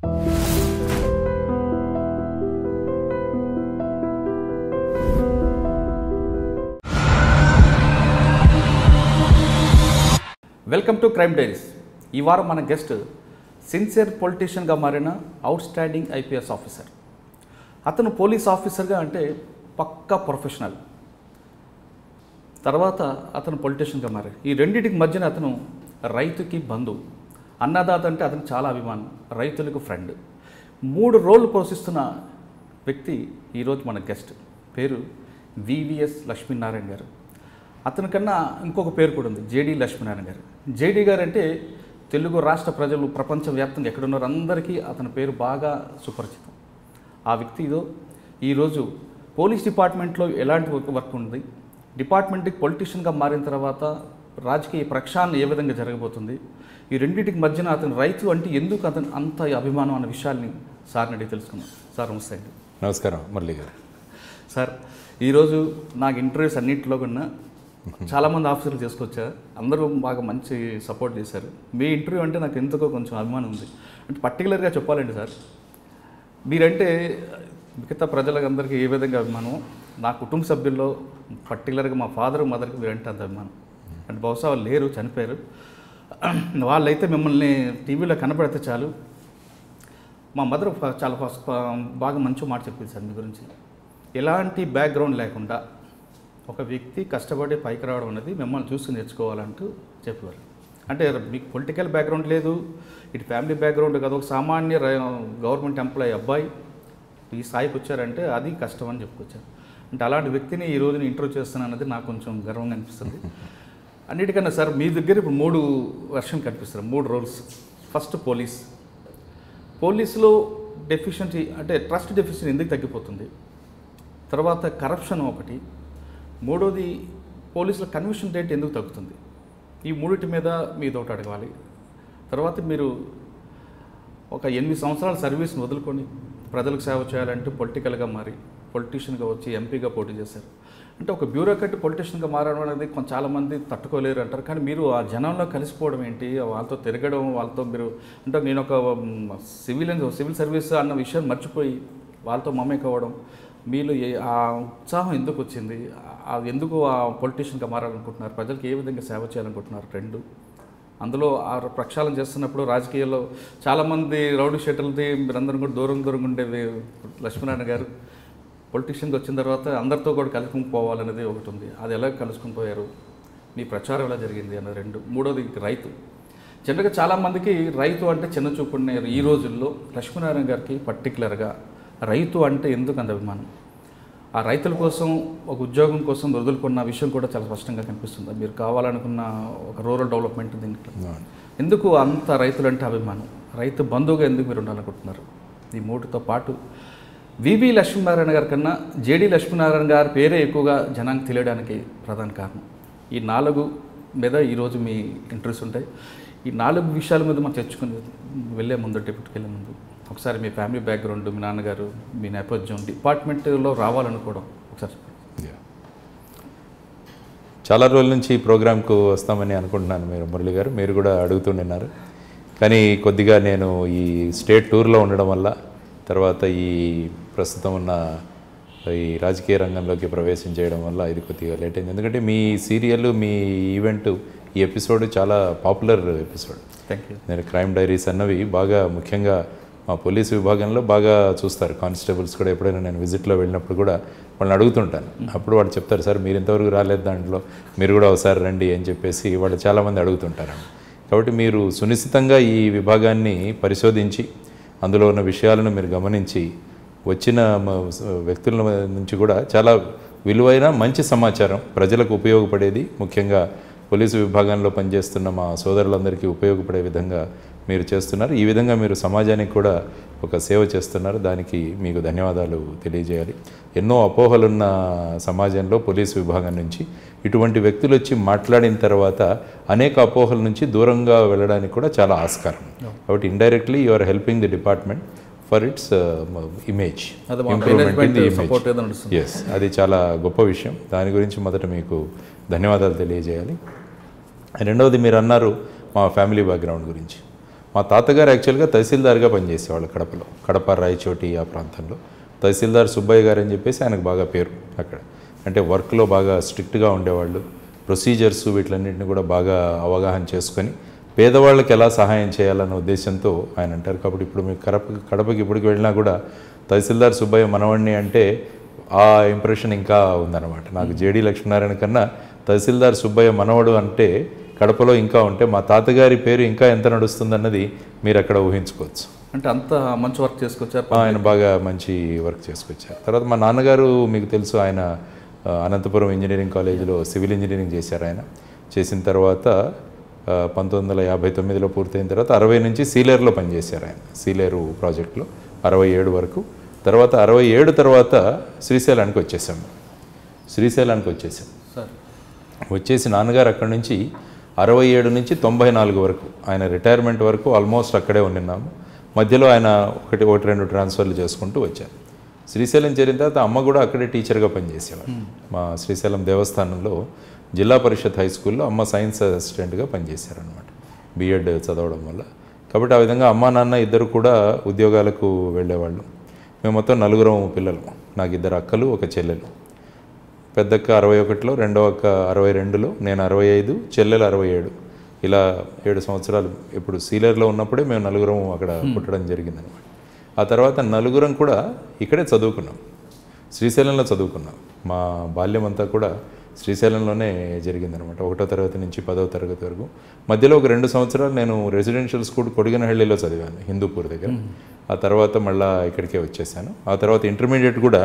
Welcome to crime diaries ఈ వారం మన గెస్ట్ సిన్సియర్ పొలిటీషియన్గా మారిన అవుట్ స్టాండింగ్ ఐపీఎస్ ఆఫీసర్ అతను పోలీస్ ఆఫీసర్గా అంటే పక్కా ప్రొఫెషనల్ తర్వాత అతను పొలిటీషియన్గా మారాడు ఈ రెండింటికి మధ్యన అతను రైతుకి బంధువు అన్నదాత అంటే అతనికి చాలా అభిమానం రైతులకు ఫ్రెండ్ మూడు రోళ్ళు పోషిస్తున్న వ్యక్తి ఈరోజు మన గెస్ట్ పేరు వివిఎస్ లక్ష్మీనారాయణ గారు అతని కన్నా ఇంకొక పేరు కూడా ఉంది జేడి లక్ష్మీనారాయణ గారు జేడి గారు అంటే తెలుగు రాష్ట్ర ప్రజలు ప్రపంచవ్యాప్తంగా ఎక్కడున్నారో అందరికీ అతని పేరు బాగా సుపరిచితం ఆ వ్యక్తి ఇదో ఈరోజు పోలీస్ డిపార్ట్మెంట్లో ఎలాంటి వర్క్ వర్క్ ఉంది డిపార్ట్మెంట్కి పొలిటీషియన్గా మారిన తర్వాత రాజకీయ ప్రక్షాళన ఏ విధంగా జరగబోతుంది ఈ రెండింటికి మధ్యన అతను రైతు అంటే ఎందుకు అతను అంత అభిమానం అన్న విషయాల్ని సార్ని అడిగి తెలుసుకున్నాం సార్ నమస్తే అండి నమస్కారం మురళి గారు సార్ ఈరోజు నాకు ఇంటర్వ్యూస్ అన్నింటిలో కన్నా చాలామంది ఆఫీసర్లు చేసుకొచ్చా అందరూ బాగా మంచి సపోర్ట్ చేశారు మీ ఇంటర్వ్యూ అంటే నాకు ఎందుకో కొంచెం అభిమానం ఉంది అంటే పర్టికులర్గా చెప్పాలండి సార్ మీరంటే మిగతా ప్రజలందరికీ ఏ విధంగా అభిమానం నా కుటుంబ సభ్యుల్లో పర్టికులర్గా మా ఫాదర్ మదర్కి మీరంటే అంత అభిమానం అంటే బహుశా వాళ్ళు లేరు చనిపోయారు వాళ్ళైతే మిమ్మల్ని టీవీలో కనపడితే చాలు మా మదర్ ఫ- చాలా ఫస్ట్ బాగా మంచి మాట చెప్పింది సార్ మీ గురించి ఎలాంటి బ్యాక్గ్రౌండ్ లేకుండా ఒక వ్యక్తి కష్టపడి పైకి రావడం అనేది మిమ్మల్ని చూసి నేర్చుకోవాలంటూ చెప్పేవారు అంటే మీకు పొలిటికల్ బ్యాక్గ్రౌండ్ లేదు ఇటు ఫ్యామిలీ బ్యాక్గ్రౌండ్ కాదు ఒక సామాన్య రై- గవర్నమెంట్ ఎంప్లాయీ అబ్బాయి ఈ స్థాయికి వచ్చారంటే అది కష్టం అని చెప్పుకొచ్చారు అంటే అలాంటి వ్యక్తిని ఈ రోజున ఇంటర్వ్యూ చేస్తున్నాను అనేది నాకు కొంచెం గర్వంగా అనిపిస్తుంది అన్నిటికన్నా సార్ మీ దగ్గర ఇప్పుడు మూడు వర్షన్ కనిపిస్తారు మూడు రోల్స్ ఫస్ట్ పోలీస్ పోలీసులో డెఫిషియన్సీ అంటే ట్రస్ట్ డెఫిషియన్సీ ఎందుకు తగ్గిపోతుంది తర్వాత కరప్షన్ ఒకటి మూడోది పోలీసుల కన్విషన్ రేట్ ఎందుకు తగ్గుతుంది ఈ మూడిటి మీద మీద ఒకటి అడగాలి తర్వాత మీరు ఒక ఎనిమిది సంవత్సరాల సర్వీస్ని వదులుకొని ప్రజలకు సేవ చేయాలంటే పొలిటికల్గా మారి పొలిటీషియన్గా వచ్చి ఎంపీగా పోటీ చేశారు అంటే ఒక బ్యూరోక్రట్ పొలిటీషియన్గా మారడం అనేది కొంచెం చాలామంది తట్టుకోలేరు అంటారు కానీ మీరు ఆ జనంలో కలిసిపోవడం ఏంటి వాళ్ళతో తిరగడం వాళ్ళతో మీరు అంటే నేను ఒక సివిల్ సివిల్ సర్వీస్ అన్న విషయం మర్చిపోయి వాళ్ళతో మమేకవ్వడం మీలో ఏ- ఆ ఉత్సాహం ఎందుకు వచ్చింది ఆ ఎందుకు ఆ పొలిటీషియన్గా మారాలనుకుంటున్నారు ప్రజలకు ఏ విధంగా సేవ చేయాలనుకుంటున్నారు రెండు అందులో ఆ ప్రక్షాళన చేస్తున్నప్పుడు రాజకీయాల్లో చాలామంది రౌడీ షెటర్లది మీరందరం కూడా దూరం దూరంగా ఉండేది లక్ష్మీనారాయణ గారు పొలిటీషియన్కి వచ్చిన తర్వాత అందరితో కూడా కలుసుకుని పోవాలనేది ఒకటి ఉంది అది ఎలా కలుసుకుని పోయారు మీ ప్రచారం ఎలా జరిగింది అన్నది రెండు మూడోది రైతు జనరల్గా చాలామందికి రైతు అంటే చిన్న చూపు ఉన్నారు ఈ రోజుల్లో లక్ష్మీనారాయణ గారికి పర్టికులర్గా రైతు అంటే ఎందుకు అంత అభిమానం ఆ రైతుల కోసం ఒక ఉద్యోగం కోసం వదులుకున్న విషయం కూడా చాలా స్పష్టంగా కనిపిస్తుంది మీరు కావాలనుకున్న ఒక రూరల్ డెవలప్మెంట్ దీంట్లో ఎందుకు అంత రైతులు అంటే అభిమానం రైతు బంధువుగా ఎందుకు మీరు ఉండాలనుకుంటున్నారు ఈ మూటితో పాటు వివి లక్ష్మీనారాయణ గారి కన్నా జేడి లక్ష్మీనారాయణ గారి పేరే ఎక్కువగా జనానికి తెలియడానికి ప్రధాన కారణం ఈ నాలుగు మీద ఈరోజు మీ ఇంట్రెస్ట్ ఉంటాయి ఈ నాలుగు విషయాల మీద మనం తెచ్చుకుని వెళ్ళే ముందు డిప్యూటీకి వెళ్ళే ముందు ఒకసారి మీ ఫ్యామిలీ బ్యాక్గ్రౌండ్ మీ నాన్నగారు మీ నేపథ్యం డిపార్ట్మెంట్లో రావాలనుకోవడం ఒకసారి చెప్పండి. Yeah. చాలా రోజుల నుంచి ఈ ప్రోగ్రాంకు వస్తామని అనుకుంటున్నాను మీరు మురళి గారు మీరు కూడా అడుగుతుండినారు కానీ కొద్దిగా నేను ఈ స్టేట్ టూర్లో ఉండడం వల్ల తర్వాత ఈ ప్రస్తుతం ఉన్న ఈ రాజకీయ రంగంలోకి ప్రవేశం చేయడం వల్ల ఇది కొద్దిగా లేట్ అయింది ఎందుకంటే మీ సీరియల్ మీ ఈవెంట్ ఈ ఎపిసోడ్ చాలా పాపులర్ ఎపిసోడ్ థ్యాంక్ యూ నేను క్రైమ్ డైరీస్ అన్నవి బాగా ముఖ్యంగా మా పోలీసు విభాగంలో బాగా చూస్తారు కానిస్టేబుల్స్ కూడా ఎప్పుడైనా నేను విజిట్లో వెళ్ళినప్పుడు కూడా వాళ్ళని అడుగుతుంటాను అప్పుడు వాళ్ళు చెప్తారు సార్ మీరు ఇంతవరకు రాలేదు దాంట్లో మీరు కూడా ఒకసారి రండి అని చెప్పేసి వాళ్ళు చాలామంది అడుగుతుంటారు కాబట్టి మీరు సునిశ్చితంగా ఈ విభాగాన్ని పరిశోధించి అందులో ఉన్న విషయాలను మీరు గమనించి వచ్చిన మ- వ్యక్తుల నుంచి కూడా చాలా విలువైన మంచి సమాచారం ప్రజలకు ఉపయోగపడేది ముఖ్యంగా పోలీసు విభాగంలో పనిచేస్తున్న మా సోదరులందరికీ ఉపయోగపడే విధంగా మీరు చేస్తున్నారు ఈ విధంగా మీరు సమాజానికి కూడా ఒక సేవ చేస్తున్నారు దానికి మీకు ధన్యవాదాలు తెలియజేయాలి ఎన్నో అపోహలున్న సమాజంలో పోలీసు విభాగం నుంచి ఇటువంటి వ్యక్తులు వచ్చి మాట్లాడిన తర్వాత అనేక అపోహల నుంచి దూరంగా వెళ్ళడానికి కూడా చాలా ఆస్కారం కాబట్టి ఇండైరెక్ట్లీ you are helping the department for its image అది మా మేనేజ్మెంట్ సపోర్ట్ ఏదో నడుస్తుంది ఎస్ అది చాలా గొప్ప విషయం దాని గురించి మొదట మీకు ధన్యవాదాలు తెలియజేయాలి రెండవది మీరు అన్నారు మా ఫ్యామిలీ బ్యాక్గ్రౌండ్ గురించి మా తాతగారు యాక్చువల్గా తహసీల్దార్గా పనిచేసేవాళ్ళు కడపలో కడప రాయచోటి ఆ ప్రాంతంలో తహసీల్దార్ సుబ్బయ్య గారు అని చెప్పేసి ఆయనకు బాగా పేరు అక్కడ అంటే వర్క్లో బాగా స్ట్రిక్ట్గా ఉండేవాళ్ళు ప్రొసీజర్స్ వీటిలన్నింటిని కూడా బాగా అవగాహన చేసుకొని పేదవాళ్ళకి ఎలా సహాయం చేయాలన్న ఉద్దేశంతో ఆయన అంటారు కాబట్టి ఇప్పుడు మీకు కడప కడపకి ఇప్పటికి వెళ్ళినా కూడా తహసీల్దార్ సుబ్బయ్య మనవణ్ణి అంటే ఆ ఇంప్రెషన్ ఇంకా ఉందన్నమాట నాకు జేడి లక్ష్మీనారాయణ కన్నా తహసీల్దార్ సుబ్బయ్య మనవడు అంటే కడపలో ఇంకా ఉంటే మా తాతగారి పేరు ఇంకా ఎంత నడుస్తుందన్నది మీరు అక్కడ ఊహించుకోవచ్చు అంటే అంత మంచి వర్క్ చేసుకొచ్చారు ఆయన బాగా మంచి వర్క్ చేసుకొచ్చారు తర్వాత మా నాన్నగారు మీకు తెలుసు ఆయన ఆ, అనంతపురం ఇంజనీరింగ్ కాలేజీలో సివిల్ ఇంజనీరింగ్ చేశారు ఆయన చేసిన తర్వాత ఆ, పంతొమ్మిది వందల యాభై తొమ్మిదిలో పూర్తయిన తర్వాత అరవై నుంచి సీలేరులో పనిచేశారు ఆయన సీలేరు ప్రాజెక్టులో అరవై ఏడు వరకు తర్వాత అరవై ఏడు తర్వాత శ్రీశైలానికి వచ్చేసాం శ్రీశైలానికి వచ్చేసాం సార్ వచ్చేసి నాన్నగారు అక్కడి నుంచి అరవై ఏడు నుంచి తొంభై నాలుగు వరకు ఆయన రిటైర్మెంట్ వరకు ఆల్మోస్ట్ అక్కడే ఉండినాము మధ్యలో ఆయన ఒకటి ఒకటి రెండు ట్రాన్స్ఫర్లు చేసుకుంటూ వచ్చారు శ్రీశైలం చేరిన తర్వాత అమ్మ కూడా అక్కడే టీచర్గా పనిచేసేవారు మా శ్రీశైలం దేవస్థానంలో జిల్లా పరిషత్ హై స్కూల్లో అమ్మ సైన్స్ అసిస్టెంట్గా పనిచేశారనమాట బీఎడ్ చదవడం వల్ల కాబట్టి ఆ విధంగా అమ్మ నాన్న ఇద్దరు కూడా ఉద్యోగాలకు వెళ్ళేవాళ్ళు మేము మొత్తం నలుగురం పిల్లలు నాకు ఇద్దరు అక్కలు ఒక చెల్లెలు పెద్దక్క అరవై ఒకటిలో రెండో అక్క అరవై రెండులో నేను అరవై ఐదు చెల్లెలు అరవై ఏడు ఇలా ఏడు సంవత్సరాలు ఇప్పుడు సీలర్లో ఉన్నప్పుడే మేము నలుగురం అక్కడ పుట్టడం జరిగిందనమాట ఆ తర్వాత నలుగురం కూడా ఇక్కడే చదువుకున్నాం శ్రీశైలంలో చదువుకున్నాం మా బాల్యం అంతా కూడా శ్రీశైలంలోనే జరిగిందనమాట ఒకటో తరగతి నుంచి పదవ తరగతి వరకు మధ్యలో ఒక రెండు సంవత్సరాలు నేను రెసిడెన్షియల్ స్కూల్ కొడిగనహಳ್ಳಿలో చదివాను హిందూపూర్ దగ్గర ఆ తర్వాత మళ్ళీ ఇక్కడికే వచ్చేసాను ఆ తర్వాత ఇంటర్మీడియట్ కూడా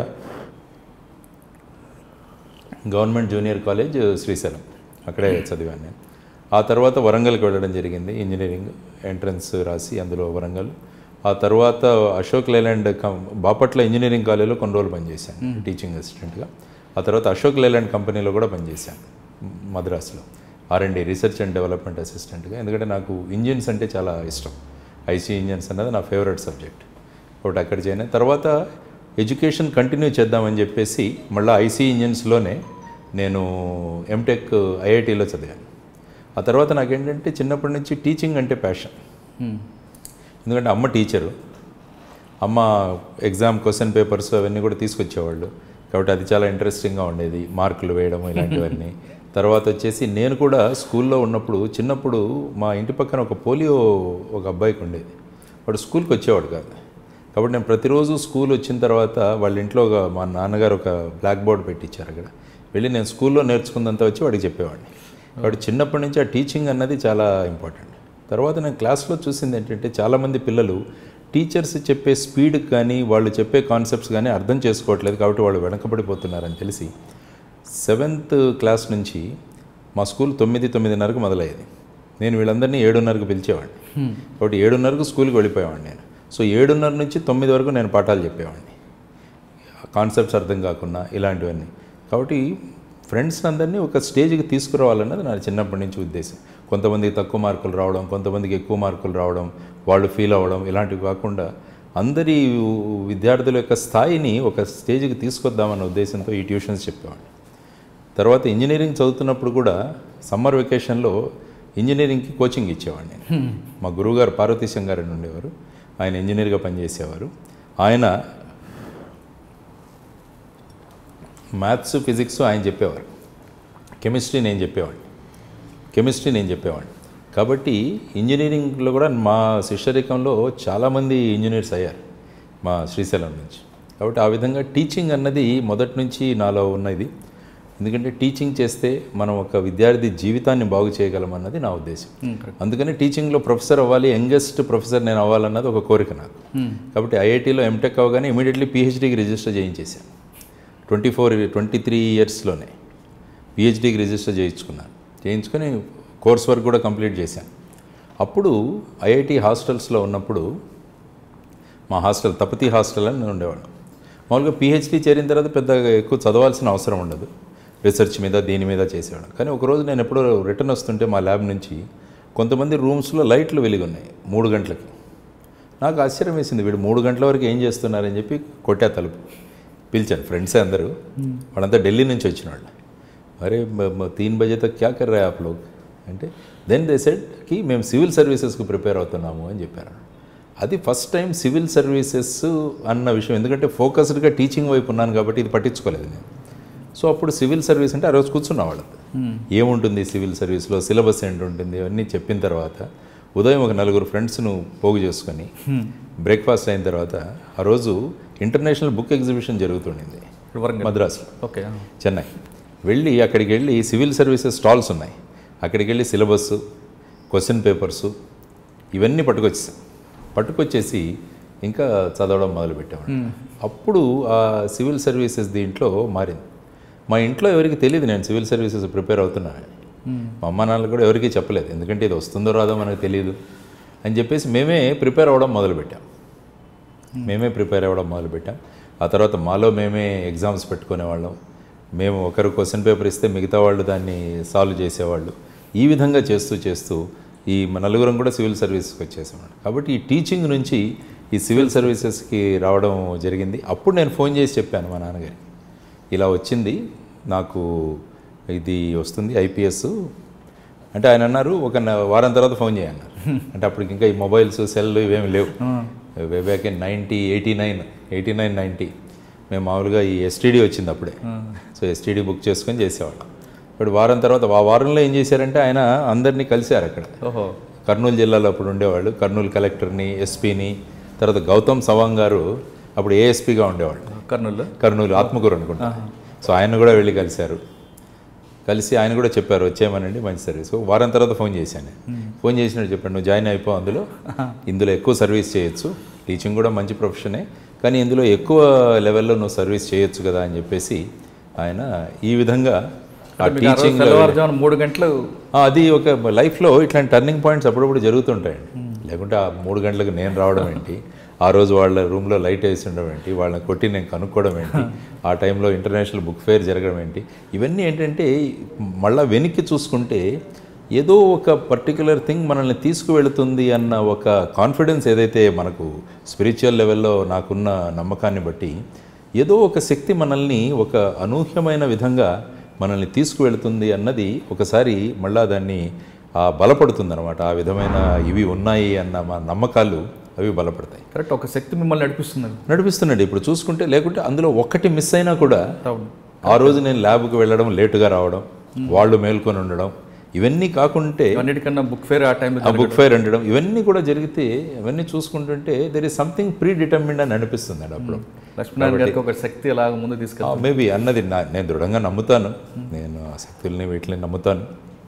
గవర్నమెంట్ జూనియర్ కాలేజ్ శ్రీశైలం అక్కడే చదివాను నేను ఆ తర్వాత వరంగల్కి వెళ్ళడం జరిగింది ఇంజనీరింగ్ ఎంట్రన్స్ రాసి అందులో వరంగల్ ఆ తర్వాత అశోక్ లేలాండ్ కం బాపట్ల ఇంజనీరింగ్ కాలేజ్లో కొన్ని రోజులు పనిచేశాను టీచింగ్ అసిస్టెంట్గా ఆ తర్వాత అశోక్ లేలాండ్ కంపెనీలో కూడా పనిచేశాను మద్రాసులో ఆర్ఎండి రీసెర్చ్ అండ్ డెవలప్మెంట్ అసిస్టెంట్గా ఎందుకంటే నాకు ఇంజిన్స్ అంటే చాలా ఇష్టం ఐసీ ఇంజిన్స్ అన్నది నా ఫేవరెట్ సబ్జెక్ట్ ఒకటి అక్కడ చేయను తర్వాత ఎడ్యుకేషన్ కంటిన్యూ చేద్దామని చెప్పేసి మళ్ళీ ఐసీ ఇంజిన్స్లోనే నేను ఎంటెక్ ఐఐటీలో చదివాను ఆ తర్వాత నాకేంటంటే చిన్నప్పటి నుంచి టీచింగ్ అంటే ప్యాషన్ ఎందుకంటే అమ్మ టీచరు అమ్మ ఎగ్జామ్ క్వశ్చన్ పేపర్స్ అవన్నీ కూడా తీసుకొచ్చేవాళ్ళు కాబట్టి అది చాలా ఇంట్రెస్టింగ్గా ఉండేది మార్కులు వేయడం ఇలాంటివన్నీ తర్వాత వచ్చేసి నేను కూడా స్కూల్లో ఉన్నప్పుడు చిన్నప్పుడు మా ఇంటి పక్కన ఒక పోలియో ఒక అబ్బాయికి ఉండేది వాడు స్కూల్కి వచ్చేవాడు కాదు కాబట్టి నేను ప్రతిరోజు స్కూల్ వచ్చిన తర్వాత వాళ్ళ ఇంట్లో ఒక మా నాన్నగారు ఒక బ్లాక్ బోర్డ్ పెట్టించారు అక్కడ వెళ్ళి నేను స్కూల్లో నేర్చుకుందంతా వచ్చి వాడికి చెప్పేవాడిని కాబట్టి చిన్నప్పటి నుంచి ఆ టీచింగ్ అన్నది చాలా ఇంపార్టెంట్ తర్వాత నేను క్లాస్లో చూసింది ఏంటంటే చాలామంది పిల్లలు టీచర్స్ చెప్పే స్పీడ్కి కానీ వాళ్ళు చెప్పే కాన్సెప్ట్స్ కానీ అర్థం చేసుకోవట్లేదు కాబట్టి వాళ్ళు వెనకబడిపోతున్నారని తెలిసి సెవెంత్ క్లాస్ నుంచి మా స్కూల్ తొమ్మిది తొమ్మిదిన్నరకు మొదలయ్యేది నేను వీళ్ళందరినీ ఏడున్నరకు పిలిచేవాడిని కాబట్టి ఏడున్నరకు స్కూల్కి వెళ్ళిపోయేవాడిని నేను సో ఏడున్నర నుంచి తొమ్మిది వరకు నేను పాఠాలు చెప్పేవాడిని కాన్సెప్ట్స్ అర్థం కాకుండా ఇలాంటివన్నీ కాబట్టి ఫ్రెండ్స్ అందరినీ ఒక స్టేజ్కి తీసుకురావాలన్నది నా చిన్నప్పటి నుంచి ఉద్దేశం కొంతమందికి తక్కువ మార్కులు రావడం కొంతమందికి ఎక్కువ మార్కులు రావడం వాళ్ళు ఫీల్ అవ్వడం ఇలాంటివి కాకుండా అందరి విద్యార్థుల యొక్క స్థాయిని ఒక స్టేజ్కి తీసుకొద్దామన్న ఉద్దేశంతో ఈ ట్యూషన్స్ చెప్పేవాడిని తర్వాత ఇంజనీరింగ్ చదువుతున్నప్పుడు కూడా సమ్మర్ వెకేషన్లో ఇంజనీరింగ్కి కోచింగ్ ఇచ్చేవాడిని నేను మా గురువుగారు పార్వతీశం గారు అని ఉండేవారు ఆయన ఇంజనీర్గా పనిచేసేవారు ఆయన మ్యాథ్స్ ఫిజిక్స్ ఆయన చెప్పేవారు కెమిస్ట్రీ నేను చెప్పేవాడిని కెమిస్ట్రీ నేను చెప్పేవాడిని కాబట్టి ఇంజనీరింగ్లో కూడా మా శిష్యరికంలో చాలామంది ఇంజనీర్స్ అయ్యారు మా శ్రీశైలం నుంచి కాబట్టి ఆ విధంగా టీచింగ్ అన్నది మొదటి నుంచి నాలో ఉన్నది ఎందుకంటే టీచింగ్ చేస్తే మనం ఒక విద్యార్థి జీవితాన్ని బాగు చేయగలం అన్నది నా ఉద్దేశం అందుకని టీచింగ్లో ప్రొఫెసర్ అవ్వాలి యంగెస్ట్ ప్రొఫెసర్ నేను అవ్వాలన్నది ఒక కోరిక నాకు కాబట్టి ఐఐటీలో ఎంటెక్ అవ్వగానే ఇమీడియట్లీ పిహెచ్డీకి రిజిస్టర్ చేయించేశాను ట్వంటీ ఫోర్ ట్వంటీ త్రీ ఇయర్స్లోనే పిహెచ్డీకి రిజిస్టర్ చేయించుకున్నాను చేయించుకొని కోర్స్ వర్క్ కూడా కంప్లీట్ చేశాను అప్పుడు ఐఐటి హాస్టల్స్లో ఉన్నప్పుడు మా హాస్టల్ తపతి హాస్టల్ అని నేను ఉండేవాడు మామూలుగా పిహెచ్డీ చేరిన తర్వాత పెద్దగా ఎక్కువ చదవాల్సిన అవసరం ఉండదు రీసెర్చ్ మీద దీని మీద చేసేవాడు కానీ ఒకరోజు నేను ఎప్పుడో రిటర్న్ వస్తుంటే మా ల్యాబ్ నుంచి కొంతమంది రూమ్స్లో లైట్లు వెలిగి ఉన్నాయి మూడు గంటలకి నాకు ఆశ్చర్యం వేసింది వీడు మూడు గంటల వరకు ఏం చేస్తున్నారని చెప్పి కొట్టా తలుపు పిలిచాను ఫ్రెండ్సే అందరూ వాళ్ళంతా ఢిల్లీ నుంచి వచ్చిన వాళ్ళు అరే మ- మ- తీన్ బజే తక్ క్యా కర్ రే ఆప్ లోగ్ అంటే దెన్ దే సెడ్కి మేము సివిల్ సర్వీసెస్కి ప్రిపేర్ అవుతున్నాము అని చెప్పారు అది ఫస్ట్ టైం సివిల్ సర్వీసెస్ అన్న విషయం ఎందుకంటే ఫోకస్డ్గా టీచింగ్ వైపు ఉన్నాను కాబట్టి ఇది పట్టించుకోలేదు నేను సో అప్పుడు సివిల్ సర్వీస్ అంటే ఆ రోజు కూర్చున్న వాళ్ళది ఏముంటుంది సివిల్ సర్వీస్లో సిలబస్ ఏంటి ఉంటుంది అవన్నీ చెప్పిన తర్వాత ఉదయం ఒక నలుగురు ఫ్రెండ్స్ను పోగు చేసుకొని బ్రేక్ఫాస్ట్ అయిన తర్వాత ఆ రోజు ఇంటర్నేషనల్ బుక్ ఎగ్జిబిషన్ జరుగుతుండింది ఇప్పుడు వరంగల్ మద్రాసులో ఓకే చెన్నై వెళ్ళి అక్కడికి వెళ్ళి సివిల్ సర్వీసెస్ స్టాల్స్ ఉన్నాయి అక్కడికి వెళ్ళి సిలబస్ క్వశ్చన్ పేపర్సు ఇవన్నీ పట్టుకొచ్చేసాం పట్టుకొచ్చేసి ఇంకా చదవడం మొదలుపెట్టామండి అప్పుడు ఆ సివిల్ సర్వీసెస్ దీంట్లో మారింది మా ఇంట్లో ఎవరికి తెలియదు నేను సివిల్ సర్వీసెస్ ప్రిపేర్ అవుతున్నాను మా అమ్మ నాన్నలు కూడా ఎవరికీ చెప్పలేదు ఎందుకంటే ఇది వస్తుందో రాదో మనకు తెలియదు అని చెప్పేసి మేమే ప్రిపేర్ అవ్వడం మొదలుపెట్టాం మేమే ప్రిపేర్ అవ్వడం మొదలుపెట్టాం ఆ తర్వాత మాలో మేమే ఎగ్జామ్స్ పెట్టుకునేవాళ్ళం మేము ఒకరు క్వశ్చన్ పేపర్ ఇస్తే మిగతా వాళ్ళు దాన్ని సాల్వ్ చేసేవాళ్ళు ఈ విధంగా చేస్తూ చేస్తూ ఈ మన నలుగురం కూడా సివిల్ సర్వీస్కి వచ్చేసామండి కాబట్టి ఈ టీచింగ్ నుంచి ఈ సివిల్ సర్వీసెస్కి రావడం జరిగింది అప్పుడు నేను ఫోన్ చేసి చెప్పాను మా నాన్నగారికి ఇలా వచ్చింది నాకు ఇది వస్తుంది ఐపీఎస్ అంటే ఆయన అన్నారు ఒక న- వారం తర్వాత ఫోన్ చేయన్నారు అంటే అప్పటికి ఇంకా ఈ మొబైల్స్ సెల్ ఇవేమి లేవు way back in ninety eighty nine eighty nine ninety మేము మామూలుగా ఈ ఎస్టీడీ వచ్చింది అప్పుడే సో ఎస్టీడీ బుక్ చేసుకొని చేసేవాళ్ళం ఇప్పుడు వారం తర్వాత ఆ వారంలో ఏం చేశారంటే ఆయన అందరినీ కలిశారు అక్కడ ఓహో కర్నూలు జిల్లాలో అప్పుడు ఉండేవాళ్ళు కర్నూలు కలెక్టర్ని ఎస్పీని తర్వాత గౌతమ్ సవాంగ్ గారు అప్పుడు ఏఎస్పీగా ఉండేవాళ్ళు కర్నూలు కర్నూలు ఆత్మకూరు అనుకుంటా సో ఆయన కూడా వెళ్ళి కలిశారు కలిసి ఆయన కూడా చెప్పారు వచ్చేయమనండి మంచి సర్వీస్ వారం తర్వాత ఫోన్ చేశాను ఫోన్ చేసినట్టు చెప్పాను నువ్వు జాయిన్ అయిపో అందులో ఇందులో ఎక్కువ సర్వీస్ చేయొచ్చు టీచింగ్ కూడా మంచి ప్రొఫెషనే కానీ ఇందులో ఎక్కువ లెవెల్లో నువ్వు సర్వీస్ చేయొచ్చు కదా అని చెప్పేసి ఆయన ఈ విధంగా ఆ మీకు ఆ రోజు టీచింగ్ తెల్లవారుజామున మూడు గంటలు ఆ, అది ఒక లైఫ్లో ఇట్లాంటి టర్నింగ్ పాయింట్స్ అప్పుడప్పుడు జరుగుతుంటాయండి లేకుంటే ఆ మూడు గంటలకు నేను రావడం ఏంటి ఆ రోజు వాళ్ళ రూమ్లో లైట్ వేసి ఉండడం ఏంటి వాళ్ళని కొట్టి నేను కనుక్కోవడం ఏంటి ఆ టైంలో ఇంటర్నేషనల్ బుక్ ఫేర్ జరగడం ఏంటి ఇవన్నీ ఏంటంటే మళ్ళీ వెనక్కి చూసుకుంటే ఏదో ఒక పర్టికులర్ థింగ్ మనల్ని తీసుకువెళుతుంది అన్న ఒక కాన్ఫిడెన్స్ ఏదైతే మనకు స్పిరిచువల్ లెవెల్లో నాకున్న నమ్మకాన్ని బట్టి ఏదో ఒక శక్తి మనల్ని ఒక అనూహ్యమైన విధంగా మనల్ని తీసుకువెళుతుంది అన్నది ఒకసారి మళ్ళా దాన్ని ఆ బలపడుతుంది అనమాట ఆ విధమైన ఇవి ఉన్నాయి అన్న మా నమ్మకాలు అవి బలపడతాయి కరెక్ట్ ఒక శక్తి మిమ్మల్ని నడిపిస్తుంది నడిపిస్తున్నాడు ఇప్పుడు చూసుకుంటే లేకుంటే అందులో ఒక్కటి మిస్ అయినా కూడా అవును ఆ రోజు నేను ల్యాబ్కి వెళ్ళడం లేటుగా రావడం వాళ్ళు మేల్కొని ఉండడం ఇవన్నీ కాకుంటే అన్నిటికన్నా బుక్ ఫేర్ ఆ టైంలో ఆ బుక్ ఫైర్ ఉండడం ఇవన్నీ కూడా జరిగితే ఇవన్నీ చూసుకుంటుంటే there is something predetermined అని అనిపిస్తుంది అండి అప్పుడు లక్ష్మీనారాయణ గారికి ఒక శక్తి అలాగ ముందు తీసుకెళ్తాం మేబీ అన్నది నా నేను దృఢంగా నమ్ముతాను నేను ఆ శక్తుల్ని వీటిని నమ్ముతాను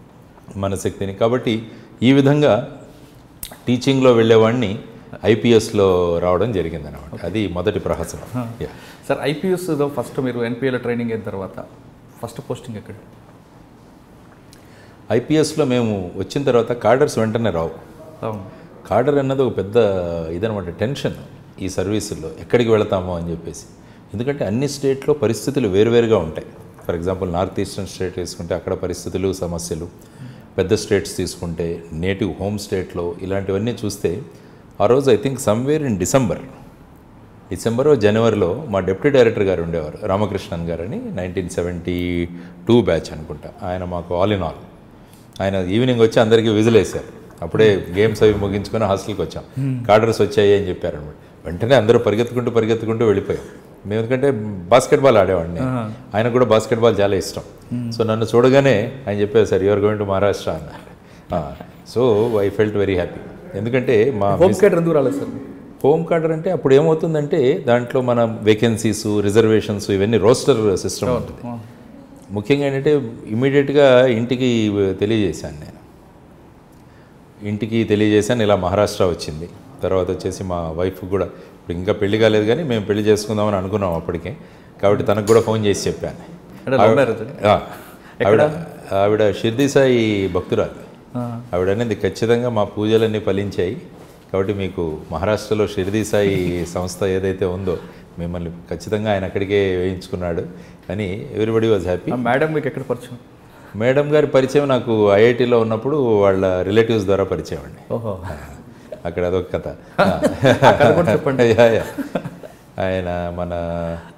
మన శక్తిని కాబట్టి ఈ విధంగా టీచింగ్లో వెళ్ళేవాడిని ఐపీఎస్లో రావడం జరిగింది అనమాట అది మొదటి ప్రహసనం Yeah. సార్ ఐపీఎస్ ఫస్ట్ మీరు ఎన్పిఎల్ ట్రైనింగ్ అయిన తర్వాత ఫస్ట్ పోస్టింగ్ ఎక్కడ ఐపీఎస్లో మేము వచ్చిన తర్వాత కార్డర్స్ వెంటనే రావు అవును కార్డర్ అన్నది ఒక పెద్ద ఇదనమాట టెన్షన్ ఈ సర్వీసుల్లో ఎక్కడికి వెళతామో అని చెప్పేసి ఎందుకంటే అన్ని స్టేట్లో పరిస్థితులు వేరువేరుగా ఉంటాయి for example north eastern state తీసుకుంటే అక్కడ పరిస్థితులు సమస్యలు పెద్ద స్టేట్స్ తీసుకుంటే నేటివ్ హోమ్ స్టేట్లో ఇలాంటివన్నీ చూస్తే ఆ రోజు I think somewhere in December December జనవరిలో మా డిప్యూటీ డైరెక్టర్ గారు ఉండేవారు రామకృష్ణన్ గారు అని నైన్టీన్ సెవెంటీ టూ బ్యాచ్ అనుకుంటా ఆయన మాకు ఆల్ ఇన్ ఆల్ ఆయన ఈవినింగ్ వచ్చి అందరికీ విజిల్ వేశారు అప్పుడే గేమ్స్ అవి ముగించుకొని హాస్టల్కి వచ్చాం కార్డర్స్ వచ్చాయి అని చెప్పారు అనమాట వెంటనే అందరూ పరిగెత్తుకుంటూ పరిగెత్తుకుంటూ వెళ్ళిపోయాం మేము ఎందుకంటే బాస్కెట్బాల్ ఆడేవాడిని ఆయన కూడా బాస్కెట్బాల్ చాలా ఇష్టం సో నన్ను చూడగానే ఆయన చెప్పారు sir your going to Maharashtra అన్నారు so I felt very happy ఎందుకంటే మా హోమ్ కేటర్ ఎందుకు రాలేదు సార్ హోమ్ కార్డర్ అంటే అప్పుడు ఏమవుతుందంటే దాంట్లో మన వేకెన్సీస్ రిజర్వేషన్స్ ఇవన్నీ రోస్టర్ సిస్టమ్ ఉంటుంది ముఖ్యంగా ఏంటంటే ఇమీడియట్గా ఇంటికి తెలియజేశాను నేను ఇంటికి తెలియజేశాను ఇలా మహారాష్ట్ర వచ్చింది తర్వాత వచ్చేసి మా వైఫ్ కూడా ఇప్పుడు ఇంకా పెళ్లి కాలేదు కానీ మేము పెళ్లి చేసుకుందామని అనుకున్నాం అప్పటికే కాబట్టి తనకు కూడా ఫోన్ చేసి చెప్పాను అంటే లవ్ మ్యారేజ్ ఆ, ఆవిడ ఆవిడ షిర్ది సాయి భక్తురాలు ఆవిడ అనేది ఖచ్చితంగా మా పూజలన్నీ ఫలించాయి కాబట్టి మీకు మహారాష్ట్రలో షిర్ది సాయి సంస్థ ఏదైతే ఉందో మిమ్మల్ని ఖచ్చితంగా ఆయన అక్కడికే వేయించుకున్నాడు అని ఎవ్రీబడి వాజ్ హ్యాపీ మేడం మీకు ఎక్కడ పరిచయం మేడం గారి పరిచయం నాకు ఐఐటిలో ఉన్నప్పుడు వాళ్ళ రిలేటివ్స్ ద్వారా పరిచయం అండి ఓహో అక్కడ అదొక కథ కథ కూడా చెప్పండి. Yeah, yeah. ఆయన మన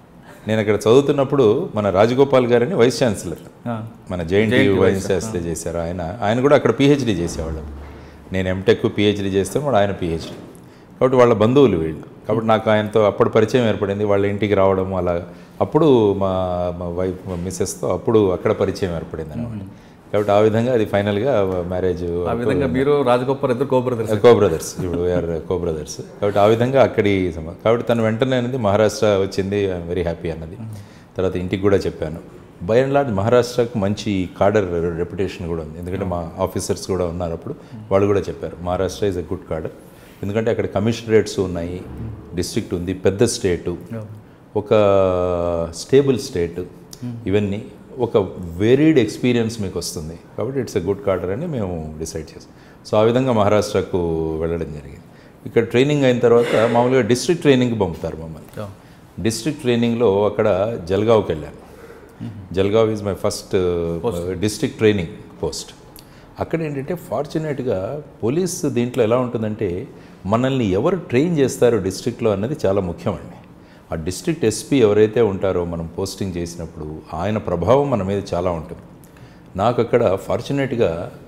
నేను అక్కడ చదువుతున్నప్పుడు మన రాజగోపాల్ గారని వైస్ ఛాన్సలర్ ఆ, మన జేఎన్టీ వైస్ ఛాన్సలర్ చేశారు ఆయన ఆయన కూడా అక్కడ పిహెచ్డీ చేసేవాళ్ళు నేను ఎంటెక్ పిహెచ్డీ చేస్తే వాడు ఆయన పిహెచ్డీ కాబట్టి వాళ్ళ బంధువులు వీళ్ళు కాబట్టి నాకు ఆయనతో అప్పుడు పరిచయం ఏర్పడింది వాళ్ళ ఇంటికి రావడం అలా అప్పుడు మా మా వైఫ్ మా మిస్సెస్తో అప్పుడు అక్కడ పరిచయం ఏర్పడింది అనమాట కాబట్టి ఆ విధంగా అది ఫైనల్గా మ్యారేజ్ ఆ విధంగా మీరు రాజగోపాల్ ఇద్దరు కో బ్రదర్స్ కో బ్రదర్స్ ఇప్పుడు వీఆర్ కో బ్రదర్స్ కాబట్టి ఆ విధంగా అక్కడి సమ- కాబట్టి తను వెంటనే అనేది మహారాష్ట్ర వచ్చింది ఐఎమ్ వెరీ హ్యాపీ అన్నది తర్వాత ఇంటికి కూడా చెప్పాను బై అండ్ లార్జ్ మహారాష్ట్రకు మంచి కాడర్ రెప్యుటేషన్ కూడా ఉంది ఎందుకంటే మా ఆఫీసర్స్ కూడా ఉన్నారు అప్పుడు వాళ్ళు కూడా చెప్పారు Maharashtra is a good cadre ఎందుకంటే అక్కడ కమిషనరేట్స్ ఉన్నాయి డిస్ట్రిక్ట్ ఉంది పెద్ద స్టేటు ఒక స్టేబుల్ స్టేట్ ఇవన్నీ ఒక వేరీడ్ ఎక్స్పీరియన్స్ మీకు వస్తుంది కాబట్టి ఇట్స్ ఎ గుడ్ కార్డర్ అని మేము డిసైడ్ చేసాం సో ఆ విధంగా మహారాష్ట్రకు వెళ్ళడం జరిగింది ఇక్కడ ట్రైనింగ్ అయిన తర్వాత మామూలుగా డిస్ట్రిక్ట్ ట్రైనింగ్కి పంపుతారు మమ్మల్ని డిస్ట్రిక్ట్ ట్రైనింగ్లో అక్కడ జల్గావ్కి వెళ్ళాను Jalgaon is my first district training post అక్కడ ఏంటంటే ఫార్చునేట్గా పోలీస్ దీంట్లో ఎలా ఉంటుందంటే మనల్ని ఎవరు ట్రైన్ చేస్తారో డిస్ట్రిక్ట్లో అన్నది చాలా ముఖ్యమండి ఆ డిస్ట్రిక్ట్ ఎస్పీ ఎవరైతే ఉంటారో మనం పోస్టింగ్ చేసినప్పుడు ఆయన ప్రభావం మన మీద చాలా ఉంటుంది నాకు అక్కడ ఫార్చునేట్గా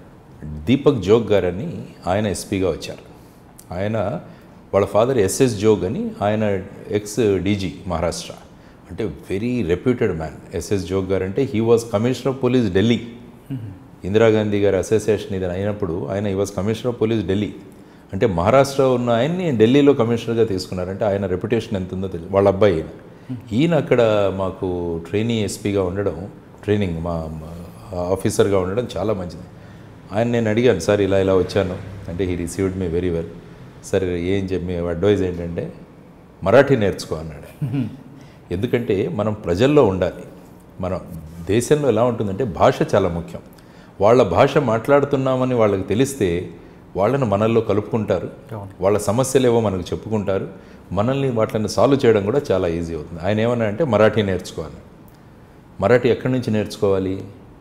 దీపక్ జోగ్ గారని ఆయన ఎస్పీగా వచ్చారు ఆయన వాళ్ళ ఫాదర్ ఎస్ఎస్ జోగ్ అని ఆయన ఎక్స్ డీజీ మహారాష్ట్ర అంటే very reputed man SS Jog గారు అంటే he was commissioner of police Delhi Indira Gandhi గారి అసోసియేషన్ ఇది అయినప్పుడు ఆయన he was commissioner of police Delhi అంటే మహారాష్ట్ర ఉన్న ఆయన్ని ఢిల్లీలో కమిషనర్గా తీసుకున్నారంటే ఆయన రెప్యుటేషన్ ఎంత ఉందో తెలియదు వాళ్ళ అబ్బాయి ఈయన ఈయన అక్కడ మాకు ట్రైనీ ఎస్పీగా ఉండడం ట్రైనింగ్ మా మా ఆఫీసర్గా ఉండడం చాలా మంచిది ఆయన నేను అడిగాను సార్ ఇలా ఇలా వచ్చాను అంటే he received me very well సరే ఏం చెప్పి మీ అడ్వైజ్ ఏంటంటే మరాఠీ నేర్చుకో అన్నాడు ఎందుకంటే మనం ప్రజల్లో ఉండాలి మనం దేశంలో ఎలా ఉంటుందంటే భాష చాలా ముఖ్యం వాళ్ళ భాష మాట్లాడుతున్నామని వాళ్ళకి తెలిస్తే వాళ్ళని మనల్లో కలుపుకుంటారు వాళ్ళ సమస్యలు ఏవో మనకు చెప్పుకుంటారు మనల్ని వాటిని సాల్వ్ చేయడం కూడా చాలా ఈజీ అవుతుంది ఆయన ఏమన్నా అంటే మరాఠీ నేర్చుకోవాలి మరాఠీ ఎక్కడి నుంచి నేర్చుకోవాలి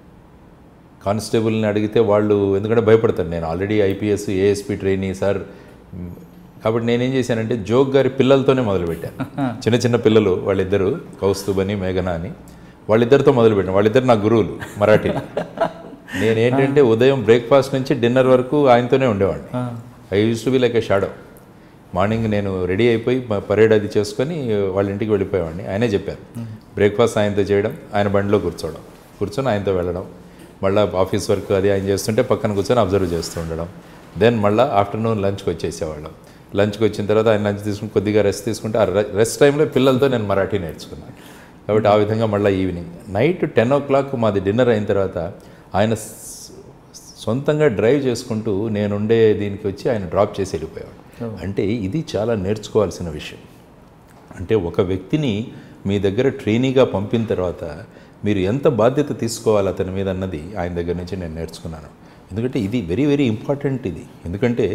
కానిస్టేబుల్ని అడిగితే వాళ్ళు ఎందుకంటే భయపడతారు నేను already IPS ASP trainee sir మ్, కాబట్టి నేనేం చేశానంటే జోగ్ గారి పిల్లలతోనే మొదలుపెట్టాను చిన్న చిన్న పిల్లలు వాళ్ళిద్దరు కౌస్తుబని మేఘన అని వాళ్ళిద్దరితో మొదలుపెట్టాను వాళ్ళిద్దరు నా గురువులు మరాఠీ నేనేంటంటే ఉదయం బ్రేక్ఫాస్ట్ నుంచి డిన్నర్ వరకు ఆయనతోనే ఉండేవాడిని I use to be like a shadow morning నేను రెడీ అయిపోయి మ- పరేడ్ అది చేసుకొని వాళ్ళ ఇంటికి వెళ్ళిపోయేవాడిని ఆయనే చెప్పారు బ్రేక్ఫాస్ట్ ఆయనతో చేయడం ఆయన బండిలో కూర్చోవడం కూర్చొని ఆయనతో వెళ్ళడం మళ్ళీ ఆఫీస్ వర్క్ అది ఆయన చేస్తుంటే పక్కన కూర్చొని అబ్జర్వ్ చేస్తూ ఉండడం దెన్ మళ్ళీ ఆఫ్టర్నూన్ లంచ్కి వచ్చేసేవాళ్ళం లంచ్కి వచ్చిన తర్వాత ఆయన లంచ్ తీసుకుని కొద్దిగా రెస్ట్ తీసుకుంటే ఆ రెస్ట్ టైంలో పిల్లలతో నేను మరాఠీ నేర్చుకున్నాను కాబట్టి ఆ విధంగా మళ్ళీ evening night ten o'clock మాది డిన్నర్ అయిన తర్వాత ఆయన స్- సొంతంగా డ్రైవ్ చేసుకుంటూ నేనుండే దీనికి వచ్చి ఆయన డ్రాప్ చేసి వెళ్ళిపోయాడు అంటే ఇది చాలా నేర్చుకోవాల్సిన విషయం అంటే ఒక వ్యక్తిని మీ దగ్గర ట్రైనీగా పంపిన తర్వాత మీరు ఎంత బాధ్యత తీసుకోవాలి అతని మీద అన్నది ఆయన దగ్గర నుంచి నేను నేర్చుకున్నాను ఎందుకంటే ఇది వెరీ వెరీ ఇంపార్టెంట్ ఇది ఎందుకంటే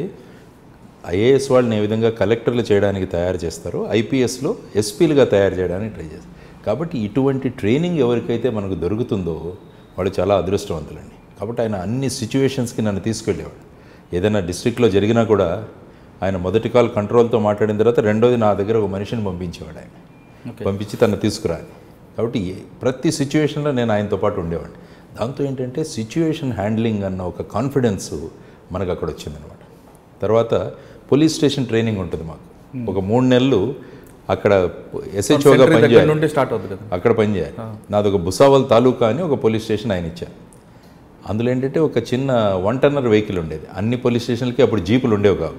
ఐఏఎస్ వాళ్ళని ఏ విధంగా కలెక్టర్లు చేయడానికి తయారు చేస్తారో ఐపీఎస్లో ఎస్పీలుగా తయారు చేయడానికి ట్రై చేస్తారు కాబట్టి ఇటువంటి ట్రైనింగ్ ఎవరికైతే మనకు దొరుకుతుందో వాళ్ళు చాలా అదృష్టవంతులండి కాబట్టి ఆయన అన్ని సిచ్యువేషన్స్కి నన్ను తీసుకెళ్ళేవాడు ఏదైనా డిస్ట్రిక్ట్లో జరిగినా కూడా ఆయన మొదటి కాల్ కంట్రోల్తో మాట్లాడిన తర్వాత రెండోది నా దగ్గర ఒక మనిషిని పంపించేవాడు ఆయన పంపించి తను తీసుకురాలి కాబట్టి ఏ- ప్రతి సిచ్యువేషన్లో నేను ఆయనతో పాటు ఉండేవాడిని దాంతో ఏంటంటే సిచ్యువేషన్ హ్యాండ్లింగ్ అన్న ఒక కాన్ఫిడెన్స్ మనకు అక్కడ వచ్చిందనమాట తర్వాత పోలీస్ స్టేషన్ ట్రైనింగ్ ఉంటుంది మాకు ఒక మూడు నెలలు అక్కడ ఎస్హెచ్ఓగా దగ్గర పనిచేయాలి నుండి స్టార్ట్ అవుతుంది కదా అక్కడ పనిచేయాలి నాది ఒక బుసావల్ తాలూకా అని ఒక పోలీస్ స్టేషన్ ఆయన ఇచ్చారు అందులో ఏంటంటే ఒక చిన్న వన్ టన్నర్ వెహికల్ ఉండేది అన్ని పోలీస్ స్టేషన్లకి అప్పుడు జీపులు ఉండేవి కావు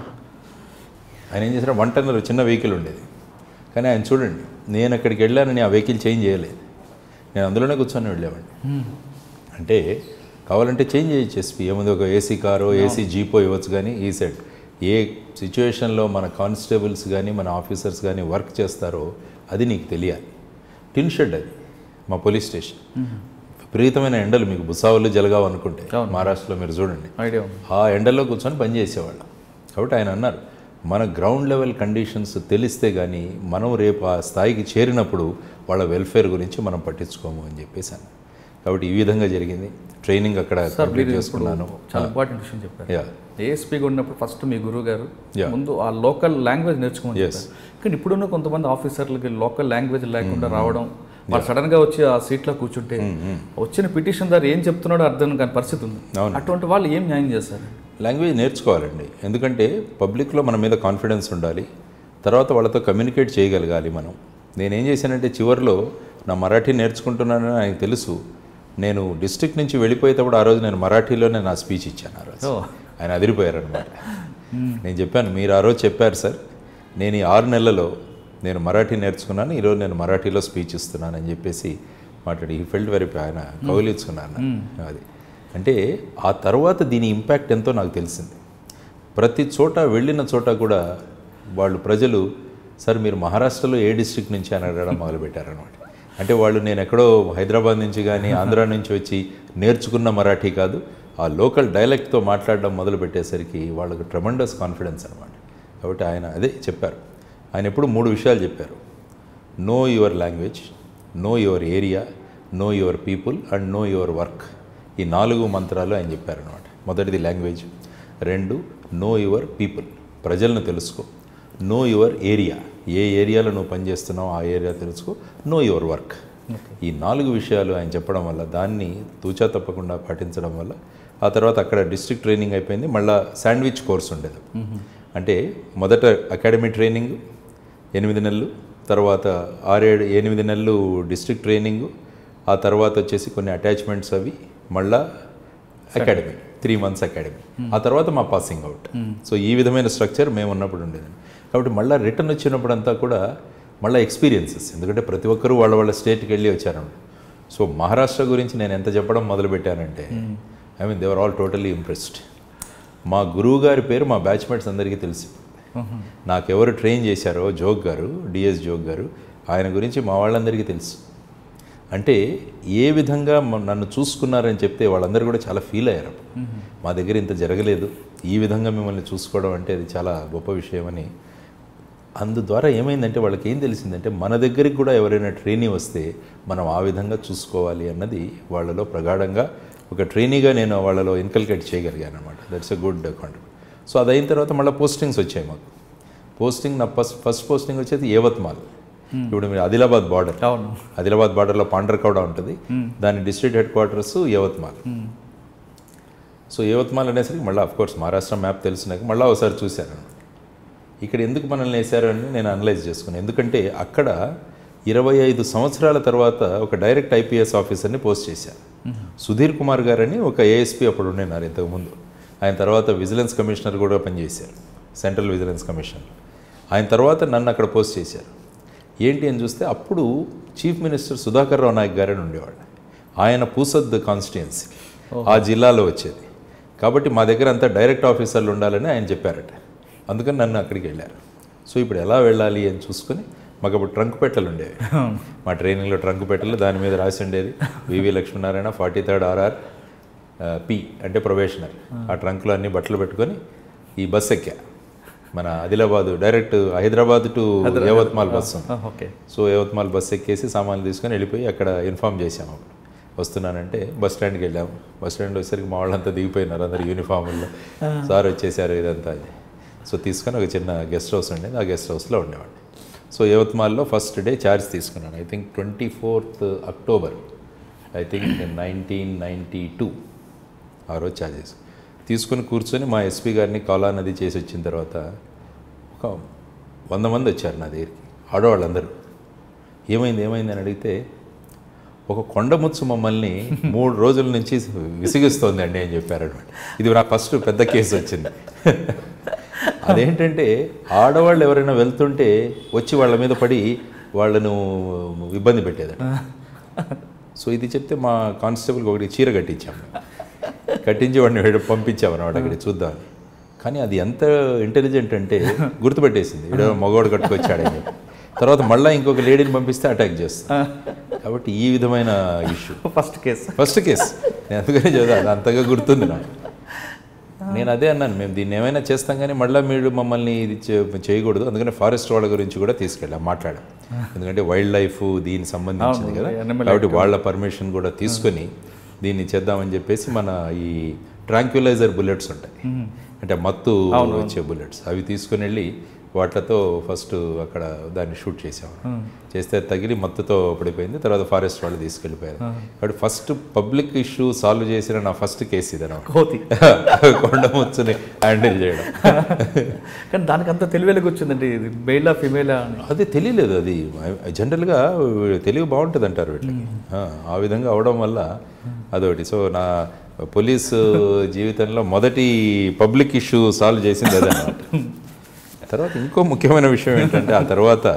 ఆయన ఏం చేశారు వన్ టన్నర్ చిన్న వెహికల్ ఉండేది కానీ ఆయన చూడండి నేను అక్కడికి వెళ్ళానని ఆ వెహికల్ చేంజ్ చేయలేదు నేను అందులోనే కూర్చొని వెళ్ళేవాడిని అంటే కావాలంటే చేంజ్ చేయొచ్చు ఎస్పీ ఏముంది ఒక ఏసీ కారో ఏసీ జీపో ఇవ్వచ్చు కానీ ఈ సెట్ ఏ సిచ్యువేషన్లో మన కానిస్టేబుల్స్ కానీ మన ఆఫీసర్స్ కానీ వర్క్ చేస్తారో అది నీకు తెలియాలి టిన్ షెడ్ అది మా పోలీస్ స్టేషన్ విపరీతమైన ఎండలు మీకు బుసావులు జలగావు అనుకుంటే మహారాష్ట్రలో మీరు చూడండి ఐడియా ఉంది ఆ ఎండలో కూర్చొని పనిచేసేవాళ్ళం కాబట్టి ఆయన అన్నారు మన గ్రౌండ్ లెవెల్ కండిషన్స్ తెలిస్తే కానీ మనం రేపు ఆ స్థాయికి చేరినప్పుడు వాళ్ళ వెల్ఫేర్ గురించి మనం పట్టించుకోము అని చెప్పేసి అన్నారు కాబట్టి ఈ విధంగా జరిగింది ట్రైనింగ్ అక్కడ కంప్లీట్ చేసుకున్నాను చాలా ఇంపార్టెంట్ విషయం చెప్పారు యా ఏఎస్పీగా ఉన్నప్పుడు ఫస్ట్ మీ గురువు గారు Yeah. ముందు ఆ లోకల్ లాంగ్వేజ్ నేర్చుకోమని Yes. చెప్పారు కానీ ఇప్పుడున్న కొంతమంది ఆఫీసర్లకి లోకల్ లాంగ్వేజ్ లేకుండా రావడం వాళ్ళు సడన్గా వచ్చి ఆ సీట్లో కూర్చుంటే వచ్చిన పిటిషన్ దారు ఏం చెప్తున్నాడో అర్థం కాని పరిస్థితి ఉంది అవును. అటువంటి వాళ్ళు ఏం న్యాయం చేస్తారు లాంగ్వేజ్ నేర్చుకోవాలండి ఎందుకంటే పబ్లిక్లో మన మీద కాన్ఫిడెన్స్ ఉండాలి తర్వాత వాళ్ళతో కమ్యూనికేట్ చేయగలగాలి మనం నేనేం చేశానంటే చివరిలో నా మరాఠీ నేర్చుకుంటున్నానని ఆయనకు తెలుసు నేను డిస్ట్రిక్ట్ నుంచి వెళ్ళిపోయేటప్పుడు ఆ రోజు నేను మరాఠీలోనే నా స్పీచ్ ఇచ్చాను ఆ రోజు ఓ. ఆయన అదిరిపోయారనమాట నేను చెప్పాను మీరు ఆ రోజు చెప్పారు సార్ నేను ఈ ఆరు నెలలలో నేను మరాఠీ నేర్చుకున్నాను ఈరోజు నేను మరాఠీలో స్పీచ్ ఇస్తున్నాను అని చెప్పేసి మాట్లాడి ఈ ఫెల్ట్ వెరీ ఆయన కౌలించుకున్నాను అది అంటే ఆ తర్వాత దీని ఇంపాక్ట్ ఎంతో నాకు తెలిసింది ప్రతి చోట వెళ్ళిన చోట కూడా వాళ్ళు ప్రజలు సార్ మీరు మహారాష్ట్రలో ఏ డిస్ట్రిక్ట్ నుంచి అని అడగడం మొదలుపెట్టారనమాట అంటే వాళ్ళు నేను ఎక్కడో హైదరాబాద్ నుంచి కానీ ఆంధ్ర నుంచి వచ్చి నేర్చుకున్న మరాఠీ కాదు ఆ లోకల్ డైలెక్ట్తో మాట్లాడడం మొదలు పెట్టేసరికి వాళ్ళకు ట్రమండస్ కాన్ఫిడెన్స్ అనమాట కాబట్టి ఆయన అదే చెప్పారు ఆయన ఎప్పుడు మూడు విషయాలు చెప్పారు know your language know your area know your people and know your work ఈ నాలుగు మంత్రాలు ఆయన చెప్పారనమాట మొదటిది లాంగ్వేజ్ రెండు నో యువర్ పీపుల్ ప్రజలను తెలుసుకో నో యువర్ ఏరియా ఏ ఏరియాలో నువ్వు పనిచేస్తున్నావు ఆ ఏరియా తెలుసుకో నో యువర్ వర్క్ ఈ నాలుగు విషయాలు ఆయన చెప్పడం వల్ల దాన్ని తూచా తప్పకుండా పాటించడం వల్ల ఆ తర్వాత అక్కడ డిస్ట్రిక్ట్ ట్రైనింగ్ అయిపోయింది మళ్ళీ శాండ్విచ్ కోర్స్ ఉండేది అంటే మొదట అకాడమీ ట్రైనింగ్ ఎనిమిది నెలలు తర్వాత ఆరేడు ఎనిమిది నెలలు డిస్ట్రిక్ట్ ట్రైనింగ్ ఆ తర్వాత వచ్చేసి కొన్ని అటాచ్మెంట్స్ అవి మళ్ళా అకాడమీ త్రీ మంత్స్ అకాడమీ ఆ తర్వాత మా పాసింగ్ అవుట్ సో ఈ విధమైన స్ట్రక్చర్ మేము ఉన్నప్పుడు ఉండేది కాబట్టి మళ్ళీ రిటర్న్ వచ్చినప్పుడంతా కూడా మళ్ళీ ఎక్స్పీరియన్సెస్ ఎందుకంటే ప్రతి ఒక్కరూ వాళ్ళ వాళ్ళ స్టేట్కి వెళ్ళి వచ్చారండి సో మహారాష్ట్ర గురించి నేను ఎంత చెప్పడం మొదలుపెట్టానంటే I mean they were all totally impressed మా గురువు గారి పేరు మా బ్యాచ్మేట్స్ అందరికీ తెలుసు నాకెవరు ట్రైన్ చేశారో జోగ్ గారు డిఎస్ జోగ్ గారు ఆయన గురించి మా వాళ్ళందరికీ తెలుసు అంటే ఏ విధంగా మ- నన్ను చూసుకున్నారని చెప్తే వాళ్ళందరూ కూడా చాలా ఫీల్ అయ్యారు మా దగ్గర ఇంత జరగలేదు ఈ విధంగా మిమ్మల్ని చూసుకోవడం అంటే అది చాలా గొప్ప విషయం అని అందు ద్వారా ఏమైందంటే వాళ్ళకి ఏం తెలిసిందంటే మన దగ్గరికి కూడా ఎవరైనా ట్రైనీ వస్తే మనం ఆ విధంగా చూసుకోవాలి అన్నది వాళ్ళలో ప్రగాఢంగా ఒక ట్రైనీగా నేను వాళ్ళలో ఇన్కల్కేట్ చేయగలిగాను అనమాట that's a good contribute so అది అయిన తర్వాత మళ్ళీ పోస్టింగ్స్ వచ్చాయి మాకు పోస్టింగ్ నా ఫస్ట్ ఫస్ట్ పోస్టింగ్ వచ్చేది యవత్మాల్ ఇప్పుడు మీరు ఆదిలాబాద్ బార్డర్ అవును ఆదిలాబాద్ బార్డర్లో పాండ్రకౌడ ఉంటుంది దాని district headquarters Yavatmal so Yavatmal అనేసరికి మళ్ళీ కోర్స్ మహారాష్ట్ర మ్యాప్ తెలిసినాక మళ్ళీ ఒకసారి చూశాను ఇక్కడ ఎందుకు మనల్ని వేశారు అని నేను అనలైజ్ చేసుకున్నాను ఎందుకంటే అక్కడ ఇరవై ఐదు సంవత్సరాల తర్వాత ఒక డైరెక్ట్ ఐపీఎస్ ఆఫీసర్ని పోస్ట్ చేశారు సుధీర్ కుమార్ గారని ఒక ఏఎస్పీ అప్పుడు ఉండేనారు ఇంతకుముందు ఆయన తర్వాత విజిలెన్స్ కమిషనర్ కూడా పనిచేశారు సెంట్రల్ విజిలెన్స్ కమిషన్ ఆయన తర్వాత నన్ను అక్కడ పోస్ట్ చేశారు ఏంటి అని చూస్తే అప్పుడు చీఫ్ మినిస్టర్ సుధాకర్ రావు నాయక్ గారని ఉండేవాడు ఆయన పూసద్ కాన్స్టిట్యున్సీ ఆ జిల్లాలో వచ్చేది కాబట్టి మా దగ్గర అంతా డైరెక్ట్ ఆఫీసర్లు ఉండాలని ఆయన చెప్పారట అందుకని నన్ను అక్కడికి వెళ్ళారు సో ఇప్పుడు ఎలా వెళ్ళాలి అని చూసుకొని మాకు అప్పుడు ట్రంక్ పెట్టెలు ఉండేవి మా ట్రైనింగ్లో ట్రంక్ పెట్టెలు దాని మీద రాసి ఉండేది VV Lakshminarayana forty third RR P అంటే ప్రొబేషనర్ ఆ ట్రంక్లో అన్ని బట్టలు పెట్టుకొని ఈ బస్ ఎక్కా మన Adilabad direct Hyderabad to Yavatmal bus ఉంది. ఓకే సో యవత్మాల్ బస్ ఎక్కేసి సామాన్లు తీసుకొని వెళ్ళిపోయి అక్కడ ఇన్ఫామ్ చేసాము అప్పుడు వస్తున్నానంటే బస్ స్టాండ్కి వెళ్ళాము బస్ స్టాండ్ వచ్చేసరికి మా వాళ్ళంతా దిగిపోయినారు అందరు యూనిఫామ్లో సార్ వచ్చేసారు ఇదంతా అని. సో తీసుకొని ఒక చిన్న గెస్ట్ హౌస్ ఉండేది ఆ గెస్ట్ హౌస్లో ఉండేవాడిని సో యవత్మాల్లో ఫస్ట్ డే ఛార్జ్ తీసుకున్నాను I think twenty fourth October I think nineteen ninety two ఆ రోజు ఛార్జ్ చేసి తీసుకొని కూర్చొని మా ఎస్పీ గారిని కాలా నది చేసి వచ్చిన తర్వాత ఒక వంద మంది వచ్చారు నా దగ్గరికి ఆడవాళ్ళందరూ ఏమైంది ఏమైంది అని అడిగితే ఒక కొండముచ్చు మమ్మల్ని మూడు రోజుల నుంచి విసిగిస్తోంది అండి అని చెప్పారనమాట ఇది నా ఫస్ట్ పెద్ద కేసు వచ్చింది అదేంటంటే ఆడవాళ్ళు ఎవరైనా వెళ్తుంటే వచ్చి వాళ్ళ మీద పడి వాళ్ళను ఇబ్బంది పెట్టేదట సో ఇది చెప్తే మా కానిస్టేబుల్కి ఒకటి చీర కట్టించాము కట్టించి వాడిని వీడు పంపించాము అనమాట అక్కడికి చూద్దామని కానీ అది ఎంత ఇంటెలిజెంట్ అంటే గుర్తుపెట్టేసింది వీడు మగవాడు కట్టుకొచ్చాడని చెప్పి తర్వాత మళ్ళీ ఇంకొక లేడీని పంపిస్తే అటాక్ చేస్తాం కాబట్టి ఈ విధమైన issue first case first case నేను అందుకనే చదివా అది అంతగా గుర్తుంది నాకు నేను అదే అన్నాను మేము దీన్ని ఏమైనా చేస్తాం కానీ మళ్ళీ మీరు మమ్మల్ని ఇది చే- చేయకూడదు అందుకని ఫారెస్ట్ వాళ్ళ గురించి కూడా తీసుకెళ్ళాం మాట్లాడాం ఎందుకంటే వైల్డ్ లైఫ్ దీనికి సంబంధించింది కదా animal కాబట్టి వాళ్ళ పర్మిషన్ కూడా తీసుకొని దీన్ని చేద్దామని చెప్పేసి మన ఈ ట్రాంక్యులైజర్ బుల్లెట్స్ ఉంటాయి అంటే మత్తు వచ్చే బుల్లెట్స్ అవి తీసుకొని వెళ్ళి వాటితో ఫస్ట్ అక్కడ దాన్ని షూట్ చేసాం చేస్తే అది తగిలి మత్తుతో పడిపోయింది తర్వాత ఫారెస్ట్ వాళ్ళు తీసుకెళ్ళిపోయారు కాబట్టి ఫస్ట్ పబ్లిక్ ఇష్యూ సాల్వ్ చేసిన నా ఫస్ట్ కేసు ఇదనమాట కోతి కొండముచ్చుని హ్యాండిల్ చేయడం కానీ దానికి అంత తెలివేలకు వచ్చిందండి ఇది మెయిలా ఫిమేలా అని అది తెలియలేదు అది జనరల్గా తెలుగు బాగుంటుంది అంటారు వీటికి ఆ, ఆ విధంగా అవడం వల్ల అదొకటి సో నా పోలీస్ జీవితంలో మొదటి పబ్లిక్ ఇష్యూ సాల్వ్ చేసింది అదన్నమాట తర్వాత ఇంకో ముఖ్యమైన విషయం ఏంటంటే ఆ తర్వాత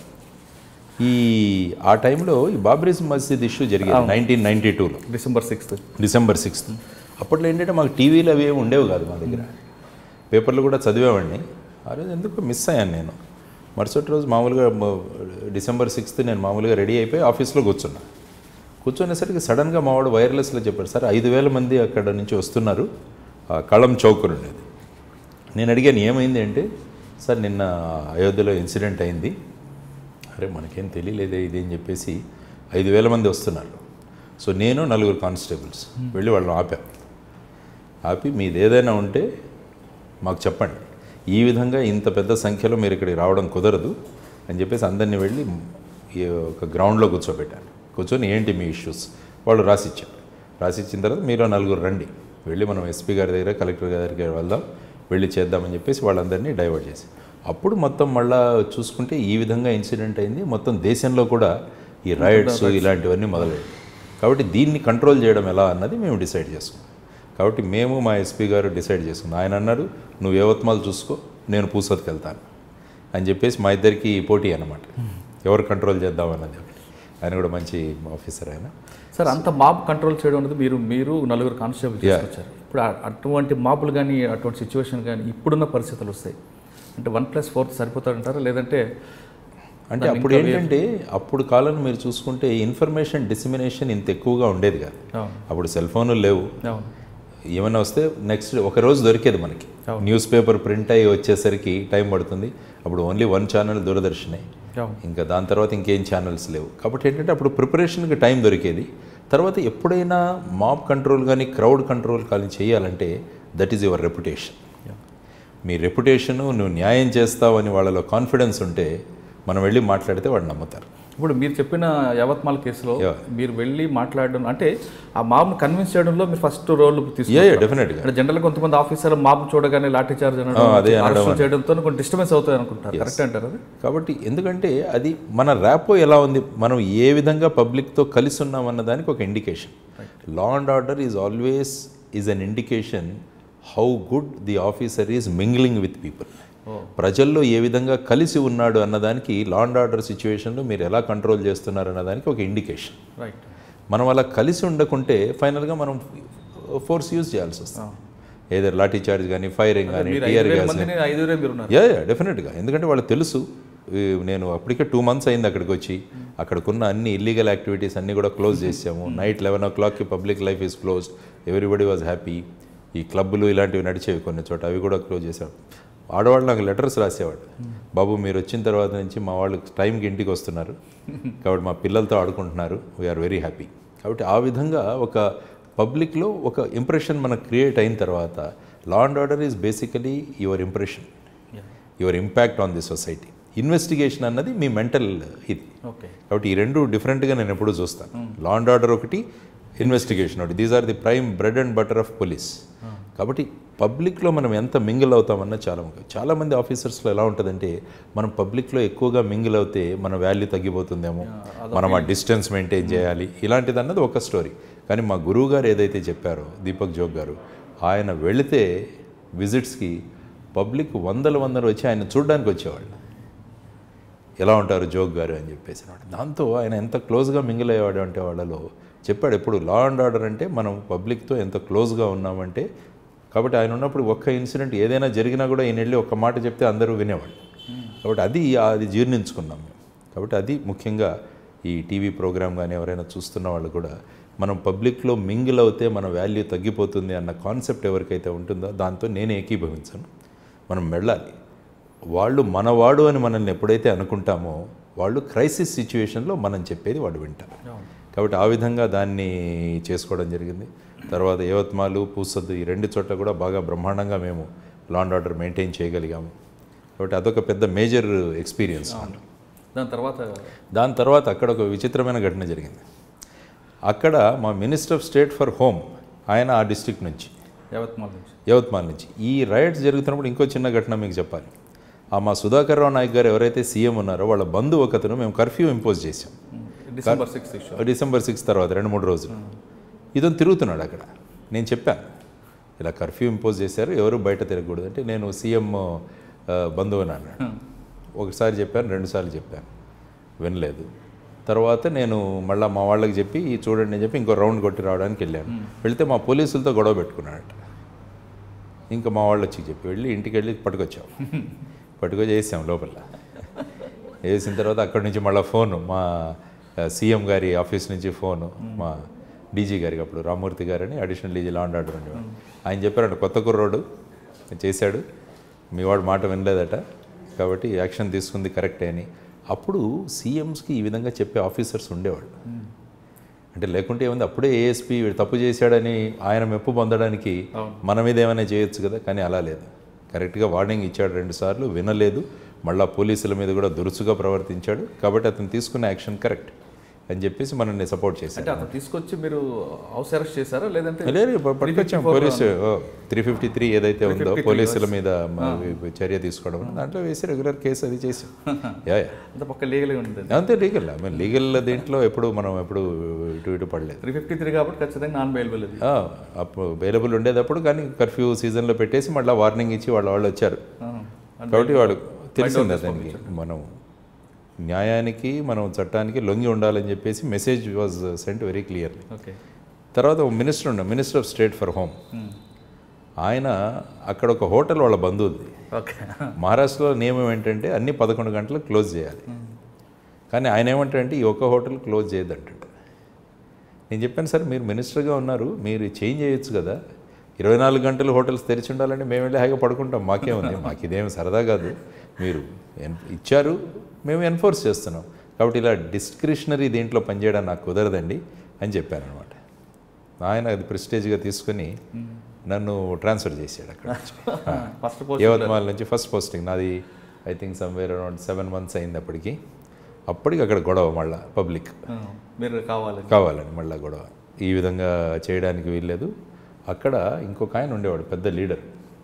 ఈ ఆ టైంలో ఈ బాబ్రీస్ మస్జిద్ ఇష్యూ జరిగింది నైన్టీన్ నైన్టీ టూలో డిసెంబర్ సిక్స్త్ డిసెంబర్ సిక్స్త్ అప్పట్లో ఏంటంటే మాకు టీవీలు అవి ఏమి ఉండేవి కాదు మా దగ్గర పేపర్లు కూడా చదివేవాడిని ఆ రోజు ఎందుకు మిస్ అయ్యాను నేను మరుసటి రోజు మామూలుగా మ- డిసెంబర్ సిక్స్త్ నేను మామూలుగా రెడీ అయిపోయి ఆఫీస్లో కూర్చున్నా కూర్చునేసరికి సడన్గా మావాడు వైర్లెస్లో చెప్పారు సార్ ఐదు వేల మంది అక్కడ నుంచి వస్తున్నారు ఆ కళం చౌక్ ఉండేది నేను అడిగాను ఏమైంది అంటే సార్ నిన్న అయోధ్యలో ఇన్సిడెంట్ అయింది అరే మనకేం తెలియలేదే ఇది అని చెప్పేసి ఐదు వేల మంది వస్తున్నారు సో నేను నలుగురు కానిస్టేబుల్స్ వెళ్ళి వాళ్ళని ఆపాం ఆపి మీది ఏదైనా ఉంటే మాకు చెప్పండి ఈ విధంగా ఇంత పెద్ద సంఖ్యలో మీరు ఇక్కడికి రావడం కుదరదు అని చెప్పేసి అందరినీ వెళ్ళి ఈ ఒక గ్రౌండ్లో కూర్చోబెట్టాను కూర్చొని ఏంటి మీ ఇష్యూస్ వాళ్ళు రాసిచ్చారు రాసిచ్చిన తర్వాత మీలో నలుగురు రండి వెళ్ళి మనం ఎస్పీ గారి దగ్గర కలెక్టర్ గారి దగ్గర వెళ్దాం వెళ్ళి చేద్దామని చెప్పేసి వాళ్ళందరినీ డైవర్ట్ చేసి అప్పుడు మొత్తం మళ్ళా చూసుకుంటే ఈ విధంగా ఇన్సిడెంట్ అయింది మొత్తం దేశంలో కూడా ఈ రైడ్స్ ఇలాంటివన్నీ మొదలయ్యాయి కాబట్టి దీన్ని కంట్రోల్ చేయడం ఎలా అన్నది మేము డిసైడ్ చేసుకున్నాం కాబట్టి మేము మా ఎస్పీ గారు డిసైడ్ చేసుకున్నాం ఆయన అన్నారు నువ్వు యవత్మాలు చూసుకో నేను పూసత్కి వెళ్తాను అని చెప్పేసి మా ఇద్దరికి పోటీ అనమాట ఎవరు కంట్రోల్ చేద్దాం అన్నది ఒకటి ఆయన కూడా మంచి ఆఫీసర్ ఆయన సార్ అంత మాబ్ కంట్రోల్ చేయడం అనేది మీరు మీరు నలుగురు కానిస్టేబుల్ తీసుకొచ్చారు ఇప్పుడు ఆ- అటువంటి మాపులు కానీ అటువంటి సిచ్యువేషన్ కానీ ఇప్పుడున్న పరిస్థితులు వస్తాయి అంటే వన్ ప్లస్ ఫోర్ సరిపోతారంటారా లేదంటే అంటే అప్పుడు ఏంటంటే అప్పుడు కాలంలో మీరు చూసుకుంటే ఇన్ఫర్మేషన్ డిసిమినేషన్ ఇంత ఎక్కువగా ఉండేది కాదు అవును అప్పుడు సెల్ ఫోన్లు లేవు అవును ఏమైనా వస్తే నెక్స్ట్ ఒక రోజు దొరికేది మనకి న్యూస్ పేపర్ ప్రింట్ అయ్యి వచ్చేసరికి టైం పడుతుంది అప్పుడు ఓన్లీ వన్ ఛానల్ దూరదర్శనే అవును ఇంకా దాని తర్వాత ఇంకేం ఛానల్స్ లేవు కాబట్టి ఏంటంటే అప్పుడు ప్రిపరేషన్కి టైం దొరికేది తర్వాత ఎప్పుడైనా మాబ్ కంట్రోల్ కానీ క్రౌడ్ కంట్రోల్ కానీ చేయాలంటే దట్ ఈజ్ యువర్ రెప్యుటేషన్ మీ రెప్యుటేషను నువ్వు న్యాయం చేస్తావని వాళ్ళలో కాన్ఫిడెన్స్ ఉంటే మనం వెళ్ళి మాట్లాడితే వాళ్ళు నమ్ముతారు ఇప్పుడు మీరు చెప్పిన యావత్మాల్ కేసులో Yeah. మీరు వెళ్ళి మాట్లాడడం అంటే ఆ మాబ్ను కన్విన్స్ చేయడంలో మీరు ఫస్ట్ రోల్ ఏ తీసుకున్నారు డెఫినెట్గా అంటే జనరల్ కొంతమంది ఆఫీసర్ మాబ్ చూడగానే లాఠీ చార్జ్ అనడం ఆ, అదే అనడం అరెస్టులు చేయడంతో కొంచెం డిస్టర్బెన్స్ అవుతాయి అనుకుంటారు కరెక్ట్ అంటారు అది కాబట్టి ఎందుకంటే అది మన ర్యాపో ఎలా ఉంది మనం ఏ విధంగా పబ్లిక్తో కలిసి ఉన్నాం అన్న దానికి ఒక indication law and order is always is an indication how good the officer is mingling with people ప్రజల్లో ఏ విధంగా కలిసి ఉన్నాడు అన్నదానికి లా అండ్ ఆర్డర్ సిచ్యువేషన్లో మీరు ఎలా కంట్రోల్ చేస్తున్నారు అన్నదానికి ఒక ఇండికేషన్ రైట్ మనం అలా కలిసి ఉండకుంటే ఫైనల్గా మనం ఫోర్స్ యూజ్ చేయాల్సి వస్తుంది ఏదో లాఠీ చార్జ్ కానీ ఫైరింగ్ కానీ మీరు ఐదు టియర్ వేల గ్యాస్ మందిని ఐదు వేల మీరు ఉన్నారు యా యా డెఫినెట్గా ఎందుకంటే వాళ్ళకి తెలుసు ఈ నేను అప్పటికే టూ మంత్స్ అయింది అక్కడికి వచ్చి అక్కడికున్న అన్ని ఇల్లీగల్ యాక్టివిటీస్ అన్నీ కూడా క్లోజ్ చేసాము నైట్ లెవెన్ ఓ క్లాక్కి public life is closed everybody was happy ఈ క్లబ్బులు ఇలాంటివి నడిచేవి కొన్ని చోట అవి కూడా క్లోజ్ చేసాం ఆడవాళ్ళు నాకు లెటర్స్ రాసేవాడు బాబు మీరు వచ్చిన తర్వాత నుంచి మా వాళ్ళు టైంకి ఇంటికి వస్తున్నారు కాబట్టి మా పిల్లలతో ఆడుకుంటున్నారు వీఆర్ వెరీ హ్యాపీ కాబట్టి ఆ విధంగా ఒక పబ్లిక్లో ఒక ఇంప్రెషన్ మనకు క్రియేట్ అయిన తర్వాత law and order is basically your impression your impact on the society investigation అన్నది మీ మెంటల్ ఇది ఓకే కాబట్టి ఈ రెండు డిఫరెంట్గా నేను ఎప్పుడూ చూస్తాను లా అండ్ ఆర్డర్ ఒకటి ఇన్వెస్టిగేషన్ ఒకటి these are the prime bread and butter of police కాబట్టి పబ్లిక్లో మనం ఎంత మింగిల్ అవుతామన్న చాలా ముఖ్యం చాలామంది ఆఫీసర్స్లో ఎలా ఉంటుందంటే మనం పబ్లిక్లో ఎక్కువగా మింగిల్ అవుతే మన వాల్యూ తగ్గిపోతుందేమో మనం ఆ డిస్టెన్స్ మెయింటైన్ చేయాలి ఇలాంటిది అన్నది ఒక స్టోరీ కానీ మా గురువు గారు ఏదైతే చెప్పారో దీపక్ జోగ్ గారు ఆయన వెళితే విజిట్స్కి పబ్లిక్ వందల వందలు వచ్చి ఆయన చూడడానికి వచ్చేవాళ్ళు ఎలా ఉంటారు జోగ్ గారు అని చెప్పేసి అన్నమాట. దాంతో ఆయన ఎంత క్లోజ్గా మింగిల్ అయ్యేవాడు అంటే వాళ్ళలో చెప్పాడు ఎప్పుడు లా అండ్ ఆర్డర్ అంటే మనం పబ్లిక్తో ఎంత క్లోజ్గా ఉన్నామంటే కాబట్టి ఆయన ఉన్నప్పుడు ఒక్క ఇన్సిడెంట్ ఏదైనా జరిగినా కూడా ఈయన వెళ్ళి ఒక్క మాట చెప్తే అందరూ వినేవాళ్ళు కాబట్టి అది అది జీర్ణించుకున్నాం మేము కాబట్టి అది ముఖ్యంగా ఈ టీవీ ప్రోగ్రామ్ కానీ ఎవరైనా చూస్తున్న వాళ్ళు కూడా మనం పబ్లిక్లో మింగిల్ అవుతే మన వాల్యూ తగ్గిపోతుంది అన్న కాన్సెప్ట్ ఎవరికైతే ఉంటుందో దాంతో నేను ఏకీభవించను మనం వెళ్ళాలి వాళ్ళు మనవాడు అని మనల్ని ఎప్పుడైతే అనుకుంటామో వాళ్ళు క్రైసిస్ సిచ్యువేషన్లో మనం చెప్పేది వాడు వింటారు కాబట్టి ఆ విధంగా దాన్ని చేసుకోవడం జరిగింది తర్వాత యవత్మాలు పూసద్దు ఈ రెండు చోట్ల కూడా బాగా బ్రహ్మాండంగా మేము లా అండ్ ఆర్డర్ మెయింటైన్ చేయగలిగాము కాబట్టి అదొక పెద్ద మేజర్ ఎక్స్పీరియన్స్ దాని తర్వాత దాని తర్వాత అక్కడ ఒక విచిత్రమైన ఘటన జరిగింది అక్కడ మా minister of state for home ఆయన ఆ డిస్ట్రిక్ట్ నుంచి యావత్మాల్ నుంచి యవత్మాల్ నుంచి ఈ రైట్స్ జరుగుతున్నప్పుడు ఇంకో చిన్న ఘటన మీకు చెప్పాలి ఆ మా సుధాకర్ రావు నాయక్ గారు ఎవరైతే సీఎం ఉన్నారో వాళ్ళ బంధువు ఒకతను మేము కర్ఫ్యూ ఇంపోజ్ చేసాం December sixth issue December six తర్వాత రెండు మూడు రోజులు ఇతను తిరుగుతున్నాడు అక్కడ నేను చెప్పాను ఇలా కర్ఫ్యూ ఇంపోజ్ చేశారు ఎవరు బయట తిరగకూడదు అంటే నేను సీఎం బంధువుని అన్నాడు ఒకసారి చెప్పాను రెండుసార్లు చెప్పాను వినలేదు తర్వాత నేను మళ్ళీ మా వాళ్ళకి చెప్పి చూడండి అని చెప్పి ఇంకో రౌండ్ కొట్టి రావడానికి వెళ్ళాను వెళ్తే మా పోలీసులతో గొడవ పెట్టుకున్నాడట ఇంకా మా వాళ్ళు వచ్చి చెప్పి వెళ్ళి ఇంటికి వెళ్ళి పట్టుకొచ్చాం పట్టుకొచ్చి వేసాం లోపల వేసిన తర్వాత అక్కడి నుంచి మళ్ళీ ఫోను మా సీఎం గారి ఆఫీస్ నుంచి ఫోను మా డీజీ గారికి అప్పుడు రామూర్తి గారని additional DG law and order ఉండేవాడు ఆయన చెప్పారంట కొత్త కుర్రోడు చేశాడు మీ వాడు మాట వినలేదట కాబట్టి యాక్షన్ తీసుకుంది కరెక్టే అని అప్పుడు సీఎంస్కి ఈ విధంగా చెప్పే ఆఫీసర్స్ ఉండేవాళ్ళు అంటే లేకుంటే ఏముంది అప్పుడే ఏఎస్పీ వీడు తప్పు చేశాడని ఆయన మెప్పు పొందడానికి మన మీద ఏమైనా చేయొచ్చు కదా కానీ అలా లేదు కరెక్ట్గా వార్నింగ్ ఇచ్చాడు రెండు సార్లు వినలేదు మళ్ళా పోలీసుల మీద కూడా దురుసుగా ప్రవర్తించాడు కాబట్టి అతను తీసుకున్న యాక్షన్ కరెక్ట్ అని చెప్పేసి మనల్ని సపోర్ట్ చేశాడు అంటే అతను తీసుకొచ్చి మీరు హౌస్ అరెస్ట్ చేశారా లేదంటే లేదు ప- పట్టుకొచ్చాం పోలీసు త్రీ ఫిఫ్టీ త్రీ ఏదైతే ఉందో పోలీసుల మీద మ- చర్య తీసుకోవడం దాంట్లో వేసి రెగ్యులర్ కేసు అది చేసాం యా యా. అంత పక్క లీగల్గా ఉంటుంది అంతే లీగల్ లీగల్ దీంట్లో ఎప్పుడు మనం ఎప్పుడు ఇటు ఇటు పడలేదు త్రీ ఫిఫ్టీ త్రీ కాబట్టి ఖచ్చితంగా నాన్ బెయిలబుల్ అది ఆ, అప్పుడు అవైలబుల్ ఉండేటప్పుడు కానీ కర్ఫ్యూ సీజన్లో పెట్టేసి మళ్ళీ వార్నింగ్ ఇచ్చి వాళ్ళ వాళ్ళు వచ్చారు ఆ, కాబట్టి వాడు తెలిసింది అతనికి మనం న్యాయానికి మనం చట్టానికి లొంగి ఉండాలని చెప్పేసి message was sent very clearly okay తర్వాత ఒక మినిస్టర్ ఉండే minister of state for home ఆయన అక్కడ ఒక హోటల్ వాళ్ళ బంధువులది ఓకే మహారాష్ట్రలో నియమం ఏంటంటే అన్ని పదకొండు గంటలకు క్లోజ్ చేయాలి కానీ ఆయన ఏమంటారంటే ఈ ఒక్క హోటల్ క్లోజ్ చేయొద్దంటాడు నేను చెప్పాను సార్ మీరు మినిస్టర్గా ఉన్నారు మీరు చేంజ్ చేయొచ్చు కదా ఇరవై నాలుగు గంటలు హోటల్స్ తెరిచి ఉండాలంటే మేము వెళ్ళి హాయిగా పడుకుంటాం మాకేముంది మాకు ఇదేం సరదా కాదు మీరు ఎన్- ఇచ్చారు మేము ఎన్ఫోర్స్ చేస్తున్నాం కాబట్టి ఇలా డిస్క్రిషనరీ దీంట్లో పనిచేయడం నాకు కుదరదండి అని చెప్పాను అనమాట ఆయన అది ప్రెస్టేజ్గా తీసుకుని నన్ను ట్రాన్స్ఫర్ చేశాడు అక్కడ నుంచి. ఫస్ట్ పోస్ట్ యవత్మాల్ నుంచి ఫస్ట్ పోస్టింగ్ నాది I think somewhere around seven months అయింది అప్పటికి అప్పటికి అక్కడ గొడవ మళ్ళా పబ్లిక్ మీరు కావాలి కావాలని మళ్ళా గొడవ ఈ విధంగా చేయడానికి వీల్లేదు అక్కడ ఇంకొక ఆయన ఉండేవాడు పెద్ద లీడర్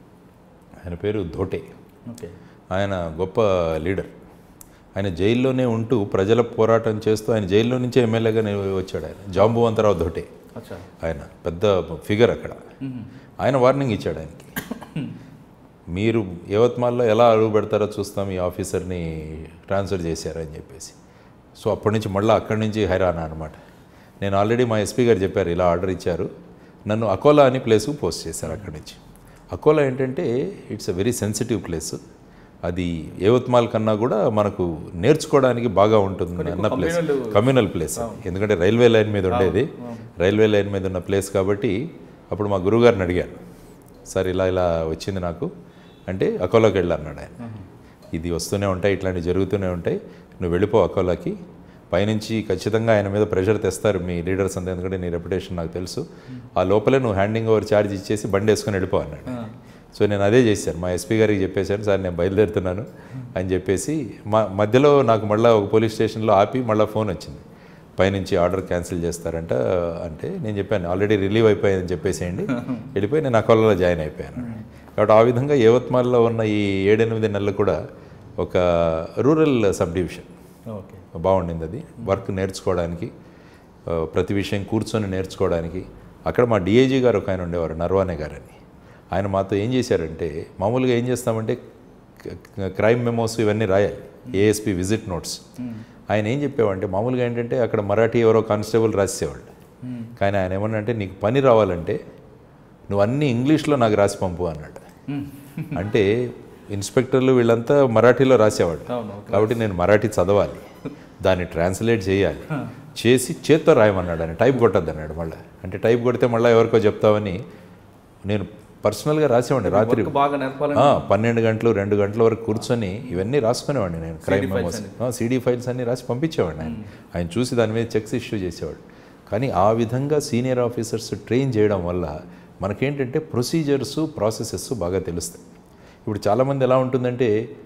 ఆయన పేరు ధోటే ఓకే ఆయన గొప్ప లీడర్ ఆయన జైల్లోనే ఉంటూ ప్రజల పోరాటం చేస్తూ ఆయన జైల్లో నుంచే ఎమ్మెల్యేగా వచ్చాడు ఆయన జాంబువంతరావు ధోటే అచ్చా ఆయన పెద్ద ఫిగర్ అక్కడ ఆయన వార్నింగ్ ఇచ్చాడు ఆయనకి మీరు యవత్మాల్లో ఎలా అడుగు పెడతారో చూస్తాం ఈ ఆఫీసర్ని ట్రాన్స్ఫర్ చేశారని చెప్పేసి సో అప్పటి నుంచి మళ్ళీ అక్కడి నుంచి హైరానా అనమాట నేను ఆల్రెడీ మా ఎస్పీ గారు చెప్పారు ఇలా ఆర్డర్ ఇచ్చారు నన్ను అకోలా అని ప్లేస్కు పోస్ట్ చేశారు అక్కడి నుంచి అకోలా ఏంటంటే it's a very sensitive place అది యవత్మాల్ కన్నా కూడా మనకు నేర్చుకోవడానికి బాగా ఉంటుంది అన్న ప్లేస్ కమ్యూనల్ ప్లేస్ ఎందుకంటే రైల్వే లైన్ మీద ఉండేది రైల్వే లైన్ మీద ఉన్న ప్లేస్ కాబట్టి అప్పుడు మా గురువుగారిని అడిగాను సార్ ఇలా ఇలా వచ్చింది నాకు అంటే అకోలాకి వెళ్ళి అన్నాడు ఆయన ఇది వస్తూనే ఉంటాయి ఇట్లాంటివి జరుగుతూనే ఉంటాయి నువ్వు వెళ్ళిపో అకోలాకి పైనుంచి ఖచ్చితంగా ఆయన మీద ప్రెషర్ తెస్తారు మీ లీడర్స్ అంతా ఎందుకంటే నీ రెప్యుటేషన్ నాకు తెలుసు ఆ లోపలే నువ్వు హ్యాండింగ్ ఓవర్ ఛార్జ్ ఇచ్చేసి బండి వేసుకొని వెళ్ళిపో అన్నాడు సో నేను అదే చేశాను మా ఎస్పీ గారికి చెప్పేశాను సార్ నేను బయలుదేరుతున్నాను అని చెప్పేసి మా మధ్యలో నాకు మళ్ళీ ఒక పోలీస్ స్టేషన్లో ఆపి మళ్ళీ ఫోన్ వచ్చింది పైనుంచి ఆర్డర్ క్యాన్సిల్ చేస్తారంట అంటే నేను చెప్పాను ఆల్రెడీ రిలీవ్ అయిపోయిందని చెప్పేసేయండి వెళ్ళిపోయి నేను అకోలాలో జాయిన్ అయిపోయాను కాబట్టి ఆ విధంగా యవత్మాల్లో ఉన్న ఈ ఏడెనిమిది నెలలు కూడా ఒక రూరల్ సబ్ డివిజన్ ఓకే బాగుండింది అది వర్క్ నేర్చుకోవడానికి ఆ, ప్రతి విషయం కూర్చొని నేర్చుకోవడానికి అక్కడ మా డిఐజీ గారు ఒక ఆయన ఉండేవారు నర్వానే గారని ఆయన మాతో ఏం చేశారంటే మామూలుగా ఏం చేస్తామంటే క- క్రైమ్ మెమోస్ ఇవన్నీ రాయాలి ఏఎస్పి విజిట్ నోట్స్ ఆయన ఏం చెప్పేవాడంటే మామూలుగా ఏంటంటే అక్కడ మరాఠీ ఎవరో కానిస్టేబుల్ రాసేవాళ్ళు కానీ ఆయన ఏమన్నా అంటే నీకు పని రావాలంటే నువ్వు అన్ని ఇంగ్లీష్లో నాకు రాసి పంపు అన్నాడు అంటే ఇన్స్పెక్టర్లు వీళ్ళంతా మరాఠీలో రాసేవాడు అవును కాబట్టి నేను మరాఠీ చదవాలి దాన్ని ట్రాన్స్లేట్ చేయాలి చేసి చేత్తో రాయమన్నాడు ఆయన టైప్ కొట్టద్దు అన్నాడు మళ్ళీ అంటే టైప్ కొడితే మళ్ళీ ఎవరికో చెప్తావని నేను పర్సనల్గా రాసేవాడిని రాత్రి వర్క్ బాగా నేర్పాలని ఆ, పన్నెండు గంటలు రెండు గంటల వరకు కూర్చొని ఇవన్నీ రాసుకునేవాడిని నేను క్రైమ్ మెమోస్ సిడీ ఫైల్స్ అన్ని రాసి పంపించేవాడిని ఆయన ఆయన చూసి దాని మీద చెక్స్ ఇష్యూ చేసేవాడు కానీ ఆ విధంగా సీనియర్ ఆఫీసర్స్ ట్రైన్ చేయడం వల్ల మనకేంటంటే ప్రొసీజర్స్ ప్రాసెసెస్ బాగా తెలుస్తాయి ఇప్పుడు చాలామంది ఎలా ఉంటుందంటే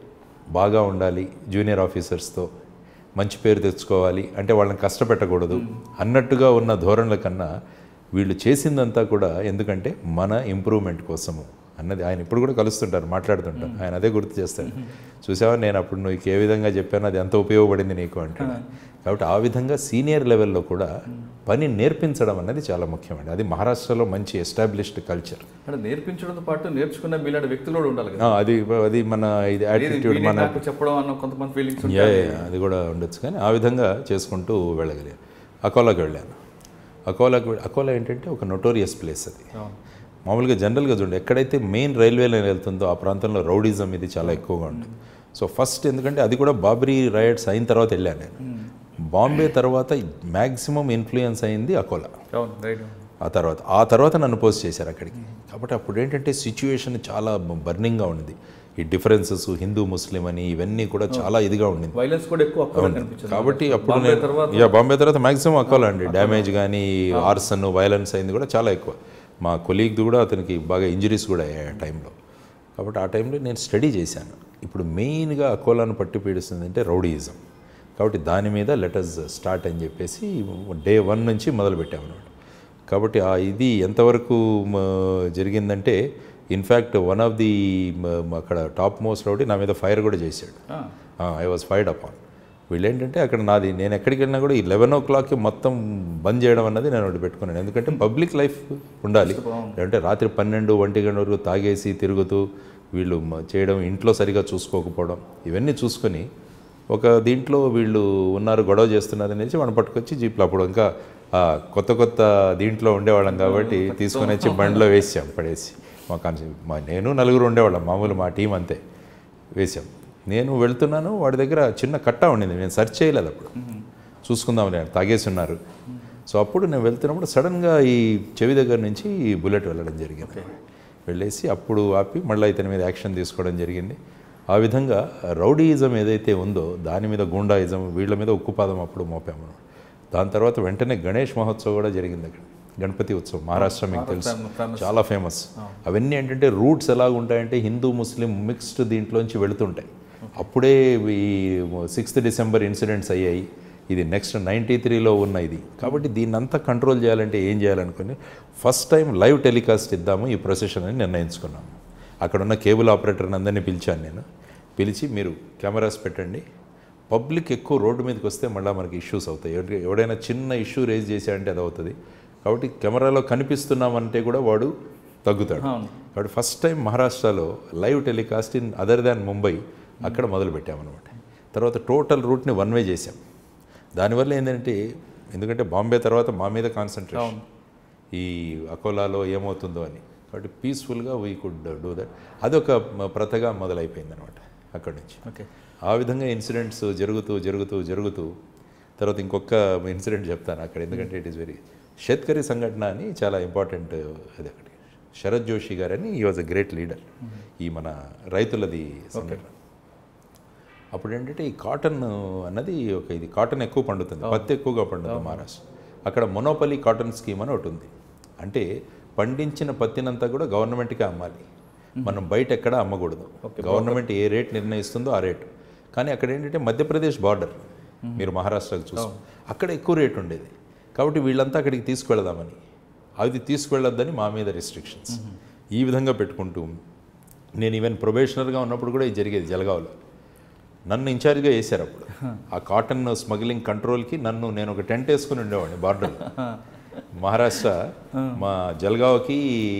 బాగా ఉండాలి జూనియర్ ఆఫీసర్స్తో మంచి పేరు తెచ్చుకోవాలి అంటే వాళ్ళని కష్టపెట్టకూడదు అన్నట్టుగా ఉన్న ధోరణుల కన్నా వీళ్ళు చేసిందంతా కూడా ఎందుకంటే మన ఇంప్రూవ్మెంట్ కోసము అన్నది ఆయన ఇప్పుడు కూడా కలుస్తుంటారు మాట్లాడుతుంటారు ఆయన అదే గుర్తు చేస్తాడు చూసావా నేను అప్పుడు నీకు ఏ విధంగా చెప్పాను అది ఎంత ఉపయోగపడింది నీకు అంటాడు కాబట్టి ఆ విధంగా సీనియర్ లెవెల్లో కూడా పని నేర్పించడం అన్నది చాలా ముఖ్యమండి అది మహారాష్ట్రలో మంచి ఎస్టాబ్లిష్డ్ కల్చర్ అంటే నేర్పించడంతో పాటు నేర్చుకున్న మీలాంటి వ్యక్తులు కూడా ఉండాలి కదా అది అది మన ఇది యాటిట్యూడ్ వీడి మన నాకు చెప్పడం అన్న కొంతమంది ఫీలింగ్స్ యా, యా, యా, అది కూడా ఉండొచ్చు కానీ ఆ విధంగా చేసుకుంటూ వెళ్ళగలిగాను అకోలాకి వెళ్ళాను అకోలాకి వెళ్- అకోలా ఏంటంటే ఒక నొటోరియస్ ప్లేస్ అది మామూలుగా జనరల్గా చూడండి ఎక్కడైతే మెయిన్ రైల్వే లైన్ వెళ్తుందో ఆ ప్రాంతంలో రౌడిజం ఇది చాలా ఎక్కువగా ఉంటుంది సో ఫస్ట్ ఎందుకంటే అది కూడా బాబ్రీ రైట్స్ అయిన తర్వాత వెళ్ళాను నేను బాంబే తర్వాత మ్యాక్సిమం ఇన్ఫ్లుయెన్స్ అయింది అకోలా అవును రైట్ ఆ తర్వాత ఆ తర్వాత నన్ను పోస్ట్ చేశారు అక్కడికి కాబట్టి అప్పుడు ఏంటంటే సిచ్యువేషన్ చాలా బర్నింగ్గా ఉంది ఈ డిఫరెన్సెస్ హిందూ ముస్లిం అని ఇవన్నీ కూడా చాలా ఇదిగా ఉండింది వైలెన్స్ కూడా ఎక్కువ అక్కడ కనిపించింది కాబట్టి అప్పుడు బాంబే నేను తర్వాత యా బాంబే తర్వాత మాక్సిమం అక్కలా అండి డ్యామేజ్ కానీ ఆర్సన్ వైలెన్స్ అయింది కూడా చాలా ఎక్కువ మా కొలీగ్ది కూడా అతనికి బాగా ఇంజరీస్ కూడా అయ్యాయి ఆ టైంలో కాబట్టి ఆ టైంలో నేను స్టడీ చేశాను ఇప్పుడు మెయిన్గా అకోలాను పట్టి పీడిస్తుంది అంటే రౌడీయిజం కాబట్టి దాని మీద లెటర్స్ స్టార్ట్ అని చెప్పేసి డే వన్ నుంచి మొదలు పెట్టామన్నమాట కాబట్టి ఆ ఇది ఎంతవరకు మ, జరిగిందంటే ఇన్ఫ్యాక్ట్ వన్ ఆఫ్ ది అక్కడ టాప్ మోస్ట్ రౌడీ నా మీద ఫైర్ కూడా చేశాడు ఐ వాజ్ ఫైర్డ్ అపాన్ వీళ్ళు ఏంటంటే అక్కడ నాది నేను ఎక్కడికి వెళ్ళినా కూడా ఈ లెవెన్ ఓ క్లాక్కి మొత్తం బంద్ చేయడం అన్నది నేను ఒకటి పెట్టుకున్నాను ఎందుకంటే పబ్లిక్ లైఫ్ ఉండాలి అంటే రాత్రి పన్నెండు ఒంటి గంట వరకు తాగేసి తిరుగుతూ వీళ్ళు మ- చేయడం ఇంట్లో సరిగా చూసుకోకపోవడం ఇవన్నీ చూసుకొని ఒక దీంట్లో వీళ్ళు ఉన్నారు గొడవ చేస్తున్నారు అనేసి మనం పట్టుకొచ్చి జీప్లో అప్పుడు ఇంకా ఆ, కొత్త కొత్త దీంట్లో ఉండేవాళ్ళం కాబట్టి తీసుకొని వచ్చి బండిలో వేసాం పడేసి మా కాన్సెప్ట్ మా నేను నలుగురు ఉండేవాళ్ళం మామూలు మా టీం అంతే వేసాం నేను వెళ్తున్నాను వాడి దగ్గర చిన్న కట్ట ఉండింది నేను సెర్చ్ చేయలేదు అప్పుడు చూసుకుందామని ఆయన తాగేసి ఉన్నారు సో అప్పుడు నేను వెళ్తున్నప్పుడు సడన్గా ఈ చెవి దగ్గర నుంచి ఈ బుల్లెట్ వెళ్ళడం జరిగింది వెళ్ళేసి అప్పుడు ఆపి మళ్ళీ ఇతని మీద యాక్షన్ తీసుకోవడం జరిగింది ఆ విధంగా రౌడీయిజం ఏదైతే ఉందో దాని మీద గూండాయిజం వీళ్ళ మీద ఉక్కుపాదం అప్పుడు మోపాము దాని తర్వాత వెంటనే గణేష్ మహోత్సవం కూడా జరిగింది అక్కడ గణపతి ఉత్సవం మహారాష్ట్ర మీకు తెలుసు చాలా ఫేమస్ అవన్నీ ఏంటంటే రూట్స్ ఎలా ఉంటాయంటే హిందూ ముస్లిం మిక్స్డ్ దీంట్లోంచి వెళుతుంటాయి అప్పుడే ఈ సిక్స్త్ డిసెంబర్ ఇన్సిడెంట్స్ అయ్యాయి ఇది నెక్స్ట్ నైంటీ త్రీలో ఉన్న ఇది కాబట్టి దీన్ని అంతా కంట్రోల్ చేయాలంటే ఏం చేయాలనుకుని ఫస్ట్ టైం లైవ్ టెలికాస్ట్ ఇద్దాము ఈ ప్రొసెషన్ అని నిర్ణయించుకున్నాము అక్కడ ఉన్న కేబుల్ ఆపరేటర్ని అందరినీ పిలిచాను నేను పిలిచి మీరు కెమెరాస్ పెట్టండి పబ్లిక్ ఎక్కువ రోడ్డు మీదకి వస్తే మళ్ళీ మనకి ఇష్యూస్ అవుతాయి ఎవరి- ఎవడైనా చిన్న ఇష్యూ రేజ్ చేశాడంటే అది అవుతుంది కాబట్టి కెమెరాలో కనిపిస్తున్నామంటే కూడా వాడు తగ్గుతాడు కాబట్టి ఫస్ట్ టైం మహారాష్ట్రలో live telecast in other than Mumbai అక్కడ మొదలు పెట్టామన్నమాట తర్వాత టోటల్ రూట్ని వన్ వే చేసాం దానివల్ల ఏంటంటే ఎందుకంటే బాంబే తర్వాత మా మీద కాన్సన్ట్రేషన్ ఈ అకోలాలో ఏమవుతుందో అని కాబట్టి పీస్ఫుల్గా వీ కుడ్ డూ దట్ అదొక మ- ప్రథగా మొదలైపోయింది అనమాట అక్కడి నుంచి ఓకే ఆ విధంగా ఇన్సిడెంట్స్ జరుగుతూ జరుగుతూ జరుగుతూ తర్వాత ఇంకొక ఇన్సిడెంట్ చెప్తాను అక్కడ ఎందుకంటే ఇట్ ఈస్ వెరీ షేత్కరీ సంఘటన అని చాలా ఇంపార్టెంట్ అది అక్కడ శరత్ జోషి గారని ఈ వాజ్ అ గ్రేట్ లీడర్ ఈ మన రైతులది సంఘటన అప్పుడు ఏంటంటే ఈ కాటన్ అన్నది ఒక ఇది కాటన్ ఎక్కువ పండుతుంది పత్తి ఎక్కువగా పండుతుంది మహారాష్ట్ర అక్కడ మొనోపలి కాటన్ స్కీమ్ అని ఒకటి ఉంది అంటే పండించిన పత్తినంతా కూడా గవర్నమెంట్కే అమ్మాలి మనం బయట ఎక్కడ అమ్మకూడదు గవర్నమెంట్ ఏ రేట్ నిర్ణయిస్తుందో ఆ రేటు కానీ అక్కడ ఏంటంటే మధ్యప్రదేశ్ బార్డర్ మీరు మహారాష్ట్రకు చూసి అక్కడ ఎక్కువ రేట్ ఉండేది కాబట్టి వీళ్ళంతా అక్కడికి తీసుకువెళదామని అది తీసుకువెళ్ళొద్దని మా మీద రిస్ట్రిక్షన్స్ ఈ విధంగా పెట్టుకుంటూ నేను ఈవెన్ ప్రొబేషనర్గా ఉన్నప్పుడు కూడా ఇది జరిగేది జలగావ్లో నన్ను ఇన్ఛార్జ్గా వేశారు అప్పుడు ఆ కాటన్ స్మగ్లింగ్ కంట్రోల్కి నన్ను నేను ఒక టెంట్ వేసుకుని ఉండేవాడిని బార్డర్ మహారాష్ట్ర మా జల్గావ్కి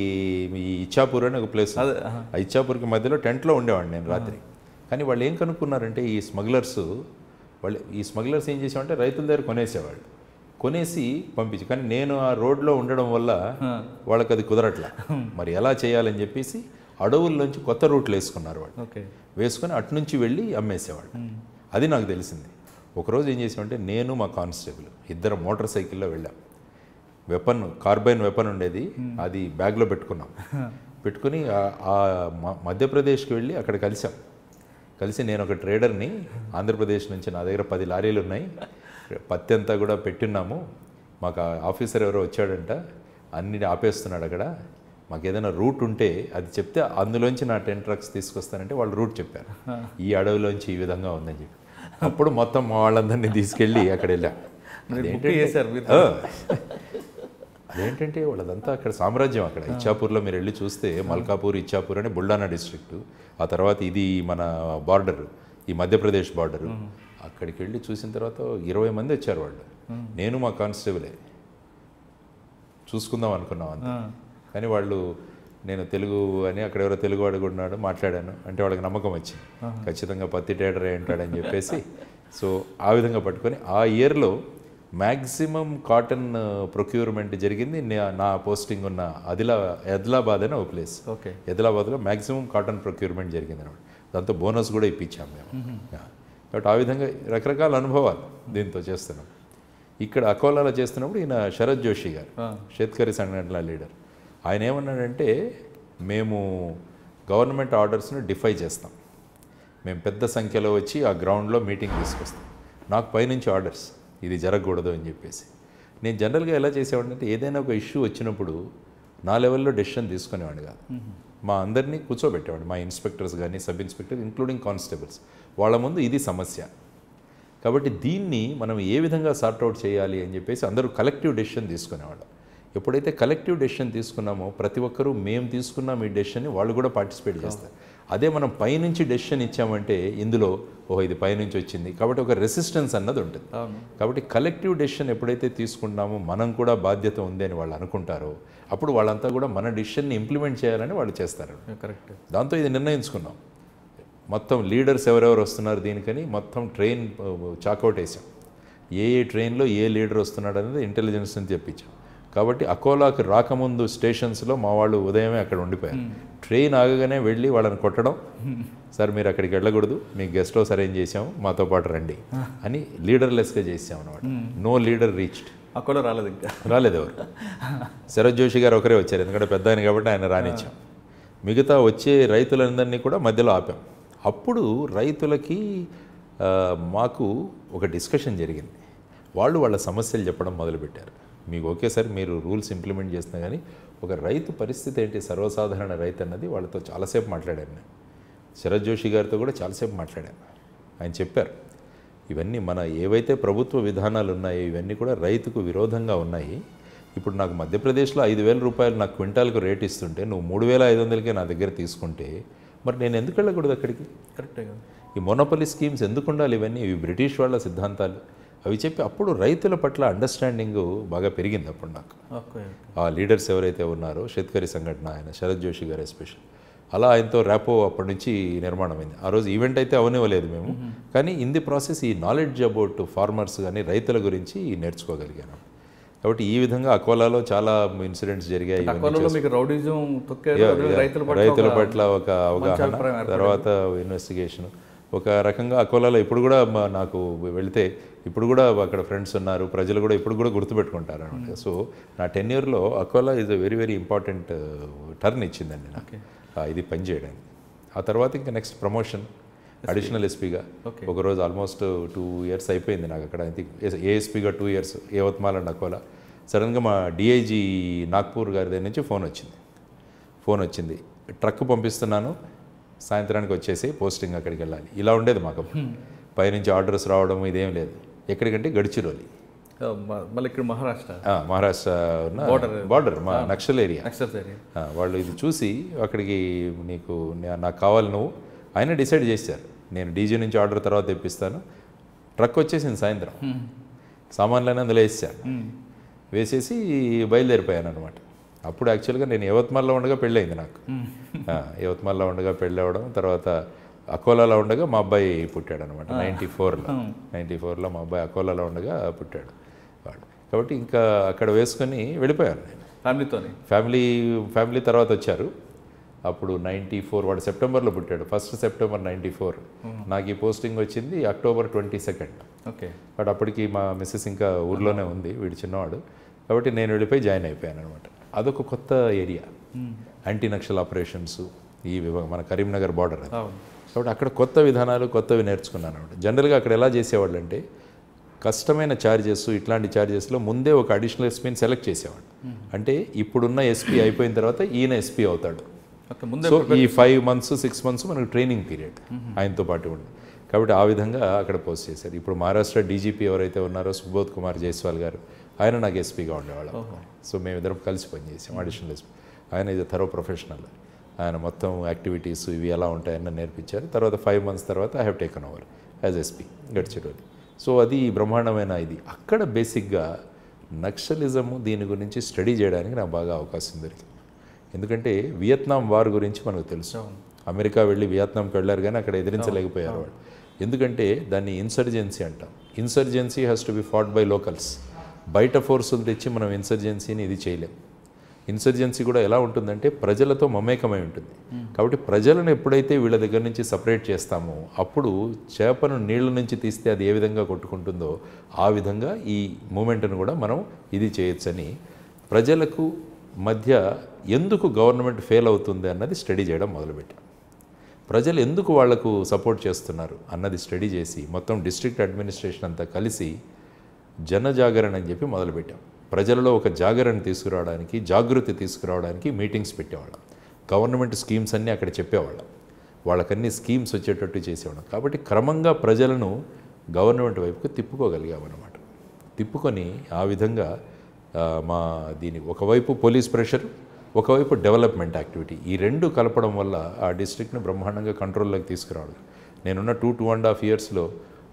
ఈ ఇచ్చాపూర్ అని ఒక ప్లేస్ ఉంది. ఆ ఇచ్చాపూర్కి మధ్యలో టెంట్లో ఉండేవాడిని నేను రాత్రి కానీ వాళ్ళు ఏం కనుక్కున్నారంటే ఈ స్మగ్లర్స్ వాళ్ళు ఈ స్మగ్లర్స్ ఏం చేసామంటే రైతుల దగ్గర కొనేసేవాళ్ళు కొనేసి పంపించి కానీ నేను ఆ రోడ్లో ఉండడం వల్ల వాళ్ళకి అది కుదరట్లా మరి ఎలా చేయాలని చెప్పేసి అడవుల్లోంచి కొత్త రూట్లు వేసుకున్నారు వాళ్ళు ఓకే వేసుకొని అటు నుంచి వెళ్ళి అమ్మేసేవాళ్ళు అది నాకు తెలిసింది ఒకరోజు ఏం చేసామంటే నేను మా కానిస్టేబుల్ ఇద్దరు మోటార్ సైకిల్లో వెళ్ళాం వెపన్ కార్బైన్ వెపన్ ఉండేది అది బ్యాగ్లో పెట్టుకున్నాం పెట్టుకుని ఆ- ఆ మ- మధ్యప్రదేశ్కి వెళ్ళి అక్కడ కలిసాం కలిసి నేను ఒక ట్రేడర్ని ఆంధ్రప్రదేశ్ నుంచి నా దగ్గర పది లారీలు ఉన్నాయి పత్తి అంతా కూడా పెట్టున్నాము మాకు ఆ ఆఫీసర్ ఎవరో వచ్చాడంట అన్ని ఆపేస్తున్నాడు అక్కడ మాకు ఏదైనా రూట్ ఉంటే అది చెప్తే అందులోంచి నా టెన్ ట్రక్స్ తీసుకొస్తానంటే వాళ్ళు రూట్ చెప్పారు ఈ అడవిలోంచి ఈ విధంగా ఉందని చెప్పి అప్పుడు మొత్తం మా వాళ్ళందరినీ తీసుకెళ్ళి అక్కడ వెళ్ళా మీరు అదేంటంటే- బుక్ చేశారు మీరు ఆ. అదేంటంటే వాళ్ళదంతా అక్కడ సామ్రాజ్యం అక్కడ ఇచ్చాపూర్లో మీరు వెళ్ళి చూస్తే మల్కాపూర్ ఇచ్చాపూర్ అని బుల్డానా డిస్ట్రిక్ట్ ఆ తర్వాత ఇది మన బార్డర్ ఈ మధ్యప్రదేశ్ బార్డర్ అక్కడికి వెళ్ళి చూసిన తర్వాత ఇరవై మంది వచ్చారు వాళ్ళు నేను మా కానిస్టేబులే చూసుకుందాం అనుకున్నాం అంతే కానీ వాళ్ళు నేను తెలుగు అని అక్కడ ఎవరో తెలుగు వాడు కూడా ఉన్నాడు మాట్లాడాను అంటే వాళ్ళకి నమ్మకం వచ్చింది ఖచ్చితంగా పత్తి టేడరే అంటాడని చెప్పేసి సో ఆ విధంగా పట్టుకొని ఆ ఇయర్లో మ్యాక్సిమం కాటన్ ప్రొక్యూర్మెంట్ జరిగింది నా- నా పోస్టింగ్ ఉన్న ఆదిలా ఆదిలాబాద్ అని ఒక ప్లేస్ ఓకే ఆదిలాబాద్లో మ్యాక్సిమం కాటన్ ప్రొక్యూర్మెంట్ జరిగింది అనమాట దాంతో బోనస్ కూడా ఇప్పించాం మేము యా. కాబట్టి ఆ విధంగా రకరకాల అనుభవాలు దీంతో చేస్తున్నాం ఇక్కడ అకోలాలో చేస్తున్నప్పుడు ఈయన శరత్ జోషి గారు షేత్కరి సంఘటనల లీడర్ ఆయన ఏమన్నాడంటే మేము గవర్నమెంట్ ఆర్డర్స్ని డిఫై చేస్తాం మేము పెద్ద సంఖ్యలో వచ్చి ఆ గ్రౌండ్లో మీటింగ్ తీసుకొస్తాం నాకు పైనుంచి ఆర్డర్స్ ఇది జరగకూడదు అని చెప్పేసి నేను జనరల్గా ఎలా చేసేవాడిని అంటే ఏదైనా ఒక ఇష్యూ వచ్చినప్పుడు నా లెవెల్లో డెసిషన్ తీసుకునేవాడిని కాదు మా అందరినీ కూర్చోబెట్టేవాడు మా ఇన్స్పెక్టర్స్ కానీ సబ్ ఇన్స్పెక్టర్ ఇంక్లూడింగ్ కానిస్టేబుల్స్ వాళ్ళ ముందు ఇది సమస్య కాబట్టి దీన్ని మనం ఏ విధంగా సార్ట్అవుట్ చేయాలి అని చెప్పేసి అందరూ కలెక్టివ్ డెసిషన్ తీసుకునేవాళ్ళు ఎప్పుడైతే కలెక్టివ్ డెసిషన్ తీసుకున్నామో ప్రతి ఒక్కరూ మేము తీసుకున్నాం ఈ డెసిషన్ని వాళ్ళు కూడా పార్టిసిపేట్ చేస్తారు అదే మనం పైనుంచి డెసిషన్ ఇచ్చామంటే ఇందులో ఓహో ఇది పైనుంచి వచ్చింది కాబట్టి ఒక రెసిస్టెన్స్ అన్నది ఉంటుంది అవును కాబట్టి కలెక్టివ్ డెసిషన్ ఎప్పుడైతే తీసుకుంటామో మనం కూడా బాధ్యత ఉంది అని వాళ్ళు అనుకుంటారో అప్పుడు వాళ్ళంతా కూడా మన డెసిషన్ని ఇంప్లిమెంట్ చేయాలని వాళ్ళు చేస్తారు కరెక్ట్ దాంతో ఇది నిర్ణయించుకున్నాం మొత్తం లీడర్స్ ఎవరెవరు వస్తున్నారు దీనికని మొత్తం ట్రైన్ చాకౌట్ వేసాం ఏ ఏ ట్రైన్లో ఏ లీడర్ వస్తున్నాడు అనేది ఇంటెలిజెన్స్ని తెప్పించాం కాబట్టి అకోలాకి రాకముందు స్టేషన్స్లో మా వాళ్ళు ఉదయమే అక్కడ ఉండిపోయారు ట్రైన్ ఆగగానే వెళ్ళి వాళ్ళని కొట్టడం సార్ మీరు అక్కడికి వెళ్ళకూడదు మీకు గెస్ట్ హౌస్ అరేంజ్ చేసాము మాతో పాటు రండి అని లీడర్లెస్గా చేసాం అనమాట నో లీడర్ రీచ్డ్ అక్కడ రాలేదు ఇంకా రాలేదు ఎవరు శరత్ జోషి గారు ఒకరే వచ్చారు ఎందుకంటే పెద్ద ఆయన కాబట్టి ఆయన రానిచ్చాం మిగతా వచ్చే రైతులందరినీ కూడా మధ్యలో ఆపాం అప్పుడు రైతులకి ఆ, మాకు ఒక డిస్కషన్ జరిగింది వాళ్ళు వాళ్ళ సమస్యలు చెప్పడం మొదలుపెట్టారు మీకు ఒకేసారి మీరు రూల్స్ ఇంప్లిమెంట్ చేస్తున్నా కానీ ఒక రైతు పరిస్థితి ఏంటి సర్వసాధారణ రైతు అన్నది వాళ్ళతో చాలాసేపు మాట్లాడాను నేను శరత్ జోషి గారితో కూడా చాలాసేపు మాట్లాడాను ఆయన చెప్పారు ఇవన్నీ మన ఏవైతే ప్రభుత్వ విధానాలు ఉన్నాయో ఇవన్నీ కూడా రైతుకు విరోధంగా ఉన్నాయి ఇప్పుడు నాకు మధ్యప్రదేశ్లో ఐదు వేల రూపాయలు నాకు క్వింటాల్కు రేట్ ఇస్తుంటే నువ్వు మూడు వేల ఐదు వందలకే నా దగ్గర తీసుకుంటే మరి నేను ఎందుకు వెళ్ళకూడదు అక్కడికి కరెక్టే కదా ఈ మొనోపలి స్కీమ్స్ ఎందుకు ఉండాలి ఇవన్నీ ఇవి బ్రిటిష్ వాళ్ళ సిద్ధాంతాలు అవి చెప్పి అప్పుడు రైతుల పట్ల అండర్స్టాండింగ్ బాగా పెరిగింది అప్పుడు నాకు ఓకే ఆ లీడర్స్ ఎవరైతే ఉన్నారో షేత్కరి సంఘటన ఆయన శరత్ జోషి గారు ఎస్పెషల్ అలా ఆయనతో ర్యాపో అప్పటి నుంచి నిర్మాణం అయింది ఆ రోజు ఈవెంట్ అయితే అవనివ్వలేదు మేము కానీ ఇన్ ది ప్రాసెస్ ఈ నాలెడ్జ్ అబౌట్ ఫార్మర్స్ కానీ రైతుల గురించి నేర్చుకోగలిగాను కాబట్టి ఈ విధంగా అకోలాలో చాలా ఇన్సిడెంట్స్ జరిగాయి ఇవన్నీ అక్కలలో మీకు రౌడిజం తొక్కారు Yeah, అదే yeah. రైతుల పట్ల రైతుల ఒక పట్ల ఒక అవగాహన అభిప్రాయం ఏర్పడింది. తర్వాత ఇన్వెస్టిగేషన్ ఒక రకంగా అకోలాలో ఇప్పుడు కూడా మా- నాకు వెళితే ఇప్పుడు కూడా అక్కడ ఫ్రెండ్స్ ఉన్నారు ప్రజలు కూడా ఇప్పుడు కూడా గుర్తుపెట్టుకుంటారు అనమాట సో నా టెన్ ఇయర్లో Akola is a very very important turn ఇచ్చిందండి నాకు ఆ, ఇది పనిచేయడానికి ఆ తర్వాత ఇంకా నెక్స్ట్ ప్రమోషన్ అడిషనల్ ఎస్పీగా Okay. ఒకరోజు ఆల్మోస్ట్ టూ ఇయర్స్ అయిపోయింది నాకు అక్కడ ఐ థింక్ ఏఎస్పీగా two years Yavatmal and Akola సడన్గా మా డిఐజీ నాగ్పూర్ గారి దగ్గర నుంచి ఫోన్ వచ్చింది ఫోన్ వచ్చింది ట్రక్ పంపిస్తున్నాను సాయంత్రానికి వచ్చేసి పోస్టింగ్ అక్కడికి వెళ్ళాలి ఇలా ఉండేది మాకు అప్పుడు. పైనుంచి ఆర్డర్స్ రావడం ఇదేం లేదు ఎక్కడికంటే గడిచిరోలి ఆ, మ- మళ్ళీ ఇక్కడ మహారాష్ట్ర ఆ, మహారాష్ట్ర ఉన్న Border. బార్డర్ మా నక్సల్ ఏరియా నక్సల్ ఏరియా ఆ, వాళ్ళు ఇది చూసి అక్కడికి నీకు నా- నాకు కావాలి నువ్వు ఆయన డిసైడ్ చేశారు నేను డీజీ నుంచి ఆర్డర్ తర్వాత తెప్పిస్తాను ట్రక్ వచ్చేసింది సాయంత్రం సామాన్లన్నీ అందులో వేసాను వేసేసి బయలుదేరిపోయాను అనమాట అప్పుడు యాక్చువల్గా నేను యవత్మాల్లో ఉండగా పెళ్ళయింది నాకు ఆ, యవత్మాల్లో ఉండగా పెళ్ళి అవ్వడం తర్వాత అకోలాలో ఉండగా మా అబ్బాయి పుట్టాడు అనమాట నైంటీ ఫోర్లో నైంటీ ఫోర్లో మా అబ్బాయి అకోలాలో ఉండగా పుట్టాడు వాడు కాబట్టి ఇంకా అక్కడ వేసుకొని వెళ్ళిపోయాను నేను ఫ్యామిలీతోని ఫ్యామిలీ ఫ్యామిలీ తర్వాత వచ్చారు అప్పుడు నైంటీ ఫోర్ వాడు సెప్టెంబర్లో పుట్టాడు ఫస్ట్ సెప్టెంబర్ నైంటీ ఫోర్ నాకు ఈ పోస్టింగ్ వచ్చింది October twenty second okay but అప్పటికి మా మిస్సెస్ ఇంకా ఊర్లోనే ఉంది వీడు చిన్నవాడు కాబట్టి నేను వెళ్ళిపోయి జాయిన్ అయిపోయాను అనమాట అదొక కొత్త ఏరియా యాంటీ నక్షల్ ఆపరేషన్స్ ఈ విభాగం మన కరీంనగర్ బార్డర్ అది అవును కాబట్టి అక్కడ కొత్త విధానాలు కొత్తవి నేర్చుకున్నాను అనమాట జనరల్గా అక్కడ ఎలా చేసేవాళ్ళు అంటే కష్టమైన ఛార్జెస్ ఇట్లాంటి ఛార్జెస్లో ముందే ఒక అడిషనల్ ఎస్పీని సెలెక్ట్ చేసేవాడు అంటే ఇప్పుడున్న ఎస్పీ అయిపోయిన తర్వాత ఈయన ఎస్పీ అవుతాడు ఓకే ముందే సో ఈ ఫైవ్ మంత్స్ సిక్స్ మంత్స్ మనకు ట్రైనింగ్ పీరియడ్ ఆయనతో పాటు ఉంది కాబట్టి ఆ విధంగా అక్కడ పోస్ట్ చేశారు ఇప్పుడు మహారాష్ట్ర డీజీపీ ఎవరైతే ఉన్నారో సుబోధ్ కుమార్ జైస్వాల్ గారు ఆయన నాకు ఎస్పీగా ఉండేవాళ్ళం సో మేమిద్దరం కలిసి పనిచేసాం అడిషనల్ ఎస్పీ ఆయన ఇది థరో ప్రొఫెషనల్ ఆయన మొత్తం యాక్టివిటీస్ ఇవి ఎలా ఉంటాయని నేర్పించారు తర్వాత ఫైవ్ మంత్స్ తర్వాత I have taken over as SP Gadchiroli so అది బ్రహ్మాండమైన ఇది అక్కడ బేసిక్గా నక్సలిజము దీని గురించి స్టడీ చేయడానికి నాకు బాగా అవకాశం దొరికింది ఎందుకంటే వియత్నాం వార్ గురించి మనకు తెలుసు అమెరికా వెళ్ళి వియత్నాంకి వెళ్ళారు కానీ అక్కడ ఎదిరించలేకపోయారు వాళ్ళు ఎందుకంటే దాన్ని ఇన్సర్జెన్సీ అంటాం insurgency has to be fought by locals బయట ఫోర్సులు తెచ్చి మనం ఇన్సర్జెన్సీని ఇది చేయలేం ఇన్సర్జెన్సీ కూడా ఎలా ఉంటుందంటే ప్రజలతో మమేకమై ఉంటుంది కాబట్టి ప్రజలను ఎప్పుడైతే వీళ్ళ దగ్గర నుంచి సపరేట్ చేస్తామో అప్పుడు చేపను నీళ్ళ నుంచి తీస్తే అది ఏ విధంగా కొట్టుకుంటుందో ఆ విధంగా ఈ మూమెంట్ను కూడా మనం ఇది చేయొచ్చని ప్రజలకు మధ్య ఎందుకు గవర్నమెంట్ ఫెయిల్ అవుతుంది అన్నది స్టడీ చేయడం మొదలుపెట్టాం ప్రజలు ఎందుకు వాళ్లకు సపోర్ట్ చేస్తున్నారు అన్నది స్టడీ చేసి మొత్తం డిస్ట్రిక్ట్ అడ్మినిస్ట్రేషన్ అంతా కలిసి జనజాగరణ అని చెప్పి మొదలుపెట్టాం ప్రజలలో ఒక జాగరణ తీసుకురావడానికి జాగృతి తీసుకురావడానికి మీటింగ్స్ పెట్టేవాళ్ళం గవర్నమెంట్ స్కీమ్స్ అన్నీ అక్కడ చెప్పేవాళ్ళం వాళ్ళకన్నీ స్కీమ్స్ వచ్చేటట్టు చేసేవాళ్ళం కాబట్టి క్రమంగా ప్రజలను గవర్నమెంట్ వైపుకు తిప్పుకోగలిగామన్నమాట తిప్పుకొని ఆ విధంగా ఆ, మా దీని ఒకవైపు పోలీస్ ప్రెషర్ ఒకవైపు డెవలప్మెంట్ యాక్టివిటీ ఈ రెండు కలపడం వల్ల ఆ డిస్ట్రిక్ట్ని బ్రహ్మాండంగా కంట్రోల్లోకి తీసుకురావడం నేనున్న టూ టూ అండ్ హాఫ్ ఇయర్స్లో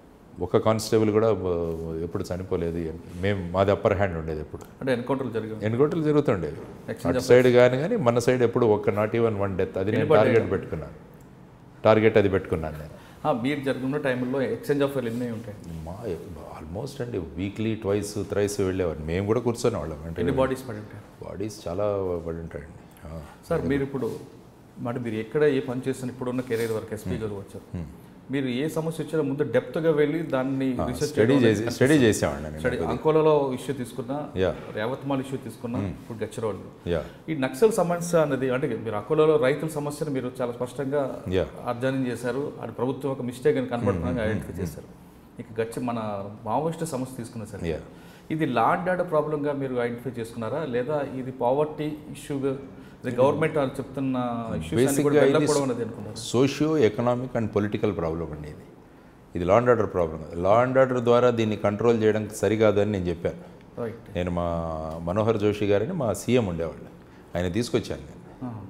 ఒక కానిస్టేబుల్ కూడా ఆ, ఎప్పుడు చనిపోలేదు మేము మాది అప్పర్ హ్యాండ్ ఉండేది ఎప్పుడు అంటే ఎన్కౌంటర్లు జరిగాయి ఎన్కౌంటర్లు జరుగుతుండేవి అటు సైడ్ కానీ కానీ మన సైడ్ ఎప్పుడు ఒక్క నాట్ ఈవెన్ వన్ డెత్ అది నేను టార్గెట్ పెట్టుకున్నాను టార్గెట్ అది పెట్టుకున్నాను నేను ఆ, మీరు జరుగుతున్న టైంలో ఎక్స్చేంజ్ ఆఫ్ ఎన్ని ఉంటాయి మా ఆల్మోస్ట్ అండి వీక్లీ ట్వైస్ థ్రైస్ వెళ్ళేవారు మేము కూడా కూర్చొని వాళ్ళం అంటే ఎన్ని బాడీస్ పడి ఉంటాయి బాడీస్ చాలా పడి ఉంటాయండి ఆ. సార్ మీరు ఇప్పుడు మరి మీరు ఎక్కడ ఏ పని చేస్తున్న ఇప్పుడున్న కెరీర్ వరకు ఎస్పీ గారు వచ్చారు మీరు ఏ సమస్య వచ్చినా ముందు డెప్త్గా వెళ్ళి దాన్ని రీసెర్చ్ స్టడీ చేసి స్టడీ చేసామండి నేను స్టడీ అంకోలలో ఇష్యూ తీసుకున్నా యా రేవత్మాల్ ఇష్యూ తీసుకున్నా ఇప్పుడు గచ్చిరోళ్ళు యా ఈ నక్సల్ సమస్య అనేది అంటే మీరు అకోలలో రైతుల సమస్యను మీరు చాలా స్పష్టంగా యా అర్జనం చేశారు అది ప్రభుత్వం ఒక మిస్టేక్ అని కనపడుతున్నా ఐడెంటిఫై చేశారు ఇక గచ్చి మన మావోయిస్ట్ సమస్య తీసుకున్నా సరే యా ఇది లా అండ్ ఆర్డర్ ప్రాబ్లంగా మీరు ఐడెంటిఫై చేసుకున్నారా లేదా ఇది పావర్టీ ఇష్యూగా ఇది గవర్నమెంట్ అని చెప్తున్న ఇష్యూస్ కూడా Basically, ఇది వెళ్ళకూడదు అనేది అనుకున్నారు socio economic and political problem అండి ఇది ఇది law and order problem law and order ద్వారా దీన్ని కంట్రోల్ చేయడం సరికాదని నేను చెప్పాను రైట్ నేను మా మనోహర్ జోషి గారిని మా సీఎం ఉండేవాళ్ళు ఆయన తీసుకొచ్చాను నేను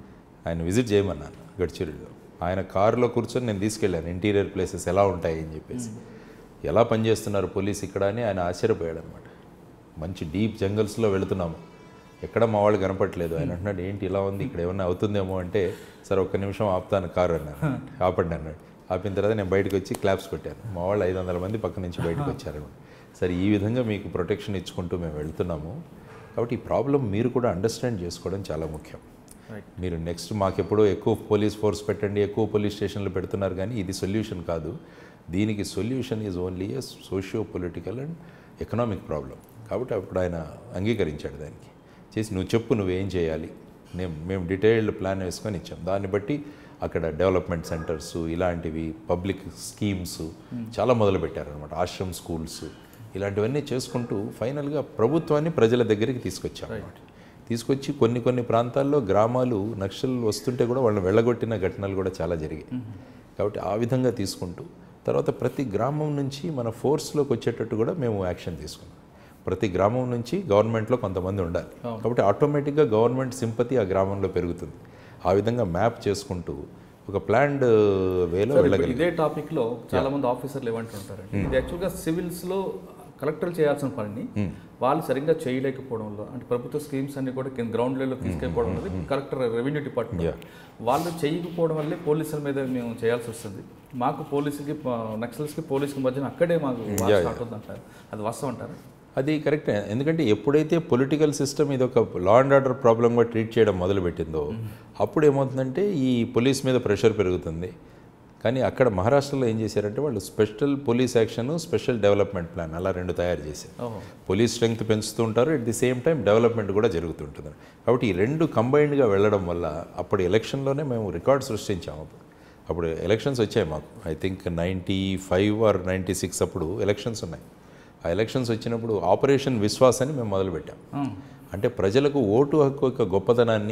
ఆయన విజిట్ చేయమన్నాను గడ్చిరోలిలో ఆయన కారులో కూర్చొని నేను తీసుకెళ్ళాను ఇంటీరియర్ ప్లేసెస్ ఎలా ఉంటాయి అని చెప్పేసి ఎలా పనిచేస్తున్నారు పోలీస్ ఇక్కడ అని ఆయన ఆశ్చర్యపోయాడు అనమాట మంచి డీప్ జంగల్స్లో వెళుతున్నాము ఎక్కడ మా వాళ్ళు కనపట్లేదు ఆయన అంటున్నాడు ఏంటి ఇలా ఉంది ఇక్కడ ఏమన్నా అవుతుందేమో అంటే సరే ఒక్క నిమిషం ఆపుతాను కారు అన్నాను ఆపండి అన్నాడు ఆపిన తర్వాత నేను బయటకు వచ్చి క్లాప్స్ కొట్టాను మా వాళ్ళు ఐదు వందల మంది పక్క నుంచి బయటకు వచ్చారు సరే ఈ విధంగా మీకు ప్రొటెక్షన్ ఇచ్చుకుంటూ మేము వెళ్తున్నాము కాబట్టి ఈ ప్రాబ్లం మీరు కూడా అండర్స్టాండ్ చేసుకోవడం చాలా ముఖ్యం రైట్ మీరు నెక్స్ట్ మాకెప్పుడో ఎక్కువ పోలీస్ ఫోర్స్ పెట్టండి ఎక్కువ పోలీస్ స్టేషన్లు పెడుతున్నారు కానీ ఇది సొల్యూషన్ కాదు దీనికి solution is only a socio political and economic problem కాబట్టి అప్పుడు ఆయన అంగీకరించాడు దానికి చేసి నువ్వు చెప్పు నువ్వేం చేయాలి నేను మేము డీటెయిల్డ్ ప్లాన్ వేసుకొని ఇచ్చాం దాన్ని బట్టి అక్కడ డెవలప్మెంట్ సెంటర్స్ ఇలాంటివి పబ్లిక్ స్కీమ్స్ చాలా మొదలు పెట్టారనమాట ఆశ్రమ్ స్కూల్స్ ఇలాంటివన్నీ చేసుకుంటూ ఫైనల్గా ప్రభుత్వాన్ని ప్రజల దగ్గరికి తీసుకొచ్చాం అన్నమాట తీసుకొచ్చి కొన్ని కొన్ని ప్రాంతాల్లో గ్రామాలు నక్సల్ వస్తుంటే కూడా వాళ్ళని వెళ్ళగొట్టిన ఘటనలు కూడా చాలా జరిగాయి కాబట్టి ఆ విధంగా తీసుకుంటూ తర్వాత ప్రతి గ్రామం నుంచి మన ఫోర్స్లోకి వచ్చేటట్టు కూడా మేము యాక్షన్ తీసుకున్నాం ప్రతి గ్రామం నుంచి గవర్నమెంట్లో కొంతమంది ఉండాలి కాబట్టి ఆటోమేటిక్గా గవర్నమెంట్ సింపతి ఆ గ్రామంలో పెరుగుతుంది ఆ విధంగా మ్యాప్ చేసుకుంటూ ఒక ప్లాన్డ్ వేలో వెళ్ళగలిగాం ఇదే టాపిక్ లో చాలా మంది ఆఫీసర్లు ఏమంటుంటారండి ఇది యాక్చువల్గా సివిల్స్ లో కలెక్టర్లు చేయాల్సిన పనిని వాళ్ళు సరిగ్గా చేయలేకపోవడంలో అంటే ప్రభుత్వ స్కీమ్స్ అన్ని కూడా కింద గ్రౌండ్ లెవెల్లో తీసుకెళ్ళిపోవడం అనేది కలెక్టర్ రెవెన్యూ డిపార్ట్మెంట్ వాళ్ళు చేయకపోవడం వల్లే పోలీసుల మీద మేము చేయాల్సి వస్తుంది మాకు పోలీసుకి నక్సల్స్కి పోలీసుకి మధ్యన అక్కడే మాకు వార్ స్టార్ట్ అవుతుంది అంటారు అది వాస్తవం అంటారు అది కరెక్టే ఎందుకంటే ఎప్పుడైతే పొలిటికల్ సిస్టమ్ ఇది ఒక లా అండ్ ఆర్డర్ ప్రాబ్లంగా ట్రీట్ చేయడం మొదలుపెట్టిందో అప్పుడు ఏమవుతుందంటే ఈ పోలీస్ మీద ప్రెషర్ పెరుగుతుంది కానీ అక్కడ మహారాష్ట్రలో ఏం చేశారంటే వాళ్ళు special police action special development plan అలా రెండు తయారు చేశారు ఓహో పోలీస్ స్ట్రెంగ్త్ పెంచుతూ ఉంటారు at the same time development కూడా జరుగుతుంటుంది కాబట్టి ఈ రెండు కంబైన్డ్గా వెళ్ళడం వల్ల అప్పుడు ఎలక్షన్లోనే మేము రికార్డ్ సృష్టించాము అప్పుడు అప్పుడు ఎలక్షన్స్ వచ్చాయి మాకు I think ninety five or ninety six అప్పుడు ఎలక్షన్స్ ఉన్నాయి ఆ ఎలక్షన్స్ వచ్చినప్పుడు ఆపరేషన్ విశ్వాస్ అని మేము మొదలుపెట్టాం అంటే ప్రజలకు ఓటు హక్కు యొక్క గొప్పతనాన్ని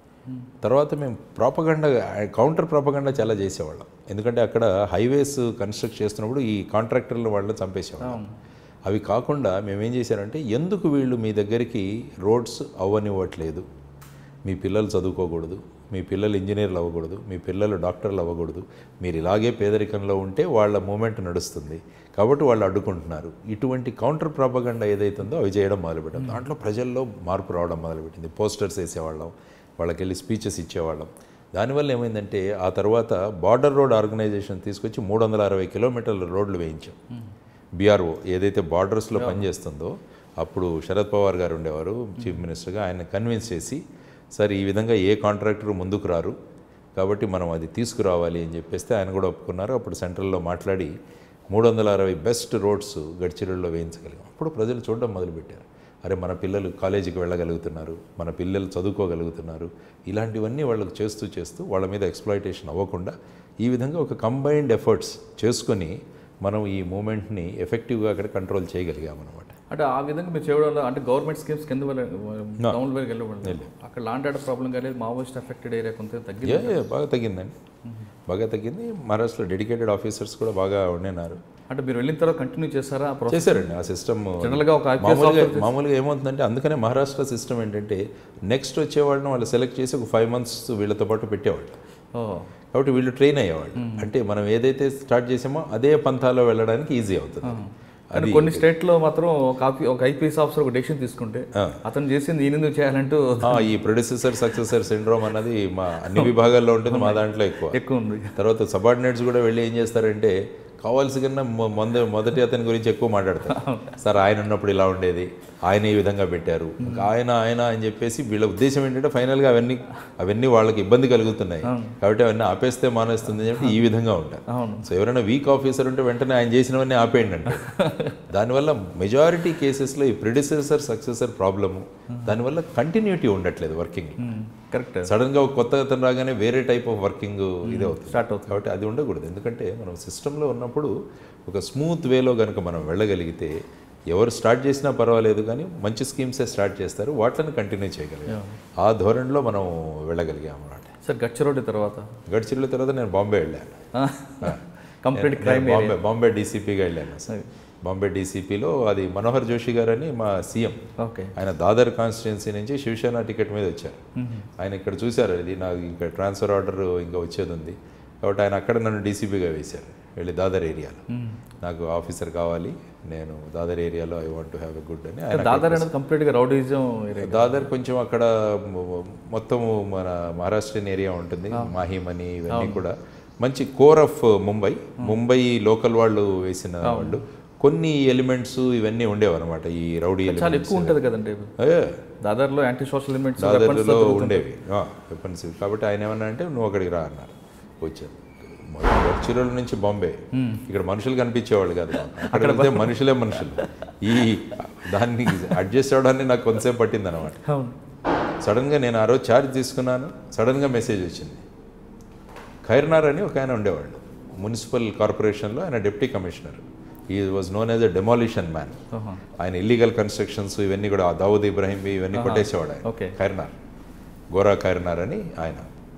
తర్వాత మేము ప్రాపగండ కౌంటర్ ప్రాపగండ చాలా చేసేవాళ్ళం ఎందుకంటే అక్కడ హైవేస్ కన్స్ట్రక్ట్ చేస్తున్నప్పుడు ఈ కాంట్రాక్టర్ల వాళ్ళని చంపేసేవాళ్ళం అవి కాకుండా మేమేం చేశారంటే ఎందుకు వీళ్ళు మీ దగ్గరికి రోడ్స్ అవ్వనివ్వట్లేదు మీ పిల్లలు చదువుకోకూడదు మీ పిల్లలు ఇంజనీర్లు అవ్వకూడదు మీ పిల్లలు డాక్టర్లు అవ్వకూడదు మీరు ఇలాగే పేదరికంలో ఉంటే వాళ్ళ మూమెంట్ నడుస్తుంది కాబట్టి వాళ్ళు అడ్డుకుంటున్నారు ఇటువంటి కౌంటర్ ప్రాపగండ ఏదైతుందో అవి చేయడం మొదలుపెట్టాం దాంట్లో ప్రజల్లో మార్పు రావడం మొదలుపెట్టింది పోస్టర్స్ వేసేవాళ్ళం వాళ్ళకి వెళ్ళి స్పీచెస్ ఇచ్చేవాళ్ళం దానివల్ల ఏమైందంటే ఆ తర్వాత బార్డర్ రోడ్ ఆర్గనైజేషన్ తీసుకొచ్చి మూడు వందల అరవై కిలోమీటర్ల రోడ్లు వేయించాం బీఆర్ఓ ఏదైతే బార్డర్స్లో పనిచేస్తుందో అప్పుడు శరద్ పవార్ గారు ఉండేవారు చీఫ్ మినిస్టర్గా ఆయన కన్విన్స్ చేసి సార్ ఈ విధంగా ఏ కాంట్రాక్టర్ ముందుకు రారు కాబట్టి మనం అది తీసుకురావాలి అని చెప్పేస్తే ఆయన కూడా ఒప్పుకున్నారు అప్పుడు సెంట్రల్లో మాట్లాడి మూడు వందల అరవై బెస్ట్ రోడ్స్ గడ్చిరోడ్లో వేయించగలిగాం అప్పుడు ప్రజలు చూడడం మొదలుపెట్టారు అరే మన పిల్లలు కాలేజీకి వెళ్ళగలుగుతున్నారు మన పిల్లలు చదువుకోగలుగుతున్నారు ఇలాంటివన్నీ వాళ్ళకు చేస్తూ చేస్తూ వాళ్ళ మీద ఎక్స్ప్లాయిటేషన్ అవ్వకుండా ఈ విధంగా ఒక కంబైన్డ్ ఎఫర్ట్స్ చేసుకొని మనం ఈ మూమెంట్ని ఎఫెక్టివ్గా అక్కడ కంట్రోల్ చేయగలిగాం అనమాట అంటే ఆ విధంగా మీరు చేయడం వల్ల అంటే గవర్నమెంట్ స్కీమ్స్ కింద వెళ్ళ డౌన్ వరకు వెళ్ళబడి అక్కడ లాండ్ ఆర్డర్ ప్రాబ్లం కానీ మావోయిస్ట్ అఫెక్టెడ్ ఏరియా కొంత తగ్గింది ఏ బాగా తగ్గిందండి బాగా తగ్గింది మహారాష్ట్రలో డెడికేటెడ్ ఆఫీసర్స్ కూడా బాగా ఉండినారు అంటే మీరు వెళ్ళిన తర్వాత కంటిన్యూ చేస్తారా ఆ ప్రాసెస్ చేశారండి ఆ సిస్టమ్ జనరల్గా ఒక IPS మామూలుగా మామూలుగా ఏమవుతుందంటే అందుకనే మహారాష్ట్ర సిస్టమ్ ఏంటంటే నెక్స్ట్ వచ్చేవాళ్ళని వాళ్ళు సెలెక్ట్ చేసి ఒక ఫైవ్ మంత్స్ వీళ్ళతో పాటు పెట్టేవాళ్ళు ఓ కాబట్టి వీళ్ళు ట్రైన్ అయ్యేవాళ్ళు అంటే మనం ఏదైతే స్టార్ట్ చేసామో అదే పంథాలో వెళ్ళడానికి ఈజీ అవుతుంది కానీ కొన్ని స్టేట్లో మాత్రం ఒక ఆఫీ- ఒక ఐపీఎస్ ఆఫీసర్ ఒక డెసిషన్ తీసుకుంటే అతను చేసింది ఈయన ఎందుకు చేయాలంటూ ఆ, ఈ ప్రొడ్యూసర్ సక్సెసర్ సిండ్రోమ్ అన్నది మా అన్ని విభాగాల్లో ఉంటుంది మా దాంట్లో ఎక్కువ ఎక్కువ ఉంది తర్వాత సబార్డినేట్స్ కూడా వెళ్ళి ఏం చేస్తారంటే కావాల్సి కన్నా మొ- మొద మొదటి అతని గురించి ఎక్కువ మాట్లాడతారు సార్ ఆయన ఉన్నప్పుడు ఇలా ఉండేది ఆయన ఈ విధంగా పెట్టారు ఇంకా ఆయన ఆయన అని చెప్పేసి వీళ్ళ ఉద్దేశం ఏంటంటే ఫైనల్గా అవన్నీ అవన్నీ వాళ్ళకి ఇబ్బంది కలుగుతున్నాయి కాబట్టి అవన్నీ ఆపేస్తే మానేస్తుంది అని చెప్పి ఈ విధంగా ఉంటారు అవును సో ఎవరైనా వీక్ ఆఫీసర్ ఉంటే వెంటనే ఆయన చేసినవన్నీ ఆపేయండి అంటే దానివల్ల మెజారిటీ కేసెస్లో ఈ ప్రిడిసెసర్ సక్సెసర్ ప్రాబ్లము దానివల్ల కంటిన్యూటీ ఉండట్లేదు వర్కింగ్ కరెక్ట్ సడన్గా ఒక కొత్త అతను రాగానే వేరే టైప్ ఆఫ్ వర్కింగ్ ఇదే అవుతుంది స్టార్ట్ అవుతుంది కాబట్టి అది ఉండకూడదు ఎందుకంటే మనం సిస్టంలో ఉన్నప్పుడు ఒక స్మూత్ వేలో కనుక మనం వెళ్ళగలిగితే ఎవరు స్టార్ట్ చేసినా పర్వాలేదు కానీ మంచి స్కీమ్సే స్టార్ట్ చేస్తారు వాటిని కంటిన్యూ చేయగలిగాం ఆ ధోరణిలో మనం వెళ్ళగలిగాం అన్నమాట సార్ గచ్చిరోడ్డి తర్వాత గడిచిల్ల తర్వాత నేను బాంబే వెళ్ళాను కంప్లీట్ నేను క్రైమ్ బాంబే బాంబే డీసీపీగా వెళ్ళాను బాంబే డీసీపీలో అది మనోహర్ జోషి గారు అని మా సీఎం ఓకే ఆయన దాదర్ కాన్స్టిట్యున్సీ నుంచి శివసేన టికెట్ మీద వచ్చారు ఆయన ఇక్కడ చూశారు ఇది నాకు ఇంకా ట్రాన్స్ఫర్ ఆర్డర్ ఇంకా వచ్చేది ఉంది కాబట్టి ఆయన అక్కడ నన్ను డీసీపీగా వేశారు వెళ్ళి దాదర్ ఏరియాలో నాకు ఆఫీసర్ కావాలి నేను దాదర్ ఏరియాలో I want to have a good అని ఆయన దాదాపు అనేది కంప్లీట్గా రౌడీజం ఏరియా దాదర్ కొంచెం అక్కడ మొ- మొత్తం మన మహారాష్ట్రియన్ ఏరియా ఉంటుంది మాహిమ్ అని ఇవన్నీ కూడా మంచి core of Mumbai Mumbai local వాళ్ళు వేసిన వాళ్ళు కొన్ని ఎలిమెంట్స్ ఇవన్నీ ఉండేవి అనమాట ఈ రౌడీ చాలా ఎలిమెంట్స్ ఎక్కువ ఉంటుంది కదండి దాదాపులో యాంటీ సోషల్ ఎలిమెంట్స్ దాదర్లో ఉండేవి వెపన్స్ కాబట్టి ఆయన ఏమన్నా అంటే నువ్వు అక్కడికి రా అన్నారు వచ్చాను గడ్చిరోల నుంచి బాంబే ఇక్కడ మనుషులు కనిపించేవాళ్ళు కాదు అక్కడ వెళ్తే మనుషులే మనుషులు ఈ దాన్ని అడ్జస్ట్ అవ్వడానికి నాకు కొంతసేపు పట్టింది అనమాట అవును సడన్గా నేను ఆ రోజు ఛార్జ్ తీసుకున్నాను సడన్గా మెసేజ్ వచ్చింది ఖైర్నార్ అని ఒక ఆయన ఉండేవాళ్ళు మున్సిపల్ కార్పొరేషన్లో ఆయన డిప్యూటీ కమిషనర్ ఈ was known as a demolition man ఆహా. ఆయన ఇల్లీగల్ కన్స్ట్రక్షన్స్ ఇవన్నీ కూడా ఆ దావుద్ ఇబ్రాహిం ఇవన్నీ కొట్టేసేవాడు ఆయన ఓకే. ఖైర్నార్ గోరా ఖైర్నార్ అని ఆయన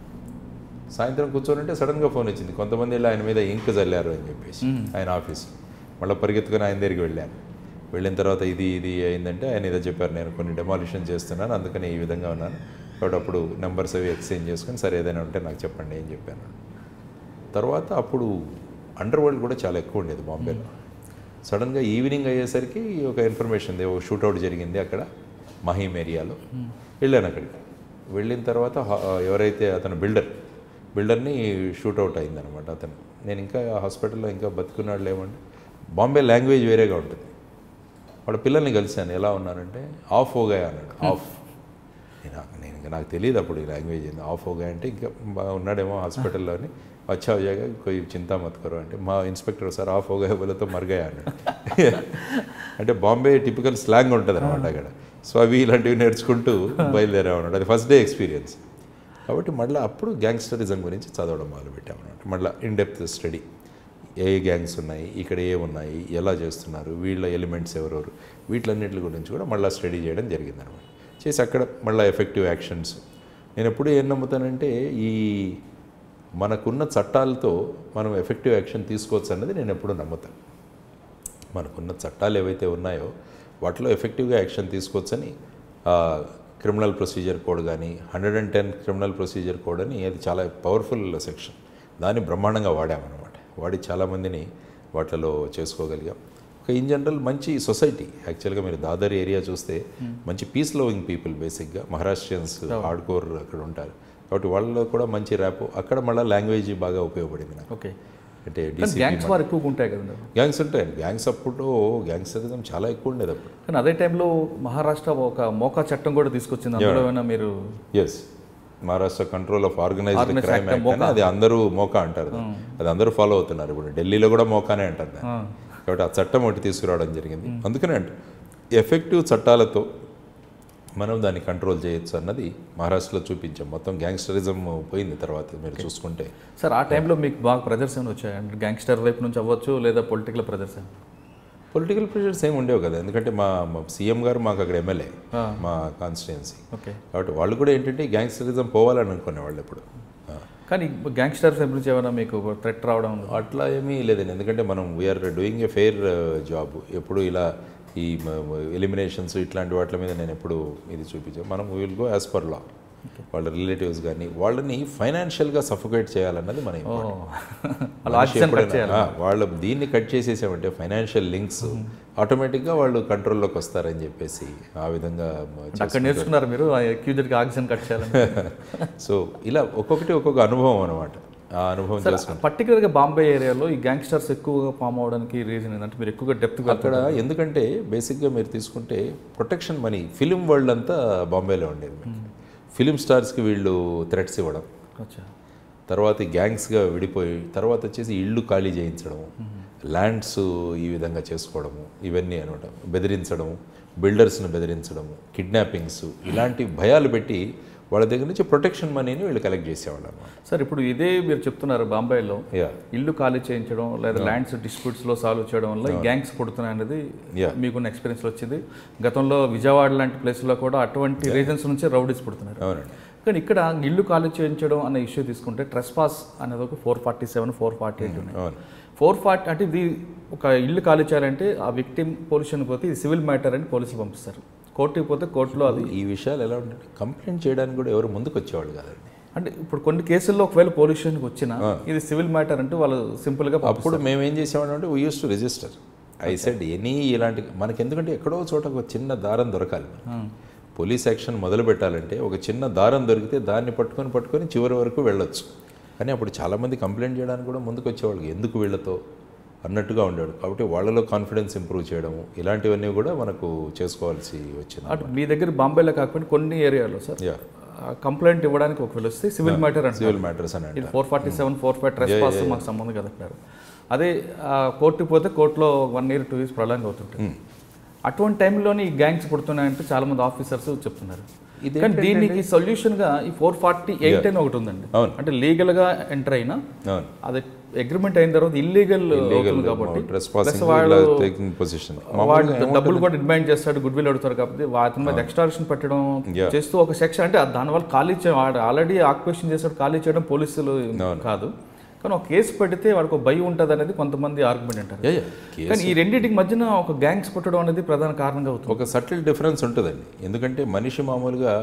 సాయంత్రం కూర్చోనంటే సడన్గా ఫోన్ వచ్చింది కొంతమంది వెళ్ళి ఆయన మీద ఇంక్ చల్లారు అని చెప్పేసి ఆయన ఆఫీస్ మళ్ళీ పరిగెత్తుకొని ఆయన దగ్గరికి వెళ్ళాను వెళ్ళిన తర్వాత ఇది ఇది అయిందంటే ఆయన ఏదో చెప్పారు నేను కొన్ని డెమాలిషన్ చేస్తున్నాను అందుకని ఈ విధంగా ఉన్నాను కాబట్టి అప్పుడు నెంబర్స్ అవి ఎక్స్చేంజ్ చేసుకొని సరే ఏదైనా ఉంటే నాకు చెప్పండి అని చెప్పాను తర్వాత అప్పుడు అండర్ వరల్డ్ కూడా చాలా ఎక్కువ ఉండేది బాంబేలో సడన్గా ఈవినింగ్ అయ్యేసరికి ఒక ఇన్ఫర్మేషన్ ఉంది, ఓ షూట్అవుట్ జరిగింది అక్కడ మహీం ఏరియాలో వెళ్ళాను అక్కడికి వెళ్ళిన తర్వాత హా- ఎవరైతే అతను బిల్డర్ బిల్డర్ని షూట్అవుట్ అయిందనమాట అతను నేను ఇంకా హాస్పిటల్లో ఇంకా బతుకున్నాడు లేమండి బాంబే లాంగ్వేజ్ వేరేగా ఉంటుంది వాళ్ళ పిల్లల్ని కలిశాను ఎలా ఉన్నానంటే ఆఫ్ హోగా అన్నాడు ఆఫ్ నేను నేను ఇంకా నాకు తెలియదు అప్పుడు ఈ లాంగ్వేజ్ ఏంది ఆఫ్ హోగా అంటే ఇంకా బాగా ఉన్నాడేమో హాస్పిటల్లో అని వచ్చా వచ్చాక కొయి చింతా మత్ కరో అంటే మా ఇన్స్పెక్టర్ సార్ ఆఫ్ హోగా బోలతో మరిగాయా అన్నాడు అంటే బాంబే టిపికల్ స్లాంగ్ ఉంటుంది అనమాట అక్కడ సో అవి ఇలాంటివి నేర్చుకుంటూ బయలుదేరా ఉన్నాడు అది ఫస్ట్ డే ఎక్స్పీరియన్స్ కాబట్టి మళ్ళీ అప్పుడు గ్యాంగ్స్టరిజం గురించి చదవడం మొదలుపెట్టామన్నమాట మళ్ళీ ఇన్ డెప్త్ స్టడీ ఏ ఏ గ్యాంగ్స్ ఉన్నాయి ఇక్కడ ఏ ఉన్నాయి ఎలా చేస్తున్నారు వీళ్ళ ఎలిమెంట్స్ ఎవరెవరు వీటిలన్నిటి గురించి కూడా మళ్ళీ స్టడీ చేయడం జరిగిందనమాట చేసి అక్కడ మళ్ళీ ఎఫెక్టివ్ యాక్షన్స్ నేను ఎప్పుడు ఏం నమ్ముతానంటే ఈ మనకున్న చట్టాలతో మనం ఎఫెక్టివ్ యాక్షన్ తీసుకోవచ్చు అన్నది నేను ఎప్పుడూ నమ్ముతాను మనకున్న చట్టాలు ఏవైతే ఉన్నాయో వాటిలో ఎఫెక్టివ్గా యాక్షన్ తీసుకోవచ్చని క్రిమినల్ ప్రొసీజర్ కోడ్ కానీ hundred and ten criminal procedure code అని అది చాలా పవర్ఫుల్ సెక్షన్ దాన్ని బ్రహ్మాండంగా వాడామన్నమాట వాడి చాలామందిని వాటిలో చేసుకోగలిగాం ఒక ఇన్ జనరల్ మంచి సొసైటీ యాక్చువల్గా మీరు దాదర్ ఏరియా చూస్తే మంచి పీస్ లవింగ్ పీపుల్ బేసిక్గా మహారాష్ట్రియన్స్ హార్డ్ కోర్ అక్కడ ఉంటారు కాబట్టి వాళ్ళలో కూడా మంచి ర్యాప్ అక్కడ మళ్ళీ లాంగ్వేజ్ బాగా ఉపయోగపడింది నాకు ఓకే అంటే కానీ డీసీ గ్యాంగ్స్ వారు ఎక్కువగా ఉంటాయి కదండి గ్యాంగ్స్ ఉంటాయి గ్యాంగ్స్ అప్పుడు గ్యాంగ్స్టరిజం చాలా ఎక్కువ ఉండేది అప్పుడు కానీ అదే టైంలో మహారాష్ట్ర ఒక మోకా చట్టం కూడా తీసుకొచ్చింది అందులో ఏమైనా మీరు yes Maharashtra control of organized Organized crime act, act అని అది అందరూ మోకా అంటారు దాన్ని. అది అందరూ ఫాలో అవుతున్నారు ఇప్పుడు ఢిల్లీలో కూడా మోకానే అంటారు దాన్ని. ఆ, కాబట్టి ఆ చట్టం ఒకటి తీసుకురావడం జరిగింది అందుకనే అంటే ఎఫెక్టివ్ చట్టాలతో మనం దాన్ని కంట్రోల్ చేయొచ్చు అన్నది మహారాష్ట్రలో చూపించాం మొత్తం గ్యాంగ్స్టరిజం పోయింది తర్వాత మీరు చూసుకుంటే సార్ ఆ టైంలో మీకు బాగా ప్రెజర్స్ ఏమైనా వచ్చాయి అంటే గ్యాంగ్స్టర్ వైపు నుంచి అవ్వచ్చు లేదా పొలిటికల్ ప్రెజర్స్ పొలిటికల్ ప్రెషర్స్ ఏమి ఉండేవి కదా ఎందుకంటే మా సీఎం గారు మాకు అక్కడ ఎమ్మెల్యే మా కాన్స్టిట్యుయెన్సీ ఓకే కాబట్టి వాళ్ళు కూడా ఏంటంటే గ్యాంగ్స్టరిజం పోవాలని అనుకునేవాళ్ళు ఇప్పుడు ఆ. కానీ గ్యాంగ్స్టర్స్ వైపు నుంచి ఏమైనా మీకు థ్రెట్ రావడం అట్లా ఏమీ లేదండి ఎందుకంటే మనం we are doing a fair job ఎప్పుడు ఇలా ఈ ఎలిమినేషన్స్ ఇట్లాంటి వాటి మీద నేను ఎప్పుడు ఇది చూపించాను మనం will go as per law వాళ్ళ రిలేటివ్స్ కానీ వాళ్ళని ఫైనాన్షియల్గా సఫోకేట్ చేయాలన్నది మన important. అలా మనిషి ఆక్సిజన్ కట్ ఎప్పుడైనా- చేయాలి ఆ, వాళ్ళు దీన్ని కట్ చేసేసామంటే ఫైనాన్షియల్ లింక్స్ ఆటోమేటిక్గా వాళ్ళు కంట్రోల్లోకి వస్తారని చెప్పేసి ఆ విధంగా అక్కడ నేర్చుకున్నారు మీరు అక్యూజర్కి ఆక్సిజన్ కట్ చేయాలని సో ఇలా ఒక్కొక్కటి ఒక్కొక్క అనుభవం అనమాట ఆ అనుభవం చేసుకుంటాం పర్టికులర్గా బాంబే ఏరియాలో ఈ గ్యాంగ్స్టర్స్ ఎక్కువగా ఫామ్ అవడానికి రీజన్ ఏంటంటే మీరు ఎక్కువగా డెప్త్ అక్కడ ఎందుకంటే బేసిక్గా మీరు తీసుకుంటే ప్రొటెక్షన్ మనీ ఫిలిం వరల్డ్ అంతా బాంబేలో ఉండేది ఫిలిం స్టార్స్కి వీళ్ళు థ్రెట్స్ ఇవ్వడం అచ్చా తర్వాత గ్యాంగ్స్గా విడిపోయి తర్వాత వచ్చేసి ఇళ్ళు ఖాళీ చేయించడము ల్యాండ్స్ ఈ విధంగా చేసుకోవడము ఇవన్నీ అనమాట బెదిరించడము బిల్డర్స్ని బెదిరించడము కిడ్నాపింగ్స్ ఇలాంటి భయాలు పెట్టి వాళ్ళ దగ్గర నుంచి ప్రొటెక్షన్ మనీని వీళ్ళు కలెక్ట్ చేసేవాళ్ళు అనమాట సార్ ఇప్పుడు ఇదే మీరు చెప్తున్నారు బాంబేలో యా ఇల్లు ఖాళీ చేయించడం లేదా ల్యాండ్స్ డిస్ప్యూట్స్లో సాల్వ్ చేయడం వల్ల ఈ గ్యాంగ్స్ పుడుతున్నాయి అనేది Yeah. మీకున్న ఎక్స్పీరియన్స్ వచ్చింది గతంలో విజయవాడ లాంటి ప్లేస్లో కూడా అటువంటి రీజన్స్ నుంచే రౌడీస్ పుడుతున్నారు అవునండి కానీ ఇక్కడ ఇల్లు ఖాళీ చేయించడం అనే ఇష్యూ తీసుకుంటే ట్రెస్ పాస్ అనేది ఒక four forty seven four forty eight ఉన్నాయి అవును ఫోర్ ఫార్టీ అంటే ఇది ఒక ఇల్లు ఖాళీ చేయాలంటే ఆ విక్టిమ్ పొల్యూషన్ పోతే ఇది సివిల్ మ్యాటర్ అని పోలీసులు పంపిస్తారు కోర్టుకి పోతే కోర్టులో అది ఈ విషయాలు ఎలా ఉంటాయి కంప్లైంట్ చేయడానికి కూడా ఎవరు ముందుకు వచ్చేవాళ్ళు కాదండి అంటే ఇప్పుడు కొన్ని కేసుల్లో ఒకవేళ పొల్యూషన్కి వచ్చినా ఇది సివిల్ మ్యాటర్ అంటే వాళ్ళు సింపుల్గా అప్పుడు మేము ఏం చేసామంటే అంటే we use to register I said any ఇలాంటి మనకి ఎందుకంటే ఎక్కడో చోట ఒక చిన్న దారం దొరకాలి పోలీస్ యాక్షన్ మొదలు పెట్టాలంటే ఒక చిన్న దారం దొరికితే దాన్ని పట్టుకొని పట్టుకొని చివరి వరకు వెళ్ళొచ్చు కానీ అప్పుడు చాలామంది కంప్లైంట్ చేయడానికి కూడా ముందుకు వచ్చేవాళ్ళు ఎందుకు వీళ్ళతో అన్నట్టుగా ఉండేవాడు కాబట్టి వాళ్ళలో కాన్ఫిడెన్స్ ఇంప్రూవ్ చేయడము ఇలాంటివన్నీ కూడా మనకు చేసుకోవాల్సి వచ్చింది అటు మీ దగ్గర బాంబేలో కాకుండా కొన్ని ఏరియాలో సార్ యా కంప్లైంట్ ఇవ్వడానికి ఒకవేళ వస్తే సివిల్ మ్యాటర్ అంటే సివిల్ మ్యాటర్స్ అని ఇది four forty seven four five trespass మాకు సంబంధం కదా అంటారు అదే కోర్టుకి పోతే కోర్టులో వన్ ఇయర్ టూ ఇయర్స్ ప్రళంగా అవుతుంటుంది అటువంటి టైంలోని ఈ గ్యాంగ్స్ పుడుతున్నాయంటే చాలా మంది ఆఫీసర్స్ చెప్తున్నారు ఇది కానీ దీనికి సొల్యూషన్ గా ఈ ఫోర్ ఫార్టీ ఎయిట్ అని ఒకటి ఉందండి అవును. అంటే లీగల్ గా ఎంటర్ అయినా అవును అది అగ్రిమెంట్ అయిన తర్వాత ఇల్లీగల్ అవుతుంది కాబట్టి ట్రెస్ ప్లస్ పాసింగ్ వాళ్ళు టేకింగ్ పొజిషన్ వాడు డబ్బులు కూడా డిమాండ్ చేస్తాడు గుడ్ విల్ అడుగుతారు కాబట్టి అతని మీద ఎక్స్ట్రాక్షన్ పెట్టడం Yeah. చేస్తూ ఒక సెక్షన్ అంటే దానివల్ల ఖాళీ చే వాడు ఆల్రెడీ ఆక్యుపేషన్ చేసాడు ఖాళీ చేయడం పోలీసులు కాదు కానీ ఒక కేసు పెడితే వాడికి ఒక భయం ఉంటుంది అనేది కొంతమంది ఆర్గ్యుమెంట్ అంటారు యా యా కానీ ఈ రెండింటికి మధ్యన ఒక గ్యాంగ్స్ పుట్టడం అనేది ప్రధాన కారణంగా అవుతుంది ఒక సటిల్ డిఫరెన్స్ ఉంటుందండి ఎందుకంటే మనిషి మామూలుగా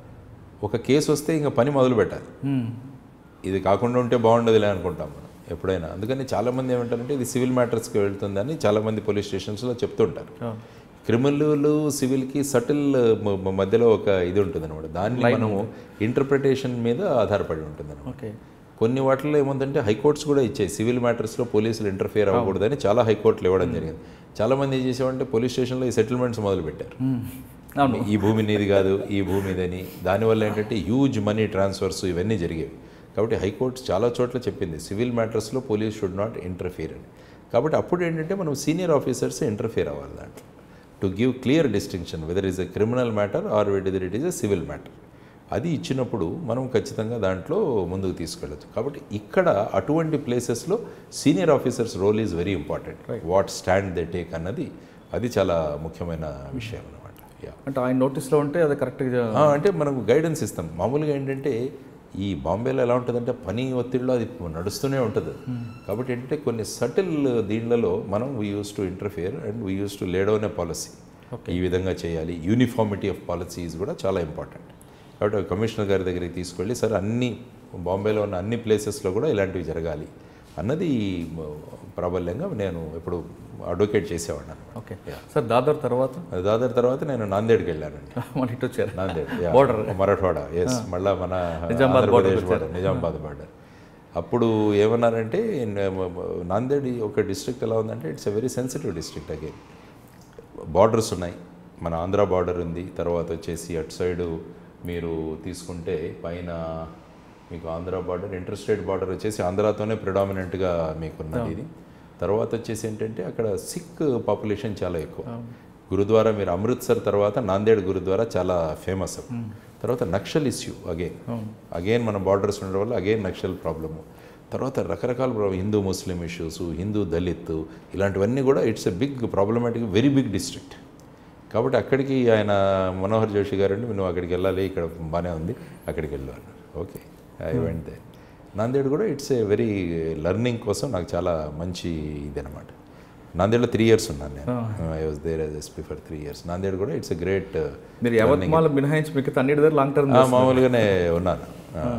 ఒక కేసు వస్తే ఇంకా పని మొదలు పెట్టాలి Hmm. ఇది కాకుండా ఉంటే బాగుండదులే అనుకుంటాం మనం ఎప్పుడైనా అందుకని చాలామంది ఏమంటారంటే ఇది సివిల్ మ్యాటర్స్కి వెళ్తుందని చాలామంది పోలీస్ స్టేషన్స్లో చెప్తుంటారు అవును. క్రిమినల్ సివిల్కి సటిల్ మధ్యలో ఒక ఇది ఉంటుంది అనమాట దాన్ని మనము ఇంటర్ప్రిటేషన్ మీద ఆధారపడి ఉంటుంది ఓకే కొన్ని వాటిల్లో ఏముందంటే హైకోర్ట్స్ కూడా ఇచ్చాయి సివిల్ మ్యాటర్స్లో పోలీసులు ఇంటర్ఫియర్ అవ్వకూడదని చాలా హైకోర్టులు ఇవ్వడం జరిగింది చాలామంది ఏం చేసామంటే పోలీస్ స్టేషన్లో ఈ సెటిల్మెంట్స్ మొదలు పెట్టారు Hmm. అవును ఈ భూమి నీది కాదు ఈ భూమి ఇదని దానివల్ల ఏంటంటే హ్యూజ్ మనీ ట్రాన్స్ఫర్స్ ఇవన్నీ జరిగేవి కాబట్టి హైకోర్టు చాలా చోట్ల చెప్పింది సివిల్ మ్యాటర్స్లో పోలీస్ షుడ్ నాట్ ఇంటర్ఫియర్ అని కాబట్టి అప్పుడు ఏంటంటే మనం సీనియర్ ఆఫీసర్స్ ఇంటర్ఫియర్ అవ్వాలి దాంట్లో to give clear distinction whether is a criminal matter or whether it is a civil matter అది ఇచ్చినప్పుడు మనం ఖచ్చితంగా దాంట్లో ముందుకు తీసుకెళ్ళచ్చు కాబట్టి ఇక్కడ అటువంటి ప్లేసెస్లో senior officers role is very important what stand they take అన్నది అది చాలా ముఖ్యమైన విషయం అనమాట యా అంటే ఆయన నోటీస్లో ఉంటే అది కరెక్ట్గా ఆ, అంటే మనకు గైడెన్స్ ఇస్తాం మామూలుగా ఏంటంటే ఈ బాంబేలో ఎలా ఉంటుందంటే పని ఒత్తిడిలో అది నడుస్తూనే ఉంటుంది కాబట్టి ఏంటంటే కొన్ని సటిల్ దీనిలలో మనం we use to interfere and we use to lay down a policy ఈ విధంగా చేయాలి యూనిఫార్మిటీ ఆఫ్ పాలసీస్ కూడా చాలా ఇంపార్టెంట్ కాబట్టి కమిషనర్ గారి దగ్గరికి తీసుకెళ్ళి సార్ అన్ని బాంబేలో ఉన్న అన్ని ప్లేసెస్లో కూడా ఇలాంటివి జరగాలి అన్నది మ, ప్రాబల్యంగా నేను ఎప్పుడు అడ్వకేట్ చేసేవాడిని అనమాట ఓకే సార్ దాదర్ తర్వాత దాదాపు తర్వాత నేను నాందేడ్కి వెళ్ళానండి మన ఇటు వచ్చారు Nanded yeah. Border. Marathwada yes మళ్ళా మన Nizamabad Andhra Pradesh border border, Nizamabad border అప్పుడు ఏమన్నారంటే న- నాందేడ్ ఒక డిస్ట్రిక్ట్ ఎలా ఉందంటే it's a very sensitive district again borders ఉన్నాయి మన ఆంధ్ర బార్డర్ ఉంది తర్వాత వచ్చేసి అటు సైడు మీరు తీసుకుంటే పైన మీకు Andhra border inter state border వచ్చేసి ఆంధ్రాతోనే ప్రిడామినెంట్గా మీకున్నది ఇది తర్వాత వచ్చేసి ఏంటంటే అక్కడ సిక్ పాపులేషన్ చాలా ఎక్కువ గురుద్వారా మీరు అమృత్సర్ తర్వాత నాందేడ్ గురుద్వారా చాలా ఫేమస్ తర్వాత నక్షల్ ఇష్యూ అగైన్ అగైన్ మన బార్డర్స్ ఉండడం వల్ల అగైన్ నక్షల్ ప్రాబ్లము తర్వాత రకరకాల problem Hindu Muslim issues Hindu Dalit ఇలాంటివన్నీ కూడా it's a big problematic very big district కాబట్టి అక్కడికి ఆయన మనోహర్ జోషి గారు అండి నువ్వు అక్కడికి వెళ్ళాలి ఇక్కడ బాగానే ఉంది అక్కడికి వెళ్ళు అన్నారు okay I went they Nanded కూడా ఇట్స్ ఏ వెరీ లెర్నింగ్ కోసం నాకు చాలా మంచి ఇది అనమాట నాందేడ్లో త్రీ ఇయర్స్ ఉన్నాను నేను I was there as SP for three years Nanded కూడా ఇట్స్ ఎ గ్రేట్ మీరు యావత్మాల మినహాయించి మిగతా అన్నిటి దగ్గర లాంగ్ టర్మ్ మామూలుగానే ఉన్నాను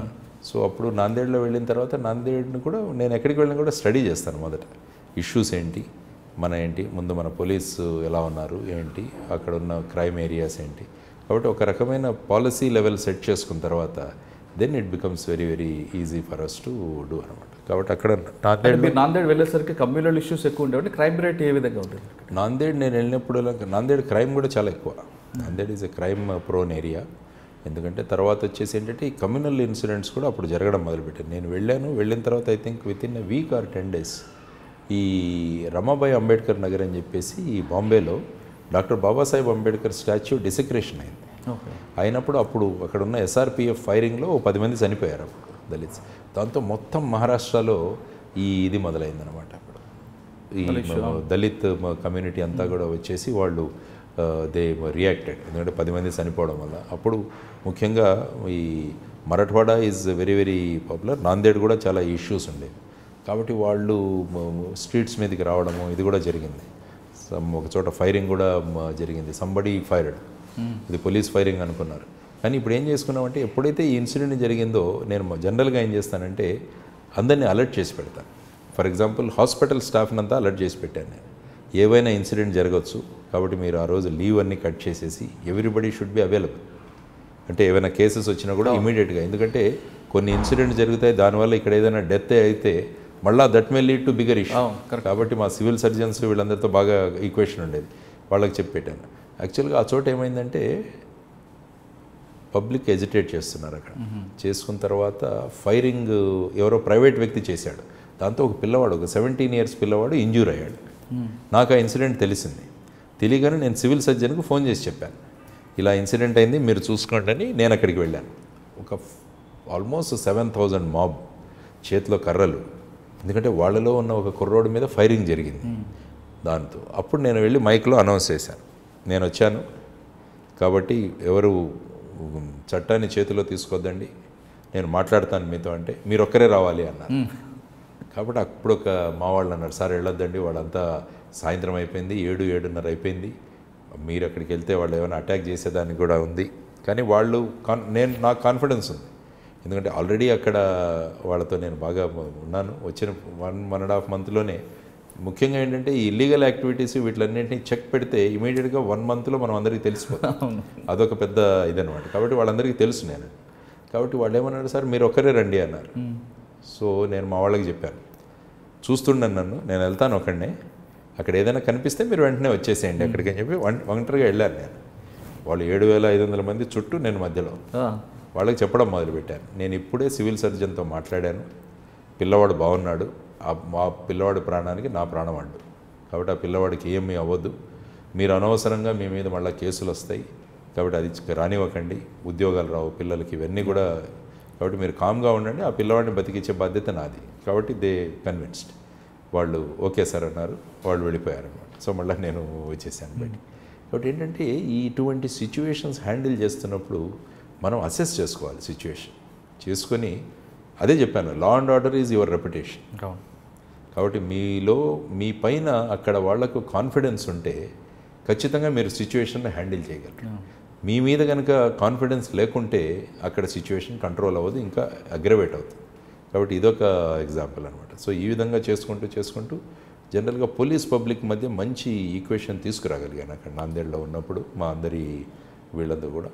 సో అప్పుడు నాందేడ్లో వెళ్ళిన తర్వాత నాందేడ్ని కూడా నేను ఎక్కడికి వెళ్ళినా కూడా స్టడీ చేస్తాను మొదట ఇష్యూస్ ఏంటి మన ఏంటి ముందు మన పోలీసు ఎలా ఉన్నారు ఏంటి అక్కడ ఉన్న క్రైమ్ ఏరియాస్ ఏంటి కాబట్టి ఒక రకమైన పాలసీ లెవెల్ సెట్ చేసుకున్న తర్వాత then it becomes very very easy for us to do అనమాట కాబట్టి అక్కడ నాందేడ్ మీరు నాందేడ్ వెళ్ళేసరికి కమ్యూనల్ ఇష్యూస్ ఎక్కువ ఉండేవి క్రైమ్ రేట్ ఏ విధంగా ఉంటుంది నాందేడ్ నేను వెళ్ళినప్పుడు నాందేడ్ క్రైమ్ కూడా చాలా ఎక్కువ Nanded is a crime prone area ఎందుకంటే తర్వాత వచ్చేసి ఏంటంటే ఈ కమ్యూనల్ ఇన్సిడెంట్స్ కూడా అప్పుడు జరగడం మొదలుపెట్టాను నేను వెళ్ళాను వెళ్ళిన తర్వాత I think with in a week or ten days ఈ రమాబాయి అంబేద్కర్ నగర్ అని చెప్పేసి ఈ బాంబేలో doctor Babasaheb Ambedkar statue desecration అయింది ఓకే అయినప్పుడు అప్పుడు అక్కడ ఉన్న ఎస్ఆర్పిఎఫ్ ఫైరింగ్లో ఓ పది మంది చనిపోయారు అప్పుడు దళిత్స్ దాంతో మొత్తం మహారాష్ట్రలో ఈ ఇది మొదలైందనమాట అప్పుడు ఈ దళిత్ కమ్యూనిటీ అంతా కూడా వచ్చేసి వాళ్ళు దే రియాక్టెడ్ ఎందుకంటే పది మంది చనిపోవడం వల్ల అప్పుడు ముఖ్యంగా ఈ Marathwada is very very popular Nanded కూడా చాలా ఇష్యూస్ ఉండేవి కాబట్టి వాళ్ళు స్ట్రీట్స్ మీదకి రావడము ఇది కూడా జరిగింది సమ్ ఒక చోట ఫైరింగ్ కూడా మ- జరిగింది సంబడి ఫైర్డ్ ఇది పోలీస్ ఫైరింగ్ అనుకున్నారు కానీ ఇప్పుడు ఏం చేసుకున్నామంటే ఎప్పుడైతే ఈ ఇన్సిడెంట్ జరిగిందో నేను మ- జనరల్గా ఏం చేస్తానంటే అందరినీ అలర్ట్ చేసి పెడతాను ఫర్ ఎగ్జాంపుల్ హాస్పిటల్ స్టాఫ్ని అంతా అలర్ట్ చేసి పెట్టాను నేను ఏవైనా ఇన్సిడెంట్ జరగచ్చు కాబట్టి మీరు ఆ రోజు లీవ్ అన్నీ కట్ చేసేసి ఎవ్రీబడి షుడ్ బి అవైలబుల్ అంటే ఏమైనా కేసెస్ వచ్చినా కూడా ఇమీడియట్గా ఎందుకంటే కొన్ని ఇన్సిడెంట్స్ జరుగుతాయి దానివల్ల ఇక్కడ ఏదైనా డెత్ అయితే మళ్ళా that may lead to bigger issue కాబట్టి మా సివిల్ సర్జన్స్ వీళ్ళందరితో బాగా ఈక్వేషన్ ఉండేది వాళ్ళకి చెప్పి పెట్టాను యాక్చువల్గా ఆ చోట ఏమైందంటే పబ్లిక్ ఎజిటేట్ చేస్తున్నారు అక్కడ చేసుకున్న తర్వాత ఫైరింగ్ ఎవరో ప్రైవేట్ వ్యక్తి చేశాడు దాంతో ఒక పిల్లవాడు ఒక సెవెంటీన్ ఇయర్స్ పిల్లవాడు ఇంజ్యూర్ అయ్యాడు నాకు ఆ ఇన్సిడెంట్ తెలిసింది తెలియగానే నేను సివిల్ సర్జన్కి ఫోన్ చేసి చెప్పాను ఇలా ఇన్సిడెంట్ అయింది మీరు చూసుకోండి అని నేను అక్కడికి వెళ్ళాను ఒక ఆల్మోస్ట్ సెవెన్ థౌజండ్ మాబ్ చేతిలో కర్రలు ఎందుకంటే వాళ్ళలో ఉన్న ఒక కుర్రోడి మీద ఫైరింగ్ జరిగింది దాంతో అప్పుడు నేను వెళ్ళి మైక్లో అనౌన్స్ చేశాను నేను వచ్చాను కాబట్టి ఎవరు ఉమ్, చట్టాన్ని చేతిలో తీసుకోవద్దండి నేను మాట్లాడతాను మీతో అంటే మీరు ఒక్కరే రావాలి అన్నారు కాబట్టి అప్పుడు ఒక మా వాళ్ళు అన్నారు సార్ వెళ్ళొద్దండి వాళ్ళంతా సాయంత్రం అయిపోయింది ఏడు ఏడున్నర అయిపోయింది మీరు అక్కడికి వెళ్తే వాళ్ళు ఏమైనా అటాక్ చేసేదానికి కూడా ఉంది కానీ వాళ్ళు కాన్ నేను నాకు కాన్ఫిడెన్స్ ఉంది ఎందుకంటే ఆల్రెడీ అక్కడ వాళ్ళతో నేను బాగా ఉన్నాను వచ్చిన వన్ వన్ అండ్ హాఫ్ మంత్లోనే ముఖ్యంగా ఏంటంటే ఈ ఇల్లీగల్ యాక్టివిటీస్ వీటిలన్నింటినీ చెక్ పెడితే ఇమీడియట్గా వన్ మంత్లో మనం అందరికీ తెలిసిపోతాం అదొక పెద్ద ఇదనమాట కాబట్టి వాళ్ళందరికీ తెలుసు నేను కాబట్టి వాళ్ళు ఏమన్నారు సార్ మీరు ఒక్కరే రండి అన్నారు సో నేను మా వాళ్ళకి చెప్పాను చూస్తుండను నన్ను నేను వెళ్తాను ఒకడినే అక్కడ ఏదైనా కనిపిస్తే మీరు వెంటనే వచ్చేసేయండి అక్కడికి అని చెప్పి ఒం- ఒంటరిగా వెళ్ళాను నేను వాళ్ళు ఏడు వేల ఐదు వందల మంది చుట్టూ నేను మధ్యలో వాళ్ళకి చెప్పడం మొదలుపెట్టాను నేను ఇప్పుడే సివిల్ సర్జన్తో మాట్లాడాను పిల్లవాడు బాగున్నాడు ఆ మా పిల్లవాడి ప్రాణానికి నా ప్రాణం అడ్డు కాబట్టి ఆ పిల్లవాడికి ఏమీ అవ్వదు మీరు అనవసరంగా మీ మీద మళ్ళీ కేసులు వస్తాయి కాబట్టి అది రానివ్వకండి ఉద్యోగాలు రావు పిల్లలకి ఇవన్నీ కూడా కాబట్టి మీరు కామ్గా ఉండండి ఆ పిల్లవాడిని బతికించే బాధ్యత నాది కాబట్టి దే కన్విన్స్డ్ వాళ్ళు ఓకే సార్ అన్నారు వాళ్ళు వెళ్ళిపోయారు అనమాట సో మళ్ళీ నేను వచ్చేసాను బయటికి కాబట్టి ఏంటంటే ఈ ఇటువంటి సిచ్యువేషన్స్ హ్యాండిల్ చేస్తున్నప్పుడు మనం అసెస్ చేసుకోవాలి సిచ్యువేషన్ చేసుకొని అదే చెప్పాను law and order is your reputation అవును కాబట్టి మీలో మీ పైన అక్కడ వాళ్లకు కాన్ఫిడెన్స్ ఉంటే ఖచ్చితంగా మీరు సిచ్యువేషన్ని హ్యాండిల్ చేయగలరు మీ మీద కనుక కాన్ఫిడెన్స్ లేకుంటే అక్కడ సిచ్యువేషన్ కంట్రోల్ అవ్వదు ఇంకా అగ్రవేట్ అవుతుంది కాబట్టి ఇదొక ఎగ్జాంపుల్ అనమాట సో ఈ విధంగా చేసుకుంటూ చేసుకుంటూ జనరల్గా పోలీస్ పబ్లిక్ మధ్య మంచి ఈక్వేషన్ తీసుకురాగలిగాను అక్కడ నాందేడ్లో ఉన్నప్పుడు మా అందరి వీళ్ళందరూ కూడా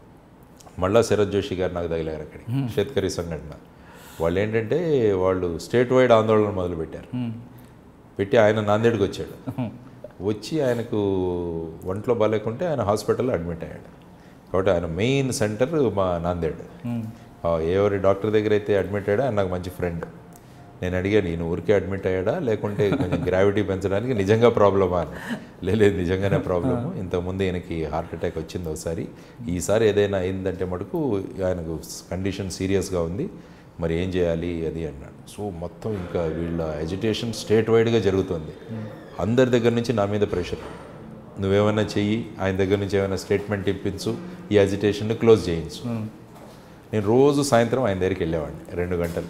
మళ్ళా శరత్ జోషి గారు నాకు తగిలారు అక్కడికి షేత్కరీ సంఘటన వాళ్ళు ఏంటంటే వాళ్ళు స్టేట్ వైడ్ ఆందోళన మొదలుపెట్టారు పెట్టి ఆయన నాందేడ్కి వచ్చాడు వచ్చి ఆయనకు ఒంట్లో బాగాలేకుంటే ఆయన హాస్పిటల్లో అడ్మిట్ అయ్యాడు కాబట్టి ఆయన మెయిన్ సెంటర్ మా నాందేడ్ ఆ, ఎవరి డాక్టర్ దగ్గర అయితే అడ్మిట్ అయ్యాడో ఆయన నాకు మంచి ఫ్రెండ్ నేను అడిగాను ఈయన ఊరికే అడ్మిట్ అయ్యాడా లేకుంటే కొంచెం గ్రావిటీ పెంచడానికి నిజంగా ప్రాబ్లమా అని "లే- లేదు నిజంగానే ప్రాబ్లము ఇంతకుముందు ఈయనకి హార్ట్ అటాక్ వచ్చింది ఒకసారి ఈసారి ఏదైనా అయిందంటే మటుకు ఆయనకు కండిషన్ సీరియస్గా ఉంది మరి ఏం చేయాలి అది అన్నాడు సో మొత్తం ఇంకా వీళ్ళ ఎడ్యుటేషన్ స్టేట్ వైడ్గా జరుగుతుంది అందరి దగ్గర నుంచి నా మీద ప్రెషర్ నువ్వేమైనా చెయ్యి ఆయన దగ్గర నుంచి ఏమైనా స్టేట్మెంట్ ఇప్పించు ఈ అజిటేషన్ని క్లోజ్ చేయించు నేను రోజు సాయంత్రం ఆయన దగ్గరికి వెళ్ళేవాడిని రెండు గంటలు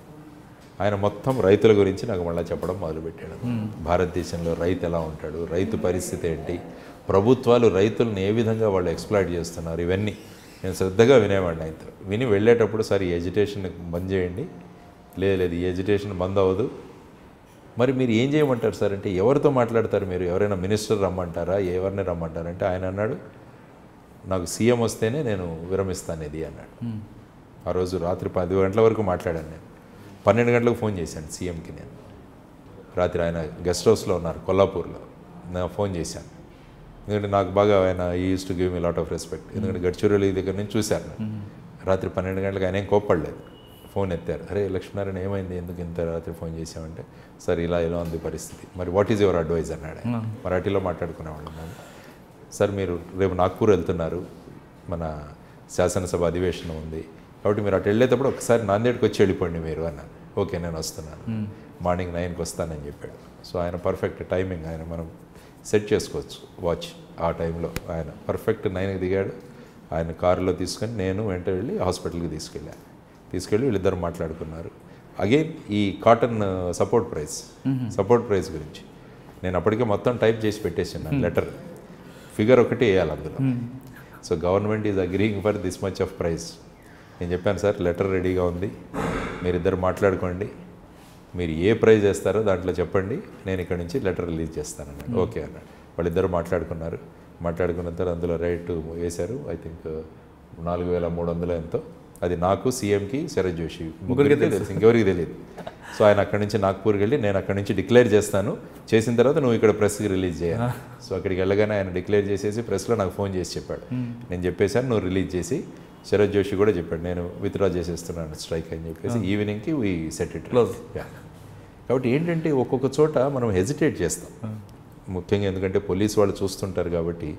ఆయన మొత్తం రైతుల గురించి నాకు మళ్ళీ చెప్పడం మొదలుపెట్టాడు భారతదేశంలో రైతు ఎలా ఉంటాడు రైతు పరిస్థితి ఏంటి ప్రభుత్వాలు రైతులను ఏ విధంగా వాళ్ళు ఎక్స్ప్లాయిట్ చేస్తున్నారు ఇవన్నీ నేను శ్రద్ధగా వినేవాడిని ఆయనతో విని వెళ్ళేటప్పుడు సార్ ఈ ఎడ్యుటేషన్ బంద్ చేయండి లేదు లేదు ఈ ఎడ్యుటేషన్ బంద్ అవ్వదు మరి మీరు ఏం చేయమంటారు సార్ అంటే ఎవరితో మాట్లాడతారు మీరు ఎవరైనా మినిస్టర్ రమ్మంటారా ఎవరిని రమ్మంటారంటే ఆయన అన్నాడు నాకు సీఎం వస్తేనే నేను విరమిస్తాను ఇది అన్నాడు ఆ రోజు రాత్రి పది గంటల వరకు మాట్లాడాను నేను పన్నెండు గంటలకు ఫోన్ చేశాను సీఎంకి నేను రాత్రి ఆయన గెస్ట్ హౌస్లో ఉన్నారు కొల్లాపూర్లో నా ఫోన్ చేశాను ఎందుకంటే నాకు బాగా ఆయన ఈ use to give me lot of respect ఎందుకంటే గడ్చిరోలి దగ్గర నుంచి చూశాను నేను. రాత్రి పన్నెండు గంటలకు ఆయన ఏం కోప్పడలేదు ఫోన్ ఎత్తారు అరే లక్ష్మీనారాయణ ఏమైంది ఎందుకు ఇంత రాత్రి ఫోన్ చేసామంటే సార్ ఇలా ఇలా ఉంది పరిస్థితి మరి వాట్ ఈజ్ యువర్ అడ్వైజ్ అన్నాడు ఆయన. మరాఠీలో మాట్లాడుకునేవాళ్ళం మేము సార్ మీరు రేపు నాగ్పూర్ వెళ్తున్నారు మన శాసనసభ అధివేశనం ఉంది కాబట్టి మీరు అటు వెళ్ళేటప్పుడు ఒకసారి నాందేడ్కి వచ్చి వెళ్ళిపోండి మీరు అన్నాను ఓకే నేను వస్తున్నాను మార్నింగ్ నైన్కి వస్తానని చెప్పాడు సో ఆయన పర్ఫెక్ట్ టైమింగ్ ఆయన మనం సెట్ చేసుకోవచ్చు వాచ్ ఆ టైంలో ఆయన పర్ఫెక్ట్ నైన్కి దిగాడు ఆయన కారులో తీసుకొని నేను వెంట వెళ్ళి హాస్పిటల్కి తీసుకెళ్ళాను తీసుకెళ్ళి వీళ్ళిద్దరు మాట్లాడుకున్నారు అగైన్ ఈ cotton support price support price గురించి నేను అప్పటికే మొత్తం టైప్ చేసి పెట్టేసాను లెటర్ ఫిగర్ ఒకటి వేయాలి అందులో so government is agreeing for this much of price నేను చెప్పాను సార్ లెటర్ రెడీగా ఉంది మీరిద్దరు మాట్లాడుకోండి మీరు ఏ ప్రైజ్ వేస్తారో దాంట్లో చెప్పండి నేను ఇక్కడ నుంచి లెటర్ రిలీజ్ చేస్తాను అన్నాడు ఓకే అన్నాడు వాళ్ళిద్దరు మాట్లాడుకున్నారు మాట్లాడుకున్న తర్వాత అందులో రేటు వేశారు ఐ థింక్ నాలుగు వేల మూడు వందలు ఎంతో అది నాకు సీఎంకి శరత్ జోషి ముగ్గురికి తెలుసు ఇంకెవరికి తెలియదు సో ఆయన అక్కడి నుంచి నాగ్పూర్కి వెళ్ళి నేను అక్కడి నుంచి డిక్లేర్ చేస్తాను చేసిన తర్వాత నువ్వు ఇక్కడ ప్రెస్కి రిలీజ్ చేయాలి సో అక్కడికి వెళ్ళగానే ఆయన డిక్లేర్ చేసేసి ప్రెస్లో నాకు ఫోన్ చేసి చెప్పాడు నేను చెప్పేశాను నువ్వు రిలీజ్ చేసి శరత్ జోషి కూడా చెప్పాడు నేను విత్డ్రా చేసేస్తున్నాను స్ట్రైక్ అని చెప్పేసి ఈవినింగ్కి వీ సెట్ ఇట్ Close. కాబట్టి ఏంటంటే ఒక్కొక్క చోట మనం హెజిటేట్ చేస్తాం ముఖ్యంగా ఎందుకంటే పోలీస్ వాళ్ళు చూస్తుంటారు కాబట్టి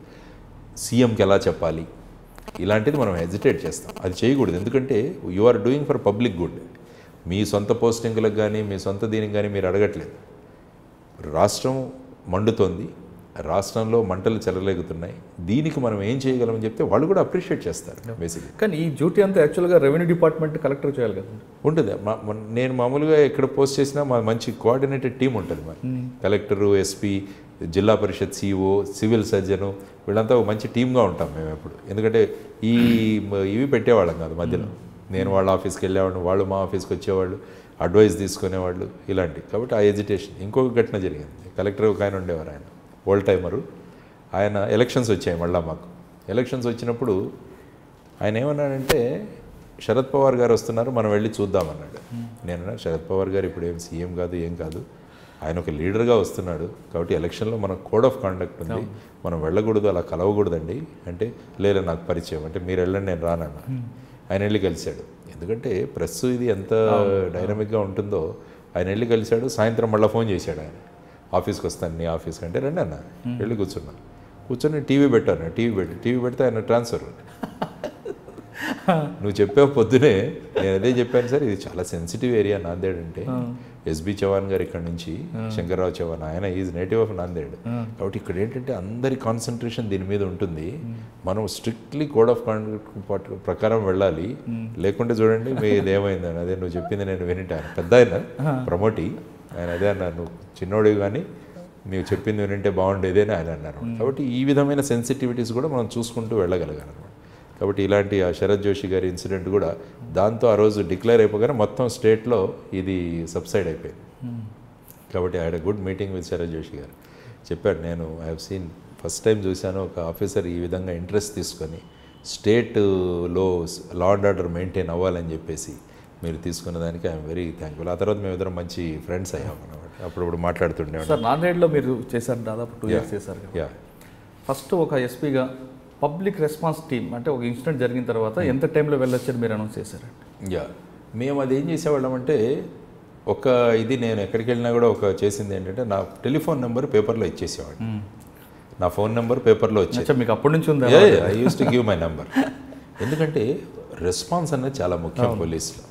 సీఎంకి ఎలా చెప్పాలి ఇలాంటిది మనం హెజిటేట్ చేస్తాం అది చేయకూడదు ఎందుకంటే you are doing for public good మీ సొంత పోస్టింగ్లకు కానీ మీ సొంత దీనికి కానీ మీరు అడగట్లేదు రాష్ట్రం మండుతోంది రాష్ట్రంలో మంటలు చెలరేగుతున్నాయి దీనికి మనం ఏం చేయగలమని చెప్తే వాళ్ళు కూడా అప్రిషియేట్ చేస్తారు బేసిక్గా కానీ ఈ డ్యూటీ అంతా యాక్చువల్గా రెవెన్యూ డిపార్ట్మెంట్ కలెక్టర్ చేయాలి కదా ఉంటుంది మా- మన- నేను మామూలుగా ఎక్కడ పోస్ట్ చేసినా మా మంచి కోఆర్డినేటెడ్ టీం ఉంటుంది మరి కలెక్టరు ఎస్పీ జిల్లా పరిషత్ సిఇఓ సివిల్ సర్జను వీళ్ళంతా ఒక మంచి టీమ్గా ఉంటాం మేము ఎప్పుడు ఎందుకంటే ఈ మ- ఇవి పెట్టేవాళ్ళం కాదు మధ్యలో నేను వాళ్ళ ఆఫీస్కి వెళ్ళేవాడిని వాళ్ళు మా ఆఫీస్కి వచ్చేవాళ్ళు అడ్వైస్ తీసుకునేవాళ్ళు ఇలాంటి కాబట్టి ఆ ఎజిటేషన్ ఇంకొక ఘటన జరిగింది కలెక్టర్ ఒక ఆయన ఉండేవారు ఆయన ఓల్డ్ టైమరు ఆయన ఎలక్షన్స్ వచ్చాయి మళ్ళీ మాకు ఎలక్షన్స్ వచ్చినప్పుడు ఆయన ఏమన్నాడంటే శరద్ పవార్ గారు వస్తున్నారు మనం వెళ్ళి చూద్దామన్నాడు నేను అన్నా, శరద్ పవార్ గారు ఇప్పుడు ఏం సీఎం కాదు ఏం కాదు ఆయన ఒక లీడర్గా వస్తున్నాడు కాబట్టి ఎలక్షన్లో మన కోడ్ ఆఫ్ కాండక్ట్ ఉంది మనం వెళ్ళకూడదు అలా కలవకూడదండి అంటే లేదు నాకు పరిచయం అంటే మీరు వెళ్ళండి నేను రానన్నా ఆయన వెళ్ళి కలిశాడు ఎందుకంటే ప్రెస్ ఇది ఎంత డైనమిక్గా ఉంటుందో ఆయన వెళ్ళి కలిశాడు సాయంత్రం మళ్ళీ ఫోన్ చేశాడు ఆయన ఆఫీస్కి వస్తాను నీ ఆఫీస్కి అంటే రండి అన్న వెళ్ళి కూర్చున్నా కూర్చొని టీవీ పెట్టాను టీవీ పెట్టి టీవీ పెడితే ఆయన ట్రాన్స్ఫర్ నువ్వు చెప్పావు పొద్దునే నేను అదే చెప్పాను సార్ ఇది చాలా సెన్సిటివ్ ఏరియా నాందేడ్ అంటే ఎస్బి చవాన్ గారు ఇక్కడ నుంచి శంకర్రావు చవాన్ ఆయన ఈజ్ నేటివ్ ఆఫ్ నాందేడ్ కాబట్టి ఇక్కడ ఏంటంటే అందరి కాన్సన్ట్రేషన్ దీని మీద ఉంటుంది మనం స్ట్రిక్ట్లీ కోడ్ ఆఫ్ కాండక్ట్ ప్రకారం వెళ్ళాలి లేకుంటే చూడండి మీ ఇదేమైందని అదే నువ్వు చెప్పింది నేను వినింటాను పెద్ద ఆయన ప్రమోటి ఆయన అదే అన్నారు నువ్వు చిన్నోడివి కానీ నీవు చెప్పింది వింటే బాగుండేది అని ఆయన అన్నారు కాబట్టి ఈ విధమైన సెన్సిటివిటీస్ కూడా మనం చూసుకుంటూ వెళ్ళగలగాలన్నమాట కాబట్టి ఇలాంటి ఆ శరత్ జోషి గారి ఇన్సిడెంట్ కూడా దాంతో ఆ రోజు డిక్లేర్ అయిపోగానే మొత్తం స్టేట్లో ఇది సబ్సైడ్ అయిపోయింది కాబట్టి I good meeting with Sharad Joshi garu చెప్పాడు నేను I have seen first time చూశాను ఒక ఆఫీసర్ ఈ విధంగా ఇంట్రెస్ట్ తీసుకొని స్టేట్లో లా అండ్ ఆర్డర్ మెయింటైన్ అవ్వాలని చెప్పేసి మీరు తీసుకున్న దానికి ఐఎమ్ వెరీ థ్యాంక్ఫుల్ ఆ తర్వాత మేమిద్దరం మంచి ఫ్రెండ్స్ అయ్యాం అనమాట అప్పుడప్పుడు మాట్లాడుతుండేవాడు సార్ నాందేడ్లో మీరు చేశారు దాదాపు టూ ఇయర్స్ చేశారు కదా. యా ఫస్ట్ ఒక ఎస్పీగా పబ్లిక్ రెస్పాన్స్ టీమ్ అంటే ఒక ఇన్సిడెంట్ జరిగిన తర్వాత ఎంత టైంలో వెళ్ళొచ్చని మీరు అనౌన్స్ చేశారండి యా మేము అది ఏం చేసేవాళ్ళం అంటే ఒక ఇది నేను ఎక్కడికి వెళ్ళినా కూడా ఒక చేసింది ఏంటంటే నా టెలిఫోన్ నెంబర్ పేపర్లో ఇచ్చేసేవాడు నా ఫోన్ నెంబర్ పేపర్లో వచ్చేది అచ్చా మీకు అప్పటి నుంచి ఉందా I use to give my number ఎందుకంటే రెస్పాన్స్ అనేది చాలా ముఖ్యం పోలీసులో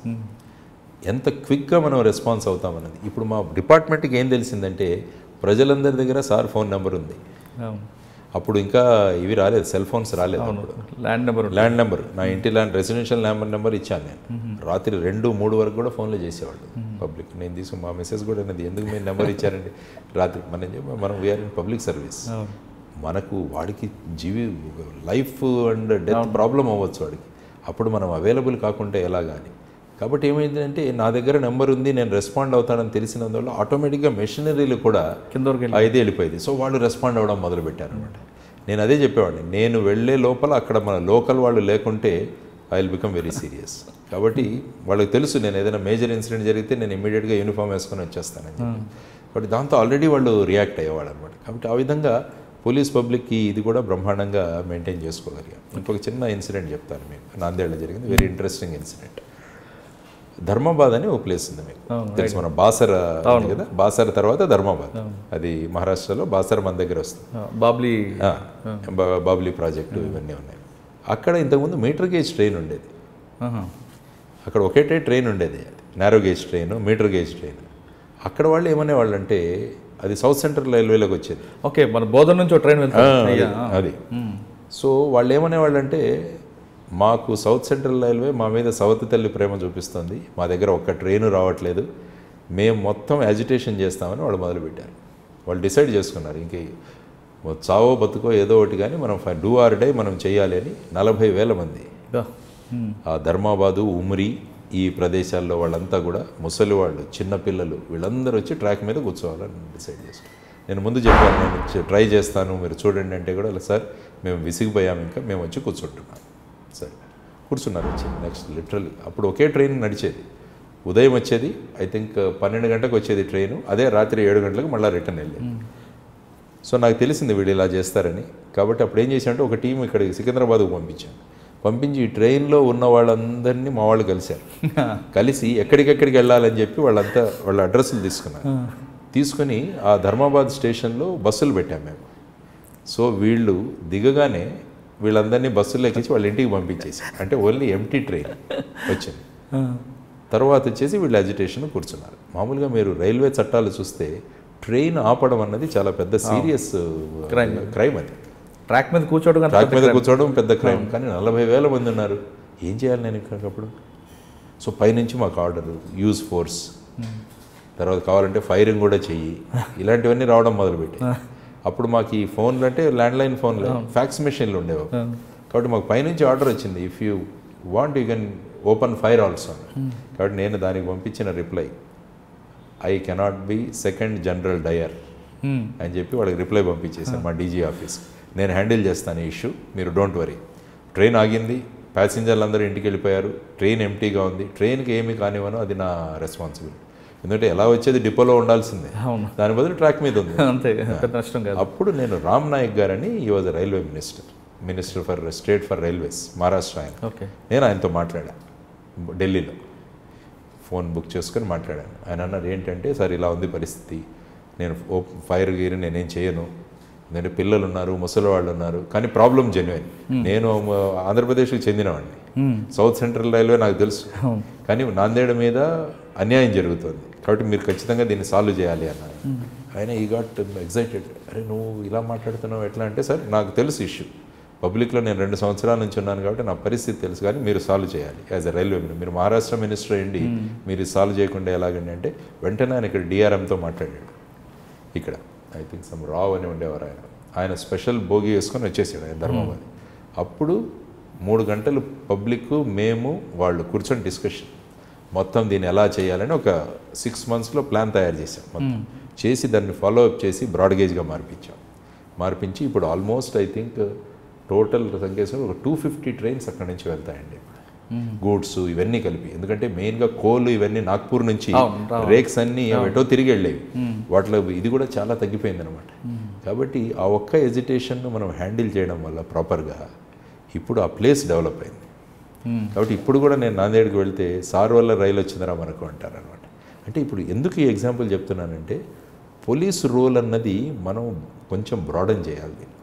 ఎంత క్విక్గా మనం రెస్పాన్స్ అవుతామన్నది ఇప్పుడు మా డిపార్ట్మెంట్కి ఏం తెలిసిందంటే ప్రజలందరి దగ్గర సార్ ఫోన్ నెంబర్ ఉంది అవును అప్పుడు ఇంకా ఇవి రాలేదు సెల్ ఫోన్స్ రాలేదు అప్పుడు ల్యాండ్ నెంబర్ ల్యాండ్ నెంబర్ నా ఇంటి ల్యాండ్ రెసిడెన్షియల్ నెంబర్ నెంబర్ ఇచ్చాను నేను రాత్రి రెండు మూడు వరకు కూడా ఫోన్లో చేసేవాళ్ళు పబ్లిక్ నేను తీసుకుని మా మెసేజ్ కూడా అనేది ఎందుకు మీరు నెంబర్ ఇచ్చారండి రాత్రి మనం చెప్పి మనం వీఆర్ ఇన్ పబ్లిక్ సర్వీస్ అవును మనకు వాడికి జీవి లైఫ్ అండ్ డెత్ ప్రాబ్లం అవ్వచ్చు వాడికి అప్పుడు మనం అవైలబుల్ కాకుంటే ఎలాగా అని కాబట్టి ఏమైందంటే నా దగ్గర నెంబర్ ఉంది నేను రెస్పాండ్ అవుతానని తెలిసినందువల్ల ఆటోమేటిక్గా మెషినరీలు కూడా కింద వరకు వెళ్ళి అయితే వెళ్ళిపోయింది సో వాళ్ళు రెస్పాండ్ అవ్వడం మొదలు పెట్టారనమాట నేను అదే చెప్పేవాడిని నేను వెళ్ళే లోపల అక్కడ మన లోకల్ వాళ్ళు లేకుంటే I will become very serious కాబట్టి వాళ్ళకి తెలుసు నేను ఏదైనా మేజర్ ఇన్సిడెంట్ జరిగితే నేను ఇమీడియట్గా యూనిఫామ్ వేసుకొని వచ్చేస్తానని చెప్పి కాబట్టి దాంతో ఆల్రెడీ వాళ్ళు రియాక్ట్ అయ్యేవాళ్ళు అనమాట కాబట్టి ఆ విధంగా పోలీస్ పబ్లిక్కి ఇది కూడా బ్రహ్మాండంగా మెయింటైన్ చేసుకోగలిగాం ఇంకొక చిన్న ఇన్సిడెంట్ చెప్తాను మీకు నాందేడ్లో జరిగింది వెరీ ఇంట్రెస్టింగ్ ఇన్సిడెంట్ ధర్మాబాద్ అని ఒక ప్లేస్ ఉంది మీకు తెలుసు మన బాసర ఉంది కదా బాసర తర్వాత ధర్మాబాద్ అది మహారాష్ట్రలో బాసర మన దగ్గర వస్తుంది ఆ, బాబ్లీ ఆ, బా- బాబ్లీ ప్రాజెక్టు ఇవన్నీ ఉన్నాయి అక్కడ ఇంతకుముందు మీటర్ గేజ్ ట్రైన్ ఉండేది ఆహా. అక్కడ ఒకటే ట్రైన్ ఉండేది narrow gauge train metre gauge train అక్కడ వాళ్ళు ఏమనేవాళ్ళు అంటే అది సౌత్ సెంట్రల్ రైల్వేలోకి వచ్చేది ఓకే మన బోధన నుంచి ఒక ట్రైన్ ఆ, వెళ్తాం అది- అయ్యా అది సో వాళ్ళు ఏమనేవాళ్ళు అంటే మాకు సౌత్ సెంట్రల్ రైల్వే మా మీద సవతి తల్లి ప్రేమ చూపిస్తుంది మా దగ్గర ఒక్క ట్రైను రావట్లేదు మేము మొత్తం యాజిటేషన్ చేస్తామని వాళ్ళు మొదలుపెట్టారు వాళ్ళు డిసైడ్ చేసుకున్నారు ఇంక చావో బతుకో ఏదో ఒకటి కానీ మనం డూ ఆర్ డే మనం చేయాలి అని నలభై వేల మంది దా. ఉమ్. ఆ ధర్మాబాదు ఉమ్రి ఈ ప్రదేశాల్లో వాళ్ళంతా కూడా ముసలి వాళ్ళు చిన్నపిల్లలు వీళ్ళందరూ వచ్చి ట్రాక్ మీద కూర్చోవాలని డిసైడ్ చేసుకున్నాను నేను ముందు చెప్పాను నేను చే- ట్రై చేస్తాను మీరు చూడండి అంటే కూడా "ఇలా సార్ మేము విసిగిపోయాం ఇంకా మేము వచ్చి కూర్చుంటున్నాం సరే కూర్చున్నారు వచ్చి నెక్స్ట్ లిటరల్లీ అప్పుడు ఒకే ట్రైన్ నడిచేది ఉదయం వచ్చేది ఐ థింక్ పన్నెండు గంటలకు వచ్చేది ట్రైను అదే రాత్రి ఏడు గంటలకు మళ్ళీ రిటర్న్ వెళ్ళేది సో నాకు తెలిసింది వీళ్ళు ఇలా చేస్తారని కాబట్టి అప్పుడు ఏం చేశానంటే ఒక టీం ఇక్కడికి సికింద్రాబాద్కు పంపించాను పంపించి ఈ ట్రైన్లో ఉన్న వాళ్ళందరినీ మా వాళ్ళు కలిశారు కలిసి ఎక్కడికెక్కడికి వెళ్ళాలని చెప్పి వాళ్ళంతా వాళ్ళ అడ్రస్లు తీసుకున్నారు తీసుకుని ఆ ధర్మాబాద్ స్టేషన్లో బస్సులు పెట్టాం మేము సో వీళ్ళు దిగగానే వీళ్ళందరినీ బస్సులు ఎక్కించి వాళ్ళ ఇంటికి పంపించేసి అంటే ఓన్లీ ఎంటీ ట్రైన్ వచ్చింది తర్వాత వచ్చేసి వీళ్ళు అజిటేషన్ కూర్చున్నారు మామూలుగా మీరు రైల్వే చట్టాలు చూస్తే ట్రైన్ ఆపడం అన్నది చాలా పెద్ద సీరియస్ Crime. క్రైమ్ అది ట్రాక్ మీద కూర్చోవడం కంటే ట్రాక్ మీద కూర్చోవడం పెద్ద క్రైమ్ కానీ నలభై వేల మంది ఉన్నారు ఏం చేయాలి నేను ఇక్కడప్పుడు సో పైనుంచి మాకు ఆర్డర్ యూజ్ ఫోర్స్ తర్వాత కావాలంటే ఫైరింగ్ కూడా చెయ్యి ఇలాంటివన్నీ రావడం మొదలుపెట్టాయి అప్పుడు మాకు ఈ ఫోన్లు అంటే ల్యాండ్లైన్ ఫోన్లు ఫ్యాక్స్ మెషిన్లు ఉండేవి కాబట్టి మాకు పైనుంచి ఆర్డర్ వచ్చింది if you want you can open fire also కాబట్టి నేను దానికి పంపించిన reply I cannot be second general Dyer um. అని చెప్పి వాళ్ళకి రిప్లై పంపించేశాను మా డీజీ ఆఫీస్ నేను హ్యాండిల్ చేస్తాను ఈ ఇష్యూ మీరు డోంట్ వరీ ట్రైన్ ఆగింది ప్యాసింజర్లు అందరూ ఇంటికి వెళ్ళిపోయారు ట్రైన్ ఎంటీగా ఉంది ట్రైన్కి ఏమి కానివ్వను అది నా రెస్పాన్సిబిలిటీ ఎందుకంటే ఎలా వచ్చేది డిపోలో ఉండాల్సిందే అవును దాని బదులు ట్రాక్ మీద ఉంది అంతే పెద్ద నష్టం కాదు అప్పుడు నేను రామ్ నాయక్ గారని ఈ was railway minister minister for state for railways Maharashtra ఆయన ఓకే నేను ఆయనతో మాట్లాడా ఢిల్లీలో ఫోన్ బుక్ చేసుకొని మాట్లాడాను ఆయన అన్నారు ఏంటంటే సార్ ఇలా ఉంది పరిస్థితి నేను ఓ ఫైర్ గీరి నేనేం చేయను నేను పిల్లలు ఉన్నారు ముసలి వాళ్ళు ఉన్నారు కానీ ప్రాబ్లం జెన్యున్ నేను మ, ఆంధ్రప్రదేశ్కి చెందినవాడిని సౌత్ సెంట్రల్ రైల్వే నాకు తెలుసు కానీ నాందేడ్ మీద అన్యాయం జరుగుతుంది కాబట్టి మీరు ఖచ్చితంగా దీన్ని సాల్వ్ చేయాలి అన్నారు ఆయన ఈ గాట్ ఎగ్జైటెడ్ అరే నువ్వు ఇలా మాట్లాడుతున్నావు ఎట్లా అంటే సార్ నాకు తెలుసు ఇష్యూ పబ్లిక్లో నేను రెండు సంవత్సరాల నుంచి ఉన్నాను కాబట్టి నా పరిస్థితి తెలుసు కానీ మీరు సాల్వ్ చేయాలి యాజ్ అ రైల్వే మినిస్టర్ మీరు మహారాష్ట్ర మినిస్టర్ అయ్యండి మీరు సాల్వ్ చేయకుండా ఎలాగండి అంటే వెంటనే ఆయన ఇక్కడ డిఆర్ఎంతో మాట్లాడాడు ఇక్కడ ఐ థింక్ సమ్ రావ్ అని ఉండేవారు ఆయన ఆయన స్పెషల్ భోగి వేసుకొని వచ్చేసాడు ఆయన ధర్మాబాద్ అప్పుడు మూడు గంటలు పబ్లిక్ మేము వాళ్ళు కూర్చొని డిస్కషన్ మొత్తం దీన్ని ఎలా చేయాలని ఒక సిక్స్ మంత్స్లో ప్లాన్ తయారు చేశాం మొత్తం చేసి దాన్ని ఫాలో అప్ చేసి బ్రాడ్ గేజ్గా మార్పించాం మార్పించి ఇప్పుడు ఆల్మోస్ట్ ఐ థింక్ టోటల్ సంఖ్య ఒక టూ ఫిఫ్టీ ట్రైన్స్ అక్కడి నుంచి వెళ్తాయండి ఇప్పుడు గూడ్స్ ఇవన్నీ కలిపి ఎందుకంటే మెయిన్గా కోల్ ఇవన్నీ నాగ్పూర్ నుంచి అవును, రేక్స్ అన్నీ ఎటో తిరిగి వెళ్ళేవి వాటిలో ఇది కూడా చాలా తగ్గిపోయింది అనమాట కాబట్టి ఆ ఒక్క ఎజిటేషన్ను మనం హ్యాండిల్ చేయడం వల్ల ప్రాపర్గా ఇప్పుడు ఆ ప్లేస్ డెవలప్ అయింది కాబట్టి ఇప్పుడు కూడా నేను నాందేడ్కి వెళ్తే సార్ వల్ల రైలు వచ్చిందరా మనకు అంటారు అనమాట అంటే ఇప్పుడు ఎందుకు ఈ ఎగ్జాంపుల్ చెప్తున్నానంటే పోలీస్ రోల్ అన్నది మనం కొంచెం బ్రాడన్ చేయాలి దీన్ని.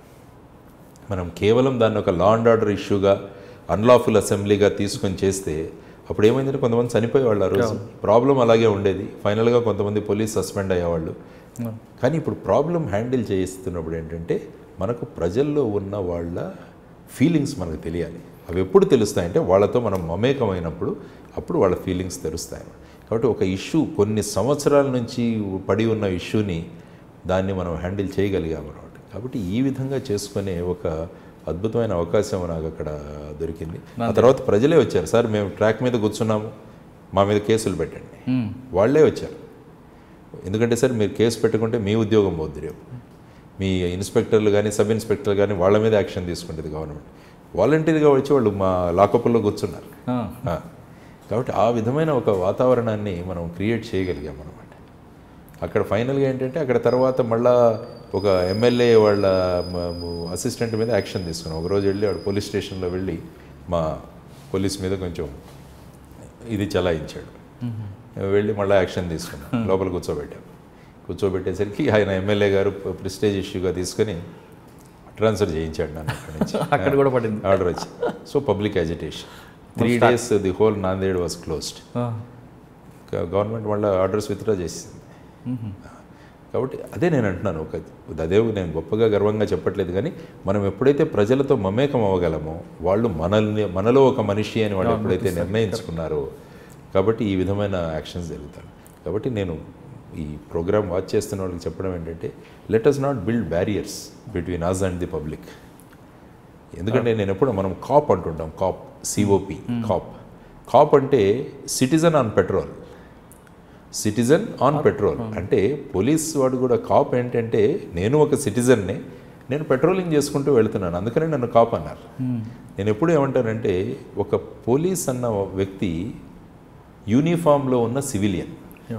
మనం కేవలం దాన్ని ఒక లా అండ్ ఆర్డర్ ఇష్యూగా అన్లాఫుల్ అసెంబ్లీగా తీసుకొని చేస్తే అప్పుడు ఏమైందంటే కొంతమంది చనిపోయేవాళ్ళు ఆ రోజు ప్రాబ్లం అలాగే ఉండేది ఫైనల్గా కొంతమంది పోలీస్ సస్పెండ్ అయ్యేవాళ్ళు కానీ ఇప్పుడు ప్రాబ్లం హ్యాండిల్ చేస్తున్నప్పుడు ఏంటంటే మనకు ప్రజల్లో ఉన్న వాళ్ళ ఫీలింగ్స్ మనకు తెలియాలి అవి ఎప్పుడు తెలుస్తాయంటే వాళ్ళతో మనం మమేకమైనప్పుడు అప్పుడు వాళ్ళ ఫీలింగ్స్ తెలుస్తాయి కాబట్టి ఒక ఇష్యూ కొన్ని సంవత్సరాల నుంచి పడి ఉన్న ఇష్యూని దాన్ని మనం హ్యాండిల్ చేయగలిగాం అనమాట కాబట్టి ఈ విధంగా చేసుకునే ఒక అద్భుతమైన అవకాశం నాకు అక్కడ దొరికింది ఆ తర్వాత ప్రజలే వచ్చారు సార్ మేము ట్రాక్ మీద కూర్చున్నాము మా మీద కేసులు పెట్టండి వాళ్ళే వచ్చారు ఎందుకంటే సార్ మీరు కేసు పెట్టుకుంటే మీ ఉద్యోగం పోద్ది రేపు మీ ఇన్స్పెక్టర్లు కానీ సబ్ ఇన్స్పెక్టర్లు కానీ వాళ్ళ మీద యాక్షన్ తీసుకుంటుంది గవర్నమెంట్ వాలంటీర్గా వచ్చి వాళ్ళు మా లాకప్లో కూర్చున్నారు ఆ. కాబట్టి ఆ విధమైన ఒక వాతావరణాన్ని మనం క్రియేట్ చేయగలిగాం అనమాట అక్కడ ఫైనల్గా ఏంటంటే అక్కడ తర్వాత మళ్ళా ఒక ఎమ్మెల్యే వాళ్ళ అసిస్టెంట్ మీద యాక్షన్ తీసుకున్నాం ఒకరోజు వెళ్ళి వాడు పోలీస్ స్టేషన్లో వెళ్ళి మా పోలీస్ మీద కొంచెం ఇది చలాయించాడు వెళ్ళి మళ్ళీ యాక్షన్ తీసుకున్నాం లోపల కూర్చోబెట్టాం కూర్చోబెట్టేసరికి ఆయన ఎమ్మెల్యే గారు ప్రిస్టేజ్ ఇష్యూగా తీసుకొని ట్రాన్స్ఫర్ చేయించాడు నన్ను అక్కడి నుంచి అక్కడ కూడా పడింది ఆర్డర్ వచ్చి so public agitation three days the whole Nanded was closed government మళ్ళీ ఆర్డర్స్ విత్డ్రా చేసింది కాబట్టి అదే నేను అంటున్నాను ఒక అదే నేను గొప్పగా గర్వంగా చెప్పట్లేదు కానీ మనం ఎప్పుడైతే ప్రజలతో మమేకం అవ్వగలమో వాళ్ళు మనల్ని మనలో ఒక మనిషి అని వాళ్ళు ఎప్పుడైతే నిర్ణయించుకున్నారో కాబట్టి ఈ విధమైన యాక్షన్స్ జరుగుతాయి కాబట్టి నేను ఈ ప్రోగ్రామ్ వాచ్ చేస్తున్న వాళ్ళకి చెప్పడం ఏంటంటే let us not build barriers between us and the public ఎందుకంటే నేను ఎప్పుడు మనం కాప్ అంటుంటాం కాప్ సిఓపి కాప్ కాప్ అంటే citizen on patrol citizen on patrol అంటే పోలీస్ వాడు కూడా కాప్ ఏంటంటే నేను ఒక సిటిజన్నే నేను పెట్రోలింగ్ చేసుకుంటూ వెళ్తున్నాను అందుకనే నన్ను కాప్ అన్నారు నేను ఎప్పుడు ఏమంటానంటే ఒక పోలీస్ అన్న వ్యక్తి యూనిఫామ్లో ఉన్న సివిలియన్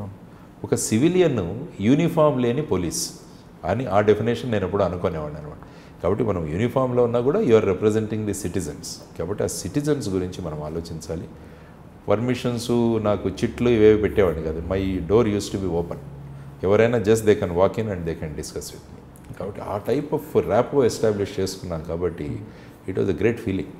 ఒక సివిలియన్ యూనిఫామ్ లేని పోలీస్ అని ఆ డెఫినేషన్ నేను ఎప్పుడు అనుకునేవాడిని అనమాట కాబట్టి మనం యూనిఫామ్లో ఉన్నా కూడా you are representing the citizens కాబట్టి ఆ సిటిజన్స్ గురించి మనం ఆలోచించాలి పర్మిషన్స్ నాకు చిట్లు ఇవేవి పెట్టేవాడిని కాదు my door use to be open ఎవరైనా just they can walk in and they can discuss with me కాబట్టి ఆ టైప్ ఆఫ్ ర్యాపో ఎస్టాబ్లిష్ చేసుకున్నాం కాబట్టి it was a great feeling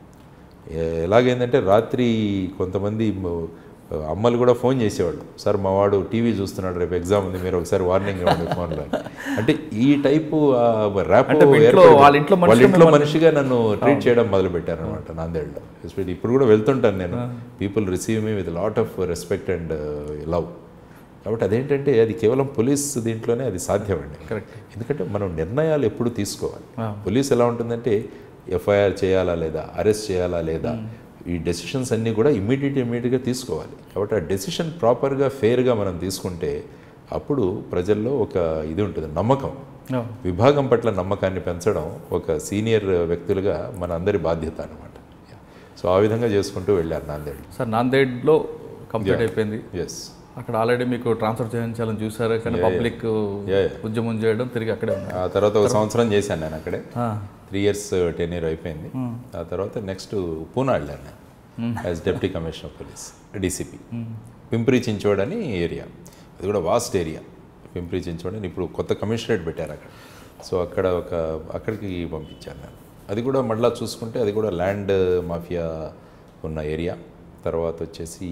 ఎలాగైందంటే రాత్రి కొంతమంది మ- అమ్మలు కూడా ఫోన్ చేసేవాళ్ళు సార్ మా వాడు టీవీ చూస్తున్నాడు రేపు ఎగ్జామ్ ఉంది మీరు ఒకసారి వార్నింగ్ ఇవ్వండి ఫోన్లో అంటే ఈ టైపు ర్యాప్ అంటే మీ ఇంట్లో- వాళ్ళ ఇంట్లో వాళ్ళ మనిషిగా ఇంట్లో మనిషిగా నన్ను ట్రీట్ చేయడం మొదలు పెట్టారనమాట నాందేడ్లో ఎస్పెషల్లీ ఇప్పుడు కూడా వెళ్తుంటాను నేను people receive me with lot of respect and love కాబట్టి అదేంటంటే అది కేవలం పోలీస్ దీంట్లోనే అది సాధ్యమండి Correct. ఎందుకంటే మనం నిర్ణయాలు ఎప్పుడు తీసుకోవాలి ఆ. పోలీస్ ఎలా ఉంటుందంటే ఎఫ్ఐఆర్ చేయాలా లేదా అరెస్ట్ చేయాలా లేదా ఈ డెసిషన్స్ అన్నీ కూడా ఇమ్మీడియట్ ఇమ్మీడియట్గా తీసుకోవాలి కాబట్టి ఆ డెసిషన్ ప్రాపర్గా ఫెయిర్గా మనం తీసుకుంటే అప్పుడు ప్రజల్లో ఒక ఇది ఉంటుంది నమ్మకం విభాగం పట్ల నమ్మకాన్ని పెంచడం ఒక సీనియర్ వ్యక్తులుగా మన అందరి బాధ్యత అనమాట సో ఆ విధంగా చేసుకుంటూ వెళ్ళారు నాందేడ్ సార్ నాందేడ్లో కంప్లీట్ అయిపోయింది ఎస్ అక్కడ ఆల్రెడీ మీకు ట్రాన్స్ఫర్ చేయించాలని చూసారు కానీ పబ్లిక్ Yeah, ఉద్యమం చేయడం తిరిగి అక్కడే ఉన్నారు ఆ తర్వాత ఒక సంవత్సరం చేశాను నేను అక్కడే ఆ, త్రీ ఇయర్స్ టెన్ ఇయర్ అయిపోయింది ఆ తర్వాత నెక్స్ట్ పూనా వెళ్ళాను నేను as deputy commissioner police DCP Pimpri Chinchwad అని ఏరియా అది కూడా వాస్ట్ ఏరియా పింప్రి చించోడ్ అని ఇప్పుడు కొత్త కమిషనరేట్ పెట్టారు అక్కడ సో అక్కడ ఒక అక్కడికి పంపించాను నేను అది కూడా మళ్ళీ చూసుకుంటే అది కూడా ల్యాండ్ మాఫియా ఉన్న ఏరియా తర్వాత వచ్చేసి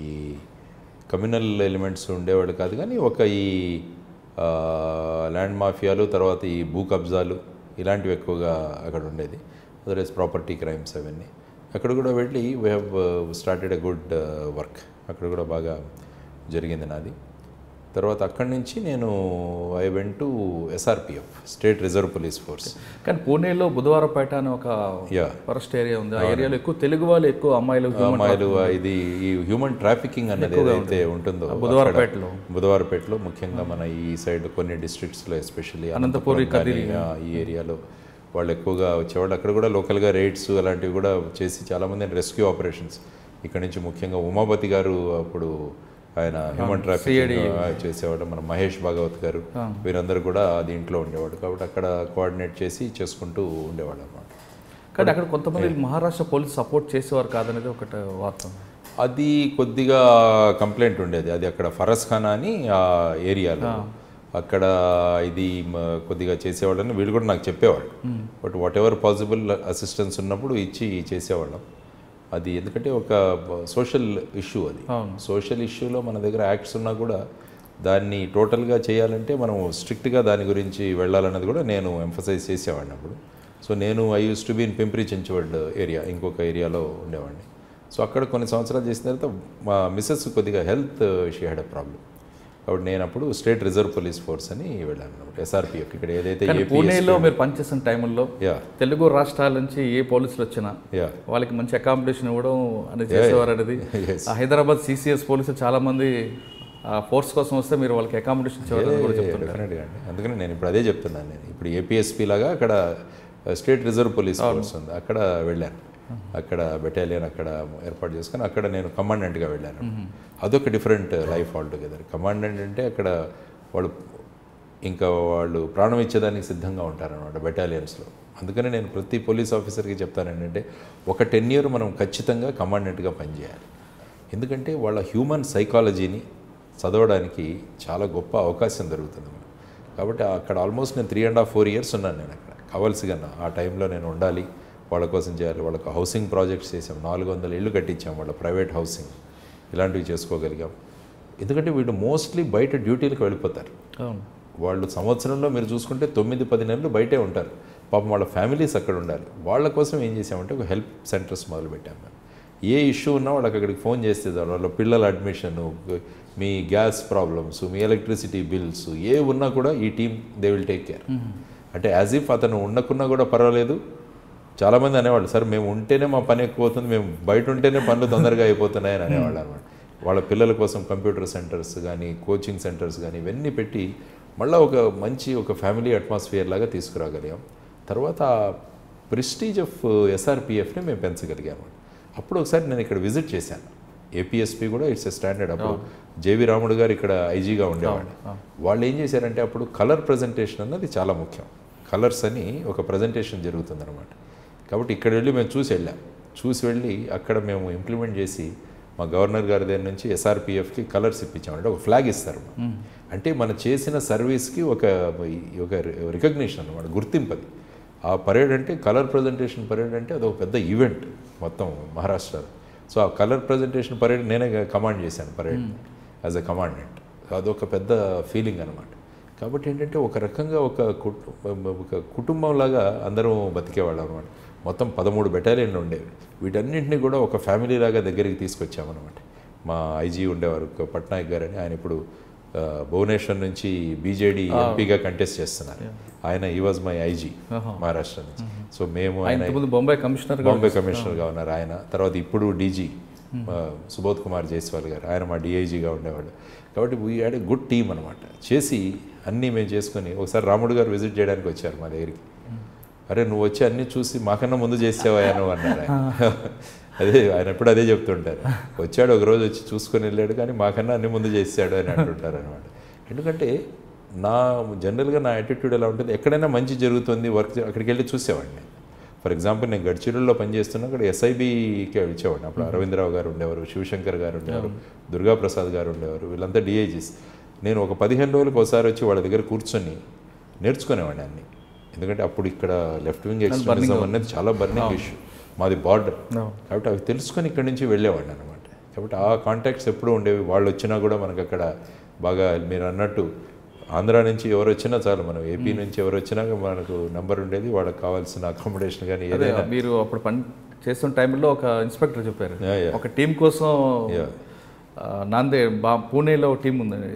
కమ్యూనల్ ఎలిమెంట్స్ ఉండేవాడు కాదు కానీ ఒక ఈ ఆ, ల్యాండ్ మాఫియాలు తర్వాత ఈ భూ కబ్జాలు ఇలాంటివి ఎక్కువగా అక్కడ ఉండేది అదర్వైజ్ ప్రాపర్టీ క్రైమ్స్ అవన్నీ అక్కడ కూడా వెళ్ళి we have started a good work అక్కడ కూడా బాగా జరిగింది నాది తర్వాత అక్కడి నుంచి నేను I went to SRPF state reserve police force కానీ పూణేలో బుధవారపేట అని ఒక యా ఫరెస్ట్ ఏరియా ఉంది ఆ ఏరియాలో ఎక్కువ తెలుగు వాళ్ళు ఎక్కువ అమ్మాయిలు human అమ్మాయిలు ఇది ఈ హ్యూమన్ ట్రాఫికింగ్ అన్నది ఏదైతే ఉంటుందో బుధవారపేటలో బుధవారపేటలో ముఖ్యంగా మన ఈ సైడ్ కొన్ని డిస్ట్రిక్ట్స్లో ఎస్పెషల్లీ అనంతపురి, ఈ ఏరియాలో వాళ్ళు ఎక్కువగా వచ్చేవాళ్ళు అక్కడ కూడా లోకల్గా రైడ్స్ అలాంటివి కూడా చేసి చాలామంది రెస్క్యూ ఆపరేషన్స్ ఇక్కడ నుంచి ముఖ్యంగా ఉమాపతి గారు అప్పుడు ఆయన హ్యూమన్ ట్రాఫిక్ చేసేవాడు మన మహేష్ భాగవత్ గారు వీరందరూ కూడా దీంట్లో ఉండేవాడు కాబట్టి అక్కడ కోఆర్డినేట్ చేసి చేసుకుంటూ ఉండేవాడు అనమాట కానీ అక్కడ కొంతమంది మహారాష్ట్ర పోలీస్ సపోర్ట్ చేసేవారు కాదనేది ఒకటి వార్త అది కొద్దిగా కంప్లైంట్ ఉండేది అది అక్కడ ఫరస్ ఖానా అని ఆ ఏరియాలో అక్కడ ఇది మ- కొద్దిగా చేసేవాళ్ళని వీళ్ళు కూడా నాకు చెప్పేవాళ్ళు but whatever possible assistance ఉన్నప్పుడు ఇచ్చి చేసేవాళ్ళం అది ఎందుకంటే ఒక సోషల్ ఇష్యూ అది సోషల్ ఇష్యూలో మన దగ్గర యాక్ట్స్ ఉన్నా కూడా దాన్ని టోటల్గా చేయాలంటే మనం స్ట్రిక్ట్గా దాని గురించి వెళ్ళాలన్నది కూడా నేను ఎంఫసైజ్ చేసేవాడిని అప్పుడు సో నేను I use to be in Pimpri Chinchwad area ఇంకొక ఏరియాలో ఉండేవాడిని సో అక్కడ కొన్ని సంవత్సరాలు చేసిన తర్వాత మా మిస్సెస్ కొద్దిగా health she had a problem కాబట్టి నేను అప్పుడు స్టేట్ రిజర్వ్ పోలీస్ ఫోర్స్ అని వెళ్ళాను అనమాట ఎస్ఆర్పిఎఫ్ ఇక్కడ ఏదైతే కానీ ఏపీ పూణేలో మీరు పనిచేసిన టైంలో యా తెలుగు రాష్ట్రాల నుంచి ఏ పోలీసులు వచ్చినా యా వాళ్ళకి మంచి అకామిడేషన్ ఇవ్వడం అనేది చేసేవారు అనేది Yes. ఆ హైదరాబాద్ సిసిఎస్ పోలీసులు చాలా మంది ఆ ఫోర్స్ కోసం వస్తే మీరు వాళ్ళకి అకామిడేషన్ ఇచ్చేవారు కూడా చెప్తున్నారు డెఫినెట్గా అండి అందుకని నేను ఇప్పుడు అదే చెప్తున్నాను నేను ఇప్పుడు ఏపీఎస్పీ లాగా అక్కడ స్టేట్ రిజర్వ్ పోలీస్ ఫోర్స్ ఉంది అక్కడ వెళ్ళాను అక్కడ బెటాలియన్ అక్కడ ఏర్పాటు చేసుకొని అక్కడ నేను కమాండెంట్గా వెళ్ళాను అదొక different life all together commandant అంటే అక్కడ వాళ్ళు ఇంకా వాళ్ళు ప్రాణం ఇచ్చేదానికి సిద్ధంగా ఉంటారనమాట బెటాలియన్స్లో అందుకని నేను ప్రతి పోలీస్ ఆఫీసర్కి చెప్తాను ఏంటంటే ఒక టెన్ ఇయర్ మనం ఖచ్చితంగా కమాండెంట్గా పనిచేయాలి ఎందుకంటే వాళ్ళ హ్యూమన్ సైకాలజీని చదవడానికి చాలా గొప్ప అవకాశం దొరుకుతుంది మనకు. కాబట్టి అక్కడ ఆల్మోస్ట్ నేను three and half four years ఉన్నాను నేను అక్కడ కావాల్సిగా ఆ టైంలో నేను ఉండాలి వాళ్ళ కోసం చేయాలి వాళ్ళకు హౌసింగ్ ప్రాజెక్ట్స్ చేసాం నాలుగు వందల ఇళ్ళు కట్టించాం వాళ్ళ ప్రైవేట్ హౌసింగ్ ఇలాంటివి చేసుకోగలిగాం ఎందుకంటే వీళ్ళు మోస్ట్లీ బయట డ్యూటీలకు వెళ్ళిపోతారు అవును వాళ్ళు సంవత్సరంలో మీరు చూసుకుంటే తొమ్మిది పది నెలలు బయటే ఉంటారు పాపం వాళ్ళ ఫ్యామిలీస్ అక్కడ ఉండాలి వాళ్ళ కోసం ఏం చేసామంటే ఒక హెల్ప్ సెంటర్స్ మొదలు పెట్టాము మేము ఏ ఇష్యూ ఉన్నా వాళ్ళకి అక్కడికి ఫోన్ చేస్తే చాలు వాళ్ళ పిల్లల అడ్మిషన్ మీ గ్యాస్ ప్రాబ్లమ్స్ మీ ఎలక్ట్రిసిటీ బిల్స్ ఏ ఉన్నా కూడా ఈ team they will take care అంటే యాజ్ ఇఫ్ అతను ఉండకున్నా కూడా పర్వాలేదు చాలామంది అనేవాళ్ళు సార్ మేము ఉంటేనే మా పని ఎక్కువ అవుతుంది మేము బయట ఉంటేనే పనులు తొందరగా అయిపోతున్నాయి అని అనేవాళ్ళు అనమాట వాళ్ళ పిల్లల కోసం కంప్యూటర్ సెంటర్స్ కానీ కోచింగ్ సెంటర్స్ కానీ ఇవన్నీ పెట్టి మళ్ళీ ఒక మంచి ఒక ఫ్యామిలీ అట్మాస్ఫియర్ లాగా తీసుకురాగలిగాం తర్వాత ప్రెస్టీజ్ ఆఫ్ ఎస్ఆర్పిఎఫ్ని మేము పెంచగలిగాము అప్పుడు ఒకసారి నేను ఇక్కడ విజిట్ చేశాను ఏపీఎస్పీ కూడా ఇట్స్ ఎ స్టాండర్డ్ అప్పుడు జేవి రాముడు గారు ఇక్కడ ఐజీగా ఉండేవాళ్ళు వాళ్ళు ఏం చేశారంటే అప్పుడు కలర్ ప్రజెంటేషన్ అన్నది చాలా ముఖ్యం కలర్స్ అని ఒక ప్రజెంటేషన్ జరుగుతుందన్నమాట కాబట్టి ఇక్కడ వెళ్ళి మేము చూసి వెళ్ళాం చూసి వెళ్ళి అక్కడ మేము ఇంప్లిమెంట్ చేసి మా గవర్నర్ గారి దగ్గర నుంచి ఎస్ఆర్పిఎఫ్కి కలర్స్ ఇప్పించాం అంటే ఒక ఫ్లాగ్ ఇస్తారు అంటే మనం చేసిన సర్వీస్కి ఒక ఒక రికగ్నిషన్ అనమాట గుర్తింపది ఆ పరేడ్ అంటే కలర్ ప్రజెంటేషన్ పరేడ్ అంటే అదొక పెద్ద ఈవెంట్ మొత్తం మహారాష్ట్రలో సో ఆ కలర్ ప్రజెంటేషన్ పరేడ్ నేనే కమాండ్ చేశాను పరేడ్ యాజ్ అ కమాండెంట్ అదొక పెద్ద ఫీలింగ్ అనమాట కాబట్టి ఏంటంటే ఒక రకంగా ఒక కుటు ఒక కుటుంబంలాగా అందరం బతికేవాళ్ళం అనమాట మొత్తం పదమూడు బెటాలియన్లు ఉండేవి వీటన్నింటినీ కూడా ఒక ఫ్యామిలీ లాగా దగ్గరికి తీసుకొచ్చామన్నమాట మా ఐజీ ఉండేవారు ఒక పట్నాయక్ గారు అని ఆయన ఇప్పుడు ఆ, భువనేశ్వర్ నుంచి బీజేడీ ఎంపీగా కంటెస్ట్ చేస్తున్నారు ఆయన he was my IG Maharashtra నుంచి సో మేము ఆయన ఇంతకుముందు బొంబాయి కమిషనర్ బాంబే కమిషనర్గా ఉన్నారు ఆయన తర్వాత ఇప్పుడు డీజీ సుబోధ్ కుమార్ జైస్వాల్ గారు ఆయన మా డిఐజీగా ఉండేవాడు కాబట్టి we had a good team అనమాట చేసి అన్నీ మేము చేసుకొని ఒకసారి రాముడు గారు విజిట్ చేయడానికి వచ్చారు మా దగ్గరికి అరే నువ్వు వచ్చి అన్నీ చూసి మాకన్నా ముందు చేసావా నువ్వు అన్నారు ఆయన అదే ఆయన ఎప్పుడు అదే చెప్తుంటారు వచ్చాడు ఒక రోజు వచ్చి చూసుకొని వెళ్ళాడు కానీ మాకన్నా అన్ని ముందు చేసాడు అని అంటుంటారు అనమాట ఎందుకంటే నా జనరల్గా నా యాటిట్యూడ్ ఎలా ఉంటుంది ఎక్కడైనా మంచి జరుగుతుంది వర్క్ అక్కడికి వెళ్ళి చూసేవాడిని ఫర్ ఎగ్జాంపుల్ నేను గడ్చిరోల్లో పనిచేస్తున్నా అక్కడ ఎస్ఐబికి వచ్చేవాడిని అప్పుడు అరవిందరావు గారు ఉండేవారు శివశంకర్ గారు ఉండేవారు దుర్గాప్రసాద్ గారు ఉండేవారు వీళ్ళంతా డిఐజీస్ నేను ఒక పదిహేను రోజులకు ఒకసారి వచ్చి వాళ్ళ దగ్గర కూర్చొని నేర్చుకునేవాడిని అన్ని ఎందుకంటే అప్పుడు ఇక్కడ లెఫ్ట్ వింగ్ ఎక్స్ట్రీమిజం అనేది చాలా బర్నింగ్ ఇష్యూ మాది బార్డర్ కాబట్టి అవి తెలుసుకొని ఇక్కడి నుంచి వెళ్ళేవాడిని అనమాట కాబట్టి ఆ కాంటాక్ట్స్ ఎప్పుడూ ఉండేవి వాళ్ళు వచ్చినా కూడా మనకు అక్కడ బాగా మీరు అన్నట్టు ఆంధ్ర నుంచి ఎవరు వచ్చినా చాలు మనం ఏపీ నుంచి ఎవరు వచ్చినా మనకు నంబర్ ఉండేది వాళ్ళకి కావాల్సిన అకామిడేషన్ కానీ అదే ఏదైనా మీరు అప్పుడు పని చేస్తున్న టైంలో ఒక ఇన్స్పెక్టర్ చెప్పారు Yeah, yeah. ఒక టీం కోసం Yeah. ఆ, నాందే బా పూణేలో టీం ఉందండి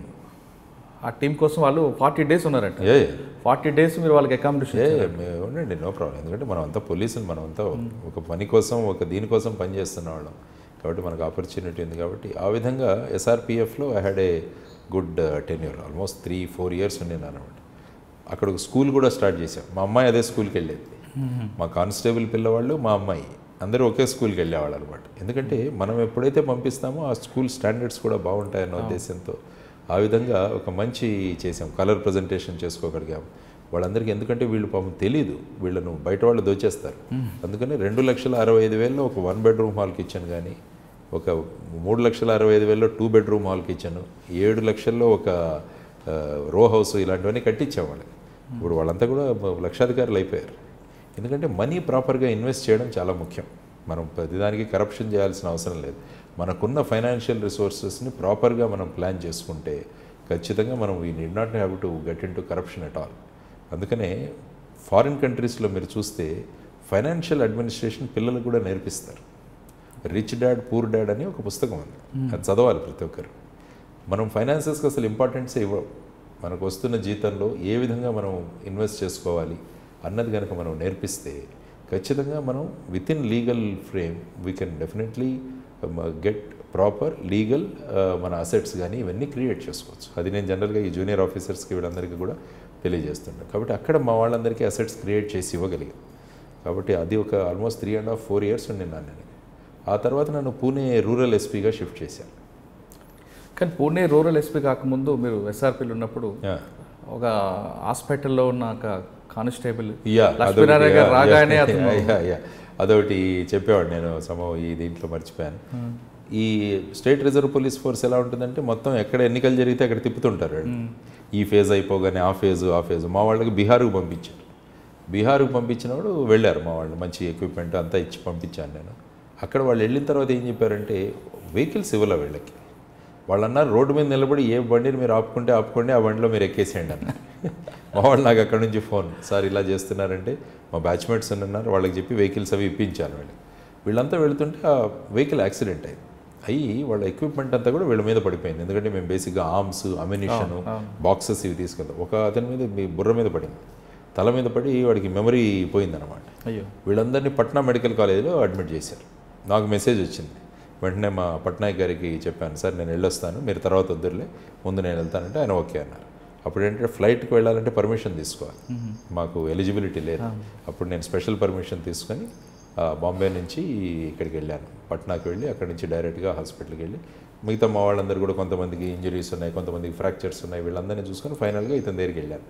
ఆ టీం కోసం వాళ్ళు ఫార్టీ డేస్ ఉన్నారంట ఏ ఫార్టీ డేస్ మీరు వాళ్ళకి అకామిడేషన్ ఏ మే- ఉండండి నో ప్రాబ్లం ఎందుకంటే మనం అంతా పోలీసులు మనం అంతా ఒక పని కోసం ఒక దీనికోసం పని చేస్తున్న వాళ్ళం కాబట్టి మనకు ఆపర్చునిటీ ఉంది కాబట్టి ఆ విధంగా ఎస్ఆర్పిఎఫ్లో I had a good tenure almost three four years ఉండినాను అనమాట అక్కడ ఒక స్కూల్ కూడా స్టార్ట్ చేసాం మా అమ్మాయి అదే స్కూల్కి వెళ్ళేది మా కానిస్టేబుల్ పిల్లవాళ్ళు మా అమ్మాయి అందరూ ఒకే స్కూల్కి వెళ్ళేవాళ్ళు అనమాట ఎందుకంటే మనం ఎప్పుడైతే పంపిస్తామో ఆ స్కూల్ స్టాండర్డ్స్ కూడా బాగుంటాయన్న ఉద్దేశంతో ఆ విధంగా ఒక మంచి చేసాం కలర్ ప్రజెంటేషన్ చేసుకోగలిగాం వాళ్ళందరికీ ఎందుకంటే వీళ్ళు పాపం తెలీదు వీళ్ళను బయట వాళ్ళు దోచేస్తారు అందుకని రెండు లక్షల అరవై ఐదు వేలలో ఒక వన్ బెడ్రూమ్ హాల్ కిచెన్ కానీ ఒక మూడు లక్షల అరవై ఐదు వేలలో టూ బెడ్రూమ్ హాల్ కిచెన్ ఏడు లక్షల్లో ఒక ఆ, రో హౌస్ ఇలాంటివన్నీ కట్టించాం వాళ్ళకి ఇప్పుడు వాళ్ళంతా కూడా లక్షాధికారులు అయిపోయారు ఎందుకంటే మనీ ప్రాపర్గా ఇన్వెస్ట్ చేయడం చాలా ముఖ్యం మనం ప్రతిదానికి కరప్షన్ చేయాల్సిన అవసరం లేదు మనకున్న ఫైనాన్షియల్ రిసోర్సెస్ని ప్రాపర్గా మనం ప్లాన్ చేసుకుంటే ఖచ్చితంగా మనం we need not have to get in to corruption at all అందుకనే ఫారిన్ కంట్రీస్లో మీరు చూస్తే ఫైనాన్షియల్ అడ్మినిస్ట్రేషన్ పిల్లలకు కూడా నేర్పిస్తారు రిచ్ డాడ్ పూర్ డాడ్ అని ఒక పుస్తకం ఉంది అది చదవాలి ప్రతి ఒక్కరు మనం ఫైనాన్సెస్కి అసలు ఇంపార్టెన్సే ఇవ్వం మనకు వస్తున్న జీతంలో ఏ విధంగా మనం ఇన్వెస్ట్ చేసుకోవాలి అన్నది కనుక మనం నేర్పిస్తే ఖచ్చితంగా మనం within legal frame we can definitely get proper legal మన అసెట్స్ కానీ ఇవన్నీ క్రియేట్ చేసుకోవచ్చు అది నేను జనరల్గా ఈ జూనియర్ ఆఫీసర్స్కి వీళ్ళందరికీ కూడా తెలియజేస్తుంటాను కాబట్టి అక్కడ మా వాళ్ళందరికీ అసెట్స్ క్రియేట్ చేసి ఇవ్వగలిగాం కాబట్టి అది ఒక almost three and half four years ఉండినాను నేను ఆ తర్వాత నన్ను పూణే రూరల్ ఎస్పీగా షిఫ్ట్ చేశాను కానీ పూణే రూరల్ ఎస్పీ కాకముందు మీరు ఎస్ఆర్పీలు ఉన్నప్పుడు Yeah. ఒక హాస్పిటల్లో ఉన్న ఒక కానిస్టేబుల్ యా లక్ష్మీనారాయణ గారు రాగానే అతను అదొకటి చెప్పేవాడు నేను సమో ఈ దీంట్లో మర్చిపోయాను ఈ స్టేట్ రిజర్వ్ పోలీస్ ఫోర్స్ ఎలా ఉంటుందంటే మొత్తం ఎక్కడ ఎన్నికలు జరిగితే అక్కడ తిప్పుతుంటారు వాళ్ళు. ఈ ఫేజ్ అయిపోగానే ఆ ఫేజ్ ఆ ఫేజ్ మా వాళ్ళకి బీహార్కు పంపించారు బీహార్కు పంపించినప్పుడు వెళ్ళారు మా వాళ్ళు మంచి ఎక్విప్మెంట్ అంతా ఇచ్చి పంపించాను నేను అక్కడ వాళ్ళు వెళ్ళిన తర్వాత ఏం చెప్పారంటే వెహికల్స్ ఇవ్వలే వీళ్ళకి వాళ్ళు అన్నారు రోడ్డు మీద నిలబడి ఏ బండిని మీరు ఆపుకుంటే ఆపుకోండి ఆ బండిలో మీరు ఎక్కేసేయండి అన్నారు మా వాళ్ళు నాకు అక్కడ నుంచి ఫోన్ సార్ ఇలా చేస్తున్నారంటే మా బ్యాచ్మేట్స్ ఉన్నారు వాళ్ళకి చెప్పి వెహికల్స్ అవి ఇప్పించాను వీళ్ళు వీళ్ళంతా వెళుతుంటే ఆ వెహికల్ యాక్సిడెంట్ అయింది అయ్యి వాళ్ళ ఎక్విప్మెంట్ అంతా కూడా వీళ్ళ మీద పడిపోయింది ఎందుకంటే మేము బేసిక్గా ఆర్మ్స్ అమ్యునిషన్ బాక్సెస్ ఇవి తీసుకెళ్తాం ఒక అతని మీద మీ బుర్ర మీద పడింది తల మీద పడి వాడికి మెమరీ పోయిందన్నమాట అయ్యో వీళ్ళందరినీ పట్నా మెడికల్ కాలేజీలో అడ్మిట్ చేశారు నాకు మెసేజ్ వచ్చింది వెంటనే మా పట్నాయక్ గారికి చెప్పాను సార్ నేను వెళ్ళొస్తాను మీరు తర్వాత వద్దురులే ముందు నేను వెళ్తానంటే ఆయన ఓకే అన్నారు అప్పుడు ఏంటంటే ఫ్లైట్కి వెళ్ళాలంటే పర్మిషన్ తీసుకోవాలి మాకు ఎలిజిబిలిటీ లేదు అప్పుడు నేను స్పెషల్ పర్మిషన్ తీసుకొని ఆ, బాంబే నుంచి ఇక్కడికి వెళ్ళాను పట్నాకి వెళ్ళి అక్కడి నుంచి డైరెక్ట్గా హాస్పిటల్కి వెళ్ళి మిగతా మా వాళ్ళందరూ కూడా కొంతమందికి ఇంజరీస్ ఉన్నాయి కొంతమందికి ఫ్రాక్చర్స్ ఉన్నాయి వీళ్ళందరినీ చూసుకొని ఫైనల్గా ఇతని దగ్గరికి వెళ్ళాను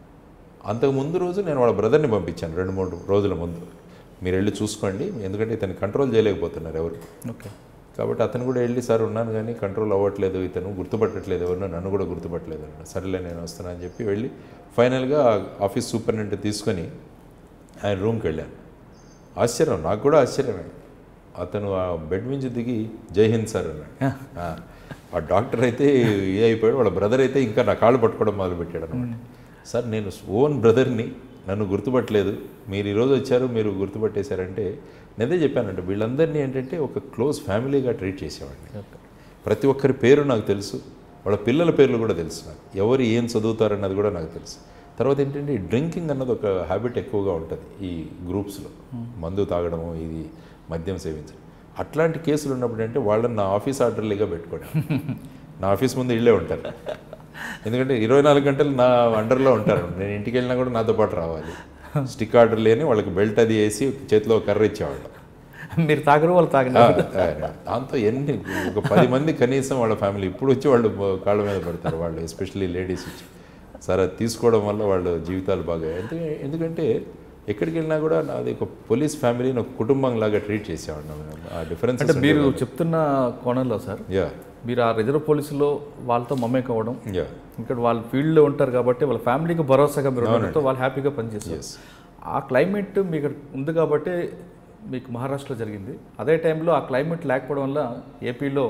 అంతకు ముందు రోజు నేను వాళ్ళ బ్రదర్ని పంపించాను రెండు మూడు రోజుల ముందు మీరు వెళ్ళి చూసుకోండి ఎందుకంటే ఇతను కంట్రోల్ చేయలేకపోతున్నారు ఎవరు ఓకే కాబట్టి అతను కూడా వెళ్ళి సార్ ఉన్నాను కానీ కంట్రోల్ అవ్వట్లేదు ఇతను గుర్తుపట్టట్లేదు ఎవరినో నన్ను కూడా గుర్తుపట్టలేదు అన్నాడు సరేలే నేను వస్తాను అని చెప్పి వెళ్ళి ఫైనల్గా ఆఫీస్ సూపరింటెండెంట్ తీసుకొని ఆయన రూమ్కి వెళ్ళాను ఆశ్చర్యం నాకు కూడా ఆశ్చర్యమే అతను ఆ బెడ్ నుంచి దిగి జై హింద్ సార్ అన్నాడు ఆ, ఆ డాక్టర్ అయితే ఏ అయిపోయాడు వాళ్ళ బ్రదర్ అయితే ఇంకా నా కాళ్ళు పట్టుకోవడం మొదలుపెట్టాడు అనమాట సార్ నేను ఓన్ బ్రదర్ని నన్ను గుర్తుపట్టలేదు మీరు ఈరోజు వచ్చారు మీరు గుర్తుపట్టేశారంటే నేనే చెప్పానంటే వీళ్ళందరినీ ఏంటంటే ఒక క్లోజ్ ఫ్యామిలీగా ట్రీట్ చేసేవాడిని ప్రతి ఒక్కరి పేరు నాకు తెలుసు వాళ్ళ పిల్లల పేర్లు కూడా తెలుసు నాకు ఎవరు ఏం చదువుతారన్నది కూడా నాకు తెలుసు తర్వాత ఏంటంటే ఈ డ్రింకింగ్ అన్నది ఒక హ్యాబిట్ ఎక్కువగా ఉంటుంది ఈ గ్రూప్స్లో మందు తాగడము ఇది మద్యం సేవించడం అట్లాంటి కేసులు ఉన్నప్పుడు అంటే వాళ్ళని నా ఆఫీస్ ఆర్డర్లీగా పెట్టుకోవడం నా ఆఫీస్ ముందు ఇళ్ళే ఉంటారు ఎందుకంటే ఇరవై నాలుగు గంటలు నా అండర్లో ఉంటారు నేను ఇంటికి వెళ్ళినా కూడా నాతో పాటు రావాలి స్టిక్ ఆర్డర్ లేని వాళ్ళకి బెల్ట్ అది వేసి చేతిలో ఒక కర్ర ఇచ్చేవాళ్ళు మీరు తాగరు వాళ్ళు తాగరు ఆ, ఆ, దాంతో ఎన్ని ఒక పది మంది కనీసం వాళ్ళ ఫ్యామిలీ ఇప్పుడు వచ్చి వాళ్ళు కాళ్ళ మీద పడతారు వాళ్ళు ఎస్పెషల్లీ లేడీస్ వచ్చి సరే అది తీసుకోవడం వల్ల వాళ్ళ జీవితాలు బాగా ఎందుకంటే ఎందుకంటే ఎక్కడికి వెళ్ళినా కూడా నాది ఒక పోలీస్ ఫ్యామిలీని ఒక కుటుంబం లాగా ట్రీట్ చేసేవాడిని ఆ డిఫరెన్స్ అంటే మీరు చెప్తున్న కోణంలో సార్ యా మీరు ఆ రిజర్వ్ పోలీసులో వాళ్ళతో మమేక్ అవ్వడం యా ఇక్కడ వాళ్ళు ఫీల్డ్లో ఉంటారు కాబట్టి వాళ్ళ ఫ్యామిలీకి భరోసాగా మీరు ఉండడంతో వాళ్ళు హ్యాపీగా పనిచేస్తారు ఆ క్లైమేట్ మీకు ఉంది కాబట్టి మీకు మహారాష్ట్రలో జరిగింది అదే టైంలో ఆ క్లైమేట్ లేకపోవడం వల్ల ఏపీలో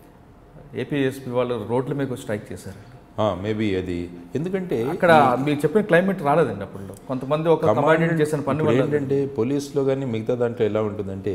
ఏపీఎస్పీ వాళ్ళు రోడ్ల మీద స్ట్రైక్ చేశారు మేబీ అది ఎందుకంటే అక్కడ మీరు చెప్పిన క్లైమేట్ రాలేదండి అప్పుడు కొంతమంది ఒక కమాండెంట్ చేసిన పని ఇప్పుడు వల్ల ఏంటంటే పోలీస్లో కానీ మిగతా దాంట్లో ఎలా ఉంటుందంటే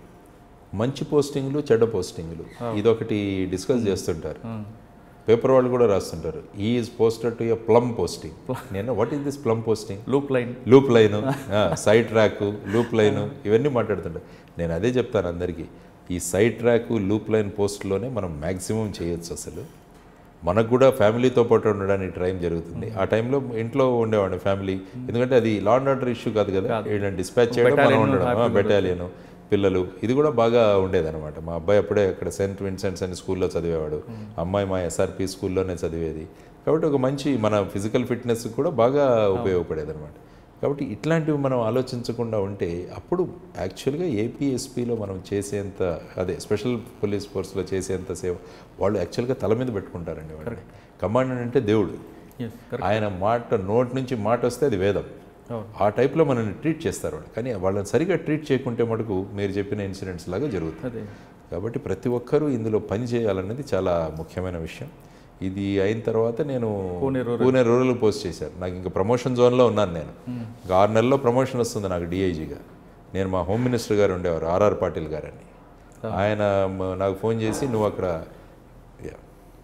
మంచి పోస్టింగ్లు చెడ్డ పోస్టింగ్లు ఇదొకటి డిస్కస్ చేస్తుంటారు పేపర్ వాళ్ళు కూడా రాస్తుంటారు he is posted to a plum posting నేను what is this plum posting loop line loop line side track loop line ఇవన్నీ మాట్లాడుతుంటారు నేను అదే చెప్తాను అందరికీ ఈ సైడ్ ట్రాక్ లూప్ లైన్ పోస్ట్లోనే మనం మ్యాక్సిమం చేయొచ్చు అసలు మనకు కూడా ఫ్యామిలీతో పాటు ఉండడానికి ట్రైం జరుగుతుంది ఆ టైంలో ఇంట్లో ఉండేవాడిని ఫ్యామిలీ ఎందుకంటే అది లా అండ్ ఆర్డర్ ఇష్యూ కాదు కదా వీళ్ళని డిస్పాచ్ చేయడం మనం ఉండడం బెటాలియన్ పిల్లలు ఇది కూడా బాగా ఉండేదన్నమాట మా అబ్బాయి అప్పుడే అక్కడ సెయింట్ విన్సెంట్స్ అని స్కూల్లో చదివేవాడు అమ్మాయి మా ఎస్ఆర్పి స్కూల్లోనే చదివేది కాబట్టి ఒక మంచి మన ఫిజికల్ ఫిట్నెస్ కూడా బాగా ఉపయోగపడేది అనమాట కాబట్టి ఇట్లాంటివి మనం ఆలోచించకుండా ఉంటే అప్పుడు యాక్చువల్గా ఏపీఎస్పీలో మనం చేసేంత అదే స్పెషల్ పోలీస్ ఫోర్స్లో చేసేంత సేవ వాళ్ళు యాక్చువల్గా తల మీద పెట్టుకుంటారండి వాళ్ళని కమాండెంట్ అంటే దేవుడు ఎస్ ఆయన మాట నోటి నుంచి మాట వస్తే అది వేదం అవును. ఆ టైప్లో మనల్ని ట్రీట్ చేస్తారు వాళ్ళు కానీ వాళ్ళని సరిగా ట్రీట్ చేయకుంటే మటుకు మీరు చెప్పిన ఇన్సిడెంట్స్ లాగా జరుగుతుంది అదే కాబట్టి ప్రతి ఒక్కరూ ఇందులో పని చేయాలన్నది చాలా ముఖ్యమైన విషయం ఇది అయిన తర్వాత నేను పూణే పూణే రూరల్ పోస్ట్ చేశాను నాకు ఇంకా ప్రమోషన్ జోన్లో ఉన్నాను నేను ఇంకా ఆరు నెలల్లో ప్రమోషన్ వస్తుంది నాకు డిఐజీగా నేను మా హోమ్ మినిస్టర్ గారు ఉండేవారు ఆర్ఆర్ పాటిల్ గారని ఆయన మ- నాకు ఫోన్ చేసి నువ్వు అక్కడ యా.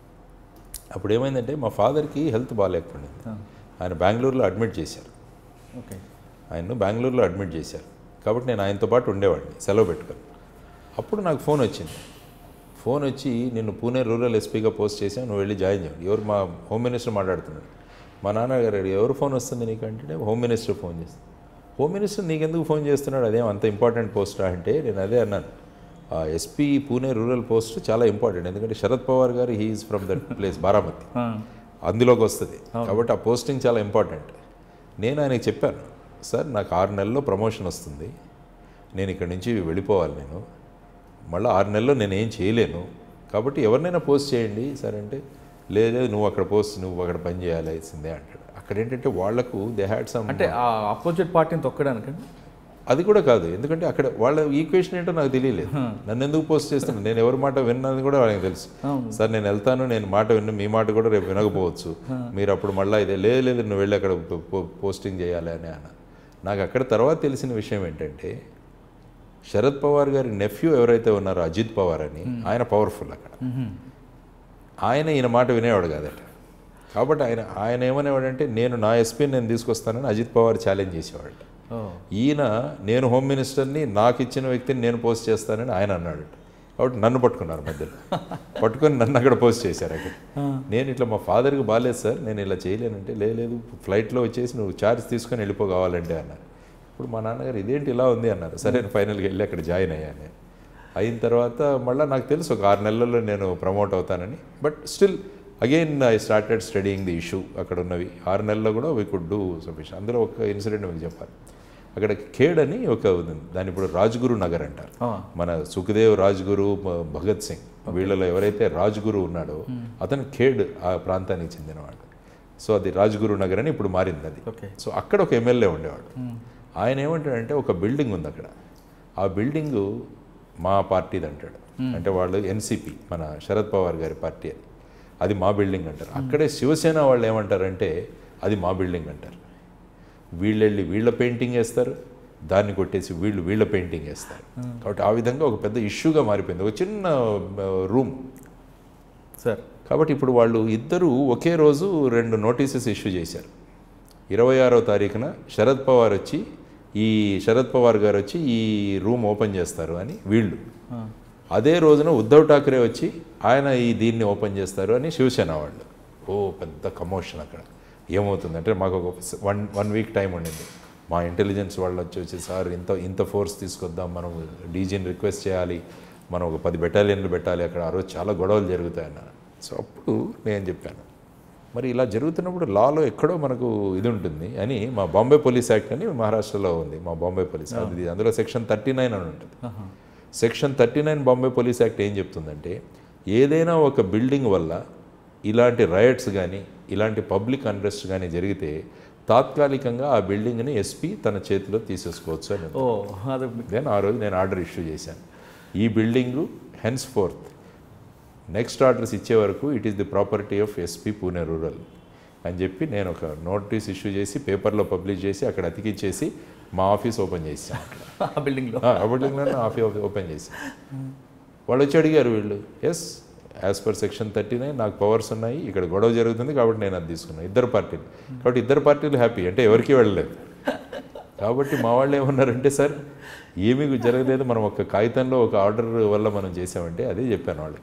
అప్పుడు ఏమైందంటే మా ఫాదర్కి హెల్త్ బాగాలేకపోయింది ఆయన బెంగళూరులో అడ్మిట్ చేశారు ఓకే ఆయన్ను బెంగళూరులో అడ్మిట్ చేశారు కాబట్టి నేను ఆయనతో పాటు ఉండేవాడిని సెలవు పెట్టుకొని అప్పుడు నాకు ఫోన్ వచ్చింది ఫోన్ వచ్చి నిన్ను పూణే రూరల్ ఎస్పీగా పోస్ట్ చేసాను నువ్వు వెళ్ళి జాయిన్ చేయండి ఎవరు మా హోమ్ మినిస్టర్ మాట్లాడుతున్నాడు మా నాన్నగారు అడిగారు, ఎవరు ఫోన్ వస్తుంది నీకంటే హోమ్ మినిస్టర్ ఫోన్ చేస్తుంది హోమ్ మినిస్టర్ నీకెందుకు ఫోన్ చేస్తున్నాడు అదేం అంత ఇంపార్టెంట్ పోస్టా అంటే నేను అదే అన్నాను ఆ ఎస్పీ పూణే రూరల్ పోస్ట్ చాలా ఇంపార్టెంట్ ఎందుకంటే శరద్ పవార్ గారు he's from that place Baramati అందులోకి వస్తుంది కాబట్టి ఆ పోస్టింగ్ చాలా ఇంపార్టెంట్ నేను ఆయనకి చెప్పాను సార్ నాకు ఆరు నెలల్లో ప్రమోషన్ వస్తుంది నేను ఇక్కడి నుంచి వెళ్ళిపోవాలి నేను మళ్ళీ ఆరు నెలల్లో నేను ఏం చేయలేను కాబట్టి ఎవరినైనా పోస్ట్ చేయండి సార్ అంటే లేదు నువ్వు అక్కడ పోస్ట్ నువ్వు అక్కడ పని చేయాల్సిందే అంటాడు అక్కడ ఏంటంటే వాళ్లకు దే హ్యాడ్ సమ్ అంటే ఆ ఆపోజిట్ పార్టీని తొక్కడానికి అది కూడా కాదు ఎందుకంటే అక్కడ వాళ్ళ ఈక్వేషన్ ఏంటో నాకు తెలియలేదు నన్ను ఎందుకు పోస్ట్ చేస్తున్నాను నేను ఎవరి మాట విన్నది కూడా వాళ్ళకి తెలుసు సార్ నేను వెళ్తాను నేను మాట విన్న మీ మాట కూడా రేపు వినకపోవచ్చు మీరు అప్పుడు మళ్ళీ ఇదే లేదు లేదు నువ్వు వెళ్ళి అక్కడ పో- పో- పోస్టింగ్ చేయాలి అని అన్న నాకు అక్కడ తర్వాత తెలిసిన విషయం ఏంటంటే శరద్ పవార్ గారి నెఫ్యూ ఎవరైతే ఉన్నారో అజిత్ పవార్ అని ఆయన పవర్ఫుల్ అక్కడ ఆయన ఈయన మాట వినేవాడు కాదట కాబట్టి ఆయన ఆయన ఏమనేవాడంటే నేను నా ఎస్పీని నేను తీసుకొస్తానని అజిత్ పవార్ ఛాలెంజ్ చేసేవాడు ఓ ఈయన నేను హోమ్ మినిస్టర్ని నాకు ఇచ్చిన వ్యక్తిని నేను పోస్ట్ చేస్తానని ఆయన అన్నాడు కాబట్టి నన్ను పట్టుకున్నారు మధ్యలో పట్టుకొని నన్ను అక్కడ పోస్ట్ చేశారు అక్కడ నేను ఇట్లా మా ఫాదర్కి బాగాలేదు సార్ నేను ఇలా చేయలేనంటే "లే, లేదు ఫ్లైట్లో వచ్చేసి నువ్వు ఛార్జ్ తీసుకొని వెళ్ళిపో కావాలంటే అన్నారు ఇప్పుడు మా నాన్నగారు ఇదేంటి ఇలా ఉంది అన్నారు సరే నేను ఫైనల్గా వెళ్ళి అక్కడ జాయిన్ అయ్యాను అయిన తర్వాత మళ్ళీ నాకు తెలుసు ఒక ఆరు నెలల్లో నేను ప్రమోట్ అవుతానని but still again I started studying the issue అక్కడ ఉన్నవి ఆరు నెలల్లో కూడా వీ కుడ్ డూ సఫిషియన్ అందులో ఒక ఇన్సిడెంట్ మీకు చెప్పాలి అక్కడ ఖేడ్ అని ఒక ఉంది దాని ఇప్పుడు రాజ్గురు నగర్ అంటారు ఆ. మన సుఖదేవ్ రాజ్గురు మ- భగత్ సింగ్ వీళ్ళలో ఎవరైతే రాజ్గురు ఉన్నాడో అతను ఖేడ్ ఆ ప్రాంతానికి చెందినవాడు సో అది రాజ్గురు నగర్ అని ఇప్పుడు మారింది అది ఓకే సో అక్కడ ఒక ఎమ్మెల్యే ఉండేవాడు ఆయన ఏమంటాడంటే ఒక బిల్డింగ్ ఉంది అక్కడ ఆ బిల్డింగ్ మా పార్టీది అంటాడు అంటే వాళ్ళు ఎన్సిపి మన శరద్ పవార్ గారి పార్టీ అది అది మా బిల్డింగ్ అంటారు అక్కడే శివసేన వాళ్ళు ఏమంటారంటే అది మా బిల్డింగ్ అంటారు వీళ్ళు వెళ్ళి వీళ్ళ పెయింటింగ్ వేస్తారు దాన్ని కొట్టేసి వీళ్ళు వీళ్ళ పెయింటింగ్ వేస్తారు కాబట్టి ఆ విధంగా ఒక పెద్ద ఇష్యూగా మారిపోయింది ఒక చిన్న రూమ్ సార్ కాబట్టి ఇప్పుడు వాళ్ళు ఇద్దరు ఒకే రోజు రెండు నోటీసెస్ ఇష్యూ చేశారు ఇరవై ఆరో తారీఖున శరద్ పవార్ వచ్చి ఈ శరద్ పవార్ గారు వచ్చి ఈ రూమ్ ఓపెన్ చేస్తారు అని వీళ్ళు అదే రోజున ఉద్ధవ్ ఠాక్రే వచ్చి ఆయన ఈ దీన్ని ఓపెన్ చేస్తారు అని శివసేన వాళ్ళు ఓ పెద్ద కమోషన్ అక్కడ ఏమవుతుందంటే మాకు ఒక వన్ వన్ వీక్ టైం ఉండింది మా ఇంటెలిజెన్స్ వాళ్ళు వచ్చి వచ్చి సార్ ఇంత ఇంత ఫోర్స్ తీసుకొద్దాం మనం డీజీని రిక్వెస్ట్ చేయాలి మనం ఒక పది బెటాలియన్లు పెట్టాలి అక్కడ ఆ రోజు చాలా గొడవలు జరుగుతాయన్నారు సో అప్పుడు నేను చెప్పాను మరి ఇలా జరుగుతున్నప్పుడు లాలో ఎక్కడో మనకు ఇది ఉంటుంది అని మా బాంబే పోలీస్ యాక్ట్ అని మహారాష్ట్రలో ఉంది మా బాంబే పోలీస్ అది అందులో సెక్షన్ థర్టీ నైన్ అని ఉంటుంది section thirty nine Bombay police act ఏం చెప్తుందంటే ఏదైనా ఒక బిల్డింగ్ వల్ల ఇలాంటి రయట్స్ కానీ ఇలాంటి పబ్లిక్ అన్రెస్ట్ కానీ జరిగితే తాత్కాలికంగా ఆ బిల్డింగ్ని ఎస్పీ తన చేతిలో తీసేసుకోవచ్చు అని ఓ అది దెన్ ఆ రోజు నేను ఆర్డర్ ఇష్యూ చేశాను ఈ building henceforth next orders ఇచ్చే వరకు it is the property of SP Pune rural అని చెప్పి నేను ఒక నోటీస్ ఇష్యూ చేసి పేపర్లో పబ్లిష్ చేసి అక్కడ అతికిచ్చేసి మా ఆఫీస్ ఓపెన్ చేసాను ఆ బిల్డింగ్లో ఆ బిల్డింగ్లోనే ఆఫీస్ ఓపెన్ చేసి వాళ్ళు వచ్చి అడిగారు వీళ్ళు yes as per section thirty nine నాకు పవర్స్ ఉన్నాయి ఇక్కడ గొడవ జరుగుతుంది కాబట్టి నేను అది తీసుకున్నాను ఇద్దరు పార్టీలు కాబట్టి ఇద్దరు పార్టీలు హ్యాపీ అంటే ఎవరికి వెళ్ళలేదు కాబట్టి మా వాళ్ళు ఏమన్నారంటే సార్ ఏమీ జరగలేదు మనం ఒక కాగితంలో ఒక ఆర్డర్ వల్ల మనం చేసామంటే అదే చెప్పాను వాళ్ళకి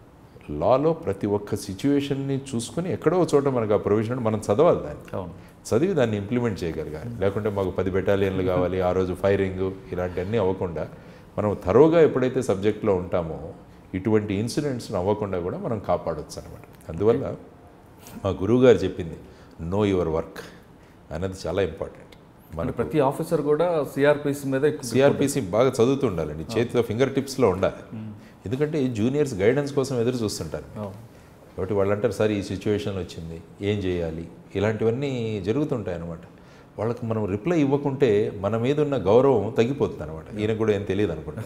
లాలో ప్రతి ఒక్క సిచ్యువేషన్ని చూసుకొని ఎక్కడో ఒక చోట మనకు ఆ ప్రొవిజన్ మనం చదవాలి దాన్ని అవును చదివి దాన్ని ఇంప్లిమెంట్ చేయగలగాలి లేకుంటే మాకు పది బెటాలియన్లు కావాలి ఆ రోజు ఫైరింగ్ ఇలాంటివన్నీ అవ్వకుండా మనం తరోగా ఎప్పుడైతే సబ్జెక్ట్లో ఉంటామో ఇటువంటి ఇన్సిడెంట్స్ని అవ్వకుండా కూడా మనం కాపాడొచ్చు అనమాట అందువల్ల మా గురువు గారు చెప్పింది నో యువర్ వర్క్ అన్నది చాలా ఇంపార్టెంట్ మన అంటే ప్రతి ఆఫీసర్ కూడా సిఆర్పిసి మీద ఎక్కువ సిఆర్పిసి బాగా చదువుతూ ఉండాలండి చేతిలో ఫింగర్ టిప్స్లో ఉండాలి ఎందుకంటే జూనియర్స్ గైడెన్స్ కోసం ఎదురు చూస్తుంటారు అవును. కాబట్టి వాళ్ళు అంటారు సార్ ఈ సిచ్యువేషన్ వచ్చింది ఏం చేయాలి ఇలాంటివన్నీ జరుగుతుంటాయి అనమాట వాళ్ళకి మనం రిప్లై ఇవ్వకుంటే మన మీద ఉన్న గౌరవం తగ్గిపోతుంది అనమాట ఈయన కూడా ఏం తెలియదు అనుకుంటా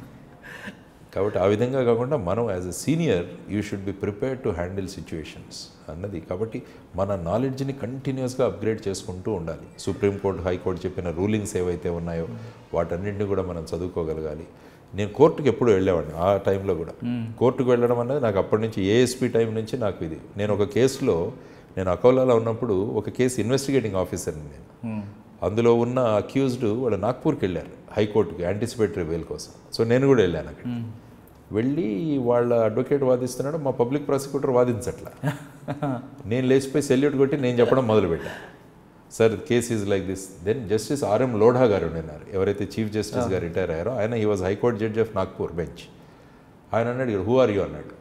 కాబట్టి ఆ విధంగా కాకుండా మనం as a senior you should be prepared to handle situations అన్నది కాబట్టి మన నాలెడ్జ్ని కంటిన్యూస్గా అప్గ్రేడ్ చేసుకుంటూ ఉండాలి సుప్రీంకోర్టు హైకోర్టు చెప్పిన రూలింగ్స్ ఏవైతే ఉన్నాయో వాటన్నింటినీ కూడా మనం చదువుకోగలగాలి నేను కోర్టుకి ఎప్పుడు వెళ్ళేవాడిని ఆ టైంలో కూడా కోర్టుకు వెళ్ళడం అనేది నాకు అప్పటి నుంచి ఏఎస్పీ టైం నుంచి నాకు ఇది నేను ఒక కేసులో నేను అకోలాలో ఉన్నప్పుడు ఒక కేసు ఇన్వెస్టిగేటింగ్ ఆఫీసర్ని నేను ఉమ్. అందులో ఉన్న అక్యూజ్డ్ వాళ్ళు నాగ్పూర్కి వెళ్ళారు హైకోర్టుకి యాంటిసిపేటరీ బెయిల్ కోసం సో నేను కూడా వెళ్ళాను అక్కడ వెళ్ళి వాళ్ళ అడ్వకేట్ వాదిస్తున్నాడు మా పబ్లిక్ ప్రాసిక్యూటర్ వాదించట్లా నేను లేచిపోయి సెల్యూట్ కొట్టి నేను చెప్పడం మొదలుపెట్టాను sir case is like this then justice R M Lodha గారు ఉన్నారు ఎవరైతే చీఫ్ జస్టిస్ గారు రిటైర్ అయ్యారో ఆయన he was high court judge of Nagpur bench ఆయన అన్నాడు హూ ఆర్ యూ అన్నాడు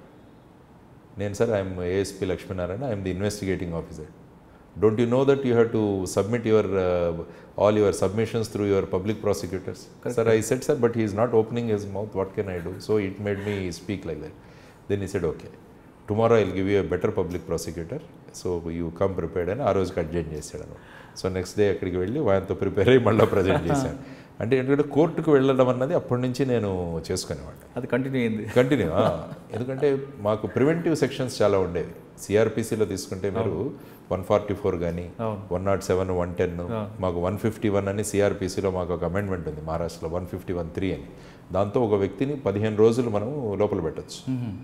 నేను sir I'm ASP Lakshminarayana I'm the investigating officer don't you know that you have to submit your all your submissions through your public prosecutors sir I said sir but he's not opening his mouth what can I do so it made me speak like that then he said okay tomorrow I give you a better public prosecutor so you come prepared అని ఆ రోజుకి అడ్జెంట్ చేశాడు అనమాట so next day అక్కడికి వెళ్ళి ఆయనతో prepare అయ్యి మళ్ళీ ప్రజెంట్ చేశాను అంటే ఎందుకంటే కోర్టుకు వెళ్ళడం అన్నది అప్పటి నుంచి నేను చేసుకునేవాడిని అది కంటిన్యూ అయింది కంటిన్యూ ఎందుకంటే మాకు ప్రివెంటివ్ సెక్షన్స్ చాలా ఉండేవి సిఆర్పిసిలో తీసుకుంటే మీరు వన్ ఫార్టీ ఫోర్ కానీ అవును. One naught seven one ten మాకు వన్ ఫిఫ్టీ వన్ అని సిఆర్పిసిలో మాకు ఒక అమెండ్మెంట్ ఉంది మహారాష్ట్రలో వన్ ఫిఫ్టీ వన్ త్రీ అని దాంతో ఒక వ్యక్తిని పదిహేను రోజులు మనం లోపల పెట్టచ్చు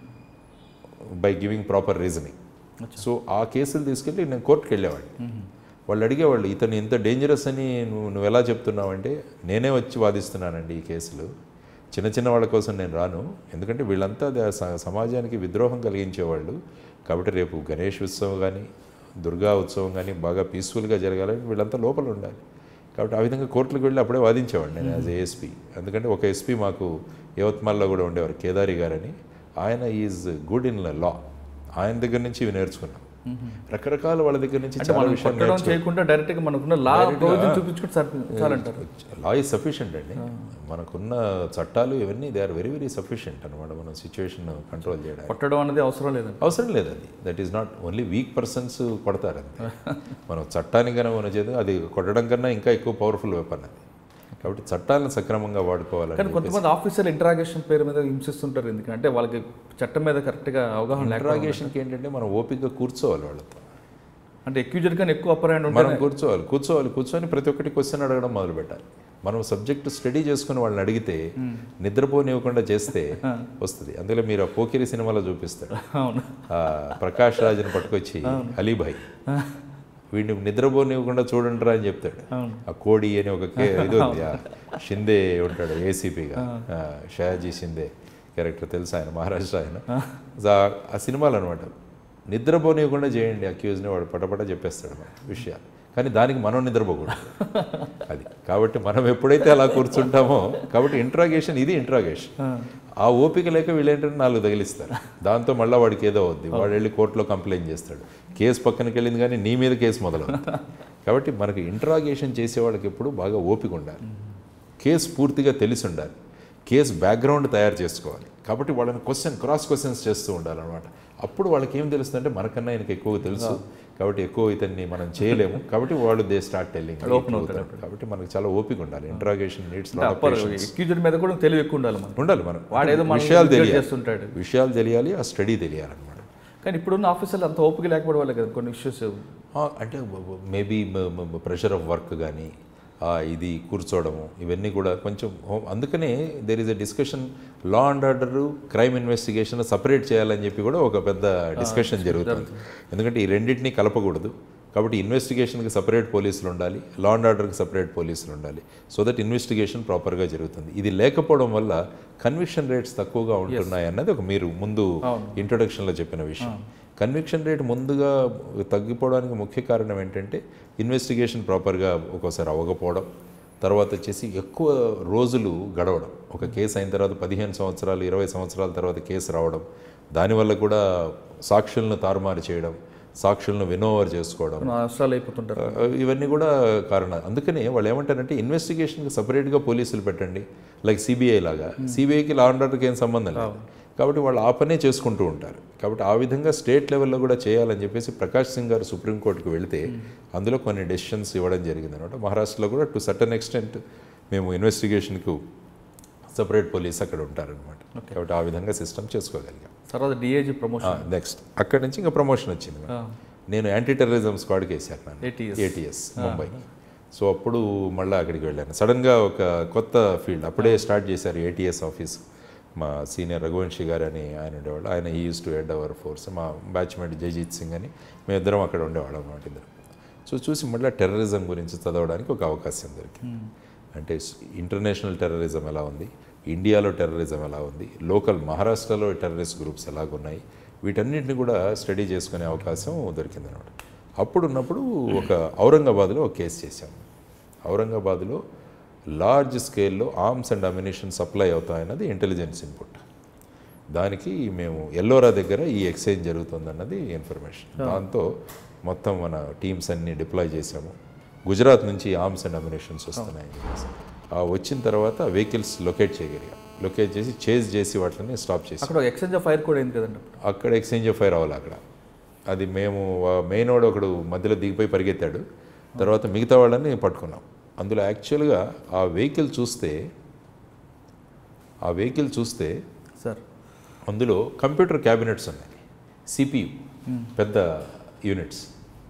by giving proper reasoning so ఆ కేసులు తీసుకెళ్ళి నేను కోర్టుకు వెళ్ళేవాడిని వాళ్ళు అడిగేవాళ్ళు ఇతను ఇంత డేంజరస్ అని నువ్వు నువ్వు ఎలా చెప్తున్నావు అంటే నేనే వచ్చి వాదిస్తున్నానండి ఈ కేసులు చిన్న చిన్న వాళ్ళ కోసం నేను రాను ఎందుకంటే వీళ్ళంతా ద- స- సమాజానికి విద్రోహం కలిగించేవాళ్ళు కాబట్టి రేపు గణేష్ ఉత్సవం కానీ దుర్గా ఉత్సవం కానీ బాగా పీస్ఫుల్గా జరగాలని వీళ్ళంతా లోపల ఉండాలి కాబట్టి ఆ విధంగా కోర్టులకు వెళ్ళి అప్పుడే వాదించేవాడు నేను యాజ్ ఏఎస్పీ ఎందుకంటే ఒక ఎస్పీ మాకు యవత్మాల్లో కూడా ఉండేవారు కేదారి గారని ఆయన ఈజ్ గుడ్ ఇన్ లా ఆయన దగ్గర నుంచి ఇవి నేర్చుకున్నాం రకరకాల వాళ్ళ దగ్గర నుంచి అంటే చాలా మనం విషయాలు కొట్టడం చేయకుండా డైరెక్ట్ గా మనకున్న లా ప్రొవిజన్ చూపించుకుంటే సరి చాలంటారు లా ఈజ్ సఫిషియంట్ అండి మనకున్న చట్టాలు ఇవన్నీ they are very very sufficient అనమాట మనం సిచ్యువేషన్ కంట్రోల్ చేయడానికి కొట్టడం అనేది అవసరం లేదండి అవసరం లేదు అది that is not only weak persons కొడతారు అంతే మనం చట్టానికి కనుక మనం చేద్దాం అది కొట్టడం కన్నా ఇంకా ఎక్కువ పవర్ఫుల్ వెపన్ అది కాబట్టి చట్టాలను సక్రమంగా వాడుకోవాలని కానీ కొంతమంది ఆఫీసర్లు ఇంటరాగేషన్ పేరు మీద హింసిస్తుంటారు ఎందుకంటే వాళ్ళకి చట్టం మీద కరెక్ట్గా అవగాహన లేక ఇంట్రాగేషన్కి ఏంటంటే మనం ఓపికగా కూర్చోవాలి వాళ్ళతో అంటే ఎక్యూజర్ కన్నా ఎక్కువ అప్పర్ హ్యాండ్ మనం ఉంటుంది కూర్చోవాలి కూర్చోవాలి కూర్చొని ప్రతి ఒక్కటి క్వశ్చన్ అడగడం మొదలు పెట్టాలి మనం సబ్జెక్ట్ స్టడీ చేసుకుని వాళ్ళని అడిగితే నిద్రపోనివ్వకుండా చేస్తే వస్తుంది అందులో మీరు ఆ పోకిరి సినిమాలో చూపిస్తాడు అవును ఆ ప్రకాష్ రాజ్ని పట్టుకొచ్చి అలీభాయ్ వీడిని నిద్రపోనివ్వకుండా చూడండి రా అని చెప్తాడు అవును. ఆ కోడి అని ఒక కే ఇది ఉంది ఆ షిందే ఉంటాడు ఏసీపీగా షయాజీ షిందే క్యారెక్టర్ తెలుసు ఆయన మహారాష్ట్ర ఆయన సో ఆ- ఆ సినిమాలు అనమాట నిద్రపోనివ్వకుండా చేయండి అక్యూజ్ని వాడు పటపట చెప్పేస్తాడు మనకి విషయాలు కానీ దానికి మనం నిద్రపోకూడదు అది కాబట్టి మనం ఎప్పుడైతే అలా కూర్చుంటామో కాబట్టి ఇంట్రాగేషన్ ఇది ఇంట్రాగేషన్ ఆ ఓపిక లేక వీళ్ళేంటంటే నాలుగు తగిలిస్తారు దాంతో మళ్ళీ వాడికి ఏదో అవుద్ది వాడు వెళ్ళి కోర్టులో కంప్లైంట్ చేస్తాడు కేసు పక్కనకి వెళ్ళింది కానీ నీ మీద కేసు మొదలవుతుంది కాబట్టి మనకి ఇంట్రాగేషన్ చేసే వాళ్ళకి ఎప్పుడు బాగా ఓపిక ఉండాలి కేసు పూర్తిగా తెలిసి ఉండాలి కేసు బ్యాక్గ్రౌండ్ తయారు చేసుకోవాలి కాబట్టి వాళ్ళని క్వశ్చన్ క్రాస్ క్వశ్చన్స్ చేస్తూ ఉండాలన్నమాట అప్పుడు వాళ్ళకి ఏం తెలుస్తుందంటే మనకన్నా ఆయనకి ఎక్కువ తెలుసు కాబట్టి ఎక్కువ ఇతన్ని మనం చేయలేము కాబట్టి వాళ్ళు దే స్టార్ట్ టెల్లింగ్ కాబట్టి మనకు చాలా ఓపిక ఉండాలి ఇంట్రాగేషన్ నీడ్స్ అప్పర్ ఎక్యూజ్డ్ మీద కూడా తెలివి ఎక్కువ ఉండాలి మనం ఉండాలి మనం వాడేదో మనల్ని విషయాలు educate తెలియాలి చేస్తుంటాడు విషయాలు తెలియాలి ఆ స్టడీ తెలియాలన్నమాట కానీ ఇప్పుడున్న ఆఫీసర్లు అంత ఓపిక లేకపోవడం వల్ల కదా కొన్ని ఇష్యూస్ ఆ, అంటే మేబీ ప్రెషర్ ఆఫ్ వర్క్ కానీ ఇది కూర్చోవడము ఇవన్నీ కూడా కొంచెం హోమ్ అందుకనే there is a discussion law and order crime investigation separate చేయాలని చెప్పి కూడా ఒక పెద్ద డిస్కషన్ జరుగుతుంది ఎందుకంటే ఈ రెండింటినీ కలపకూడదు కాబట్టి ఇన్వెస్టిగేషన్కి సపరేట్ పోలీసులు ఉండాలి లా అండ్ ఆర్డర్కి సపరేట్ పోలీసులు ఉండాలి సో దట్ ఇన్వెస్టిగేషన్ ప్రాపర్గా జరుగుతుంది ఇది లేకపోవడం వల్ల కన్విక్షన్ రేట్స్ తక్కువగా ఉంటున్నాయి అన్నది ఒక మీరు ముందు ఇంట్రొడక్షన్లో చెప్పిన విషయం కన్విక్షన్ రేట్ ముందుగా తగ్గిపోవడానికి ముఖ్య కారణం ఏంటంటే ఇన్వెస్టిగేషన్ ప్రాపర్గా ఒక్కోసారి అవ్వకపోవడం తర్వాత వచ్చేసి ఎక్కువ రోజులు గడవడం ఒక కేసు అయిన తర్వాత పదిహేను సంవత్సరాలు ఇరవై సంవత్సరాల తర్వాత కేసు రావడం దానివల్ల కూడా సాక్షులను తారుమారు చేయడం సాక్షులను వినోవర్ చేసుకోవడం నష్టాలు అయిపోతుంటారు ఆ, ఇవన్నీ కూడా కారణాలు అందుకనే వాళ్ళు ఏమంటారంటే ఇన్వెస్టిగేషన్కి సపరేట్గా పోలీసులు పెట్టండి లైక్ సిబిఐ లాగా సిబిఐకి లా అండ్ ఆర్డర్కి ఏం సంబంధం లేదు కాబట్టి వాళ్ళు ఆ పనే చేసుకుంటూ ఉంటారు కాబట్టి ఆ విధంగా స్టేట్ లెవెల్లో కూడా చేయాలని చెప్పేసి ప్రకాష్ సింగ్ గారు సుప్రీంకోర్టుకు వెళితే అందులో కొన్ని డెసిషన్స్ ఇవ్వడం జరిగింది అనమాట మహారాష్ట్రలో కూడా టు సర్టన్ ఎక్స్టెంట్ మేము ఇన్వెస్టిగేషన్కు సపరేట్ పోలీస్ అక్కడ ఉంటారనమాట కాబట్టి ఆ విధంగా సిస్టమ్ చేసుకోగలిగాం తర్వాత డిఏజీ ప్రమోషన్ నెక్స్ట్ అక్కడి నుంచి ఇంకా ప్రమోషన్ వచ్చింది మేడం. నేను యాంటీ టెర్రరిజం స్క్వాడ్కి వేసాను నన్ను ATS. ఏటీఎస్ ముంబై సో అప్పుడు మళ్ళీ అక్కడికి వెళ్ళాను సడన్గా ఒక కొత్త ఫీల్డ్ అప్పుడే స్టార్ట్ చేశారు ఏటీఎస్ ఆఫీస్ మా సీనియర్ రఘువంశీ గారు అని ఆయన ఉండేవాళ్ళు ఆయన ఈ use to head our force మా బ్యాచ్మేట్ జయజీత్ సింగ్ అని మేమిద్దరం అక్కడ ఉండేవాళ్ళం అన్నమాట ఇద్దరం సో చూసి మళ్ళీ టెర్రరిజం గురించి చదవడానికి ఒక అవకాశం దొరికింది అంటే ఇంటర్నేషనల్ టెర్రరిజం ఎలా ఉంది ఇండియాలో టెర్రరిజం ఎలా ఉంది లోకల్ మహారాష్ట్రలో టెర్రరిస్ట్ గ్రూప్స్ ఎలాగున్నాయి వీటన్నిటిని కూడా స్టడీ చేసుకునే అవకాశం దొరికింది అనమాట అప్పుడు ఉన్నప్పుడు ఒక ఔరంగాబాద్లో ఒక కేసు చేశాం ఔరంగాబాద్లో లార్జ్ స్కేల్లో ఆర్మ్స్ అండ్ అమ్యునిషన్ సప్లై అవుతాయన్నది ఇంటెలిజెన్స్ ఇన్పుట్ దానికి మేము ఎల్లోరా దగ్గర ఈ ఎక్స్చేంజ్ జరుగుతుందన్నది ఇన్ఫర్మేషన్ దాంతో మొత్తం మన టీమ్స్ అన్ని డిప్లాయ్ చేసాము గుజరాత్ నుంచి ఆర్మ్స్ అండ్ అమ్యునేషన్స్ వస్తున్నాయని చెప్పేసి ఆ వచ్చిన తర్వాత వెహికల్స్ లొకేట్ చేయగలిగాం లొకేట్ చేసి చేజ్ చేసి వాటిని స్టాప్ చేసి అక్కడ ఎక్స్చేంజ్ ఆఫ్ ఫైర్ కూడా అయింది కదండి అప్పుడు. అక్కడ ఎక్స్చేంజ్ ఆఫ్ ఫైర్ అవ్వాలి అక్కడ అది మేము మెయిన్ వాడు ఒకడు మధ్యలో దిగిపోయి పరిగెత్తాడు తర్వాత మిగతా వాళ్ళని పట్టుకున్నాం అందులో యాక్చువల్గా ఆ వెహికల్ చూస్తే ఆ వెహికల్ చూస్తే సార్ అందులో కంప్యూటర్ క్యాబినెట్స్ ఉన్నాయి సిపియు పెద్ద యూనిట్స్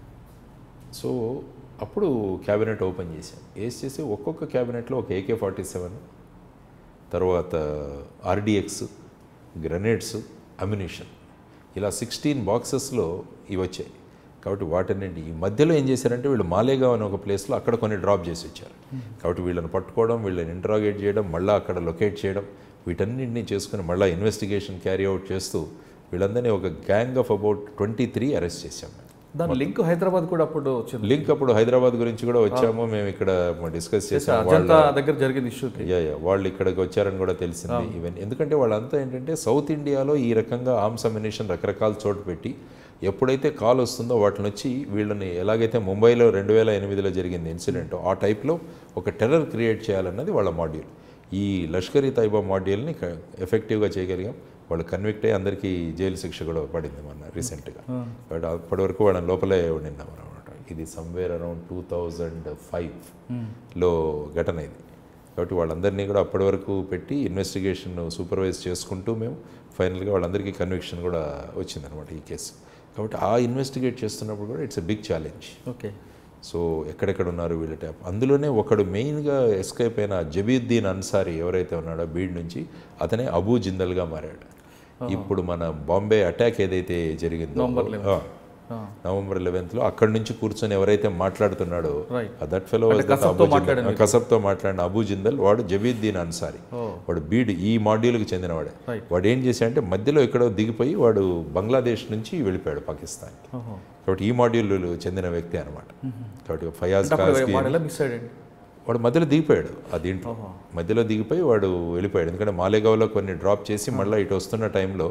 సో అప్పుడు క్యాబినెట్ ఓపెన్ చేసాం వేసి చేసి ఒక్కొక్క క్యాబినెట్లో ఒక ఏకే ఫార్టీ సెవెన్ తర్వాత ఆర్డిఎక్స్ గ్రనేడ్స్ అమ్యునిషన్ ఇలా సిక్స్టీన్ బాక్సెస్లో ఇవి వచ్చాయి కాబట్టి వాటన్నింటి ఈ మధ్యలో ఏం చేశారంటే వీళ్ళు మాలేగావ్ అనే ఒక ప్లేస్లో అక్కడ కొన్ని డ్రాప్ చేసి వచ్చారు కాబట్టి వీళ్ళని పట్టుకోవడం వీళ్ళని ఇంట్రాగేట్ చేయడం మళ్ళీ అక్కడ లొకేట్ చేయడం వీటన్నింటినీ చేసుకుని మళ్ళీ ఇన్వెస్టిగేషన్ క్యారీ అవుట్ చేస్తూ వీళ్ళందరినీ ఒక gang of about twenty three arrest చేశాం మేము దాని లింక్ హైదరాబాద్ కూడా అప్పుడు వచ్చింది లింక్ అప్పుడు హైదరాబాద్ గురించి కూడా వచ్చాము మేము ఇక్కడ డిస్కస్ చేసాము వాళ్ళ అజంతా దగ్గర జరిగింది ఇష్యూకి యా యా వాళ్ళు ఇక్కడికి వచ్చారని కూడా తెలిసింది ఈవెన్ ఎందుకంటే వాళ్ళంతా ఏంటంటే సౌత్ ఇండియాలో ఈ రకంగా ఆర్మ్స్ అమ్యునేషన్ రకరకాల చోటు పెట్టి ఎప్పుడైతే కాల్ వస్తుందో వాటిని వచ్చి వీళ్ళని ఎలాగైతే ముంబైలో రెండు వేల ఎనిమిదిలో జరిగింది ఇన్సిడెంట్ ఆ టైప్లో ఒక టెర్రర్ క్రియేట్ చేయాలన్నది వాళ్ళ మాడ్యూల్ ఈ లష్కర్ ఈ తైబా మాడ్యూల్ని ఎఫెక్టివ్గా చేయగలిగాం వాళ్ళు కన్విక్ట్ అయ్యి అందరికీ జైలు శిక్ష కూడా పడింది మొన్న రీసెంట్గా బట్ అప్పటి వరకు వాళ్ళని లోపలే ఉండినాం అనమాట ఇది సమ్వేర్ అరౌండ్ టూ థౌజండ్ ఫైవ్లో ఘటన ఇది కాబట్టి వాళ్ళందరినీ కూడా అప్పటి వరకు పెట్టి ఇన్వెస్టిగేషన్ సూపర్వైజ్ చేసుకుంటూ మేము ఫైనల్గా వాళ్ళందరికీ కన్విక్షన్ కూడా వచ్చిందనమాట ఈ కేసు కాబట్టి ఆ ఇన్వెస్టిగేట్ చేస్తున్నప్పుడు కూడా it's a big challenge okay so ఎక్కడెక్కడ ఉన్నారు వీళ్ళ ట్యాప్ అందులోనే ఒకడు మెయిన్గా ఎస్కేప్ అయిన జబీద్దీన్ అన్సారీ ఎవరైతే ఉన్నాడో బీడ్ నుంచి అతనే అబూ జిందల్గా మారాడు ఇప్పుడు మన బాంబే అటాక్ ఏదైతే జరిగిందో ఆ, నవంబర్ లెవెన్త్లో అక్కడి నుంచి కూర్చొని ఎవరైతే మాట్లాడుతున్నాడో Right. దట్ ఫెలో కసబ్తో మాట్లాడిన కసబ్తో మాట్లాడిన అబూ జిందల్ వాడు జబీద్దీన్ అన్సారీ వాడు బీడ్ ఈ మాడ్యూల్కి చెందినవాడే Right. వాడు ఏం చేశాడంటే మధ్యలో ఎక్కడో దిగిపోయి వాడు బంగ్లాదేశ్ నుంచి వెళ్ళిపోయాడు పాకిస్తాన్కి ఓహో. కాబట్టి ఈ మాడ్యూల్ చెందిన వ్యక్తి అనమాట కాబట్టి ఫయాజ్ అప్పుడు ఖాస్కి వాడు ఎలా మిస్ అయ్యాడండి వాడు మధ్యలో దిగిపోయాడు ఆ దీంట్లో మధ్యలో దిగిపోయి వాడు వెళ్ళిపోయాడు ఎందుకంటే మాలేగావ్లో కొన్ని డ్రాప్ చేసి మళ్ళీ ఇటు వస్తున్న టైంలో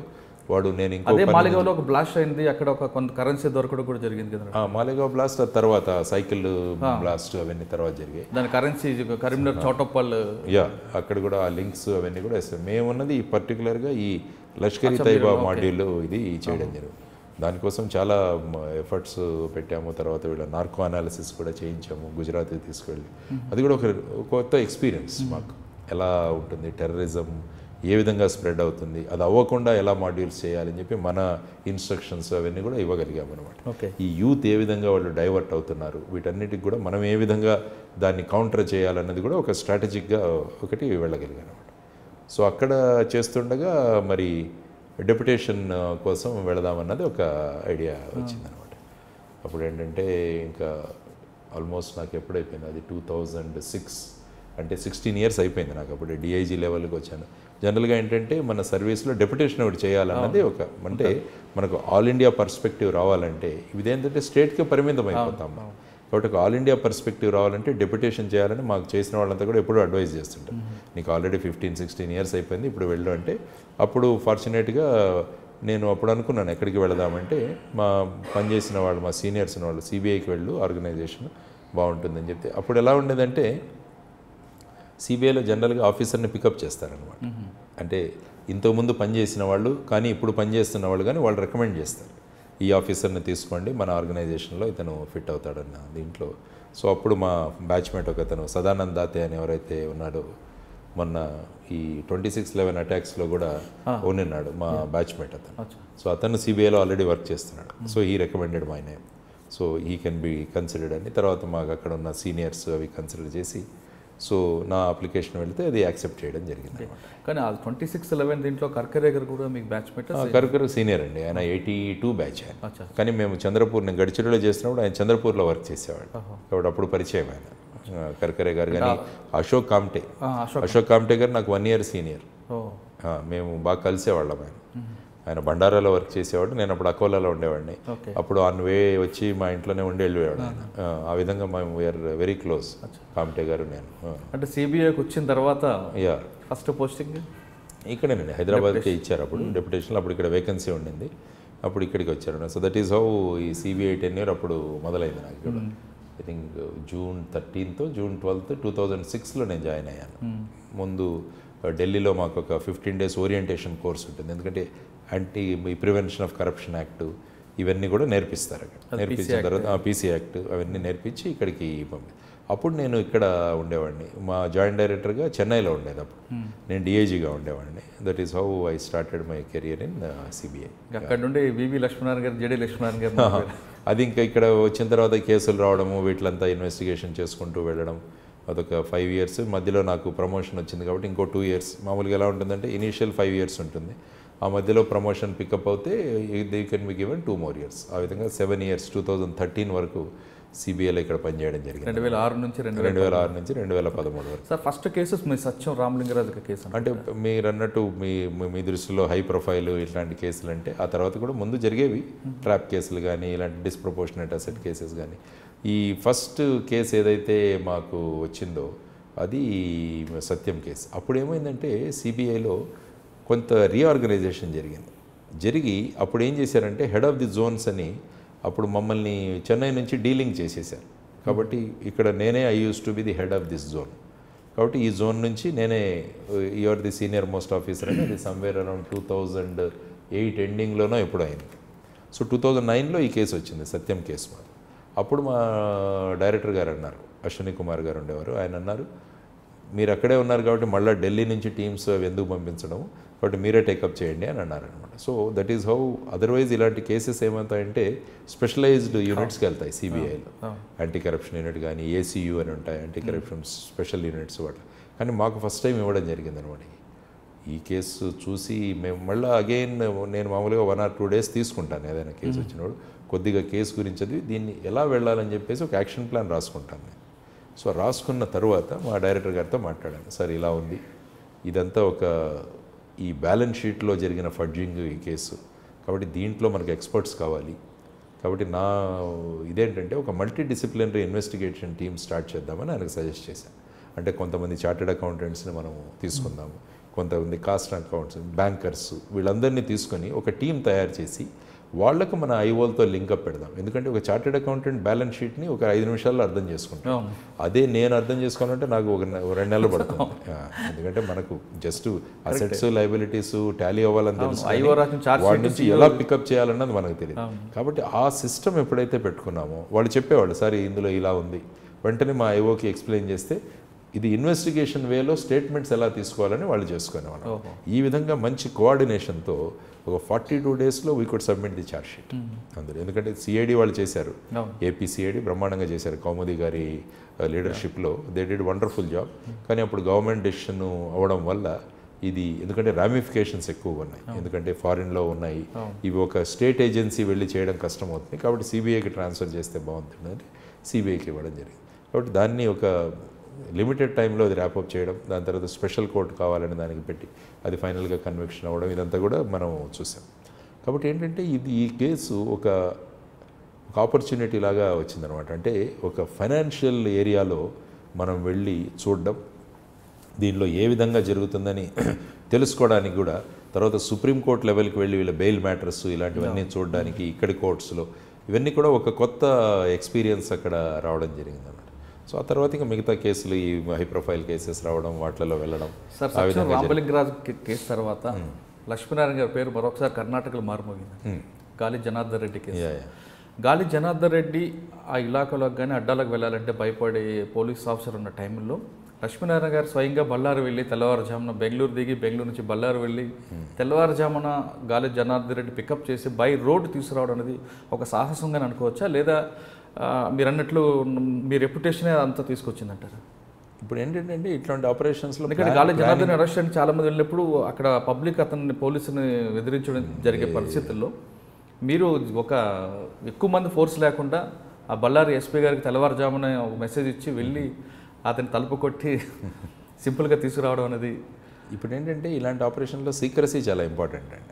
వాడు నేను ఇంకో అదే పని- మాలిగావ్లో ఒక బ్లాస్ట్ అయింది అక్కడ ఒక కొంత కరెన్సీ దొరకడం కూడా జరిగింది కదా ఆ, మాలేగావ్ బ్లాస్ట్ ఆ తర్వాత సైకిల్ బ్లాస్ట్ అవన్నీ తర్వాత జరిగాయి దాని కరెన్సీ కరీంనగర్ చౌటప్పల్ యా అక్కడ కూడా ఆ లింక్స్ అవన్నీ కూడా వేస్తాం మేమున్నది ఈ పర్టికులర్గా ఈ లష్కరీ తైబా మాడ్యూల్ ఇది చేయడం జరిగింది దానికోసం చాలా ఎఫర్ట్స్ పెట్టాము తర్వాత వీళ్ళ నార్కో అనాలిసిస్ కూడా చేయించాము గుజరాత్కి తీసుకెళ్ళి అది కూడా ఒక ఒక కొత్త ఎక్స్పీరియన్స్ మాకు ఎలా ఉంటుంది టెర్రరిజం ఏ విధంగా స్ప్రెడ్ అవుతుంది అది అవ్వకుండా ఎలా మాడ్యూల్స్ చేయాలని చెప్పి మన ఇన్స్ట్రక్షన్స్ అవన్నీ కూడా ఇవ్వగలిగాము అనమాట ఓకే ఈ యూత్ ఏ విధంగా వాళ్ళు డైవర్ట్ అవుతున్నారు వీటన్నిటికి కూడా మనం ఏ విధంగా దాన్ని కౌంటర్ చేయాలన్నది కూడా ఒక స్ట్రాటజిక్గా ఒకటి వెళ్ళగలిగాను అనమాట సో అక్కడ చేస్తుండగా మరి డెప్యుటేషన్ కోసం వెళదామన్నది ఒక ఐడియా వచ్చిందనమాట అప్పుడు ఏంటంటే ఇంకా ఆల్మోస్ట్ నాకు ఎప్పుడైపోయింది అది టూ థౌజండ్ సిక్స్ అంటే సిక్స్టీన్ ఇయర్స్ అయిపోయింది నాకు అప్పుడు డిఐజీ లెవెల్కి వచ్చాను జనరల్గా ఏంటంటే మన సర్వీస్లో డెప్యుటేషన్ ఒకటి చేయాలన్నది ఒక అంటే మనకు ఆల్ ఇండియా పర్స్పెక్టివ్ రావాలంటే ఇదేంటంటే స్టేట్కి పరిమితం అయిపోతాం మనం. కాబట్టి ఒక ఆల్ ఇండియా పర్స్పెక్టివ్ రావాలంటే డెప్యుటేషన్ చేయాలని మాకు చేసిన వాళ్ళంతా కూడా ఎప్పుడూ అడ్వైజ్ చేస్తుంటారు నీకు ఆల్రెడీ ఫిఫ్టీన్ సిక్స్టీన్ ఇయర్స్ అయిపోయింది ఇప్పుడు వెళ్ళు అంటే అప్పుడు ఫార్చునేట్గా నేను అప్పుడు అనుకున్నాను ఎక్కడికి వెళదామంటే మా పనిచేసిన వాళ్ళు మా సీనియర్స్ ఉన్న వాళ్ళు సిబిఐకి వెళ్ళు ఆర్గనైజేషన్ బాగుంటుందని చెప్తే అప్పుడు ఎలా ఉండేదంటే సిబిఐలో జనరల్గా ఆఫీసర్ని పికప్ చేస్తారనమాట అంటే ఇంతకుముందు పనిచేసిన వాళ్ళు కానీ ఇప్పుడు పనిచేస్తున్న వాళ్ళు కానీ వాళ్ళు రికమెండ్ చేస్తారు ఈ ఆఫీసర్ని తీసుకోండి మన ఆర్గనైజేషన్లో ఇతను ఫిట్ అవుతాడన్న దీంట్లో సో అప్పుడు మా బ్యాచ్మేట్ ఒక అతను సదానంద్ దాతే అని ఎవరైతే ఉన్నాడో మొన్న ఈ ట్వంటీ సిక్స్ లెవెన్ అటాక్స్లో కూడా ఉన్నాడు మా బ్యాచ్మేట్ అతను సో అతను సిబిఐలో ఆల్రెడీ వర్క్ చేస్తున్నాడు so he recommended my name so he can be considered అని తర్వాత మాకు అక్కడ ఉన్న సీనియర్స్ అవి కన్సిడర్ చేసి సో నా అప్లికేషన్ వెళ్తే అది యాక్సెప్ట్ చేయడం జరిగింది కానీ ఆ ట్వంటీ సిక్స్ లెవెన్ దీంట్లో కర్కరేగర్ కూడా మీకు బ్యాచ్ మెట్ కరుకరు సీనియర్ అండి ఆయన ఎయిటీ టూ బ్యాచ్ ఆయన అచ్చా. కానీ మేము చంద్రపూర్ నేను గడిచిడలో చేసినప్పుడు ఆయన చంద్రపూర్లో వర్క్ చేసేవాడు కాబట్టి అప్పుడు పరిచయం ఆయన ఆ, కర్కరే గారు కానీ అశోక్ కామ్టే అశోక్ అశోక్ కామ్టే గారు నాకు వన్ ఇయర్ సీనియర్ ఓ మేము బాగా కలిసేవాళ్ళం ఆయన ఆయన బండారాలో వర్క్ చేసేవాడు నేను అప్పుడు అకోలాలో ఉండేవాడిని ఓకే అప్పుడు ఆన్ వే వచ్చి మా ఇంట్లోనే ఉండి వెళ్ళేవాడు ఆయన ఆ, ఆ విధంగా మేము వీఆర్ వెరీ క్లోజ్ కామ్టే గారు నేను అంటే సిబిఐకి వచ్చిన తర్వాత యా ఫస్ట్ పోస్టింగ్ ఇక్కడేనండి హైదరాబాద్కి ఇచ్చారు అప్పుడు డెప్యుటేషన్లో అప్పుడు ఇక్కడ వేకెన్సీ ఉండింది అప్పుడు ఇక్కడికి వచ్చారు సో దట్ ఈస్ హౌ ఈ సిబిఐ టెన్ ఇయర్ అప్పుడు మొదలైంది నాకు ఇక్కడ I think June thirteenth June twelfth two thousand సిక్స్లో నేను జాయిన్ అయ్యాను ముందు ఆ, ఢిల్లీలో మాకు ఒక ఫిఫ్టీన్ డేస్ ఓరియంటేషన్ కోర్స్ ఉంటుంది ఎందుకంటే యాంటీ ఈ ప్రివెన్షన్ ఆఫ్ కరప్షన్ యాక్ట్ ఇవన్నీ కూడా నేర్పిస్తారు అక్కడ నేర్పించిన తర్వాత పీసీ యాక్ట్ అవన్నీ నేర్పించి ఇక్కడికి పంపి అప్పుడు నేను ఇక్కడ ఉండేవాడిని మా జాయింట్ డైరెక్టర్గా చెన్నైలో ఉండేది అప్పుడు నేను డిఐజీగా ఉండేవాడిని that is how I started my career in CBI అక్కడ నుండి వివి లక్ష్మీనారాయణ గారు జేడి లక్ష్మీనారాయణ గారు అది ఇంకా ఇక్కడ వచ్చిన తర్వాత కేసులు రావడము వీటిలంతా ఇన్వెస్టిగేషన్ చేసుకుంటూ వెళ్ళడం అదొక ఫైవ్ ఇయర్స్ మధ్యలో నాకు ప్రమోషన్ వచ్చింది కాబట్టి ఇంకో టూ ఇయర్స్ మామూలుగా ఎలా ఉంటుందంటే ఇనీషియల్ ఫైవ్ ఇయర్స్ ఉంటుంది ఆ మధ్యలో ప్రమోషన్ పికప్ అవుతే they can be given two more years ఆ విధంగా seven years two thousand thirteen వరకు సిబిఐలో ఇక్కడ పనిచేయడం జరిగింది రెండు వేల ఆరు నుంచి రెండు రెండు వేల ఆరు నుంచి రెండు వేల పదమూడు వరకు సార్ ఫస్ట్ కేసెస్ మీ సత్యం రామలింగరాజు కేసు అన్న. అంటే మీరు అన్నట్టు మీ మీ- మీ దృష్టిలో హై ప్రొఫైల్ ఇట్లాంటి కేసులు అంటే ఆ తర్వాత కూడా ముందు జరిగేవి ట్రాప్ కేసులు కానీ ఇలాంటి డిస్ప్రపోర్షనేట్ అసెట్ కేసెస్ కానీ ఈ ఫస్ట్ కేసు ఏదైతే మాకు వచ్చిందో అది సత్యం కేసు అప్పుడు ఏమైందంటే సిబిఐలో కొంత రీఆర్గనైజేషన్ జరిగింది జరిగి అప్పుడు ఏం చేశారంటే హెడ్ ఆఫ్ ది జోన్స్ అని అప్పుడు మమ్మల్ని చెన్నై నుంచి డీలింగ్ చేసేసారు కాబట్టి ఇక్కడ నేనే I use to be the head of this zone కాబట్టి ఈ జోన్ నుంచి నేనే you are the senior most officer అని అది somewhere around two thousand eight ఎండింగ్లోనో ఎప్పుడు అయింది సో టూ థౌజండ్ నైన్లో ఈ కేసు వచ్చింది సత్యం కేసు మాది అప్పుడు మా డైరెక్టర్ గారు అన్నారు అశ్విని కుమార్ గారు ఉండేవారు ఆయన అన్నారు మీరు అక్కడే ఉన్నారు కాబట్టి మళ్ళీ ఢిల్లీ నుంచి టీమ్స్ అవి ఎందుకు పంపించడం కాబట్టి మీరే టేకప్ చేయండి అని అన్నారు అనమాట so that is how otherwise ఇలాంటి కేసెస్ ఏమవుతాయంటే స్పెషలైజ్డ్ యూనిట్స్కి వెళ్తాయి సిబిఐలో యాంటీ కరప్షన్ యూనిట్ కానీ ఏసీయూ అని ఉంటాయి యాంటీ కరప్షన్ స్పెషల్ యూనిట్స్ వాటి కానీ మాకు ఫస్ట్ టైం ఇవ్వడం జరిగింది అనమాట ఈ కేసు చూసి మేము మళ్ళీ అగైన్ నేను మామూలుగా వన్ ఆర్ టూ డేస్ తీసుకుంటాను ఏదైనా కేసు వచ్చినప్పుడు కొద్దిగా కేసు గురించి చదివి దీన్ని ఎలా వెళ్ళాలని చెప్పేసి ఒక యాక్షన్ ప్లాన్ రాసుకుంటాను నేను సో రాసుకున్న తర్వాత మా డైరెక్టర్ గారితో మాట్లాడాను సార్ ఇలా ఉంది ఇదంతా ఒక ఈ బ్యాలెన్స్ షీట్లో జరిగిన ఫడ్జింగ్ ఈ కేసు కాబట్టి దీంట్లో మనకు ఎక్స్పర్ట్స్ కావాలి కాబట్టి నా ఇదేంటంటే ఒక multi disciplinary investigation team start చేద్దామని ఆయనకు సజెస్ట్ చేశాను అంటే కొంతమంది చార్టెడ్ అకౌంటెంట్స్ని మనం తీసుకుందాము కొంతమంది కాస్ట్ అకౌంట్స్ బ్యాంకర్స్ వీళ్ళందరినీ తీసుకొని ఒక టీం తయారు చేసి వాళ్ళకు మన ఐఓలతో లింకప్ పెడదాం ఎందుకంటే ఒక చార్టెడ్ అకౌంటెంట్ బ్యాలెన్స్ షీట్ని ఒక ఐదు నిమిషాల్లో అర్థం చేసుకుంటాం అవును. అదే నేను అర్థం చేసుకోవాలంటే నాకు ఒక నె- ఒక రెండు నెలలు పడుతుంది ఆ, ఎందుకంటే మనకు జస్ట్ అసెట్స్ లైబిలిటీస్ టాలీ అవ్వాలని తెలుసు కానీ ఐఓ రాసిన charge వాడి sheet నుంచి ఎలా పికప్ చేయాలన్నది మనకు తెలియదు కాబట్టి ఆ సిస్టమ్ ఎప్పుడైతే పెట్టుకున్నామో వాళ్ళు చెప్పేవాళ్ళు సార్ ఇందులో ఇలా ఉంది వెంటనే మా ఐఓకి ఎక్స్ప్లెయిన్ చేస్తే ఇది ఇన్వెస్టిగేషన్ వేలో స్టేట్మెంట్స్ ఎలా తీసుకోవాలని వాళ్ళు చేసుకునేవాళ్ళు ఓహో. ఈ విధంగా మంచి కోఆర్డినేషన్తో ఒక ఫార్టీ టూ డేస్లో we could submit the charge sheet అందరూ ఎందుకంటే సిఐడి వాళ్ళు చేశారు అవును. ఏపీ సిఐడి బ్రహ్మాండంగా చేశారు కౌముది గారి లీడర్షిప్లో దే డిడ్ వండర్ఫుల్ జాబ్ కానీ అప్పుడు గవర్నమెంట్ డెసిషన్ అవ్వడం వల్ల ఇది ఎందుకంటే రామిఫికేషన్స్ ఎక్కువగా ఉన్నాయి ఎందుకంటే ఫారిన్లో ఉన్నాయి ఇవి ఒక స్టేట్ ఏజెన్సీ వెళ్ళి చేయడం కష్టం అవుతుంది కాబట్టి సిబిఐకి ట్రాన్స్ఫర్ చేస్తే బాగుంటుంది అంటే సిబిఐకి ఇవ్వడం జరిగింది కాబట్టి దాన్ని ఒక లిమిటెడ్ టైంలో అది ర్యాపప్ చేయడం దాని తర్వాత స్పెషల్ కోర్టు కావాలని దానికి పెట్టి అది ఫైనల్గా కన్విక్షన్ అవ్వడం ఇదంతా కూడా మనం చూసాం కాబట్టి ఏంటంటే ఇది ఈ కేసు ఒక ఒక ఆపర్చునిటీ లాగా వచ్చిందనమాట అంటే ఒక ఫైనాన్షియల్ ఏరియాలో మనం వెళ్ళి చూడడం దీనిలో ఏ విధంగా జరుగుతుందని తెలుసుకోవడానికి కూడా తర్వాత సుప్రీంకోర్టు లెవెల్కి వెళ్ళి వీళ్ళ బెయిల్ మ్యాటర్స్ ఇలాంటివన్నీ చూడడానికి ఇక్కడి కోర్ట్స్లో ఇవన్నీ కూడా ఒక కొత్త ఎక్స్పీరియన్స్ అక్కడ రావడం జరిగిందన్నమాట సో ఆ తర్వాత ఇంకా మిగతా కేసులు ఈ హై ప్రొఫైల్ కేసెస్ రావడం వాటిలలో వెళ్ళడం సార్ ఆ సత్యం విధంగా రామలింగరాజు కే- కేసు తర్వాత లక్ష్మీనారాయణ గారి పేరు మరొకసారి కర్ణాటకలో మారుమోగింది గాలి జనార్దన్ రెడ్డి కేసు యా, యా. గాలి జనార్దన్ రెడ్డి ఆ ఇలాకాలోకి కానీ అడ్డాలకు వెళ్ళాలంటే భయపడే పోలీస్ ఆఫీసర్ ఉన్న టైంలో లక్ష్మీనారాయణ గారు స్వయంగా బళ్ళారు వెళ్ళి తెల్లవారుజామున బెంగళూరు దిగి బెంగళూరు నుంచి బళ్ళారు వెళ్ళి తెల్లవారుజామున గాలి జనార్దన్ రెడ్డి పికప్ చేసి బై రోడ్ తీసుకురావడం అనేది ఒక సాహసంగా అనుకోవచ్చా లేదా ఆ, మీరు అన్నట్లు మీ రెప్యుటేషనే అంతా తీసుకొచ్చిందంటారా ఇప్పుడు ఏంటంటే ఇట్లాంటి ఆపరేషన్స్లో ఎందుకంటే గాలి జనార్దన్ అరెస్ట్ అని చాలా మంది వెళ్ళినప్పుడు అక్కడ పబ్లిక్ అతన్ని పోలీసుని ఎదిరించడం జరిగే పరిస్థితుల్లో మీరు ఒక ఎక్కువ మంది ఫోర్స్ లేకుండా ఆ బళ్ళారి ఎస్పీ గారికి తెల్లవారుజామున ఒక మెసేజ్ ఇచ్చి వెళ్ళి అతని తలుపు కొట్టి సింపుల్గా తీసుకురావడం అనేది ఇప్పుడు ఏంటంటే ఇలాంటి ఆపరేషన్లో సీక్రసీ చాలా ఇంపార్టెంట్ అండి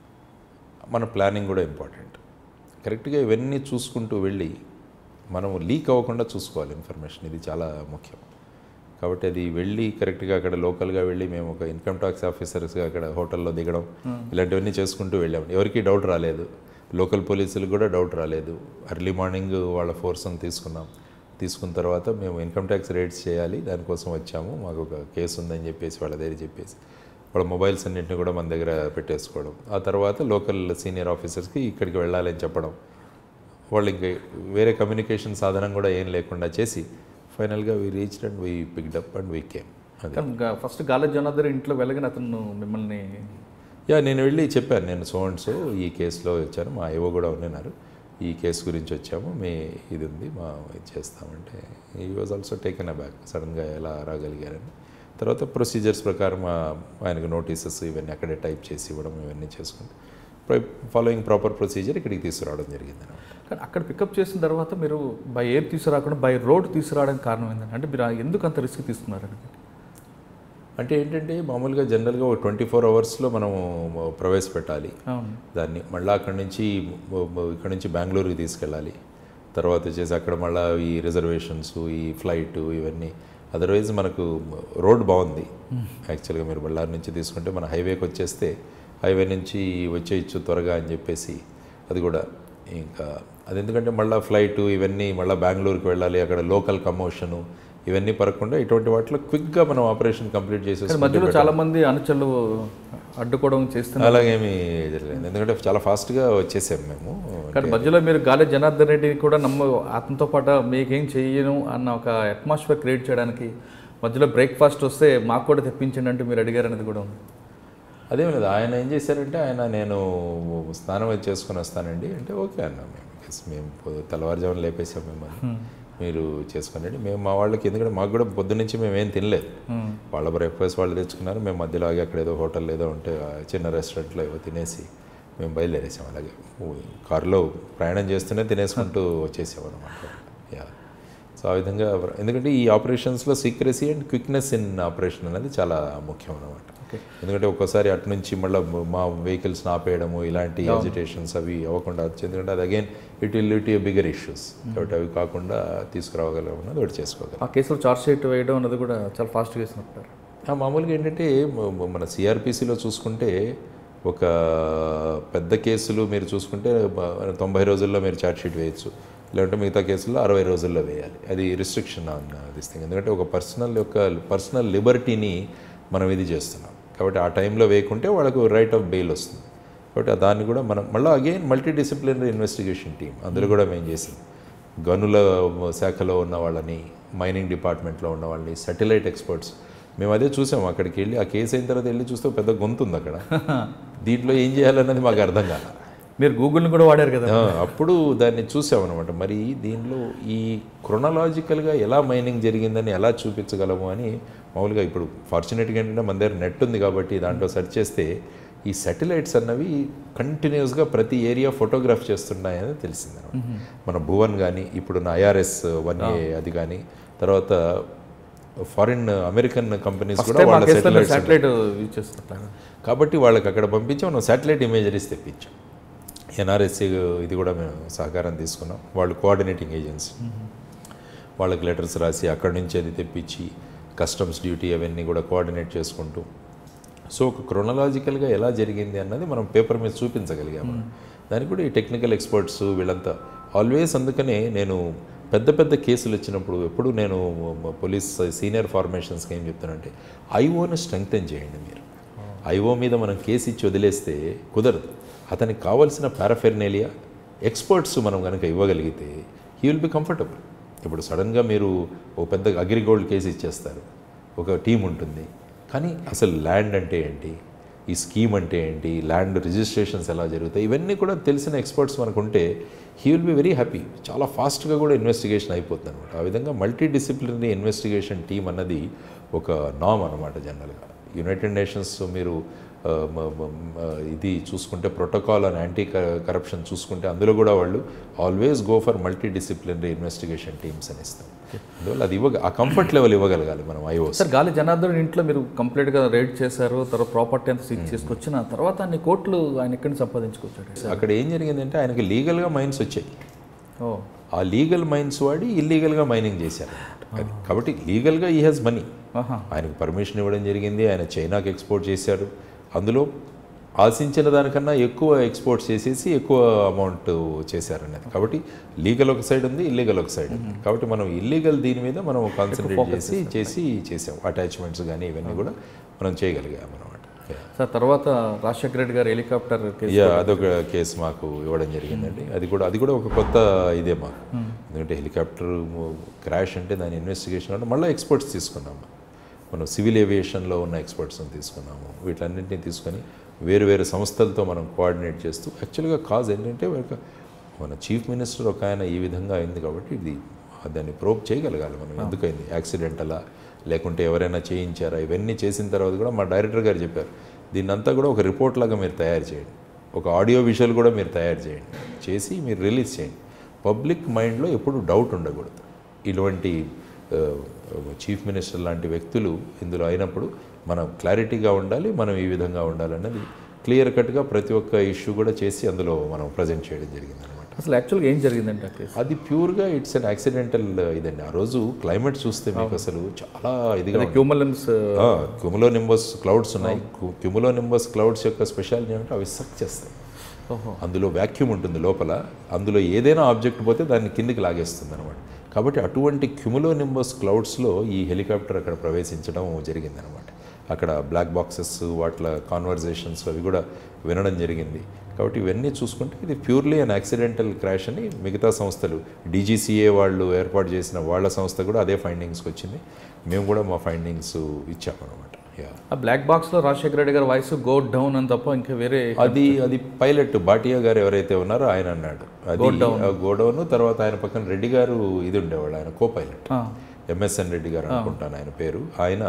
మన ప్లానింగ్ కూడా ఇంపార్టెంట్ కరెక్ట్గా ఇవన్నీ చూసుకుంటూ వెళ్ళి మనం లీక్ అవ్వకుండా చూసుకోవాలి ఇన్ఫర్మేషన్ ఇది చాలా ముఖ్యం కాబట్టి అది వెళ్ళి కరెక్ట్గా అక్కడ లోకల్గా వెళ్ళి మేము ఒక ఇన్కమ్ ట్యాక్స్ ఆఫీసర్స్గా అక్కడ హోటల్లో దిగడం ఇలాంటివన్నీ చేసుకుంటూ వెళ్ళాం ఎవరికి డౌట్ రాలేదు లోకల్ పోలీసులకు కూడా డౌట్ రాలేదు అర్లీ మార్నింగ్ వాళ్ళ ఫోర్స్ని తీసుకున్నాం తీసుకున్న తర్వాత మేము ఇన్కమ్ ట్యాక్స్ రేట్స్ చేయాలి దానికోసం వచ్చాము మాకు ఒక కేసు ఉందని చెప్పేసి వాళ్ళ దగ్గర చెప్పేసి వాళ్ళ మొబైల్స్ అన్నింటిని కూడా మన దగ్గర పెట్టేసుకోవడం ఆ తర్వాత లోకల్ సీనియర్ ఆఫీసర్స్కి ఇక్కడికి వెళ్ళాలని చెప్పడం వాళ్ళు ఇంకా వేరే కమ్యూనికేషన్ సాధనం కూడా ఏం లేకుండా చేసి ఫైనల్గా we reach and we picked up and we came అది కానీ గా- ఫస్ట్ గాలి జనార్దన్ ఇంట్లో వెళ్ళగానే అతను మిమ్మల్ని యా నేను వెళ్ళి చెప్పాను నేను సో అండ్ సో ఈ కేసులో వచ్చాను మా ఐఓ కూడా ఉన్నారు ఈ కేసు గురించి వచ్చాము మీ ఇది ఉంది మా ఇది చేస్తామంటే he was also taken aback సడన్గా ఎలా రాగలిగారని తర్వాత ప్రొసీజర్స్ ప్రకారం ఆ- ఆయనకు నోటీసెస్ ఇవన్నీ అక్కడే టైప్ చేసి ఇవ్వడం ఇవన్నీ చేసుకుంటూ ఫాలోయింగ్ ప్రాపర్ ప్రొసీజర్ ఇక్కడికి తీసుకురావడం జరిగింది అన్నమాట. కానీ అక్కడ పికప్ చేసిన తర్వాత మీరు బై ఎయిర్ తీసుకురాకుండా బై రోడ్ తీసుకురావడానికి కారణం ఏంటంటే అంటే మీరు ఆ- ఎందుకు అంత రిస్క్ తీసుకున్నారండి అంటే ఏంటంటే మామూలుగా జనరల్గా ఒక ట్వంటీ ఫోర్ అవర్స్లో మనం ప్రవేశపెట్టాలి అవును దాన్ని మళ్ళీ అక్కడి నుంచి ఇక్కడ నుంచి బెంగళూరుకి తీసుకెళ్ళాలి తర్వాత వచ్చేసి అక్కడ మళ్ళీ ఈ రిజర్వేషన్స్ ఈ ఫ్లైట్ ఇవన్నీ అదర్వైజ్ మనకు రోడ్ బాగుంది యాక్చువల్గా మీరు బళ్ళారి నుంచి తీసుకుంటే మన హైవేకి వచ్చేస్తే హైవే నుంచి వచ్చేయచ్చు త్వరగా అని చెప్పేసి అది కూడా ఇంకా అది ఎందుకంటే మళ్ళీ ఫ్లైట్ ఇవన్నీ మళ్ళీ బెంగళూరుకి వెళ్ళాలి అక్కడ లోకల్ కమోషను ఇవన్నీ పరకుండా ఇటువంటి వాటిలో క్విక్గా మనం ఆపరేషన్ కంప్లీట్ కానీ చేసేసి మధ్యలో చాలా మంది అనుచరులు అడ్డుకోవడం చేస్తున్నారు అలాగేమీ జరగలేదు ఎందుకంటే చాలా ఫాస్ట్గా వచ్చేసాం మేము కానీ మధ్యలో మీరు గాలి జనార్దన్ రెడ్డి కూడా నమ్మ అతనితో పాటు మీకేం చెయ్యను అన్న ఒక అట్మాస్ఫియర్ క్రియేట్ చేయడానికి మధ్యలో బ్రేక్ఫాస్ట్ వస్తే మాకు కూడా తెప్పించండి అంటూ మీరు అడిగారు అనేది కూడా ఉంది అదేం లేదు ఆయన ఏం చేశారంటే ఆయన నేను స్నానం అది చేసుకొని వస్తానండి అంటే ఓకే అన్నాం మేము Yes, మేము పొద్దు- తెల్లవారుజామున లేపేసాం మిమ్మల్ని మీరు చేసుకోనండి మేము మా వాళ్ళకి ఎందుకంటే మాకు కూడా పొద్దు నుంచి మేము ఏం తినలేదు వాళ్ళ బ్రేక్ఫాస్ట్ వాళ్ళు తెచ్చుకున్నారు మేము మధ్యలో ఆగి అక్కడ ఏదో హోటల్ ఏదో ఉంటే ఆ చిన్న రెస్టారెంట్లో ఏవో తినేసి మేము బయలుదేరేసాం అలాగే ఊ- కారులో ప్రయాణం చేస్తూనే తినేసుకుంటూ వచ్చేసాం అనమాట యా సో ఆ విధంగా ఎందుకంటే ఈ ఆపరేషన్స్లో secrecy and quickness in operation అనేది చాలా ముఖ్యం అనమాట ఎందుకంటే ఒక్కోసారి అటు నుంచి మళ్ళీ మా వెహికల్స్ని ఆపేయడము ఇలాంటి ఎజిటేషన్స్ అవి అవ్వకుండా వచ్చి ఎందుకంటే అది again it will lead bigger issues కాబట్టి అవి కాకుండా తీసుకురావగలం అన్నది ఒకటి చేసుకోగలం ఆ కేసులో చార్జ్ షీట్ వేయడం అనేది కూడా చాలా ఫాస్ట్గా వేసినట్టు ఆ, మామూలుగా ఏంటంటే మ- మ- మన సిఆర్పిసిలో చూసుకుంటే ఒక పెద్ద కేసులు మీరు చూసుకుంటే బ- తొంభై రోజుల్లో మీరు ఛార్జ్ షీట్ వేయచ్చు లేదంటే మిగతా కేసుల్లో అరవై రోజుల్లో వేయాలి అది రిస్ట్రిక్షన్ ఆన్ దిస్ థింగ్ ఎందుకంటే ఒక పర్సనల్ యొక్క పర్సనల్ లిబర్టీని మనం ఇది చేస్తున్నాం కాబట్టి ఆ టైంలో వేయకుంటే వాళ్ళకు రైట్ ఆఫ్ బెయిల్ వస్తుంది కాబట్టి దాన్ని కూడా మనం మళ్ళీ again multi disciplinary investigation team అందులో కూడా మేము చేసింది గనుల శాఖలో ఉన్న వాళ్ళని మైనింగ్ డిపార్ట్మెంట్లో ఉన్న వాళ్ళని సాటిలైట్ ఎక్స్పర్ట్స్ మేము అదే చూసాం అక్కడికి వెళ్ళి ఆ కేసు అయిన తర్వాత వెళ్ళి చూస్తే పెద్ద గొంతు ఉంది అక్కడ దీంట్లో ఏం చేయాలన్నది మాకు అర్థం కాల మీరు గూగుల్ని కూడా వాడారు కదా ఆ, అప్పుడు దాన్ని చూసామన్నమాట మరి దీనిలో ఈ క్రొనలాజికల్గా ఎలా మైనింగ్ జరిగిందని ఎలా చూపించగలము అని మామూలుగా ఇప్పుడు ఫార్చునేట్గా ఏంటంటే మన దగ్గర నెట్ ఉంది కాబట్టి దాంట్లో సెర్చ్ చేస్తే ఈ సాటిలైట్స్ అన్నవి కంటిన్యూస్గా ప్రతి ఏరియా ఫోటోగ్రాఫ్ చేస్తున్నాయని తెలిసిందనమాట మన భువన్ కానీ ఇప్పుడు నా ఐఆర్ఎస్ వన్ ఏ అది కానీ తర్వాత ఫారిన్ అమెరికన్ కంపెనీస్ కూడా వాళ్ళ సాటిలైట్స్ సాటిలైట్ యూజ్ చేస్తారు కాబట్టి వాళ్ళకి అక్కడ పంపించి మనం శాటిలైట్ ఇమేజరీస్ తెప్పించాం ఎన్ఆర్ఎస్సి ఇది కూడా మేము సహకారం తీసుకున్నాం వాళ్ళు కోఆర్డినేటింగ్ ఏజెన్సీ వాళ్ళకి లెటర్స్ రాసి అక్కడి నుంచి అది తెప్పించి కస్టమ్స్ డ్యూటీ అవన్నీ కూడా కోఆర్డినేట్ చేసుకుంటూ సో ఒక క్రొనలాజికల్గా ఎలా జరిగింది అన్నది మనం పేపర్ మీద చూపించగలిగాము దానికి కూడా ఈ టెక్నికల్ ఎక్స్పర్ట్స్ వీళ్ళంతా ఆల్వేస్ అందుకనే నేను పెద్ద పెద్ద కేసులు వచ్చినప్పుడు ఎప్పుడు నేను మ- పోలీస్ సీనియర్ ఫార్మేషన్స్కి ఏం చెప్తానంటే ఐఓని స్ట్రెంగ్తెన్ చేయండి మీరు ఐఓ మీద మనం కేసు ఇచ్చి వదిలేస్తే కుదరదు అతనికి కావాల్సిన పారాఫెర్నేలియా ఎక్స్పర్ట్స్ మనం కనుక ఇవ్వగలిగితే హీ విల్ బి కంఫర్టబుల్ ఇప్పుడు సడన్గా మీరు ఓ పెద్ద అగ్రిగోల్డ్ కేసు ఇచ్చేస్తారు ఒక టీం ఉంటుంది కానీ అసలు ల్యాండ్ అంటే ఏంటి ఈ స్కీమ్ అంటే ఏంటి ల్యాండ్ రిజిస్ట్రేషన్స్ ఎలా జరుగుతాయి ఇవన్నీ కూడా తెలిసిన ఎక్స్పర్ట్స్ మనకు ఉంటే he will be very happy చాలా ఫాస్ట్గా కూడా ఇన్వెస్టిగేషన్ అయిపోతుంది అనమాట ఆ విధంగా మల్టీ డిసిప్లినరీ ఇన్వెస్టిగేషన్ టీం అన్నది ఒక నామ్ అనమాట జనరల్గా యునైటెడ్ నేషన్స్ మీరు ఆ, మ- మ- మ- ఇది చూసుకుంటే ప్రోటోకాల్ అండ్ యాంటీ కరప్షన్ చూసుకుంటే అందులో కూడా వాళ్ళు always go for multi disciplinary investigation teams అని ఇస్తారు అందువల్ల అది ఇవ్వ ఆ కంఫర్ట్ లెవెల్ ఇవ్వగలగాలి మనం ఐఓస్ సార్ గాలి జనార్దన్ ఇంట్లో మీరు కంప్లీట్గా రైడ్ చేశారు తర్వాత ప్రాపర్టీ అంతా సీజ్ చేసుకొచ్చిన తర్వాత అన్ని కోట్లు ఆయన ఎక్కడి నుంచి సంపాదించుకొచ్చాడు అక్కడ ఏం జరిగిందంటే ఆయనకి లీగల్గా మైన్స్ వచ్చాయి ఓ ఆ లీగల్ మైన్స్ వాడి ఇల్లీగల్గా మైనింగ్ చేశారు అది కాబట్టి లీగల్గా ఈ హ్యాస్ మనీ ఆహా ఆయనకు పర్మిషన్ ఇవ్వడం జరిగింది ఆయన చైనాకి ఎక్స్పోర్ట్ చేశారు అందులో ఆశించిన దానికన్నా ఎక్కువ ఎక్స్పోర్ట్ చేసేసి ఎక్కువ అమౌంట్ చేశారనేది కాబట్టి లీగల్ ఒక సైడ్ ఉంది ఇల్లీగల్ ఒక సైడ్ ఉంది కాబట్టి మనం ఇల్లీగల్ దీని మీద మనం కాన్సన్ట్రేట్ చేసి చేసి చేసాం అటాచ్మెంట్స్ కానీ ఇవన్నీ కూడా మనం చేయగలిగాం అనమాట సార్ తర్వాత రాజశేఖర రెడ్డి గారు హెలికాప్టర్ కేసు యా అదొక కేసు మాకు ఇవ్వడం జరిగిందండి అది కూడా అది కూడా ఒక కొత్త ఇదే మాకు ఎందుకంటే హెలికాప్టర్ క్రాష్ అంటే దాని ఇన్వెస్టిగేషన్ అంటే మళ్ళీ ఎక్స్పర్ట్స్ తీసుకున్నాము మనం సివిల్ ఏవియేషన్లో ఉన్న ఎక్స్పర్ట్స్ని తీసుకున్నాము వీటన్నింటినీ తీసుకొని వేరు వేరు సంస్థలతో మనం కోఆర్డినేట్ చేస్తూ యాక్చువల్గా కాజ్ ఏంటంటే ఒక మన చీఫ్ మినిస్టర్ ఒక ఆయన ఈ విధంగా అయింది కాబట్టి ఇది దాన్ని ప్రోప్ చేయగలగాలి మనం ఎందుకైంది యాక్సిడెంటలా లేకుంటే ఎవరైనా చేయించారా ఇవన్నీ చేసిన తర్వాత కూడా మా డైరెక్టర్ గారు చెప్పారు దీన్నంతా కూడా ఒక రిపోర్ట్ లాగా మీరు తయారు చేయండి ఒక ఆడియో విజువల్ కూడా మీరు తయారు చేయండి చేసి మీరు రిలీజ్ చేయండి పబ్లిక్ మైండ్లో ఎప్పుడు డౌట్ ఉండకూడదు ఇటువంటి ఆ, చీఫ్ మినిస్టర్ లాంటి వ్యక్తులు ఇందులో అయినప్పుడు మనం క్లారిటీగా ఉండాలి మనం ఈ విధంగా ఉండాలన్నది క్లియర్ కట్గా ప్రతి ఒక్క ఇష్యూ కూడా చేసి అందులో మనం ప్రజెంట్ చేయడం జరిగింది అనమాట అసలు యాక్చువల్గా ఏం జరిగిందంటే ఆ కేసు అది ప్యూర్గా ఇట్స్ అన్ యాక్సిడెంటల్ ఇదండి ఆ రోజు క్లైమేట్ చూస్తే మీకు అసలు చాలా ఇదిగా ఉంది. క్యూమలన్స్ క్యుములో నింబస్ క్లౌడ్స్ ఉన్నాయి క్యుములో నింబస్ క్లౌడ్స్ యొక్క స్పెషాలిటీ అంటే అవి సక్ చేస్తాయి ఓహో అందులో వ్యాక్యూమ్ ఉంటుంది లోపల అందులో ఏదైనా ఆబ్జెక్ట్ పోతే దాన్ని కిందికి లాగేస్తుంది అనమాట కాబట్టి అటువంటి క్యుములో నింబస్ క్లౌడ్స్లో ఈ హెలికాప్టర్ అక్కడ ప్రవేశించడం జరిగిందనమాట అక్కడ బ్లాక్ బాక్సెస్ వాటిల కాన్వర్జేషన్స్ అవి కూడా వినడం జరిగింది కాబట్టి ఇవన్నీ చూసుకుంటే ఇది ప్యూర్లీ అన్ యాక్సిడెంటల్ క్రాష్ అని మిగతా సంస్థలు డీజీసీఏ వాళ్ళు ఏర్పాటు చేసిన వాళ్ళ సంస్థ కూడా అదే ఫైండింగ్స్కి వచ్చింది మేము కూడా మా ఫైండింగ్స్ ఇచ్చామన్నమాట యా ఆ బ్లాక్ బాక్స్లో రాజశేఖర రెడ్డి గారి వాయిస్ గో డౌన్ అని తప్ప ఇంకా వేరే అది అది పైలట్ బాటియా గారు ఎవరైతే ఉన్నారో ఆయన అన్నాడు అది గోడౌన్ తర్వాత ఆయన పక్కన రెడ్డి గారు ఇది ఉండేవాడు ఆయన కో పైలట్ ఆ, ఎంఎస్ఎన్ రెడ్డి గారు అనుకుంటాను ఆయన పేరు ఆయన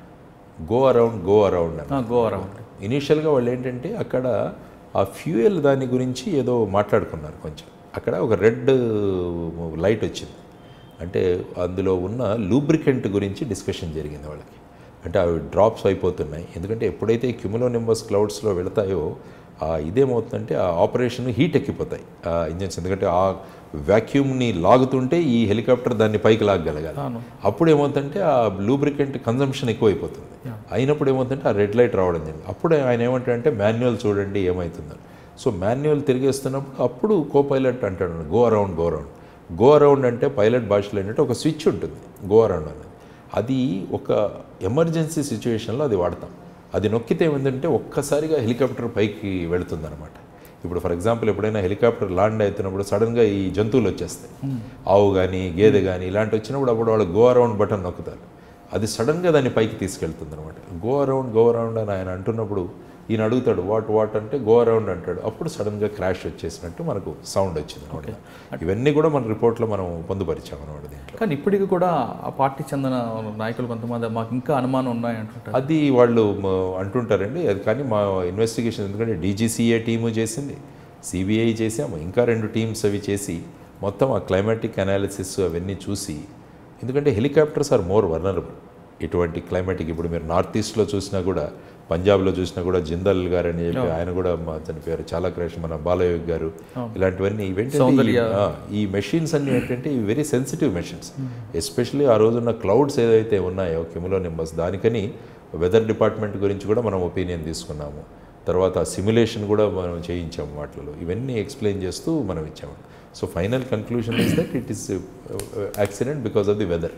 గో అరౌండ్ గో అరౌండ్ అని ఆ, గో అరౌండ్ ఇనీషియల్గా వాళ్ళు ఏంటంటే అక్కడ ఆ ఫ్యూయల్ దాని గురించి ఏదో మాట్లాడుకున్నారు కొంచెం అక్కడ ఒక రెడ్ లైట్ వచ్చింది అంటే అందులో ఉన్న లూబ్రికెంట్ గురించి డిస్కషన్ జరిగింది వాళ్ళకి అంటే అవి డ్రాప్స్ అయిపోతున్నాయి ఎందుకంటే ఎప్పుడైతే క్యుములో నింబస్ క్లౌడ్స్లో వెళతాయో ఆ ఇదేమవుతుందంటే ఆ ఆపరేషన్ హీట్ ఎక్కిపోతాయి ఆ ఇంజన్స్ ఎందుకంటే ఆ వ్యాక్యూమ్ని లాగుతుంటే ఈ హెలికాప్టర్ దాన్ని పైకి లాగగలగాలి అప్పుడు ఏమవుతుందంటే ఆ లూబ్రికెంట్ కన్జంప్షన్ ఎక్కువైపోతుంది అయినప్పుడు ఏమవుతుందంటే ఆ రెడ్ లైట్ రావడం జరిగింది అప్పుడు ఆయన ఏమంటాడంటే మాన్యువల్ చూడండి ఏమవుతుందని సో మాన్యువల్ తిరిగేస్తున్నప్పుడు అప్పుడు కో పైలట్ అంటాడు go around go around go around అంటే పైలట్ భాషలో ఏంటంటే ఒక స్విచ్ ఉంటుంది గో అరౌండ్ అనేది అది ఒక ఎమర్జెన్సీ సిచ్యువేషన్లో అది వాడతాం అది నొక్కితే ఏమిందంటే ఒక్కసారిగా హెలికాప్టర్ పైకి వెళుతుందన్నమాట ఇప్పుడు ఫర్ ఎగ్జాంపుల్ ఎప్పుడైనా హెలికాప్టర్ ల్యాండ్ అవుతున్నప్పుడు సడన్గా ఈ జంతువులు వచ్చేస్తాయి ఆవు కానీ గేదె కానీ ఇలాంటి వచ్చినప్పుడు అప్పుడు వాళ్ళు గో అరౌండ్ బటన్ నొక్కుతారు అది సడన్గా దాన్ని పైకి తీసుకెళ్తుంది అనమాట గో అరౌండ్ గో అరౌండ్ అని ఆయన అంటున్నప్పుడు ఈయన అడుగుతాడు వాట్ వాట్ అంటే గో అరౌండ్ అంటాడు అప్పుడు సడన్గా క్రాష్ వచ్చేసినట్టు మనకు సౌండ్ వచ్చింది అనమాట ఇవన్నీ కూడా మన రిపోర్ట్లో మనం పొందుపరిచాం అనమాట దీంట్లో కానీ ఇప్పటికి కూడా ఆ పార్టీ చెందిన నాయకులు కొంతమంది మాకు ఇంకా అనుమానం ఉన్నాయి అంటుంటారు అది వాళ్ళు మ- అంటుంటారండి అది కానీ మా ఇన్వెస్టిగేషన్ ఎందుకంటే డీజీసీఏ టీము చేసింది సిబిఐ చేసాము ఇంకా రెండు టీమ్స్ అవి చేసి మొత్తం ఆ క్లైమాటిక్ అనాలిసిస్ అవన్నీ చూసి ఎందుకంటే హెలికాప్టర్స్ ఆర్ మోర్ వర్నరబుల్ ఇటువంటి క్లైమాటిక్ ఇప్పుడు మీరు నార్త్ ఈస్ట్లో చూసినా కూడా పంజాబ్లో చూసినా కూడా జిందల్ గారు అని చెప్పి ఆయన కూడా మా చనిపోయారు చాలా క్రాష్ మన బాలయోగ్ గారు ఇలాంటివన్నీ ఇవేంటంటే ఈ- ఆ, ఈ మెషిన్స్ అన్ని ఏంటంటే ఇవి వెరీ సెన్సిటివ్ మెషిన్స్ ఎస్పెషల్లీ ఆ రోజున్న క్లౌడ్స్ ఏదైతే ఉన్నాయో కెములో నింబస్ దానికని వెదర్ డిపార్ట్మెంట్ గురించి కూడా మనం ఒపీనియన్ తీసుకున్నాము తర్వాత సిమ్యులేషన్ కూడా మనం చేయించాము వాటిలో ఇవన్నీ ఎక్స్ప్లెయిన్ చేస్తూ మనం ఇచ్చాము so final conclusion is that it is accident because of the weather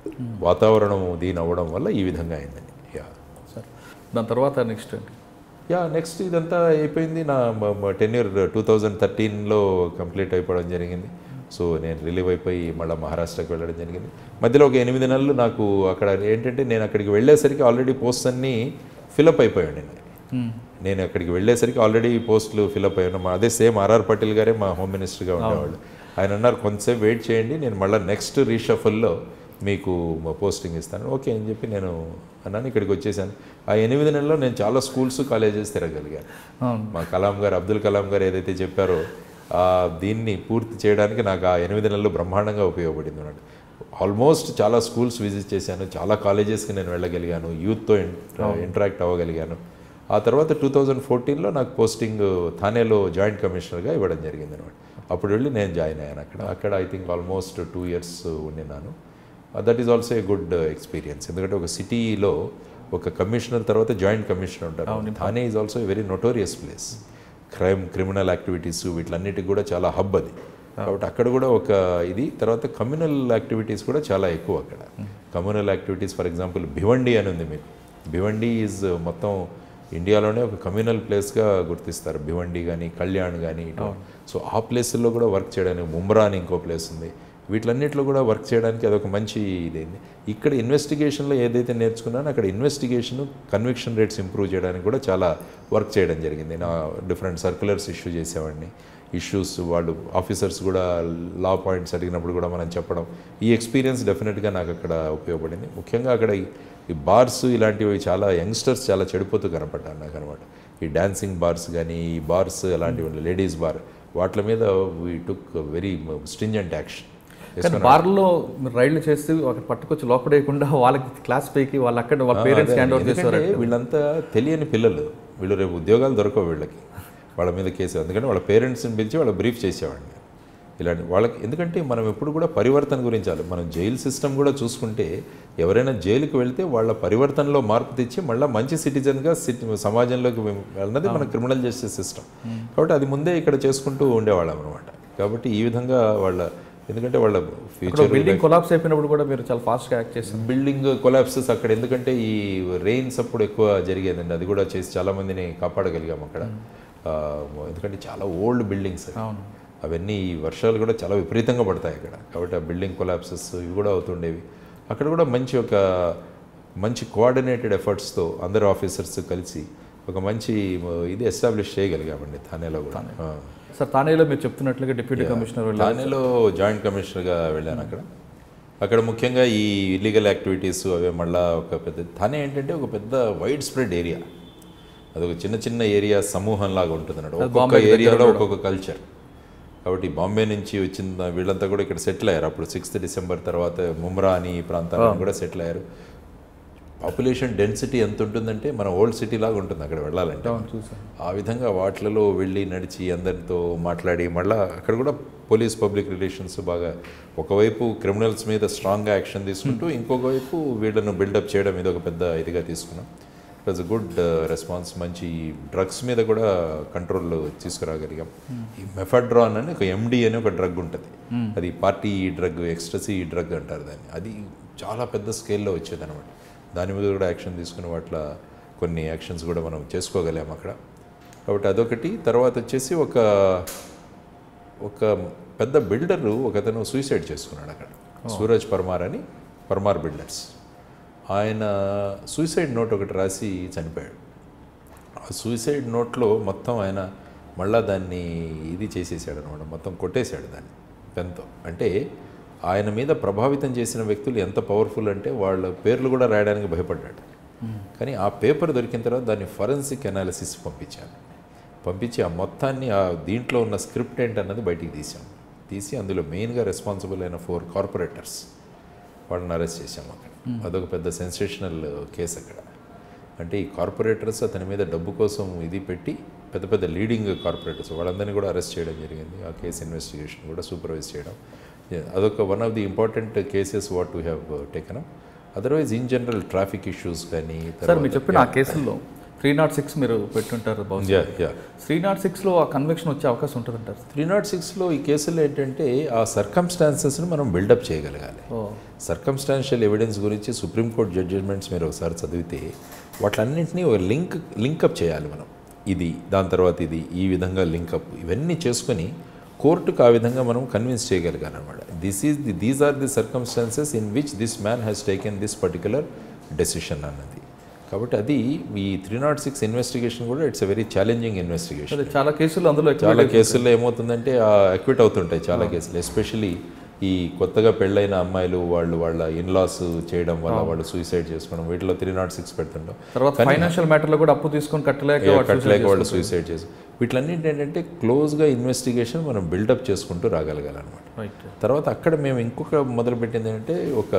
వాతావరణం దీని అవ్వడం వల్ల ఈ విధంగా అయిందండి యా సార్ దాని తర్వాత నెక్స్ట్ ఏంటి యా నెక్స్ట్ ఇదంతా అయిపోయింది నా టెన్యూర్ టూ థౌజండ్ థర్టీన్లో కంప్లీట్ అయిపోవడం జరిగింది సో నేను రిలీవ్ అయిపోయి మళ్ళీ మహారాష్ట్రకి వెళ్ళడం జరిగింది మధ్యలో ఒక ఎనిమిది నెలలు నాకు అక్కడ ఏంటంటే నేను అక్కడికి వెళ్ళేసరికి ఆల్రెడీ పోస్ట్ అన్నీ ఫిలప్ అయిపోయాడు నేను నేను అక్కడికి వెళ్ళేసరికి ఆల్రెడీ పోస్టులు ఫిలప్ అయ్యాను మా అదే సేమ్ ఆర్ఆర్ పటేల్ గారే మా హోమ్ మినిస్టర్గా ఉండేవాళ్ళు ఆయన అన్నారు కొంతసేపు వెయిట్ చేయండి నేను మళ్ళీ నెక్స్ట్ రీషఫల్లో మీకు పోస్టింగ్ ఇస్తాను ఓకే అని చెప్పి నేను అన్నాను ఇక్కడికి వచ్చేసాను ఆ ఎనిమిది నెలల్లో నేను చాలా స్కూల్స్ కాలేజెస్ తిరగలిగాను అవును మా కలాం గారు అబ్దుల్ కలాం గారు ఏదైతే చెప్పారో ఆ దీన్ని పూర్తి చేయడానికి నాకు ఆ ఎనిమిది నెలలు బ్రహ్మాండంగా ఉపయోగపడింది అన్నమాట ఆల్మోస్ట్ చాలా స్కూల్స్ విజిట్ చేశాను చాలా కాలేజెస్కి నేను వెళ్ళగలిగాను యూత్తో ఇంటరాక్ట్ అవ్వగలిగాను ఆ తర్వాత టూ థౌజండ్ ఫోర్టీన్లో నాకు పోస్టింగ్ థానేలో జాయింట్ కమిషనర్గా ఇవ్వడం జరిగింది అనమాట అప్పుడు వెళ్ళి నేను జాయిన్ అయ్యాను అక్కడ అక్కడ I think almost two years ఉండినాను that is also a good experience ఎందుకంటే ఒక సిటీలో ఒక కమిషనర్ తర్వాత జాయింట్ కమిషనర్ ఉంటారు Thane is also a very notorious place crime criminal activities వీటిలన్నిటికి కూడా చాలా హబ్ అది కాబట్టి అక్కడ కూడా ఒక ఇది తర్వాత కమ్యూనల్ యాక్టివిటీస్ కూడా చాలా ఎక్కువ అక్కడ communal activities for example Bhiwandi అని ఉంది మీకు భివండి ఈజ్ మొత్తం ఇండియాలోనే ఒక కమ్యూనల్ ప్లేస్గా గుర్తిస్తారు భివండి కానీ కళ్యాణ్ కానీ ఇటు సో ఆ ప్లేసుల్లో కూడా వర్క్ చేయడానికి ముమ్రా అని ఇంకో ప్లేస్ ఉంది వీటిలన్నిటిలో కూడా వర్క్ చేయడానికి అదొక మంచి ఇదైంది ఇక్కడ ఇన్వెస్టిగేషన్లో ఏదైతే నేర్చుకున్నానో అక్కడ ఇన్వెస్టిగేషన్ కన్విక్షన్ రేట్స్ ఇంప్రూవ్ చేయడానికి కూడా చాలా వర్క్ చేయడం జరిగింది నా డిఫరెంట్ సర్క్యులర్స్ ఇష్యూ చేసేవాడిని ఇష్యూస్ వాళ్ళు ఆఫీసర్స్ కూడా లా పాయింట్స్ అడిగినప్పుడు కూడా మనం చెప్పడం ఈ ఎక్స్పీరియన్స్ డెఫినెట్గా నాకు అక్కడ ఉపయోగపడింది ముఖ్యంగా అక్కడ ఈ- ఈ బార్స్ ఇలాంటివి చాలా యంగ్స్టర్స్ చాలా చెడిపోతూ కనపడ్డారు నాకు అనమాట ఈ డాన్సింగ్ బార్స్ కానీ ఈ బార్స్ అలాంటివి లేడీస్ బార్ వాటి మీద we took very stringent action కానీ బార్లో మీరు రైళ్లు చేస్తూ అక్కడ పట్టుకొచ్చి లోపడేయకుండా వాళ్ళకి క్లాస్ పైకి వాళ్ళు అక్కడ వాళ్ళ పేరెంట్స్ హ్యాండ్ ఓవర్ చేసేవారు ఎందుకంటే వీళ్ళంతా తెలియని పిల్లలు వీళ్ళు రేపు ఉద్యోగాలు దొరకవు వీళ్ళకి వాళ్ళ మీద కేసు ఎందుకంటే వాళ్ళ పేరెంట్స్ని పిలిచి వాళ్ళ బ్రీఫ్ చేసేవాడిని ఇలాంటి వాళ్ళకి ఎందుకంటే మనం ఎప్పుడు కూడా పరివర్తన గురించి ఆలో- మనం జైలు సిస్టమ్ కూడా చూసుకుంటే ఎవరైనా జైలుకి వెళ్తే వాళ్ళ పరివర్తనలో మార్పు తెచ్చి మళ్ళీ మంచి సిటిజన్గా సిటి సమాజంలోకి వెం- అన్నది మన క్రిమినల్ జస్టిస్ సిస్టమ్ కాబట్టి అది ముందే ఇక్కడ చేసుకుంటూ ఉండేవాళ్ళం అనమాట కాబట్టి ఈ విధంగా వాళ్ళ ఎందుకంటే వాళ్ళ ఫ్యూచర్ బిల్డింగ్ కొలాప్స్ అయిపోయినప్పుడు కూడా మీరు చాలా ఫాస్ట్గా యాక్ట్ చేస్తారు బిల్డింగ్ కొలాప్సెస్ అక్కడ ఎందుకంటే ఈ రెయిన్స్ అప్పుడు ఎక్కువ జరిగేదండి అది కూడా చేసి చాలా మందిని కాపాడగలిగాం అక్కడ ఆ, ఎందుకంటే చాలా ఓల్డ్ బిల్డింగ్స్ అవును అవన్నీ ఈ వర్షాలు కూడా చాలా విపరీతంగా పడతాయి అక్కడ కాబట్టి ఆ బిల్డింగ్ కొలాప్సెస్ ఇవి కూడా అవుతుండేవి అక్కడ కూడా మంచి ఒక మంచి కోఆర్డినేటెడ్ ఎఫర్ట్స్తో అందరు ఆఫీసర్స్ కలిసి ఒక మంచి ఇది ఎస్టాబ్లిష్ చేయగలిగామండి థానేలో కూడా ఆ. సార్ తానేలో మీరు చెప్తున్నట్లుగా డిప్యూటీ కమిషనర్ వెళ్ళారు థానేలో జాయింట్ కమిషనర్గా వెళ్ళాను అక్కడ అక్కడ ముఖ్యంగా ఈ ఇల్లీగల్ యాక్టివిటీస్ అవే మళ్ళా ఒక పెద్ద థానే ఏంటంటే ఒక పెద్ద వైడ్ స్ప్రెడ్ ఏరియా అదొక చిన్న చిన్న ఏరియా సమూహంలాగా ఉంటుంది అన్నట్టు ఒక్కొక్క ఏరియాలో ఒక్కొక్క కల్చర్ కాబట్టి బాంబే నుంచి వచ్చిన వీళ్ళంతా కూడా ఇక్కడ సెటిల్ అయ్యారు అప్పుడు సిక్స్త్ డిసెంబర్ తర్వాత ముమ్రా అని ఈ ప్రాంతాల్లో కూడా సెటిల్ అయ్యారు పాపులేషన్ డెన్సిటీ ఎంత ఉంటుందంటే మన ఓల్డ్ సిటీ లాగా ఉంటుంది అక్కడ వెళ్ళాలంటే అవును చూసాను ఆ విధంగా వాటిలలో వెళ్ళి నడిచి అందరితో మాట్లాడి మళ్ళీ అక్కడ కూడా పోలీస్ పబ్లిక్ రిలేషన్స్ బాగా ఒకవైపు క్రిమినల్స్ మీద స్ట్రాంగ్గా యాక్షన్ తీసుకుంటూ ఇంకొక వైపు వీళ్ళను బిల్డప్ చేయడం ఇది ఒక పెద్ద ఇదిగా తీసుకున్నాం ఇట్ వాజ్ గుడ్ రెస్పాన్స్ మంచి డ్రగ్స్ మీద కూడా కంట్రోల్ తీసుకురాగలిగాం ఈ మెఫాడ్రాన్ అని ఒక ఎండి అని ఒక డ్రగ్ ఉంటుంది అది పార్టీ డ్రగ్ ఎక్స్ట్రసీ డ్రగ్ అంటారు దాన్ని అది చాలా పెద్ద స్కేల్లో వచ్చేది అనమాట దాని మీద కూడా యాక్షన్ తీసుకుని వాటిలో కొన్ని యాక్షన్స్ కూడా మనం చేసుకోగలాం అక్కడ కాబట్టి అదొకటి తర్వాత వచ్చేసి ఒక ఒక పెద్ద బిల్డరు ఒకతను సూసైడ్ చేసుకున్నాడు అక్కడ సూరజ్ పర్మార్ అని పర్మార్ బిల్డర్స్ ఆయన సూసైడ్ నోట్ ఒకటి రాసి చనిపోయాడు ఆ సూసైడ్ నోట్లో మొత్తం ఆయన మళ్ళా దాన్ని ఇది చేసేసాడు అనమాట మొత్తం కొట్టేశాడు దాన్ని పెన్తో అంటే ఆయన మీద ప్రభావితం చేసిన వ్యక్తులు ఎంత పవర్ఫుల్ అంటే వాళ్ళ పేర్లు కూడా రాయడానికి భయపడ్డాడు కానీ ఆ పేపర్ దొరికిన తర్వాత దాన్ని ఫరెన్సిక్ అనాలిసిస్ పంపించాను పంపించి ఆ మొత్తాన్ని ఆ దీంట్లో ఉన్న స్క్రిప్ట్ ఏంటన్నది బయటికి తీసాం తీసి అందులో మెయిన్గా రెస్పాన్సిబుల్ అయిన ఫోర్ కార్పొరేటర్స్ వాళ్ళని అరెస్ట్ చేశాం అక్కడ అదొక పెద్ద సెన్సేషనల్ కేసు అక్కడ అంటే ఈ కార్పొరేటర్స్ అతని మీద డబ్బు కోసం ఇది పెట్టి పెద్ద పెద్ద లీడింగ్ కార్పొరేటర్స్ వాళ్ళందరినీ కూడా అరెస్ట్ చేయడం జరిగింది ఆ కేసు ఇన్వెస్టిగేషన్ కూడా సూపర్వైజ్ చేయడం Yeah, అదొక one of the important cases what we have taken otherwise in general traffic issues కానీ సార్ మీరు చెప్పిన ఆ కేసుల్లో త్రీ నాట్ సిక్స్ మీరు పెట్టుంటారు బహుశా యా యా త్రీ నాట్ సిక్స్లో ఆ కన్వెక్షన్ వచ్చే అవకాశం ఉంటుందంటారు త్రీ నాట్ సిక్స్లో ఈ కేసులో ఏంటంటే ఆ సర్కమ్స్టాన్సెస్ని మనం బిల్డప్ చేయగలగాలి ఓ సర్కమ్స్టాన్షియల్ ఎవిడెన్స్ గురించి సుప్రీంకోర్టు జడ్జిమెంట్స్ మీరు ఒకసారి చదివితే వాటిలన్నింటినీ ఒక లింక్ లింకప్ చేయాలి మనం ఇది దాని తర్వాత ఇది ఈ విధంగా లింకప్ ఇవన్నీ చేసుకొని కోర్టుకు ఆ విధంగా మనం కన్విన్స్ చేయగలిగాను అనమాట this is the these are the circumstances in which this man has taken this particular decision అన్నది కాబట్టి అది ఈ త్రీ నాట్ సిక్స్ ఇన్వెస్టిగేషన్ కూడా it's a very challenging investigation అదే చాలా కేసులు అందులో ఎక్కువ చాలా కేసుల్లో ఏమవుతుందంటే అక్విట్ అవుతుంటాయి చాలా కేసులు ఎస్పెషలీ ఈ కొత్తగా పెళ్ళైన అమ్మాయిలు వాళ్ళు వాళ్ళ ఇన్లాస్ చేయడం వల్ల వాళ్ళు సూసైడ్ చేసుకోవడం వీటిలో త్రీ నాట్ సిక్స్ పెడుతుంటాం తర్వాత ఫైనాన్షియల్ మ్యాటర్లో కూడా అప్పు తీసుకొని కట్టలేక వాడు కట్టలేక వాళ్ళు సూసైడ్ చేసి వీటిలన్నింటి ఏంటంటే క్లోజ్గా ఇన్వెస్టిగేషన్ మనం బిల్డప్ చేసుకుంటూ రాగలగాలన్నమాట రైట్ తర్వాత అక్కడ మేము ఇంకొక మొదలుపెట్టింది ఏంటంటే ఒక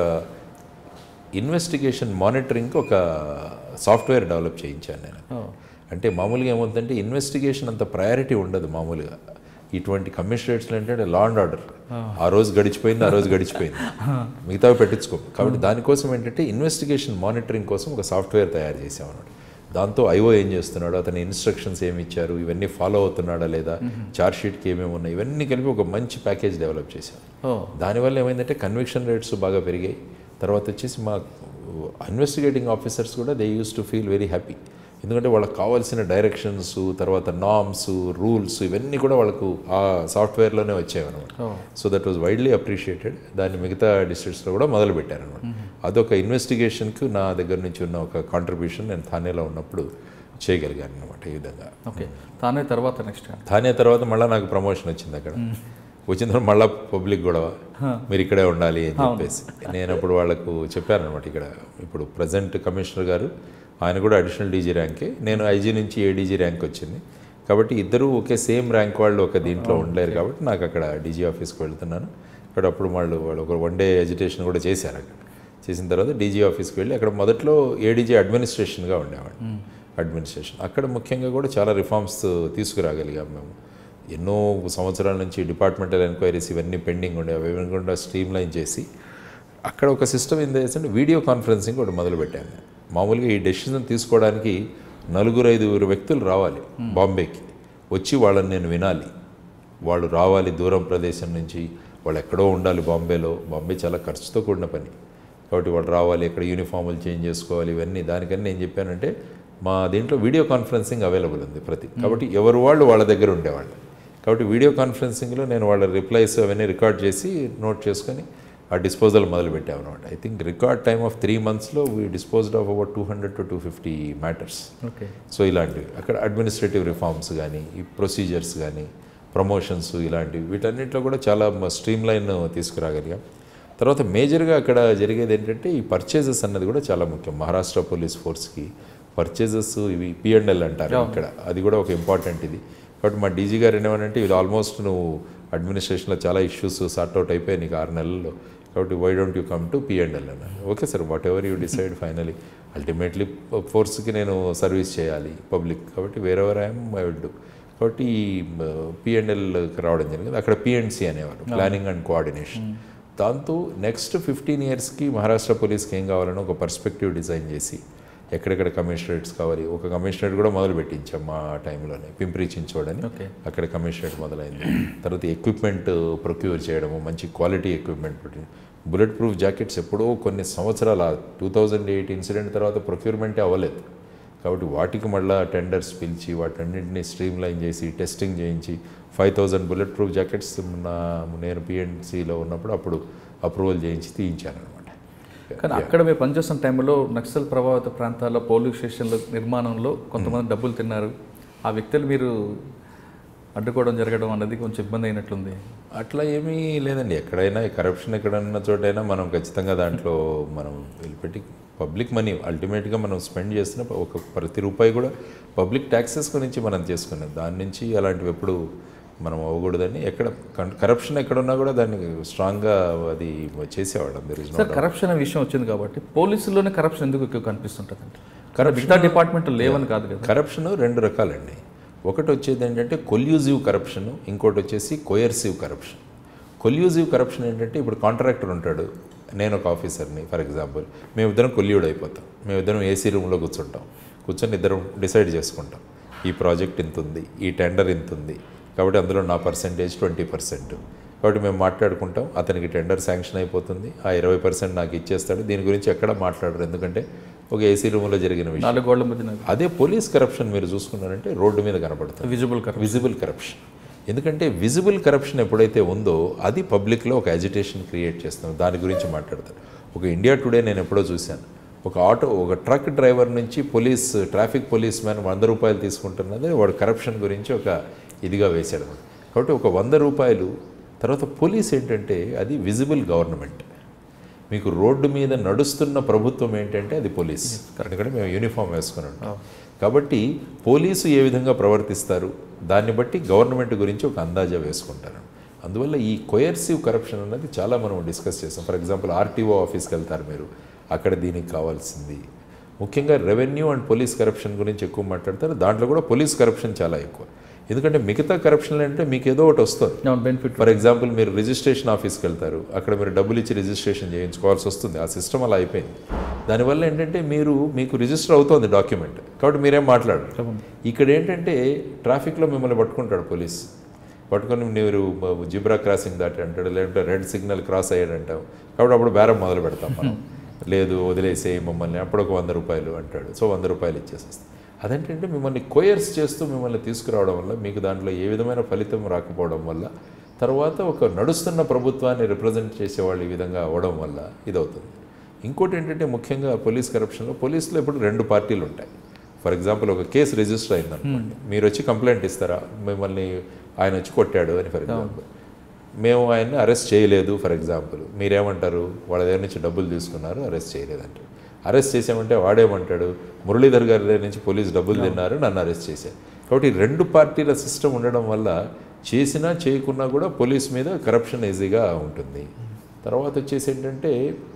ఇన్వెస్టిగేషన్ మానిటరింగ్కి ఒక సాఫ్ట్వేర్ డెవలప్ చేయించాను నేను అంటే మామూలుగా ఏమవుతుందంటే ఇన్వెస్టిగేషన్ అంత ప్రయారిటీ ఉండదు మామూలుగా ఇటువంటి కమిషనరేట్స్లో ఏంటంటే లా అండ్ ఆర్డర్ ఆ రోజు గడిచిపోయింది ఆ రోజు గడిచిపోయింది మిగతావి పెట్టించుకో కాబట్టి దానికోసం ఏంటంటే ఇన్వెస్టిగేషన్ మానిటరింగ్ కోసం ఒక సాఫ్ట్వేర్ తయారు చేసామన్నమాట దాంతో ఐఓ ఏం చేస్తున్నాడు అతని ఇన్స్ట్రక్షన్స్ ఏమి ఇచ్చారు ఇవన్నీ ఫాలో అవుతున్నాడా లేదా చార్జ్ షీట్కి ఏమేమి ఉన్నాయి ఇవన్నీ కలిపి ఒక మంచి ప్యాకేజ్ డెవలప్ చేశాం ఓ దానివల్ల ఏమైందంటే కన్విక్షన్ రేట్స్ బాగా పెరిగాయి తర్వాత వచ్చేసి మా ఇన్వెస్టిగేటింగ్ ఆఫీసర్స్ కూడా they used to feel very happy ఎందుకంటే వాళ్ళకి కావాల్సిన డైరెక్షన్స్ తర్వాత నామ్స్ రూల్స్ ఇవన్నీ కూడా వాళ్ళకు ఆ సాఫ్ట్వేర్లోనే వచ్చాయన్నమాట ఓ so that was widely appreciated దాన్ని మిగతా డిస్ట్రిక్ట్స్లో కూడా మొదలు పెట్టారనమాట అదొక ఇన్వెస్టిగేషన్కి నా దగ్గర నుంచి ఉన్న ఒక కాంట్రిబ్యూషన్ నేను థానేలో ఉన్నప్పుడు చేయగలిగాను అనమాట ఈ విధంగా ఓకే తానే తర్వాత నెక్స్ట్ థానే తర్వాత మళ్ళీ నాకు ప్రమోషన్ వచ్చింది అక్కడ వచ్చిన తర్వాత మళ్ళీ పబ్లిక్ గొడవ మీరు ఇక్కడే ఉండాలి అని చెప్పేసి నేను అప్పుడు వాళ్ళకు చెప్పానమాట ఇక్కడ ఇప్పుడు ప్రజెంట్ కమిషనర్ గారు ఆయన కూడా అడిషనల్ డీజీ ర్యాంకే నేను ఐజీ నుంచి ఏడీజీ ర్యాంక్ వచ్చింది కాబట్టి ఇద్దరు ఒకే సేమ్ ర్యాంక్ వాళ్ళు ఒక దీంట్లో ఉండలేరు కాబట్టి నాకు అక్కడ డీజీ ఆఫీస్కి వెళ్తున్నాను ఇక్కడ అప్పుడు వాళ్ళు వాళ్ళు ఒక వన్ డే ఎడ్యుటేషన్ కూడా చేశారు అక్కడ చేసిన తర్వాత డీజీ ఆఫీస్కి వెళ్ళి అక్కడ మొదట్లో ఏడీజీ అడ్మినిస్ట్రేషన్గా ఉండేవాడు అడ్మినిస్ట్రేషన్ అక్కడ ముఖ్యంగా కూడా చాలా రిఫార్మ్స్ తీసుకురాగలిగాం మేము ఎన్నో సంవత్సరాల నుంచి డిపార్ట్మెంటల్ ఎంక్వైరీస్ ఇవన్నీ పెండింగ్ ఉండే అవి ఇవన్నీ కూడా స్ట్రీమ్ లైన్ చేసి అక్కడ ఒక సిస్టమ్ ఏం చేస్తుంటే వీడియో కాన్ఫరెన్సింగ్ ఒకటి మొదలుపెట్టాను నేను మామూలుగా ఈ డెసిషన్ తీసుకోవడానికి నలుగురు ఐదుగురు వ్యక్తులు రావాలి బాంబేకి వచ్చి వాళ్ళని నేను వినాలి వాళ్ళు రావాలి దూరం ప్రదేశం నుంచి వాళ్ళు ఎక్కడో ఉండాలి బాంబేలో బాంబే చాలా ఖర్చుతో కూడిన పని కాబట్టి వాళ్ళు రావాలి ఎక్కడ యూనిఫామ్లు చేంజ్ చేసుకోవాలి ఇవన్నీ దానికని నేను చెప్పానంటే మా దీంట్లో వీడియో కాన్ఫరెన్సింగ్ అవైలబుల్ ఉంది ప్రతి కాబట్టి ఎవరు వాళ్ళు వాళ్ళ దగ్గర ఉండేవాళ్ళు కాబట్టి వీడియో కాన్ఫరెన్సింగ్లో నేను వాళ్ళ రిప్లైస్ అవన్నీ రికార్డ్ చేసి నోట్ చేసుకొని ఆ డిస్పోజల్ మొదలు పెట్టామన్నమాట I think record time of three మంత్స్లో we disposed of about two hundred to two fifty matters okay so ఇలాంటివి అక్కడ అడ్మినిస్ట్రేటివ్ రిఫార్మ్స్ కానీ ఈ ప్రొసీజర్స్ కానీ ప్రమోషన్స్ ఇలాంటివి వీటన్నిటిలో కూడా చాలా స్ట్రీమ్ లైన్ తీసుకురాగలిగాం తర్వాత మేజర్గా అక్కడ జరిగేది ఏంటంటే ఈ పర్చేజెస్ అన్నది కూడా చాలా ముఖ్యం మహారాష్ట్ర పోలీస్ ఫోర్స్కి పర్చేజెస్ ఇవి పిఎండ్ఎల్ అంటారు ఇక్కడ అది కూడా ఒక ఇంపార్టెంట్ ఇది కాబట్టి మా డీజీ గారు ఏమనంటే ఇది ఆల్మోస్ట్ నువ్వు అడ్మినిస్ట్రేషన్లో చాలా ఇష్యూస్ సార్ట్అవుట్ అయిపోయాయి నీకు ఆరు నెలల్లో కాబట్టి why don't you come to P and L అన్నారు okay sir whatever you decide finally ultimately ఫోర్స్కి నేను సర్వీస్ చేయాలి పబ్లిక్ కాబట్టి wherever I'm I will do కాబట్టి పిఎండ్ఎల్కి రావడం జరిగింది అక్కడ పిఎండ్సి అనేవారు ప్లానింగ్ అండ్ కోఆర్డినేషన్ దాంతో నెక్స్ట్ ఫిఫ్టీన్ ఇయర్స్కి మహారాష్ట్ర పోలీస్కి ఏం కావాలని ఒక పర్స్పెక్టివ్ డిజైన్ చేసి ఎక్కడెక్కడ కమిషనరేట్స్ కావాలి ఒక కమిషనరేట్ కూడా మొదలు పెట్టించాం మా టైంలోనే పింప్రి చించోడని ఓకే అక్కడ కమిషనరేట్ మొదలైంది తర్వాత ఎక్విప్మెంట్ ప్రొక్యూర్ చేయడము మంచి క్వాలిటీ ఎక్విప్మెంట్ పెట్టి బుల్లెట్ ప్రూఫ్ జాకెట్స్ ఎప్పుడో కొన్ని సంవత్సరాల టూ థౌజండ్ ఎయిట్ ఇన్సిడెంట్ తర్వాత ప్రొక్యూర్మెంటే అవ్వలేదు కాబట్టి వాటికి మళ్ళీ టెండర్స్ పిలిచి వాటన్నింటినీ స్ట్రీమ్ లైన్ చేసి టెస్టింగ్ చేయించి five thousand bullet proof jackets నా నేను పిఎన్సీలో ఉన్నప్పుడు అప్పుడు అప్రూవల్ చేయించి తీయించాను అనమాట కానీ అక్కడ మీరు పనిచేస్తున్న టైంలో నక్సల్ ప్రభావిత ప్రాంతాల్లో పోలీస్ స్టేషన్ల నిర్మాణంలో కొంతమంది డబ్బులు తిన్నారు ఆ వ్యక్తులు మీరు అడ్డుకోవడం జరగడం అన్నది కొంచెం ఇబ్బంది అయినట్లుంది అట్లా ఏమీ లేదండి ఎక్కడైనా కరప్షన్ ఎక్కడన్నా చోటైనా మనం ఖచ్చితంగా దాంట్లో మనం వెళ్ళిపెట్టి పబ్లిక్ మనీ అల్టిమేట్గా మనం స్పెండ్ చేస్తున్న ఒక ప్రతి రూపాయి కూడా పబ్లిక్ ట్యాక్సెస్ గురించి మనం చేసుకున్నాం దాని నుంచి అలాంటివి ఎప్పుడు మనం అవ్వకూడదని ఎక్కడ కరప్షన్ ఎక్కడున్నా కూడా దాన్ని స్ట్రాంగ్గా అది చేసేవాళ్ళం దెర్ ఇస్ సార్ కరప్షన్ అనే విషయం వచ్చింది కాబట్టి పోలీసుల్లోనే కరప్షన్ ఎందుకు ఎక్కువ కనిపిస్తుంటుంది అంటే మిగతా డిపార్ట్మెంట్ లేవని కాదు కదా కరప్షన్ రెండు రకాలండి ఒకటి వచ్చేది ఏంటంటే కొల్యూజివ్ కరప్షన్ ఇంకోటి వచ్చేసి కొయర్సివ్ కరప్షన్ కొల్యూజివ్ కరప్షన్ ఏంటంటే ఇప్పుడు కాంట్రాక్టర్ ఉంటాడు నేను ఒక ఆఫీసర్ని ఫర్ ఎగ్జాంపుల్ మేమిద్దరం కొల్యూడ్ అయిపోతాం మేమిద్దరం ఏసీ రూమ్లో కూర్చుంటాం కూర్చొని ఇద్దరం డిసైడ్ చేసుకుంటాం ఈ ప్రాజెక్ట్ ఇంత ఉంది ఈ టెండర్ ఇంత ఉంది కాబట్టి అందులో నా పర్సెంటేజ్ ట్వంటీ పర్సెంట్ కాబట్టి మేము మాట్లాడుకుంటాం అతనికి టెండర్ శాంక్షన్ అయిపోతుంది ఆ ఇరవై పర్సెంట్ నాకు ఇచ్చేస్తాడు దీని గురించి ఎక్కడ మాట్లాడరు ఎందుకంటే ఒక ఏసీ రూమ్లో జరిగిన విషయం నాలుగు గోళ్ల మధ్యన అదే పోలీస్ కరప్షన్ మీరు చూసుకున్నారంటే రోడ్డు మీద కనపడుతుంది విజిబుల్ కరప్షన్ విజిబుల్ కరప్షన్ ఎందుకంటే విజిబుల్ కరప్షన్ ఎప్పుడైతే ఉందో అది పబ్లిక్లో ఒక అజిటేషన్ క్రియేట్ చేస్తుంది దాని గురించి మాట్లాడతారు ఒక ఇండియా టుడే నేను ఎప్పుడో చూశాను ఒక ఆటో ఒక ట్రక్ డ్రైవర్ నుంచి పోలీస్ ట్రాఫిక్ పోలీస్ మ్యాన్ వంద రూపాయలు తీసుకుంటున్నది వాడు కరప్షన్ గురించి ఒక ఇదిగా వేశాడు కాబట్టి ఒక వంద రూపాయలు తర్వాత పోలీస్ ఏంటంటే అది విజిబుల్ గవర్నమెంట్ మీకు రోడ్డు మీద నడుస్తున్న ప్రభుత్వం ఏంటంటే అది పోలీస్ ఎందుకంటే మేము యూనిఫామ్ వేసుకుని ఉంటాం కాబట్టి పోలీసు ఏ విధంగా ప్రవర్తిస్తారు దాన్ని బట్టి గవర్నమెంట్ గురించి ఒక అందాజా వేసుకుంటారు అందువల్ల ఈ కొయర్సివ్ కరప్షన్ అన్నది చాలా మనం డిస్కస్ చేస్తాం ఫర్ ఎగ్జాంపుల్ ఆర్టీఓ ఆఫీస్కి వెళ్తారు మీరు అక్కడ దీనికి కావాల్సింది ముఖ్యంగా రెవెన్యూ అండ్ పోలీస్ కరప్షన్ గురించి ఎక్కువ మాట్లాడతారు దాంట్లో కూడా పోలీస్ కరప్షన్ చాలా ఎక్కువ ఎందుకంటే మిగతా కరప్షన్ అంటే మీకు ఏదో ఒకటి వస్తుంది బెనిఫిట్ ఫర్ ఎగ్జాంపుల్ మీరు రిజిస్ట్రేషన్ ఆఫీస్కి వెళ్తారు అక్కడ మీరు డబ్బులు ఇచ్చి రిజిస్ట్రేషన్ చేయించుకోవాల్సి వస్తుంది ఆ సిస్టమ్ అలా అయిపోయింది దానివల్ల ఏంటంటే మీరు మీకు రిజిస్టర్ అవుతోంది డాక్యుమెంట్ కాబట్టి మీరేం మాట్లాడరు ఇక్కడ ఏంటంటే ట్రాఫిక్లో మిమ్మల్ని పట్టుకుంటాడు పోలీస్ పట్టుకొని మీరు జిబ్రా క్రాసింగ్ దాటి అంటాడు లేదంటే రెడ్ సిగ్నల్ క్రాస్ అయ్యాడు అంటాం కాబట్టి అప్పుడు బేరం మొదలు పెడతాం మనం లేదు వదిలేసే మమ్మల్ని అప్పుడు ఒక వంద రూపాయలు అంటాడు సో వంద రూపాయలు ఇచ్చేసేస్తాం అదేంటంటే మిమ్మల్ని కొయర్స్ చేస్తూ మిమ్మల్ని తీసుకురావడం వల్ల మీకు దాంట్లో ఏ విధమైన ఫలితం రాకపోవడం వల్ల తర్వాత ఒక నడుస్తున్న ప్రభుత్వాన్ని రిప్రజెంట్ చేసేవాళ్ళు ఈ విధంగా అవ్వడం వల్ల ఇదవుతుంది ఇంకోటి ఏంటంటే ముఖ్యంగా పోలీస్ కరప్షన్లో పోలీసులో ఇప్పుడు రెండు పార్టీలు ఉంటాయి ఫర్ ఎగ్జాంపుల్ ఒక కేసు రిజిస్టర్ అయిందనుకోండి మీరు వచ్చి కంప్లైంట్ ఇస్తారా మిమ్మల్ని ఆయన వచ్చి కొట్టాడు అని ఫర్ ఎగ్జాంపుల్ మేము ఆయన్ని అరెస్ట్ చేయలేదు ఫర్ ఎగ్జాంపుల్ మీరేమంటారు వాళ్ళ దగ్గర నుంచి డబ్బులు తీసుకున్నారు అరెస్ట్ చేయలేదంటారు అరెస్ట్ చేసామంటే వాడేమంటాడు మురళీధర్ గారి దగ్గర నుంచి పోలీసు డబ్బులు తిన్నారు నన్ను అరెస్ట్ చేశారు కాబట్టి ఈ రెండు పార్టీల సిస్టమ్ ఉండడం వల్ల చేసినా చేయకున్నా కూడా పోలీస్ మీద కరప్షన్ ఈజీగా ఉంటుంది తర్వాత వచ్చేసి ఏంటంటే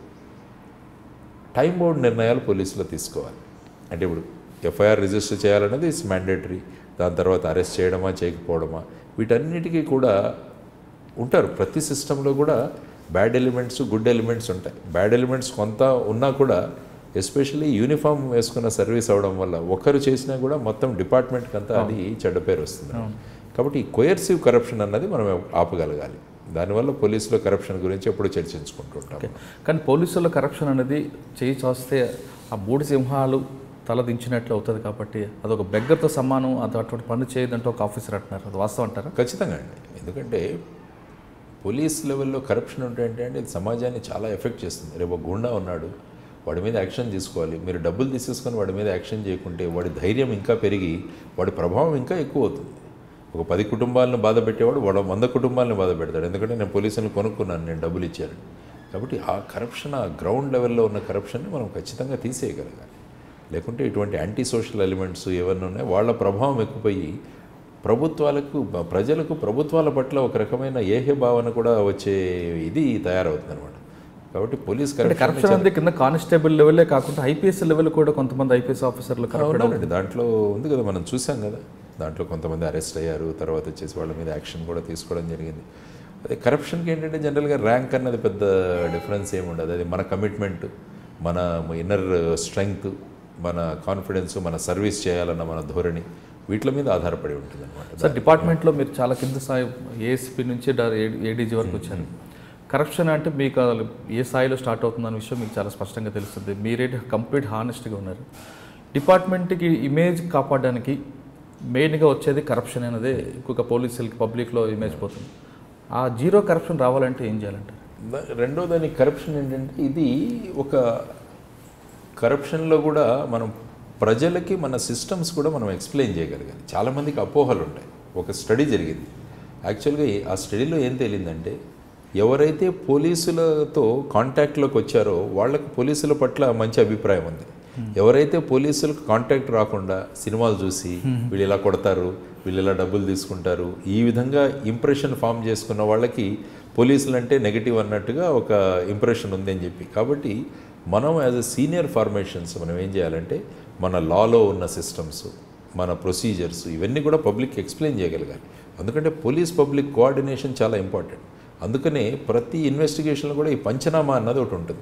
టైం బౌండ్ నిర్ణయాలు పోలీసులో తీసుకోవాలి అంటే ఇప్పుడు ఎఫ్ఐఆర్ రిజిస్టర్ చేయాలన్నది ఇట్స్ మ్యాండేటరీ దాని తర్వాత అరెస్ట్ చేయడమా చేయకపోవడమా వీటన్నిటికీ కూడా ఉంటారు ప్రతి సిస్టంలో కూడా బ్యాడ్ ఎలిమెంట్స్ గుడ్ ఎలిమెంట్స్ ఉంటాయి బ్యాడ్ ఎలిమెంట్స్ కొంత ఉన్నా కూడా ఎస్పెషల్లీ యూనిఫామ్ వేసుకున్న సర్వీస్ అవడం వల్ల ఒకరు చేసినా కూడా మొత్తం డిపార్ట్మెంట్కి అంతా అది చెడ్డ పేరు వస్తుంది కాబట్టి ఈ కొయర్సివ్ కరప్షన్ అన్నది మనం ఆపగలగాలి దానివల్ల పోలీసులో కరప్షన్ గురించి ఎప్పుడు చర్చించుకుంటుంటాం కానీ పోలీసుల కరప్షన్ అనేది చేయి చాస్తే ఆ మూడు సింహాలు తల దించినట్లు అవుతుంది కాబట్టి అదొక బెగ్గర్తో సమానం అది అటువంటి పనులు చేయదంటే ఒక ఆఫీసర్ అంటున్నారు అది వాస్తవం అంటారా ఖచ్చితంగా అండి ఎందుకంటే పోలీస్ లెవెల్లో కరప్షన్ ఉంటే అంటే అంటే ఇది సమాజాన్ని చాలా ఎఫెక్ట్ చేస్తుంది రేపు ఒక గుండా ఉన్నాడు వాడి మీద యాక్షన్ తీసుకోవాలి మీరు డబ్బులు తీసేసుకొని వాడి మీద యాక్షన్ చేయకుంటే వాడి ధైర్యం ఇంకా పెరిగి వాడి ప్రభావం ఇంకా ఎక్కువ అవుతుంది ఒక పది కుటుంబాలను బాధ పెట్టేవాడు వాడు వంద కుటుంబాలను బాధ పెడతాడు ఎందుకంటే నేను పోలీసులను కొనుక్కున్నాను నేను డబ్బులు ఇచ్చాను కాబట్టి ఆ కరప్షన్ ఆ గ్రౌండ్ లెవెల్లో ఉన్న కరప్షన్ని మనం ఖచ్చితంగా తీసేయగలగాలి లేకుంటే ఇటువంటి యాంటీ సోషల్ ఎలిమెంట్స్ ఏమన్నా ఉన్నాయో వాళ్ళ ప్రభావం ఎక్కువయ్యి ప్రభుత్వాలకు ప్రజలకు ప్రభుత్వాల పట్ల ఒక రకమైన ఏహ్య భావన కూడా వచ్చే ఇది తయారవుతుంది అనమాట కాబట్టి పోలీస్ అంటే కరప్షన్ కరప్షన్ అనేది కింద కానిస్టేబుల్ లెవెలే కాకుండా ఐపీఎస్ లెవెల్ కూడా కొంతమంది ఐపీఎస్ ఆఫీసర్లు కరప్ట్ అవునండి దాంట్లో ఉంది కదా మనం చూసాం కదా దాంట్లో కొంతమంది అరెస్ట్ అయ్యారు తర్వాత వచ్చేసి వాళ్ళ మీద యాక్షన్ కూడా తీసుకోవడం జరిగింది అదే కరప్షన్కి ఏంటంటే జనరల్గా ర్యాంక్ అన్నది పెద్ద డిఫరెన్స్ ఏమి ఉండదు అది మన కమిట్మెంట్ మన ఇన్నర్ స్ట్రెంగ్త్ మన కాన్ఫిడెన్స్ మన సర్వీస్ చేయాలన్న మన ధోరణి వీటి మీద ఆధారపడి ఉంటుంది అనమాట సార్ డిపార్ట్మెంట్లో మీరు చాలా కింద స్థాయి ఏఎస్పీ నుంచి ఏడీజీ వరకు వచ్చారు కరప్షన్ అంటే మీకు అసలు ఏ స్థాయిలో స్టార్ట్ అవుతుందన్న విషయం మీకు చాలా స్పష్టంగా తెలుస్తుంది మీరేంటి కంప్లీట్ హానెస్ట్గా ఉన్నారు డిపార్ట్మెంట్కి ఇమేజ్ కాపాడడానికి మెయిన్గా వచ్చేది కరప్షన్ అనేది ఇంకొక పోలీసులకి పబ్లిక్లో ఇమేజ్ పోతుంది ఆ జీరో కరప్షన్ రావాలంటే ఏం చేయాలంటారు ద- రెండో దాని కరప్షన్ ఏంటంటే ఇది ఒక కరప్షన్లో కూడా మనం ప్రజలకి మన సిస్టమ్స్ కూడా మనం ఎక్స్ప్లెయిన్ చేయగలగాలి చాలామందికి అపోహలు ఉంటాయి ఒక స్టడీ జరిగింది యాక్చువల్గా ఈ- ఆ స్టడీలో ఏం తేలిందంటే ఎవరైతే పోలీసులతో కాంటాక్ట్లోకి వచ్చారో వాళ్ళకి పోలీసుల పట్ల మంచి అభిప్రాయం ఉంది ఎవరైతే పోలీసులకు కాంటాక్ట్ రాకుండా సినిమాలు చూసి వీళ్ళు ఇలా కొడతారు వీళ్ళు ఇలా డబ్బులు తీసుకుంటారు ఈ విధంగా ఇంప్రెషన్ ఫామ్ చేసుకున్న వాళ్ళకి పోలీసులు అంటే నెగిటివ్ అన్నట్టుగా ఒక ఇంప్రెషన్ ఉంది అని చెప్పి కాబట్టి మనం యాజ్ అ సీనియర్ ఫార్మేషన్స్ మనం ఏం చేయాలంటే మన లాలో ఉన్న సిస్టమ్స్ మన ప్రొసీజర్స్ ఇవన్నీ కూడా పబ్లిక్ ఎక్స్ప్లెయిన్ చేయగలగాలి ఎందుకంటే పోలీస్ పబ్లిక్ కోఆర్డినేషన్ చాలా ఇంపార్టెంట్ అందుకనే ప్రతి ఇన్వెస్టిగేషన్లో కూడా ఈ పంచనామా అన్నది ఒకటి ఉంటుంది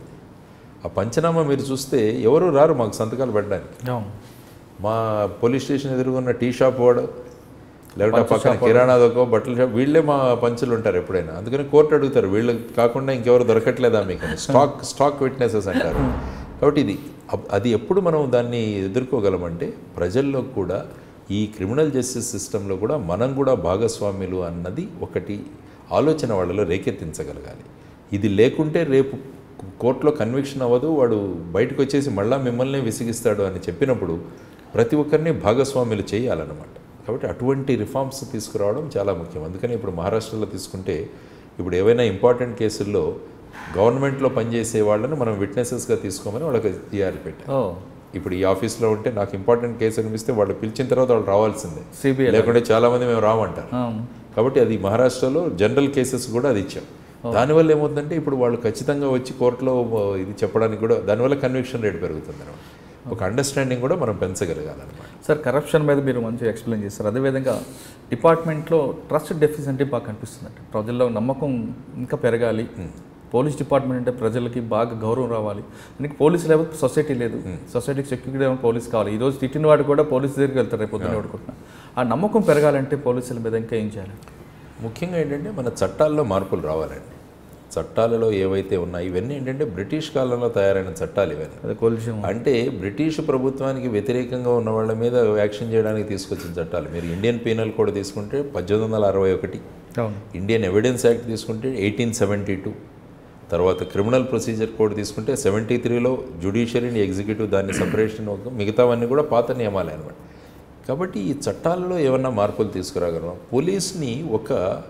ఆ పంచనామా మీరు చూస్తే ఎవరు రారు మాకు సంతకాలు పెట్టడానికి అవును మా పోలీస్ స్టేషన్ ఎదురుగున్న టీ షాప్ వాడు లేకపోతే ఆ పక్కన కిరాణాదొకో బట్టల షాప్ వీళ్ళే మా పంచులు ఉంటారు ఎప్పుడైనా అందుకని కోర్టు అడుగుతారు వీళ్ళు కాకుండా ఇంకెవరు దొరకట్లేదా మీకు అని. స్టాక్ స్టాక్ విట్నెసెస్ అంటారు కాబట్టి ఇది అప్- అది ఎప్పుడు మనం దాన్ని ఎదుర్కోగలమంటే ప్రజల్లో కూడా ఈ క్రిమినల్ జస్టిస్ సిస్టంలో కూడా మనం కూడా భాగస్వాములు అన్నది ఒకటి ఆలోచన వాళ్ళలో రేకెత్తించగలగాలి ఇది లేకుంటే రేపు కోర్టులో కన్విక్షన్ అవ్వదు వాడు బయటకు వచ్చేసి మళ్ళా మిమ్మల్ని విసిగిస్తాడు అని చెప్పినప్పుడు ప్రతి ఒక్కరిని భాగస్వాములు చేయాలన్నమాట కాబట్టి అటువంటి రిఫార్మ్స్ తీసుకురావడం చాలా ముఖ్యం అందుకని ఇప్పుడు మహారాష్ట్రలో తీసుకుంటే ఇప్పుడు ఏవైనా ఇంపార్టెంట్ కేసుల్లో గవర్నమెంట్లో పనిచేసే వాళ్ళని మనం విట్నెసెస్గా తీసుకోమని వాళ్ళకి టీఆర్ పెట్టాం ఓ ఇప్పుడు ఈ ఆఫీస్లో ఉంటే నాకు ఇంపార్టెంట్ కేసు అనిపిస్తే వాళ్ళు పిలిచిన తర్వాత వాళ్ళు రావాల్సిందే సిబిఐ లేకుంటే చాలామంది మేము రామంటారు అవును కాబట్టి అది మహారాష్ట్రలో జనరల్ కేసెస్ కూడా అది ఇచ్చాం దానివల్ల ఏమవుతుందంటే ఇప్పుడు వాళ్ళు ఖచ్చితంగా వచ్చి కోర్టులో ఇది చెప్పడానికి కూడా దానివల్ల కన్విక్షన్ రేట్ పెరుగుతుంది అనమాట ఒక అండర్స్టాండింగ్ కూడా మనం పెంచగలగాలన్నమాట సార్ కరప్షన్ మీద మీరు మంచిగా ఎక్స్ప్లెయిన్ చేస్తారు అదేవిధంగా డిపార్ట్మెంట్లో ట్రస్ట్ డెఫిసిట్ బాగా కనిపిస్తుందండి ప్రజల్లో నమ్మకం ఇంకా పెరగాలి పోలీస్ డిపార్ట్మెంట్ అంటే ప్రజలకి బాగా గౌరవం రావాలి అందుకే పోలీస్ లేకపోతే సొసైటీ లేదు సొసైటీకి సెక్యూరిటీ ఏమైనా పోలీస్ కావాలి ఈ రోజు తిట్టిన వాడు కూడా పోలీస్ దగ్గరికి వెళ్తారు రేపు పొద్దున్న వాడుకుంటున్నా ఆ నమ్మకం పెరగాలంటే పోలీసుల మీద ఇంకా ఏం చేయాలి ముఖ్యంగా ఏంటంటే మన చట్టాల్లో మార్పులు రావాలండి చట్టాలలో ఏవైతే ఉన్నాయో ఇవన్నీ ఏంటంటే బ్రిటిష్ కాలంలో తయారైన చట్టాలు ఇవన్నీ అదే కొలిజియం అంటే బ్రిటిష్ ప్రభుత్వానికి వ్యతిరేకంగా ఉన్న వాళ్ళ మీద యాక్షన్ చేయడానికి తీసుకొచ్చిన చట్టాలు మీరు ఇండియన్ పీనల్ కోడ్ తీసుకుంటే పద్దెనిమిది వందల అరవై ఒకటి అవును ఇండియన్ ఎవిడెన్స్ యాక్ట్ తీసుకుంటే ఎయిటీన్ సెవెంటీ టూ తర్వాత క్రిమినల్ ప్రొసీజర్ కోడ్ తీసుకుంటే సెవెంటీ త్రీలో జ్యుడిషియరీని ఎగ్జిక్యూటివ్ దాన్ని సపరేషన్ ఒక మిగతావన్నీ కూడా పాత నియమాలే అనమాట కాబట్టి ఈ చట్టాలలో ఏమన్నా మార్పులు తీసుకురాగలం పోలీస్ని ఒక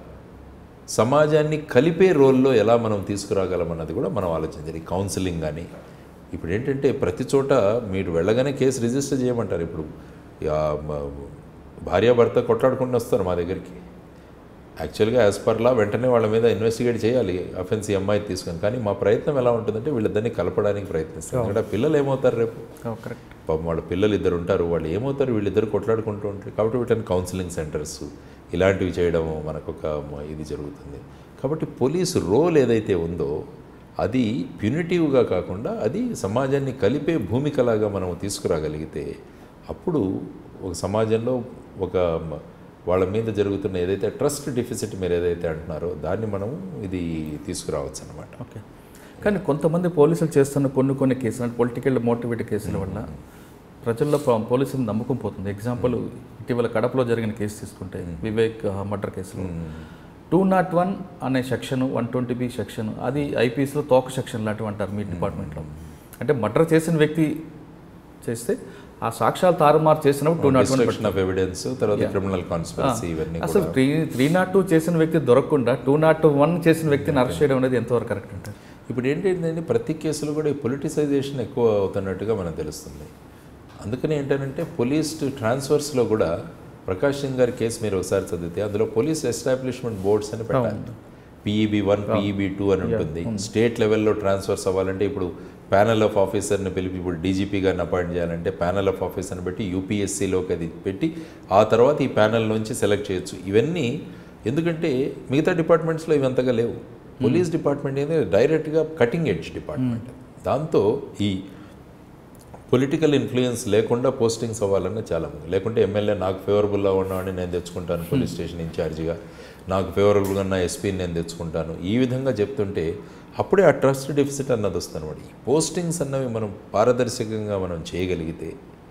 సమాజాన్ని కలిపే రోల్లో ఎలా మనం తీసుకురాగలం అన్నది కూడా మనం ఆలోచించాలి కౌన్సిలింగ్ కానీ ఇప్పుడు ఏంటంటే ప్రతి చోట మీరు వెళ్ళగానే కేసు రిజిస్టర్ చేయమంటారు ఇప్పుడు ఆ, మ- భార్యాభర్త కొట్లాడుకుంటూ వస్తారు మా దగ్గరికి యాక్చువల్గా యాజ్ పర్ లా వెంటనే వాళ్ళ మీద ఇన్వెస్టిగేట్ చేయాలి అఫెన్స్ ఈ అమ్మాయి తీసుకొని కానీ మా ప్రయత్నం ఎలా ఉంటుందంటే వీళ్ళిద్దరిని కలపడానికి ప్రయత్నిస్తాం ఎందుకంటే ఆ పిల్లలు ఏమవుతారు రేపు కరెక్ట్ పాపం వాళ్ళ పిల్లలు ఇద్దరు ఉంటారు వాళ్ళు ఏమవుతారు వీళ్ళిద్దరు కొట్లాడుకుంటూ ఉంటారు కాబట్టి వీటిని కౌన్సిలింగ్ సెంటర్స్ ఇలాంటివి చేయడం మనకు ఒక మ- ఇది జరుగుతుంది కాబట్టి పోలీసు రోల్ ఏదైతే ఉందో అది ప్యూనిటివ్గా కాకుండా అది సమాజాన్ని కలిపే భూమికలాగా మనం తీసుకురాగలిగితే అప్పుడు ఒక సమాజంలో ఒక మ- వాళ్ళ మీద జరుగుతున్న ఏదైతే ట్రస్ట్ డిఫిసిట్ మీరు ఏదైతే అంటున్నారో దాన్ని మనం ఇది తీసుకురావచ్చు అనమాట ఓకే కానీ కొంతమంది పోలీసులు చేస్తున్న కొన్ని కొన్ని కేసులు అంటే పొలిటికల్ మోటివేట్ కేసుల వల్ల ప్రజల్లో ప- పోలీసులు నమ్మకం పోతుంది ఎగ్జాంపుల్ ఇటీవల కడపలో జరిగిన కేసు తీసుకుంటే వివేక్ మర్డర్ కేసులో టూ నాట్ వన్ అనే section one twenty B section అది ఐపీఎస్లో తోక సెక్షన్ లాంటివి అంటారు మీ డిపార్ట్మెంట్లో అంటే మర్డర్ చేసిన వ్యక్తి చేస్తే ఆ సాక్ష్యాలు తారుమారు చేసినప్పుడు two not one destruction of evidence తర్వాత క్రిమినల్ కాన్స్పిరసీ ఇవన్నీ అసలు త్రీ త్రీ నాట్ టూ చేసిన వ్యక్తి దొరకకుండా టూ నాట్ వన్ చేసిన వ్యక్తిని అరెస్ట్ చేయడం అనేది ఎంతవరకు కరెక్ట్ అంటారు ఇప్పుడు ఏంటంటే ప్రతి కేసులో కూడా ఈ పొలిటిసైజేషన్ ఎక్కువ అవుతున్నట్టుగా మనకు తెలుస్తుంది అందుకని ఏంటంటే పోలీస్ ట్రాన్స్ఫర్స్లో కూడా ప్రకాష్ సింగ్ గారి కేసు మీరు ఒకసారి చదివితే అందులో పోలీస్ ఎస్టాబ్లిష్మెంట్ బోర్డ్స్ అని పెట్టాలి పీఈబీ వన్ పీఈబీ టూ అని ఉంటుంది స్టేట్ లెవెల్లో ట్రాన్స్ఫర్స్ అవ్వాలంటే ఇప్పుడు ప్యానల్ ఆఫ్ ఆఫీసర్ని పిలిపి ఇప్పుడు డీజీపీ గారిని అపాయింట్ చేయాలంటే ప్యానల్ ఆఫ్ ఆఫీసర్ని పెట్టి యూపీఎస్సీలోకి అది పెట్టి ఆ తర్వాత ఈ ప్యానల్ నుంచి సెలెక్ట్ చేయొచ్చు ఇవన్నీ ఎందుకంటే మిగతా డిపార్ట్మెంట్స్లో ఇవి అంతగా లేవు పోలీస్ డిపార్ట్మెంట్ అనేది డైరెక్ట్గా కటింగ్ ఎడ్జ్ డిపార్ట్మెంట్ దాంతో ఈ పొలిటికల్ ఇన్ఫ్లుయెన్స్ లేకుండా పోస్టింగ్స్ అవ్వాలన్న చాలా మంది లేకుంటే ఎమ్మెల్యే నాకు ఫేవరబుల్గా ఉన్నామని నేను తెచ్చుకుంటాను పోలీస్ స్టేషన్ ఇన్ఛార్జిగా నాకు ఫేవరబుల్గా ఉన్న ఎస్పీని నేను తెచ్చుకుంటాను ఈ విధంగా చెప్తుంటే అప్పుడే ఆ ట్రస్ట్ డెఫిసిట్ అన్నది వస్తుంది అనమాట ఈ పోస్టింగ్స్ అన్నవి మనం పారదర్శకంగా మనం చేయగలిగితే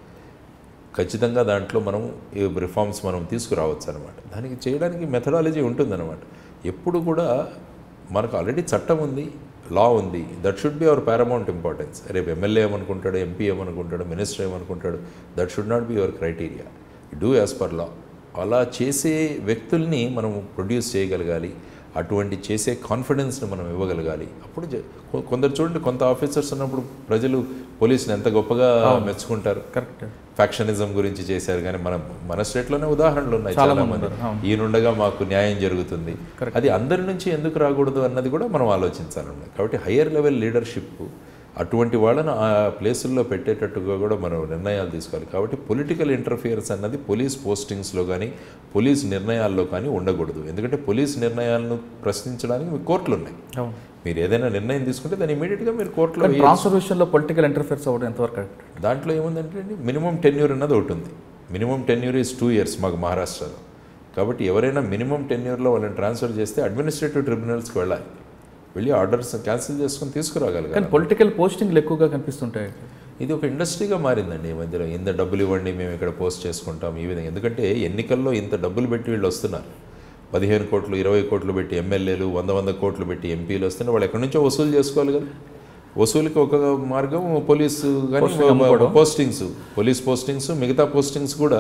ఖచ్చితంగా దాంట్లో మనం ఈ రిఫార్మ్స్ మనం తీసుకురావచ్చు అనమాట దానికి చేయడానికి మెథడాలజీ ఉంటుందన్నమాట ఎప్పుడు కూడా మనకు ఆల్రెడీ చట్టం ఉంది లా ఉంది that should be our paramount importance రేపు ఎమ్మెల్యే ఏమనుకుంటాడు ఎంపీ ఏమనుకుంటాడు మినిస్టర్ ఏమనుకుంటాడు that should not be your criteria do as per law అలా చేసే వ్యక్తుల్ని మనం ప్రొడ్యూస్ చేయగలగాలి అటువంటి చేసే కాన్ఫిడెన్స్ని మనం ఇవ్వగలగాలి అప్పుడు జ- కొ- కొందరు చూడండి కొంత ఆఫీసర్స్ ఉన్నప్పుడు ప్రజలు పోలీసుని ఎంత గొప్పగా మెచ్చుకుంటారు కరెక్ట్ ఫ్యాక్షనిజం గురించి చేశారు కానీ మన మన స్టేట్లోనే ఉదాహరణలు ఉన్నాయి చాలా మంది ఈయనుండగా మాకు న్యాయం జరుగుతుంది అది అందరి నుంచి ఎందుకు రాకూడదు అన్నది కూడా మనం ఆలోచించాలన్నమాట కాబట్టి హయ్యర్ లెవెల్ లీడర్షిప్ అటువంటి వాళ్ళను ఆ ప్లేసుల్లో పెట్టేటట్టుగా కూడా మనం నిర్ణయాలు తీసుకోవాలి కాబట్టి పొలిటికల్ ఇంటర్ఫియర్స్ అన్నది పోలీస్ పోస్టింగ్స్లో కానీ పోలీస్ నిర్ణయాల్లో కానీ ఉండకూడదు ఎందుకంటే పోలీస్ నిర్ణయాలను ప్రశ్నించడానికి మీకు కోర్టులు ఉన్నాయి అవును మీరు ఏదైనా నిర్ణయం తీసుకుంటే దాన్ని ఇమీడియట్గా మీరు కోర్టులో కానీ ట్రాన్స్ఫర్ విషయంలో పొలిటికల్ ఇంటర్ఫియర్స్ అవ్వడం ఎంతవరకు కరెక్ట్ దాంట్లో ఏముందంటే అండి మినిమం టెన్యూర్ అన్నది ఒకటి ఉంది minimum tenure is two years మాకు మహారాష్ట్రలో కాబట్టి ఎవరైనా మినిమం టెన్యూర్లో వాళ్ళని ట్రాన్స్ఫర్ చేస్తే అడ్మినిస్ట్రేటివ్ ట్రిబ్యునల్స్కి వెళ్ళాలి వెళ్ళి ఆర్డర్స్ క్యాన్సిల్ చేసుకొని తీసుకురాగలగాలి కానీ పొలిటికల్ పోస్టింగ్లు ఎక్కువగా కనిపిస్తుంటాయి ఇది ఒక ఇండస్ట్రీగా మారిందండి ఈ మధ్యలో ఇంత డబ్బులు ఇవ్వండి మేము ఇక్కడ పోస్ట్ చేసుకుంటాం ఈ విధంగా ఎందుకంటే ఎన్నికల్లో ఇంత డబ్బులు పెట్టి వీళ్ళు వస్తున్నారు పదిహేను కోట్లు ఇరవై కోట్లు పెట్టి ఎమ్మెల్యేలు వంద వంద కోట్లు పెట్టి ఎంపీలు వస్తున్నారు వాళ్ళు ఎక్కడి నుంచో వసూలు చేసుకోవాలి కదా వసూలుకి ఒక మార్గం పోలీసు కానీ పోస్టింగ్స్ పోలీస్ పోస్టింగ్స్ మిగతా పోస్టింగ్స్ కూడా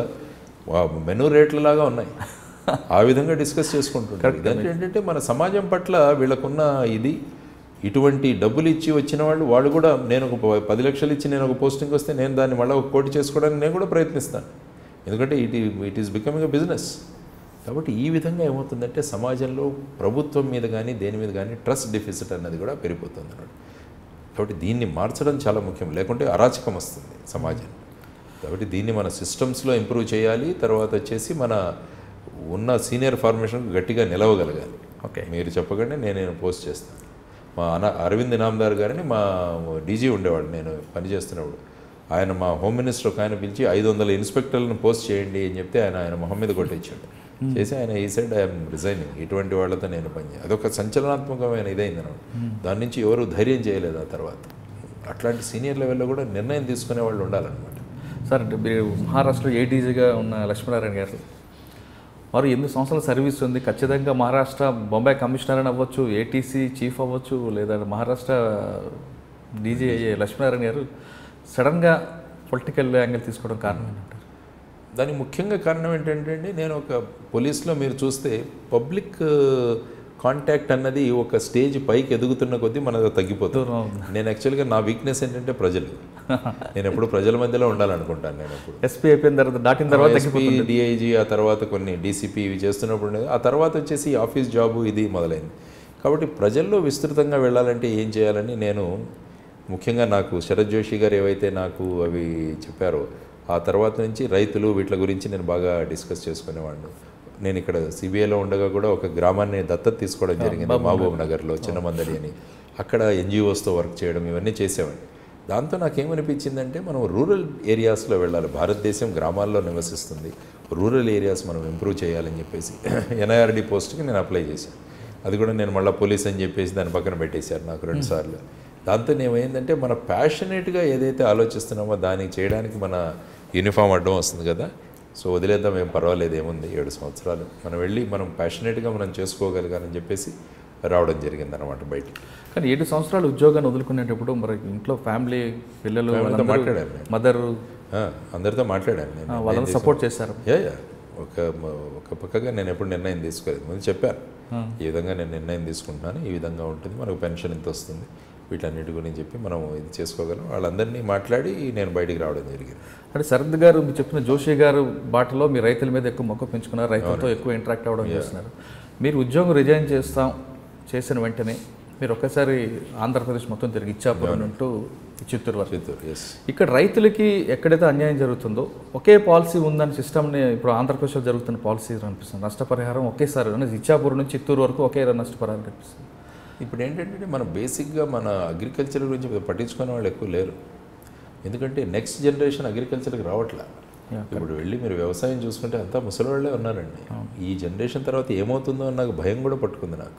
మెనూ రేట్ల లాగా ఉన్నాయి ఆ విధంగా డిస్కస్ చేసుకుంటుంటారు ఇదంటే ఏంటంటే మన సమాజం పట్ల వీళ్ళకున్న ఇది ఇటువంటి డబ్బులు ఇచ్చి వచ్చిన వాళ్ళు వాళ్ళు కూడా నేను ఒక ప- పది లక్షలు ఇచ్చి నేను ఒక పోస్టింగ్ వస్తే నేను దాన్ని మళ్ళీ ఒక కోటి చేసుకోవడానికి నేను కూడా ప్రయత్నిస్తాను ఎందుకంటే it it is becoming a business కాబట్టి ఈ విధంగా ఏమవుతుందంటే సమాజంలో ప్రభుత్వం మీద కానీ దేని మీద కానీ ట్రస్ట్ డెఫిసిట్ అన్నది కూడా పెరిగిపోతుంది అన్నమాట కాబట్టి దీన్ని మార్చడం చాలా ముఖ్యం లేకుంటే అరాచకం వస్తుంది సమాజం కాబట్టి దీన్ని మన సిస్టమ్స్లో ఇంప్రూవ్ చేయాలి తర్వాత వచ్చేసి మన ఉన్న సీనియర్ ఫార్మేషన్ గట్టిగా నిలవగలగాలి ఓకే మీరు చెప్పగానే నేను నేను పోస్ట్ చేస్తాను మా అన అరవింద్ ఇనామ్దార్ గారిని మా డీజీ ఉండేవాడు నేను పనిచేస్తున్నప్పుడు ఆయన మా హోమ్ మినిస్టర్ ఒక ఆయన పిలిచి ఐదు వందల ఇన్స్పెక్టర్లను పోస్ట్ చేయండి అని చెప్తే ఆయన ఆయన మొహం మీద కొట్టించాడు చేసి ఆయన ఈ సైడ్ ఐఎమ్ రిజైనింగ్ ఇటువంటి వాళ్ళతో నేను పని అదొక సంచలనాత్మకమైన ఇదైంది అనమాట దాని నుంచి ఎవరు ధైర్యం చేయలేదు ఆ తర్వాత అట్లాంటి సీనియర్ లెవెల్లో కూడా నిర్ణయం తీసుకునే వాళ్ళు ఉండాలన్నమాట సార్ అంటే మీరు మహారాష్ట్రలో ఏటీజీగా ఉన్న లక్ష్మీనారాయణ గారు వారు ఎనిమిది సంవత్సరాల సర్వీస్ ఉంది ఖచ్చితంగా మహారాష్ట్ర బొంబాయి కమిషనర్ అని అవ్వచ్చు ఏటీసీ చీఫ్ అవ్వచ్చు లేదా మహారాష్ట్ర డీజీ అయ్యే లక్ష్మీనారాయణ గారు సడన్గా పొలిటికల్ యాంగిల్ తీసుకోవడం కారణం ఏంటంటారు దానికి ముఖ్యంగా కారణం ఏంటంటే అండి నేను ఒక పోలీస్లో మీరు చూస్తే పబ్లిక్ కాంటాక్ట్ అన్నది ఒక స్టేజ్ పైకి ఎదుగుతున్న కొద్దీ మనది తగ్గిపోతుంది దూరం అవుతుంది నేను యాక్చువల్గా నా వీక్నెస్ ఏంటంటే ప్రజలు నేను ఎప్పుడు ప్రజల మధ్యలో ఉండాలనుకుంటాను నేను ఎప్పుడు ఎస్పీ అయిపోయిన తర్వాత దాటిన తర్వాత ఎస్పీ డిఐజీ ఆ తర్వాత కొన్ని డీసీపీ ఇవి చేస్తున్నప్పుడు ఉండేది. ఆ తర్వాత వచ్చేసి ఆఫీస్ జాబు ఇది మొదలైంది కాబట్టి ప్రజల్లో విస్తృతంగా వెళ్ళాలంటే ఏం చేయాలని నేను ముఖ్యంగా నాకు శరత్ జోషి గారు ఏవైతే నాకు అవి చెప్పారో ఆ తర్వాత నుంచి రైతులు వీటి గురించి నేను బాగా డిస్కస్ చేసుకునేవాడిని నేను ఇక్కడ సిబిఐలో ఉండగా కూడా ఒక గ్రామాన్ని దత్తత తీసుకోవడం జరిగింది మహబూబ్ నగర్లో చిన్నమందడి అని అక్కడ ఎన్జిఓస్తో వర్క్ చేయడం ఇవన్నీ చేసేవాడిని దాంతో నాకేమనిపించిందంటే మనం రూరల్ ఏరియాస్లో వెళ్ళాలి భారతదేశం గ్రామాల్లో నివసిస్తుంది రూరల్ ఏరియాస్ మనం ఇంప్రూవ్ చేయాలని చెప్పేసి ఎన్ఐఆర్డి పోస్ట్కి నేను అప్లై చేశాను అది కూడా నేను మళ్ళీ పోలీస్ అని చెప్పేసి దాని పక్కన పెట్టేశారు నాకు రెండు సార్లు దాంతో ఏమైందంటే మన ప్యాషనేట్గా ఏదైతే ఆలోచిస్తున్నామో దానికి చేయడానికి మన యూనిఫామ్ అడ్డం వస్తుంది కదా సో వదిలేద్దాం ఏం పర్వాలేదు ఏముంది ఏడు సంవత్సరాలు మనం వెళ్ళి మనం ప్యాషనేట్గా మనం చేసుకోగలిగానని చెప్పేసి రావడం జరిగింది అనమాట బయటికి కానీ ఏడు సంవత్సరాలు ఉద్యోగాన్ని వదులుకునేటప్పుడు మరి ఇంట్లో ఫ్యామిలీ పిల్లలు వాళ్ళతో మాట్లాడాను నేను. మదర్ ఆ, అందరితో మాట్లాడాను నేను వాళ్ళని సపోర్ట్ చేశారు యా యా ఒక ఒక పక్కగా నేను ఎప్పుడు నిర్ణయం తీసుకోలేదు ముందు చెప్పాను ఈ విధంగా నేను నిర్ణయం తీసుకుంటున్నాను ఈ విధంగా ఉంటుంది మనకు పెన్షన్ ఇంత వస్తుంది వీటన్నిటి గురించి చెప్పి మనం ఇది చేసుకోగలం వాళ్ళందరినీ మాట్లాడి నేను బయటికి రావడం జరిగింది అంటే శరద్ గారు మీరు చెప్పిన జోషి గారు బాటలో మీ రైతుల మీద ఎక్కువ మొక్క పెంచుకున్నారు రైతులతో ఎక్కువ ఇంటరాక్ట్ అవ్వడం చేస్తున్నారు మీరు ఉద్యోగం రిజైన్ చేస్తాం చేసిన వెంటనే మీరు ఒక్కసారి ఆంధ్రప్రదేశ్ మొత్తం తిరిగి ఇచ్చాపురం అంటూ చిత్తూరు వరకు చిత్తూరు ఎస్ ఇక్కడ రైతులకి ఎక్కడైతే అన్యాయం జరుగుతుందో ఒకే పాలసీ ఉందని సిస్టమ్ని ఇప్పుడు ఆంధ్రప్రదేశ్లో జరుగుతున్న పాలసీ అనిపిస్తుంది నష్టపరిహారం ఒకేసారి అంటే ఇచ్చాపురం నుంచి చిత్తూరు వరకు ఒకే నష్టపరిహారం కనిపిస్తుంది ఇప్పుడు ఏంటంటే మనం బేసిక్గా మన అగ్రికల్చర్ గురించి పట్టించుకునే వాళ్ళు ఎక్కువ లేరు ఎందుకంటే నెక్స్ట్ జనరేషన్ అగ్రికల్చర్కి రావట్లే ఇప్పుడు వెళ్ళి మీరు వ్యవసాయం చూసుకుంటే అంతా ముసలివాళ్ళే ఉన్నారండి ఈ జనరేషన్ తర్వాత ఏమవుతుందో అని నాకు భయం కూడా పట్టుకుంది నాకు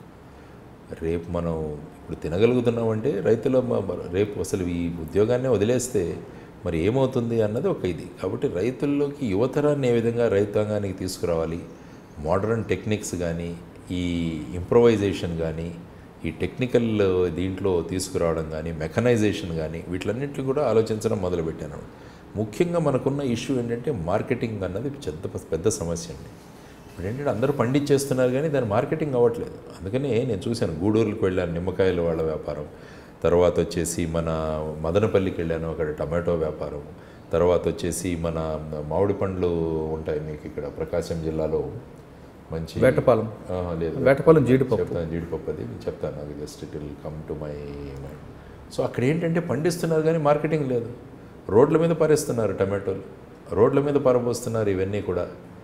రేపు మనం ఇప్పుడు తినగలుగుతున్నామంటే రైతుల మ- మ- రేపు అసలు ఈ ఉద్యోగాన్ని వదిలేస్తే మరి ఏమవుతుంది అన్నది ఒక ఇది కాబట్టి రైతుల్లోకి యువతరాన్ని ఏ విధంగా రైతాంగానికి తీసుకురావాలి మోడర్న్ టెక్నిక్స్ కానీ ఈ ఇంప్రొవైజేషన్ కానీ ఈ టెక్నికల్ దీంట్లో తీసుకురావడం కానీ మెకనైజేషన్ కానీ వీటిలన్నింటినీ కూడా ఆలోచించడం మొదలుపెట్టాను ముఖ్యంగా మనకున్న ఇష్యూ ఏంటంటే మార్కెటింగ్ అన్నది పెద్ద పెద్ద సమస్య అండి ఇప్పుడు ఏంటంటే అందరూ పండించేస్తున్నారు కానీ దాని మార్కెటింగ్ అవ్వట్లేదు అందుకని నేను చూశాను గూడూరులకు వెళ్ళాను నిమ్మకాయల వాళ్ళ వ్యాపారం తర్వాత వచ్చేసి మన మదనపల్లికి వెళ్ళాను అక్కడ టమాటో వ్యాపారం తర్వాత వచ్చేసి మన మామిడి పండ్లు ఉంటాయి మీకు ఇక్కడ ప్రకాశం జిల్లాలో మంచి వేటపాలెం ఆ, లేదు వేటపాలెం జీడిపప్పు చెప్తాను జీడిపప్పు అది చెప్తాను నాకు just it will come to my mind so అక్కడ ఏంటంటే పండిస్తున్నారు కానీ మార్కెటింగ్ లేదు రోడ్ల మీద పారేస్తున్నారు టమాటోలు రోడ్ల మీద పారబోస్తున్నారు ఇవన్నీ కూడా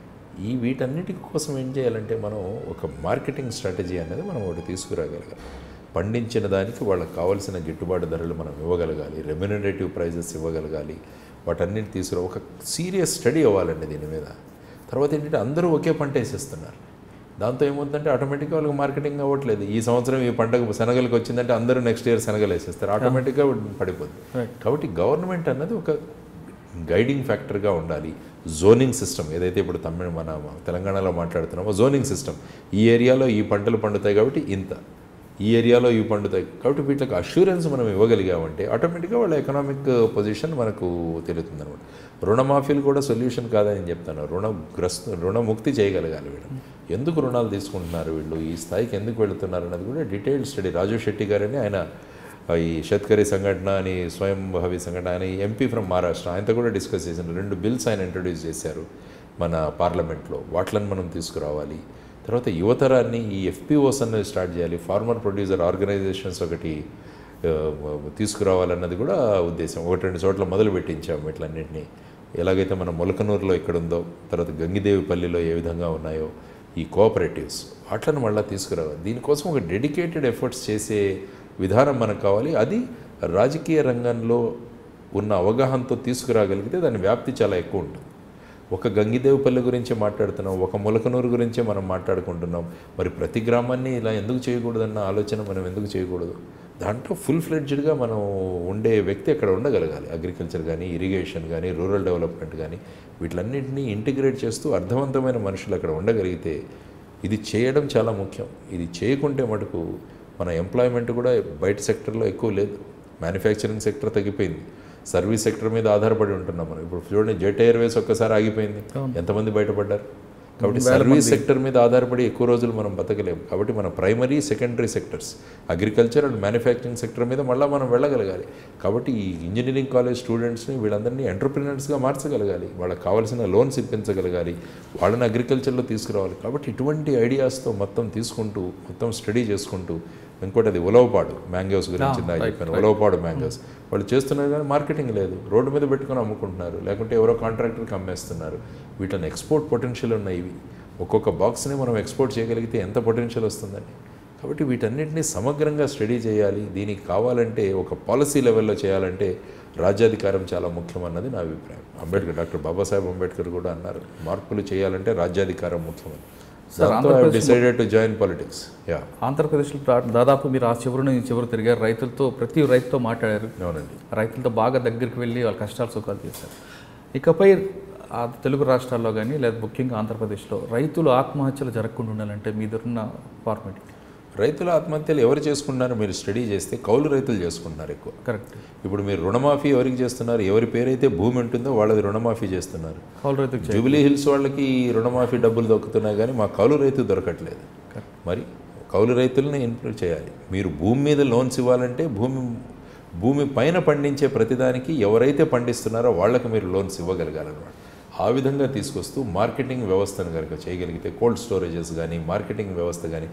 ఈ వీటన్నిటి కోసం ఏం చేయాలంటే మనం ఒక మార్కెటింగ్ స్ట్రాటజీ అనేది మనం ఒకటి తీసుకురాగలగాలి పండించిన దానికి వాళ్ళకి కావాల్సిన గిట్టుబాటు ధరలు మనం ఇవ్వగలగాలి రెమ్యునరేటివ్ ప్రైజెస్ ఇవ్వగలగాలి వాటన్నిటి తీసుకురా ఒక సీరియస్ స్టడీ అవ్వాలండి దీని మీద తర్వాత ఏంటంటే అందరూ ఒకే పంట వేసేస్తున్నారు దాంతో ఏమవుతుందంటే ఆటోమేటిక్గా వాళ్ళకి మార్కెటింగ్ అవ్వట్లేదు ఈ సంవత్సరం ఈ పంటకు శనగలకు వచ్చిందంటే అందరూ నెక్స్ట్ ఇయర్ శనగలు వేసేస్తారు ఆటోమేటిక్గా పడిపోతుంది కాబట్టి గవర్నమెంట్ అన్నది ఒక గైడింగ్ ఫ్యాక్టర్గా ఉండాలి జోనింగ్ సిస్టమ్ ఏదైతే ఇప్పుడు తమిళ మన తెలంగాణలో మాట్లాడుతున్నామో జోనింగ్ సిస్టమ్ ఈ ఏరియాలో ఈ పంటలు పండుతాయి కాబట్టి ఇంత ఈ ఏరియాలో ఇవి పండుతాయి కాబట్టి వీటికి అష్యూరెన్స్ మనం ఇవ్వగలిగామంటే ఆటోమేటిక్గా వాళ్ళ ఎకనామిక్ పొజిషన్ మనకు తెలుస్తుంది అనమాట రుణమాఫీలు కూడా సొల్యూషన్ కాదని చెప్తాను రుణగ్రస్త రుణముక్తి చేయగలగాలి వీళ్ళు ఎందుకు రుణాలు తీసుకుంటున్నారు వీళ్ళు ఈ స్థాయికి ఎందుకు వెళుతున్నారు అన్నది కూడా డీటెయిల్డ్ స్టడీ రాజు శెట్టి గారని ఆయన ఆ, ఈ షత్కరీ సంఘటన అని స్వయం భవి సంఘటన ఆయన ఎంపీ ఫ్రమ్ మహారాష్ట్ర ఆయనతో కూడా డిస్కస్ చేసిన రెండు బిల్స్ ఆయన ఇంట్రొడ్యూస్ చేశారు మన పార్లమెంట్లో వాటిలను మనం తీసుకురావాలి తర్వాత యువతరాన్ని ఈ ఎఫ్పిఓస్ అనేది స్టార్ట్ చేయాలి ఫార్మర్ ప్రొడ్యూసర్ ఆర్గనైజేషన్స్ ఒకటి ఆ, తీసుకురావాలన్నది కూడా ఉద్దేశం ఒకటి రెండు చోట్ల మొదలు పెట్టించాము వీటిలన్నింటినీ ఎలాగైతే మన మొలకనూరులో ఇక్కడ ఉందో తర్వాత గంగిదేవిపల్లిలో ఏ విధంగా ఉన్నాయో ఈ కోఆపరేటివ్స్ వాటిని మళ్ళీ తీసుకురావాలి దీనికోసం ఒక డెడికేటెడ్ ఎఫర్ట్స్ చేసే విధానం మనకు కావాలి అది రాజకీయ రంగంలో ఉన్న అవగాహనతో తీసుకురాగలిగితే దాని వ్యాప్తి చాలా ఎక్కువ ఉంటుంది ఒక గంగిదేవుపల్లి గురించి మాట్లాడుతున్నాం ఒక ములకనూరు గురించే మనం మాట్లాడుకుంటున్నాం మరి ప్రతి గ్రామాన్ని ఇలా ఎందుకు చేయకూడదన్న ఆలోచన మనం ఎందుకు చేయకూడదు దాంట్లో ఫుల్ ఫ్లెడ్జ్డ్గా మనం ఉండే వ్యక్తి అక్కడ ఉండగలగాలి అగ్రికల్చర్ కానీ ఇరిగేషన్ కానీ రూరల్ డెవలప్మెంట్ కానీ వీటిలన్నింటినీ ఇంటిగ్రేట్ చేస్తూ అర్థవంతమైన మనుషులు అక్కడ ఉండగలిగితే ఇది చేయడం చాలా ముఖ్యం ఇది చేయకుంటే మటుకు మన ఎంప్లాయ్మెంట్ కూడా బయట సెక్టర్లో ఎక్కువ లేదు మ్యానుఫ్యాక్చరింగ్ సెక్టర్ తగ్గిపోయింది సర్వీస్ సెక్టర్ మీద ఆధారపడి ఉంటున్నాం మనం ఇప్పుడు చూడండి జెట్ ఎయిర్వేస్ ఒక్కసారి ఆగిపోయింది ఎంతమంది బయటపడ్డారు కాబట్టి సర్వీస్ సెక్టర్ మీద ఆధారపడి ఎక్కువ రోజులు మనం బతకలేము కాబట్టి మన primary secondary sectors agriculture and manufacturing sector మీద మళ్ళీ మనం వెళ్ళగలగాలి కాబట్టి ఈ ఇంజనీరింగ్ కాలేజ్ స్టూడెంట్స్ని వీళ్ళందరినీ ఎంటర్ప్రినర్స్గా మార్చగలగాలి వాళ్ళకి కావాల్సిన లోన్స్ ఇప్పించగలగాలి వాళ్ళని అగ్రికల్చర్లో తీసుకురావాలి కాబట్టి ఇటువంటి ఐడియాస్తో మొత్తం తీసుకుంటూ మొత్తం స్టడీ చేసుకుంటూ ఇంకోటి అది ఉలవపాడు మ్యాంగోస్ గురించి ఇందాక చెప్పాను ఉలవపాడు మ్యాంగోస్ వాళ్ళు చేస్తున్నారు కానీ మార్కెటింగ్ లేదు రోడ్డు మీద పెట్టుకొని అమ్ముకుంటున్నారు లేకుంటే ఎవరో కాంట్రాక్టర్కి అమ్మేస్తున్నారు వీటిని ఎక్స్పోర్ట్ పొటెన్షియల్ ఉన్నాయి ఇవి ఒక్కొక్క బాక్స్ని మనం ఎక్స్పోర్ట్ చేయగలిగితే ఎంత పొటెన్షియల్ వస్తుందండి కాబట్టి వీటన్నిటిని సమగ్రంగా స్టడీ చేయాలి దీనికి కావాలంటే ఒక పాలసీ లెవెల్లో చేయాలంటే రాజ్యాధికారం చాలా ముఖ్యమన్నది నా అభిప్రాయం అంబేద్కర్ డాక్టర్ బాబాసాహెబ్ అంబేద్కర్ కూడా అన్నారు మార్పులు చేయాలంటే రాజ్యాధికారం ముఖ్యమని దాంతో I decided to join politics yeah ఆంధ్రప్రదేశ్లో దా- దాదాపు మీరు ఆ చివరి నుంచి చివరి తిరిగారు రైతులతో ప్రతి రైతుతో మాట్లాడారు అవునండి రైతులతో బాగా దగ్గరికి వెళ్ళి వాళ్ళ కష్టాలు సుఖాలు చేశారు ఇకపై ఆ తెలుగు రాష్ట్రాల్లో కానీ లేదా ముఖ్యంగా ఆంధ్రప్రదేశ్లో రైతులు ఆత్మహత్యలు జరగకుండా ఉండాలంటే మీ దగ్గరున్న ఫార్మేట్ రైతుల ఆత్మహత్యలు ఎవరు చేసుకుంటున్నారు మీరు స్టడీ చేస్తే కౌలు రైతులు చేసుకుంటున్నారు ఎక్కువ కరెక్ట్ ఇప్పుడు మీరు రుణమాఫీ ఎవరికి చేస్తున్నారు ఎవరి పేరైతే భూమి ఉంటుందో వాళ్ళది రుణమాఫీ చేస్తున్నారు కౌలు రైతుకు చే- జూబిలీ హిల్స్ వాళ్ళకి రుణమాఫీ డబ్బులు దొక్కుతున్నాయి కానీ మా కౌలు రైతు దొరకట్లేదు మరి కౌలు రైతుల్ని ఇంప్రూవ్ చేయాలి మీరు భూమి మీద లోన్స్ ఇవ్వాలంటే భూమి భూమి పైన పండించే ప్రతిదానికి ఎవరైతే పండిస్తున్నారో వాళ్ళకి మీరు లోన్స్ ఇవ్వగలగాలన్నమాట ఆ విధంగా తీసుకొస్తూ మార్కెటింగ్ వ్యవస్థను కనుక చేయగలిగితే కోల్డ్ స్టోరేజెస్ కానీ మార్కెటింగ్ వ్యవస్థ కానీ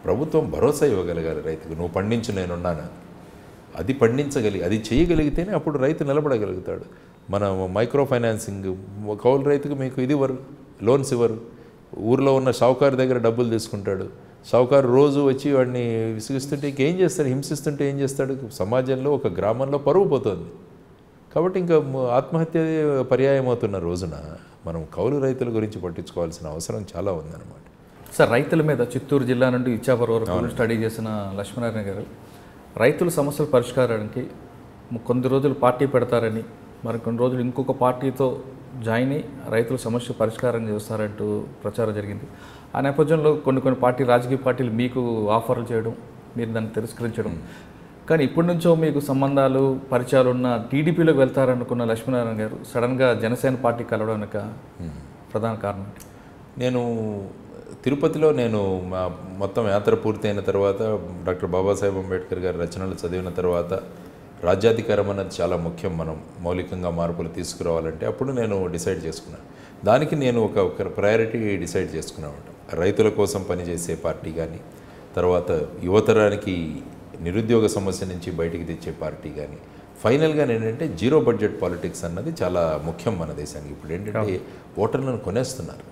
ప్రభుత్వం భరోసా ఇవ్వగలగాలి రైతుకు నువ్వు పండించు నేనున్నాను అది పండించగలిగి అది చేయగలిగితేనే అప్పుడు రైతు నిలబడగలుగుతాడు మన మైక్రో ఫైనాన్సింగ్ కౌలు రైతుకు మీకు ఇది ఇవ్వరు లోన్స్ ఇవ్వరు ఊర్లో ఉన్న షావుకారు దగ్గర డబ్బులు తీసుకుంటాడు షావుకారు రోజు వచ్చి వాడిని విసిగిస్తుంటే ఇంకేం చేస్తాడు హింసిస్తుంటే ఏం చేస్తాడు సమాజంలో ఒక గ్రామంలో పరువు పోతుంది కాబట్టి ఇంకా మ- ఆత్మహత్య పర్యాయం అవుతున్న రోజున మనం కౌలు రైతుల గురించి పట్టించుకోవాల్సిన అవసరం చాలా ఉందన్నమాట సార్ రైతుల మీద చిత్తూరు జిల్లా నుండి ఇచ్చాపురం వరకు స్టడీ చేసిన లక్ష్మీనారాయణ గారు రైతుల సమస్యల పరిష్కారానికి ము- కొన్ని రోజులు పార్టీ పెడతారని మరి కొన్ని రోజులు ఇంకొక పార్టీతో జాయిన్ అయ్యి రైతుల సమస్య పరిష్కారం చేస్తారంటూ ప్రచారం జరిగింది ఆ నేపథ్యంలో కొన్ని కొన్ని పార్టీ రాజకీయ పార్టీలు మీకు ఆఫర్లు చేయడం మీరు దాన్ని తిరస్కరించడం కానీ ఇప్పటి నుంచో మీకు సంబంధాలు పరిచయాలు ఉన్న టీడీపీలోకి వెళ్తారనుకున్న లక్ష్మీనారాయణ గారు సడన్గా జనసేన పార్టీ కలవడానికి ప్రధాన కారణం ఏంటి? నేను తిరుపతిలో నేను మా మొత్తం యాత్ర పూర్తయిన తర్వాత డాక్టర్ బాబాసాహెబ్ అంబేద్కర్ గారి రచనలు చదివిన తర్వాత రాజ్యాధికారం అన్నది చాలా ముఖ్యం మనం మౌలికంగా మార్పులు తీసుకురావాలంటే అప్పుడు నేను డిసైడ్ చేసుకున్నాను దానికి నేను ఒక ఒక ప్రయారిటీ డిసైడ్ చేసుకున్నాను రైతుల కోసం పనిచేసే పార్టీ కానీ తర్వాత యువతరానికి నిరుద్యోగ సమస్య నుంచి బయటికి తెచ్చే పార్టీ కానీ ఫైనల్గా ఏంటంటే జీరో బడ్జెట్ పాలిటిక్స్ అన్నది చాలా ముఖ్యం మన దేశానికి ఇప్పుడు ఏంటంటే ఓటర్లను కొనేస్తున్నారు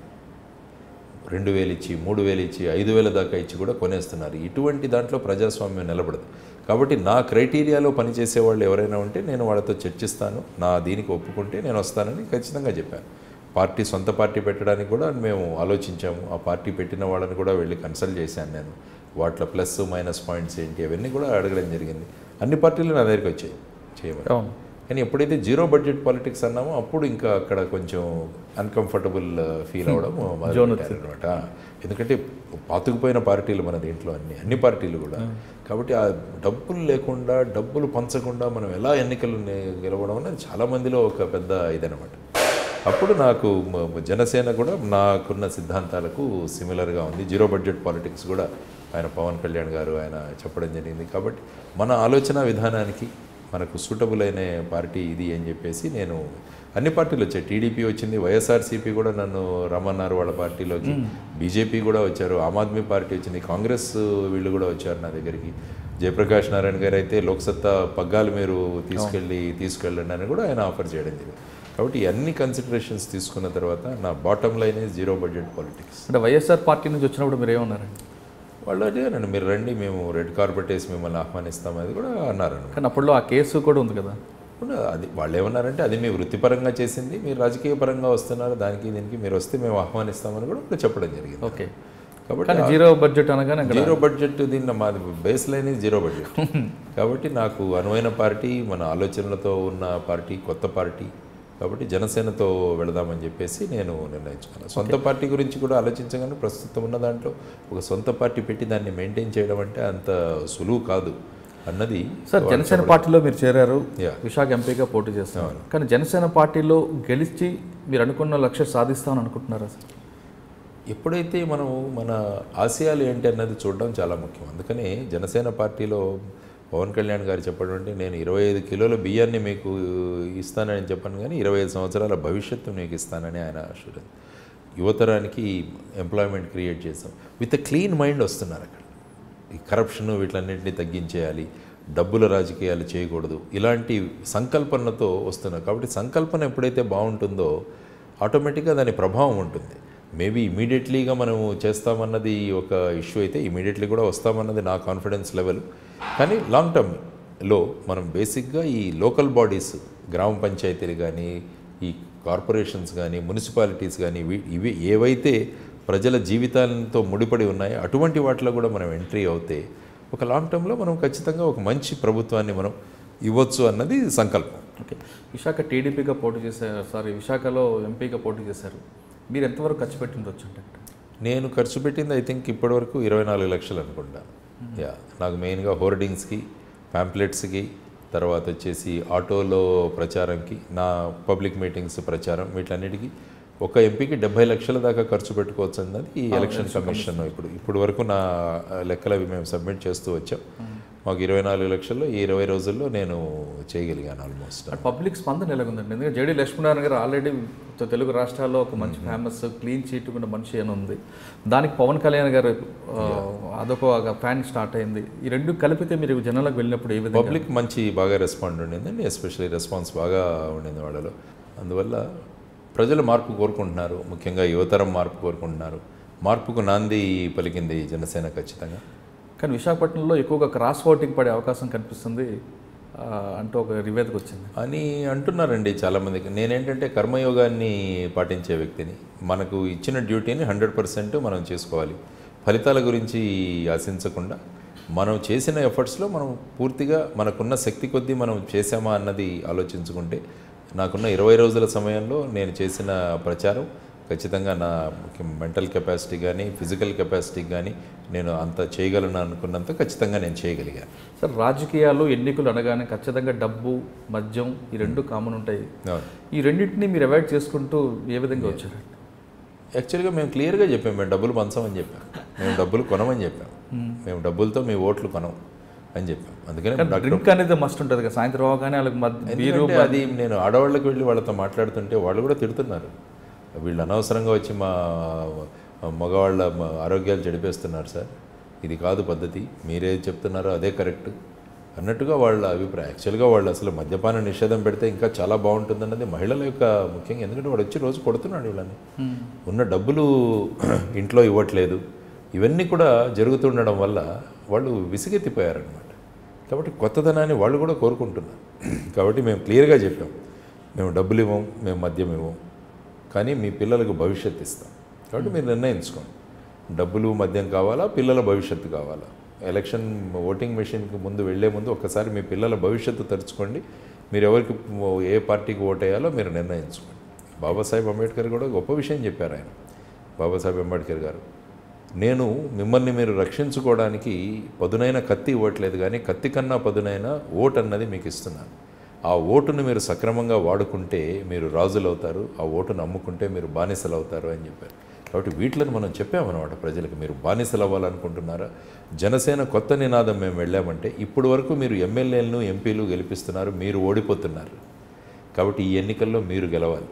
రెండు వేలు ఇచ్చి మూడు వేలు ఇచ్చి ఐదు వేల దాకా ఇచ్చి కూడా కొనేస్తున్నారు ఇటువంటి దాంట్లో ప్రజాస్వామ్యం నిలబడదు కాబట్టి నా క్రైటీరియాలో పనిచేసే వాళ్ళు ఎవరైనా ఉంటే నేను వాళ్ళతో చర్చిస్తాను నా దీనికి ఒప్పుకుంటే నేను వస్తానని ఖచ్చితంగా చెప్పాను పార్టీ సొంత పార్టీ పెట్టడానికి కూడా మేము ఆలోచించాము ఆ పార్టీ పెట్టిన వాళ్ళని కూడా వెళ్ళి కన్సల్ట్ చేశాను నేను వాటిలో ప్లస్ మైనస్ పాయింట్స్ ఏంటి అవన్నీ కూడా అడగడం జరిగింది అన్ని పార్టీలు నా దగ్గరికి వచ్చాయి చేయమని అవును కానీ ఎప్పుడైతే జీరో బడ్జెట్ పాలిటిక్స్ అన్నామో అప్పుడు ఇంకా అక్కడ కొంచెం అన్కంఫర్టబుల్ ఫీల్ అవ్వడం అనమాట ఎందుకంటే పాతుకుపోయిన పార్టీలు మన దీంట్లో అన్ని అన్ని పార్టీలు కూడా కాబట్టి ఆ డబ్బులు లేకుండా డబ్బులు పంచకుండా మనం ఎలా ఎన్నికలు నే- గెలవడం అనేది చాలా మందిలో ఒక పెద్ద ఇదనమాట అప్పుడు నాకు మ- మ- జనసేన కూడా నాకున్న సిద్ధాంతాలకు సిమిలర్గా ఉంది జీరో బడ్జెట్ పాలిటిక్స్ కూడా ఆయన పవన్ కళ్యాణ్ గారు ఆయన చెప్పడం జరిగింది కాబట్టి మన ఆలోచన విధానానికి మనకు సూటబుల్ అయిన పార్టీ ఇది అని చెప్పేసి నేను అన్ని పార్టీలు వచ్చాయి టీడీపీ వచ్చింది వైఎస్ఆర్సీపీ కూడా నన్ను రమ్మన్నారు వాళ్ళ పార్టీలోకి బీజేపీ కూడా వచ్చారు ఆమ్ ఆద్మీ పార్టీ వచ్చింది కాంగ్రెస్ వీళ్ళు కూడా వచ్చారు నా దగ్గరికి జయప్రకాష్ నారాయణ గారు అయితే లోక్సత్తా పగ్గాలు మీరు తీసుకెళ్ళి తీసుకెళ్ళండి అని కూడా ఆయన ఆఫర్ చేయడం జరిగింది కాబట్టి ఈ అన్ని కన్సిడరేషన్స్ తీసుకున్న తర్వాత నా bottom line is zero budget politics అంటే వైఎస్ఆర్ పార్టీ నుంచి వచ్చినప్పుడు మీరు ఏమన్నారండి వాళ్ళు అడిగారండి మీరు రండి మేము రెడ్ కార్పెట్ వేసి మిమ్మల్ని ఆహ్వానిస్తాం అది కూడా అన్నారు కానీ అప్పట్లో ఆ కేసు కూడా ఉంది కదా ఉన్నది. అది వాళ్ళు ఏమన్నారంటే అది మీ వృత్తిపరంగా చేసింది మీరు రాజకీయ పరంగా వస్తున్నారు దానికి దీనికి మీరు వస్తే మేము ఆహ్వానిస్తామని కూడా వాళ్ళు చెప్పడం జరిగింది ఓకే కాబట్టి కానీ జీరో బడ్జెట్ అనగానే అక్కడ జీరో బడ్జెట్ దీన్ని మాది base line is zero budget కాబట్టి నాకు అనువైన పార్టీ మన ఆలోచనలతో ఉన్న పార్టీ కొత్త పార్టీ కాబట్టి జనసేనతో వెళదామని చెప్పేసి నేను నిర్ణయించుకున్నాను సొంత పార్టీ గురించి కూడా ఆలోచించగానే ప్రస్తుతం ఉన్న దాంట్లో ఒక సొంత పార్టీ పెట్టి దాన్ని మెయింటైన్ చేయడం అంటే అంత సులువు కాదు అన్నది సార్ జనసేన పార్టీలో మీరు చేరారు Yeah. విశాఖ ఎంపీగా పోటీ చేస్తున్నారు కానీ జనసేన పార్టీలో గెలిచి మీరు అనుకున్న లక్ష్యం సాధిస్తామని అనుకుంటున్నారా సార్ ఎప్పుడైతే మనం మన ఆశయాలు ఏంటి అన్నది చూడడం చాలా ముఖ్యం అందుకని జనసేన పార్టీలో పవన్ కళ్యాణ్ గారు చెప్పడం అంటే నేను ఇరవై ఐదు కిలోల బియ్యాన్ని మీకు ఇస్తానని చెప్పాను కానీ ఇరవై ఐదు సంవత్సరాల భవిష్యత్తు మీకు ఇస్తానని ఆయన అష్యూరెన్స్ యువతరానికి ఎంప్లాయ్మెంట్ క్రియేట్ చేస్తాం విత్ క్లీన్ మైండ్ వస్తున్నారు అక్కడ ఈ కరప్షన్ వీటిలన్నింటినీ తగ్గించేయాలి డబ్బుల రాజకీయాలు చేయకూడదు ఇలాంటి సంకల్పనతో వస్తున్నారు కాబట్టి సంకల్పన ఎప్పుడైతే బాగుంటుందో ఆటోమేటిక్గా దాని ప్రభావం ఉంటుంది మేబీ ఇమీడియట్లీగా మనము చేస్తామన్నది ఒక ఇష్యూ అయితే ఇమీడియట్లీ కూడా వస్తామన్నది నా కాన్ఫిడెన్స్ లెవెల్ కానీ లాంగ్ టర్మ్లో మనం బేసిక్గా ఈ లోకల్ బాడీస్ గ్రామ పంచాయతీలు కానీ ఈ కార్పొరేషన్స్ కానీ మున్సిపాలిటీస్ కానీ ఇవి ఇవి ఏవైతే ప్రజల జీవితాలతో ముడిపడి ఉన్నాయో అటువంటి వాటిలో కూడా మనం ఎంట్రీ అవుతే ఒక లాంగ్ టర్మ్లో మనం ఖచ్చితంగా ఒక మంచి ప్రభుత్వాన్ని మనం ఇవ్వచ్చు అన్నది సంకల్పం ఓకే విశాఖ టీడీపీగా పోటీ చేశారు సారీ విశాఖలో ఎంపీగా పోటీ చేశారు మీరు ఎంతవరకు ఖర్చు పెట్టి ఉండొచ్చు అంటే నేను ఖర్చు పెట్టింది ఐ థింక్ ఇప్పటివరకు ఇరవై నాలుగు లక్షలు అనుకుంటా యా నాకు మెయిన్గా హోర్డింగ్స్కి ప్యాంప్లెట్స్కి తర్వాత వచ్చేసి ఆటోలో ప్రచారంకి నా పబ్లిక్ మీటింగ్స్ ప్రచారం వీటన్నిటికీ ఒక ఎంపీకి డెబ్బై లక్షల దాకా ఖర్చు పెట్టుకోవచ్చు అన్నది ఈ ఎలక్షన్ కమిషన్ ఇప్పుడు ఇప్పుడు వరకు నా లెక్కలు అవి మేము సబ్మిట్ చేస్తూ వచ్చాం మాకు ఇరవై నాలుగు లక్షల్లో ఈ ఇరవై రోజుల్లో నేను చేయగలిగాను ఆల్మోస్ట్ బట్ పబ్లిక్ స్పందన ఎలాగుందండి ఎందుకంటే జేడి లక్ష్మీనారాయణ గారు ఆల్రెడీ తెలుగు రాష్ట్రాల్లో ఒక మంచి ఫేమస్ క్లీన్ చీట్ ఉన్న మనిషి అని ఉంది దానికి పవన్ కళ్యాణ్ గారు ఆ, అదొక ఫ్యాన్ స్టార్ట్ అయింది ఈ రెండు కలిపితే మీరు జనాలకు వెళ్ళినప్పుడు ఏ విధంగా పబ్లిక్ మంచి బాగా రెస్పాండ్ ఉండిందండి ఎస్పెషల్లీ రెస్పాన్స్ బాగా ఉండింది వాళ్ళలో అందువల్ల ప్రజలు మార్పు కోరుకుంటున్నారు ముఖ్యంగా యువతరం మార్పు కోరుకుంటున్నారు మార్పుకు నాంది పలికింది జనసేన ఖచ్చితంగా కానీ విశాఖపట్నంలో ఎక్కువగా క్రాస్ ఓటింగ్ పడే అవకాశం కనిపిస్తుంది ఆ, అంటూ ఒక నివేదిక వచ్చింది అని అంటున్నారండి చాలామందికి నేనేంటంటే కర్మయోగాన్ని పాటించే వ్యక్తిని మనకు ఇచ్చిన డ్యూటీని హండ్రెడ్ పర్సెంట్ మనం చేసుకోవాలి ఫలితాల గురించి ఆశించకుండా మనం చేసిన ఎఫర్ట్స్లో మనం పూర్తిగా మనకున్న శక్తి కొద్దీ మనం చేసామా అన్నది ఆలోచించుకుంటే నాకున్న ఇరవై రోజుల సమయంలో నేను చేసిన ప్రచారం ఖచ్చితంగా నా మెంటల్ కెపాసిటీ కానీ ఫిజికల్ కెపాసిటీ కానీ నేను అంత చేయగలను అనుకున్నంత ఖచ్చితంగా నేను చేయగలిగాను సార్ రాజకీయాలు ఎన్నికలు అనగానే ఖచ్చితంగా డబ్బు మద్యం ఈ రెండు కామన్ ఉంటాయి అవును. ఈ రెండింటిని మీరు అవాయిడ్ చేసుకుంటూ ఏ విధంగా వచ్చారు యాక్చువల్గా మేము క్లియర్గా చెప్పాం మేము డబ్బులు పంచమని చెప్పాం మేము డబ్బులు కొనమని చెప్పాం మేము డబ్బులతో మీ ఓట్లు కొనం అని చెప్పాం అందుకని డాక్టర్ డ్రింక్ అనేది మస్ట్ ఉంటుంది కదా సాయంత్రం అవగానే వాళ్ళకి మద్- బీరు ఎందుకంటే అది నేను ఆడవాళ్ళకి వెళ్ళి వాళ్ళతో మాట్లాడుతుంటే వాళ్ళు కూడా తిడుతున్నారు వీళ్ళు అనవసరంగా వచ్చి మా మగవాళ్ళ మ- ఆరోగ్యాలు చెడిపేస్తున్నారు సార్ ఇది కాదు పద్ధతి మీరే చెప్తున్నారో అదే కరెక్ట్ అన్నట్టుగా వాళ్ళ అభిప్రాయం యాక్చువల్గా వాళ్ళు అసలు మద్యపాన నిషేధం పెడితే ఇంకా చాలా బాగుంటుందన్నది మహిళల యొక్క ముఖ్యంగా ఎందుకంటే వాడు వచ్చి రోజు కొడుతున్నాడు వీళ్ళని ఉన్న డబ్బులు ఇంట్లో ఇవ్వట్లేదు ఇవన్నీ కూడా జరుగుతుండడం వల్ల వాళ్ళు విసిగెత్తిపోయారనమాట కాబట్టి కొత్తదనాన్ని వాళ్ళు కూడా కోరుకుంటున్నారు కాబట్టి మేము క్లియర్గా చెప్పాం మేము డబ్బులు ఇవ్వం మేము మద్యం ఇవ్వం కానీ మీ పిల్లలకు భవిష్యత్తు ఇస్తాం కాబట్టి మీరు నిర్ణయించుకోండి డబ్బులు మద్యం కావాలా పిల్లల భవిష్యత్తు కావాలా ఎలక్షన్ ఓటింగ్ మెషిన్కి ముందు వెళ్ళే ముందు ఒక్కసారి మీ పిల్లల భవిష్యత్తు తరుచుకోండి మీరు ఎవరికి ఏ పార్టీకి ఓటేయాలో మీరు నిర్ణయించుకోండి బాబాసాహెబ్ అంబేద్కర్ కూడా గొప్ప విషయం చెప్పారు ఆయన బాబాసాహెబ్ అంబేద్కర్ గారు నేను మిమ్మల్ని మీరు రక్షించుకోవడానికి పదునైన కత్తి ఇవ్వట్లేదు కానీ కత్తి కన్నా పదునైన ఓటు అన్నది మీకు ఇస్తున్నాను ఆ ఓటును మీరు సక్రమంగా వాడుకుంటే మీరు రాజులు అవుతారు ఆ ఓటును అమ్ముకుంటే మీరు బానిసలు అవుతారు అని చెప్పారు కాబట్టి వీటిలను మనం చెప్పామన్నమాట ప్రజలకు మీరు బానిసలు అవ్వాలనుకుంటున్నారా జనసేన కొత్త నినాదం మేము వెళ్ళామంటే ఇప్పుడు వరకు మీరు ఎమ్మెల్యేలను ఎంపీలు గెలిపిస్తున్నారు మీరు ఓడిపోతున్నారు కాబట్టి ఈ ఎన్నికల్లో మీరు గెలవాలి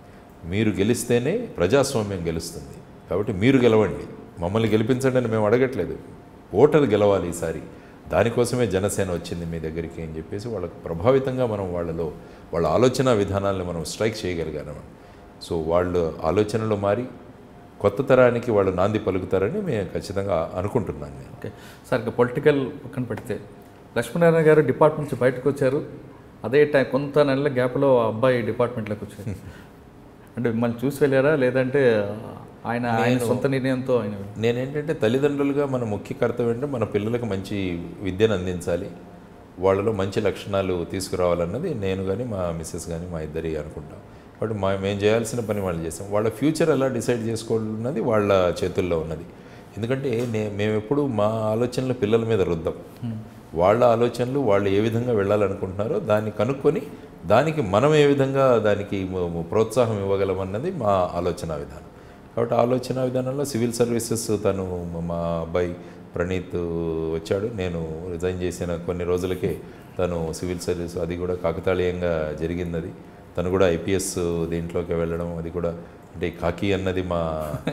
మీరు గెలిస్తేనే ప్రజాస్వామ్యం గెలుస్తుంది కాబట్టి మీరు గెలవండి మమ్మల్ని గెలిపించండి అని మేము అడగట్లేదు ఓటర్ గెలవాలి ఈసారి దానికోసమే జనసేన వచ్చింది మీ దగ్గరికి అని చెప్పేసి వాళ్ళకు ప్రభావితంగా మనం వాళ్ళలో వాళ్ళ ఆలోచన విధానాలను మనం స్ట్రైక్ చేయగలిగాను సో వాళ్ళు ఆలోచనలు మారి కొత్త తరానికి వాళ్ళు నాంది పలుకుతారని మేము ఖచ్చితంగా అనుకుంటున్నాను నేను ఓకే సార్ ఇక పొలిటికల్ పక్కన పెడితే లక్ష్మీనారాయణ గారు డిపార్ట్మెంట్ నుంచి బయటకు వచ్చారు అదే టైం కొంత నెలల గ్యాప్లో ఆ అబ్బాయి డిపార్ట్మెంట్లోకి వచ్చారు అంటే మిమ్మల్ని చూసి వెళ్ళారా లేదంటే ఆయన ఆయన సొంత నిర్ణయంతో ఆయన నేనేంటంటే తల్లిదండ్రులుగా మన ముఖ్య కర్తవ్యం అంటే మన పిల్లలకు మంచి విద్యను అందించాలి వాళ్ళలో మంచి లక్షణాలు తీసుకురావాలన్నది నేను కానీ మా మిస్సెస్ కానీ మా ఇద్దరి అనుకుంటాం కాబట్టి మా మేము చేయాల్సిన పని వాళ్ళు చేసాం వాళ్ళ ఫ్యూచర్ ఎలా డిసైడ్ చేసుకోవాలన్నది వాళ్ళ చేతుల్లో ఉన్నది ఎందుకంటే నే మేము ఎప్పుడు మా ఆలోచనలు పిల్లల మీద రుద్దాం వాళ్ళ ఆలోచనలు వాళ్ళు ఏ విధంగా వెళ్ళాలనుకుంటున్నారో దాన్ని కనుక్కొని దానికి మనం ఏ విధంగా దానికి మ- మ- ప్రోత్సాహం ఇవ్వగలమన్నది మా ఆలోచన విధానం కాబట్టి ఆలోచన విధానంలో సివిల్ సర్వీసెస్ తను మా అబ్బాయి ప్రణీత్ వచ్చాడు నేను రిజైన్ చేసిన కొన్ని రోజులకే తను సివిల్ సర్వీస్ అది కూడా కాకతాళీయంగా జరిగింది అది తను కూడా ఐపీఎస్ దీంట్లోకి వెళ్ళడం అది కూడా అంటే కాకి అన్నది మా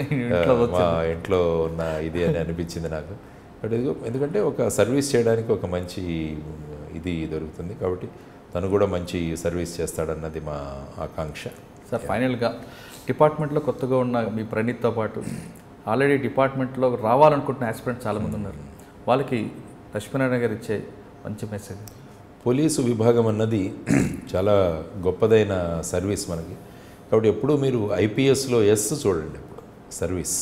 మా ఇంట్లో ఉన్న ఇది అని అనిపించింది నాకు బట్ ఇది ఎందుకంటే ఒక సర్వీస్ చేయడానికి ఒక మంచి ఇది దొరుకుతుంది కాబట్టి తను కూడా మంచి సర్వీస్ చేస్తాడన్నది మా ఆకాంక్ష సార్ ఫైనల్గా డిపార్ట్మెంట్లో కొత్తగా ఉన్న మీ ప్రణీత్తో పాటు ఆల్రెడీ డిపార్ట్మెంట్లో రావాలనుకుంటున్న ఆస్పిరెంట్స్ చాలామంది ఉన్నారు వాళ్ళకి లక్ష్మీనారాయణ గారు ఇచ్చే మంచి మెసేజ్ పోలీసు విభాగం అన్నది చాలా గొప్పదైన సర్వీస్ మనకి కాబట్టి ఎప్పుడు మీరు ఐపీఎస్లో ఎస్ చూడండి ఇప్పుడు సర్వీస్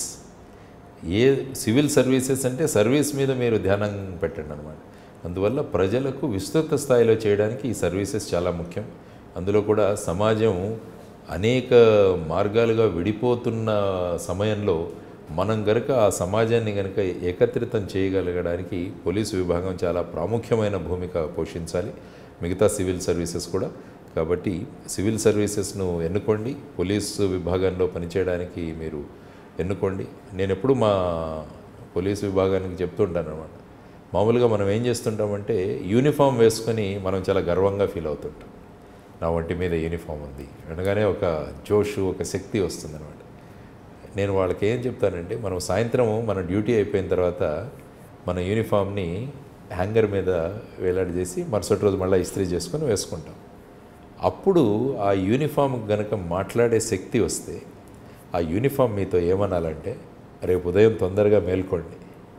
ఏ సివిల్ సర్వీసెస్ అంటే సర్వీస్ మీద మీరు ధ్యానం పెట్టండి అనమాట అందువల్ల ప్రజలకు విస్తృత స్థాయిలో చేయడానికి ఈ సర్వీసెస్ చాలా ముఖ్యం అందులో కూడా సమాజం అనేక మార్గాలుగా విడిపోతున్న సమయంలో మనం గనుక ఆ సమాజాన్ని గనుక ఏకత్రితం చేయగలగడానికి పోలీసు విభాగం చాలా ప్రాముఖ్యమైన భూమిక పోషించాలి మిగతా సివిల్ సర్వీసెస్ కూడా కాబట్టి సివిల్ సర్వీసెస్ను ఎన్నుకోండి పోలీసు విభాగంలో పనిచేయడానికి మీరు ఎన్నుకోండి నేను ఎప్పుడు మా పోలీసు విభాగానికి చెప్తుంటాను అనమాట మామూలుగా మనం ఏం చేస్తుంటామంటే యూనిఫామ్ వేసుకొని మనం చాలా గర్వంగా ఫీల్ అవుతుంటాం నా ఒంటి మీద యూనిఫామ్ ఉంది అనగానే ఒక జోషు ఒక శక్తి వస్తుందన్నమాట నేను వాళ్ళకి ఏం చెప్తానంటే మనం సాయంత్రం మన డ్యూటీ అయిపోయిన తర్వాత మన యూనిఫామ్ని హ్యాంగర్ మీద వేలాడి చేసి మరుసటి రోజు మళ్ళీ ఇస్త్రీ చేసుకొని వేసుకుంటాం అప్పుడు ఆ యూనిఫామ్ గనక మాట్లాడే శక్తి వస్తే ఆ యూనిఫామ్ మీతో ఏమనాలంటే రేపు ఉదయం తొందరగా మేల్కోండి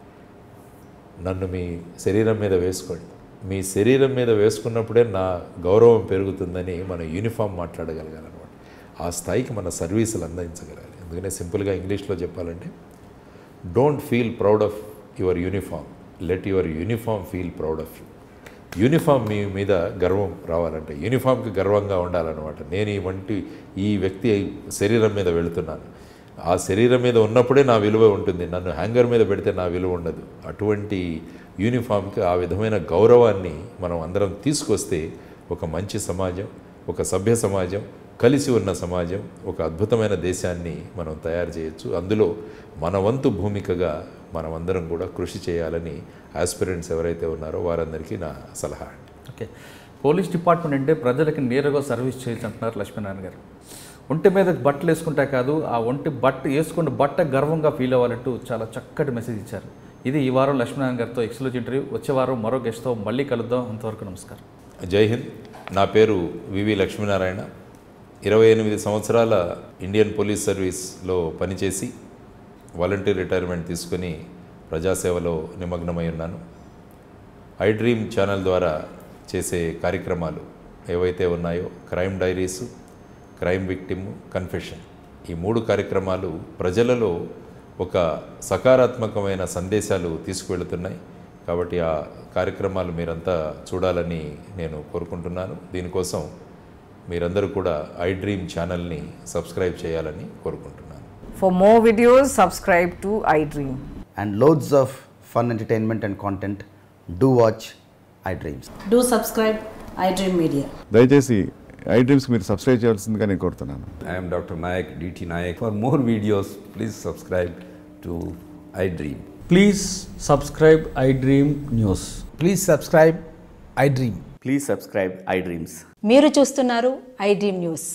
నన్ను మీ శరీరం మీద వేసుకోండి మీ శరీరం మీద వేసుకున్నప్పుడే నా గౌరవం పెరుగుతుందని మన యూనిఫామ్ మాట్లాడగలగాలన్నమాట ఆ స్థాయికి మన సర్వీసులు అందించగలగాలి అందుకనే సింపుల్గా ఇంగ్లీష్లో చెప్పాలంటే don't feel proud of your uniform let your uniform feel proud of you uniform మీ మీద గర్వం రావాలంటే యూనిఫామ్కి గర్వంగా ఉండాలన్నమాట నేను ఈ వంటి ఈ వ్యక్తి శరీరం మీద వెళుతున్నాను ఆ శరీరం మీద ఉన్నప్పుడే నా విలువ ఉంటుంది నన్ను హ్యాంగర్ మీద పెడితే నా విలువ ఉండదు అటువంటి యూనిఫామ్కి ఆ విధమైన గౌరవాన్ని మనం అందరం తీసుకొస్తే ఒక మంచి సమాజం ఒక సభ్య సమాజం కలిసి ఉన్న సమాజం ఒక అద్భుతమైన దేశాన్ని మనం తయారు చేయొచ్చు అందులో మన వంతు భూమికగా మనమందరం కూడా కృషి చేయాలని ఆస్పిరెంట్స్ ఎవరైతే ఉన్నారో వారందరికీ నా సలహా అండి ఓకే పోలీస్ డిపార్ట్మెంట్ అంటే ప్రజలకి నేరుగా సర్వీస్ చేయొచ్చు అంటున్నారు లక్ష్మీనారాయణ గారు ఒంటి మీద బట్టలు వేసుకుంటే కాదు ఆ ఒంటి బట్ట వేసుకున్న బట్ట గర్వంగా ఫీల్ అవ్వాలంటూ చాలా చక్కటి మెసేజ్ ఇచ్చారు ఇది ఈ వారం లక్ష్మీనారాయణ గారితో ఎక్స్క్లూజివ్ ఇంటర్వ్యూ వచ్చే వారం మరో గెస్ట్తో మళ్ళీ కలుద్దాం అంతవరకు నమస్కారం జై హింద్ నా పేరు వివి లక్ష్మీనారాయణ ఇరవై ఎనిమిది సంవత్సరాల ఇండియన్ పోలీస్ సర్వీస్లో పనిచేసి వాలంటీర్ రిటైర్మెంట్ తీసుకుని ప్రజాసేవలో నిమగ్నమై ఉన్నాను ఐ డ్రీమ్ ఛానల్ ద్వారా చేసే కార్యక్రమాలు ఏవైతే ఉన్నాయో crime diaries crime victim confession ఈ మూడు కార్యక్రమాలు ప్రజలలో ఒక సకారాత్మకమైన సందేశాలు తీసుకువెళుతున్నాయి కాబట్టి ఆ కార్యక్రమాలు మీరంతా చూడాలని నేను కోరుకుంటున్నాను దీనికోసం మీరందరూ కూడా ఐ డ్రీమ్ ఛానల్ని సబ్స్క్రైబ్ చేయాలని కోరుకుంటున్నాను For more videos, subscribe to iDream. and loads of fun entertainment and content, do watch iDreams. Do subscribe I dream media దయచేసి ఐ డ్రీమ్స్ మీరు సబ్స్క్రైబ్ చేయాల్సిందిగా నేను కోరుతున్నాను I am Dr. Nayak, DT Nayak. For more videos, please subscribe to iDream. Please subscribe iDream News. Please subscribe iDream. Please subscribe iDreams. మీరు చూస్తున్నారు I dream news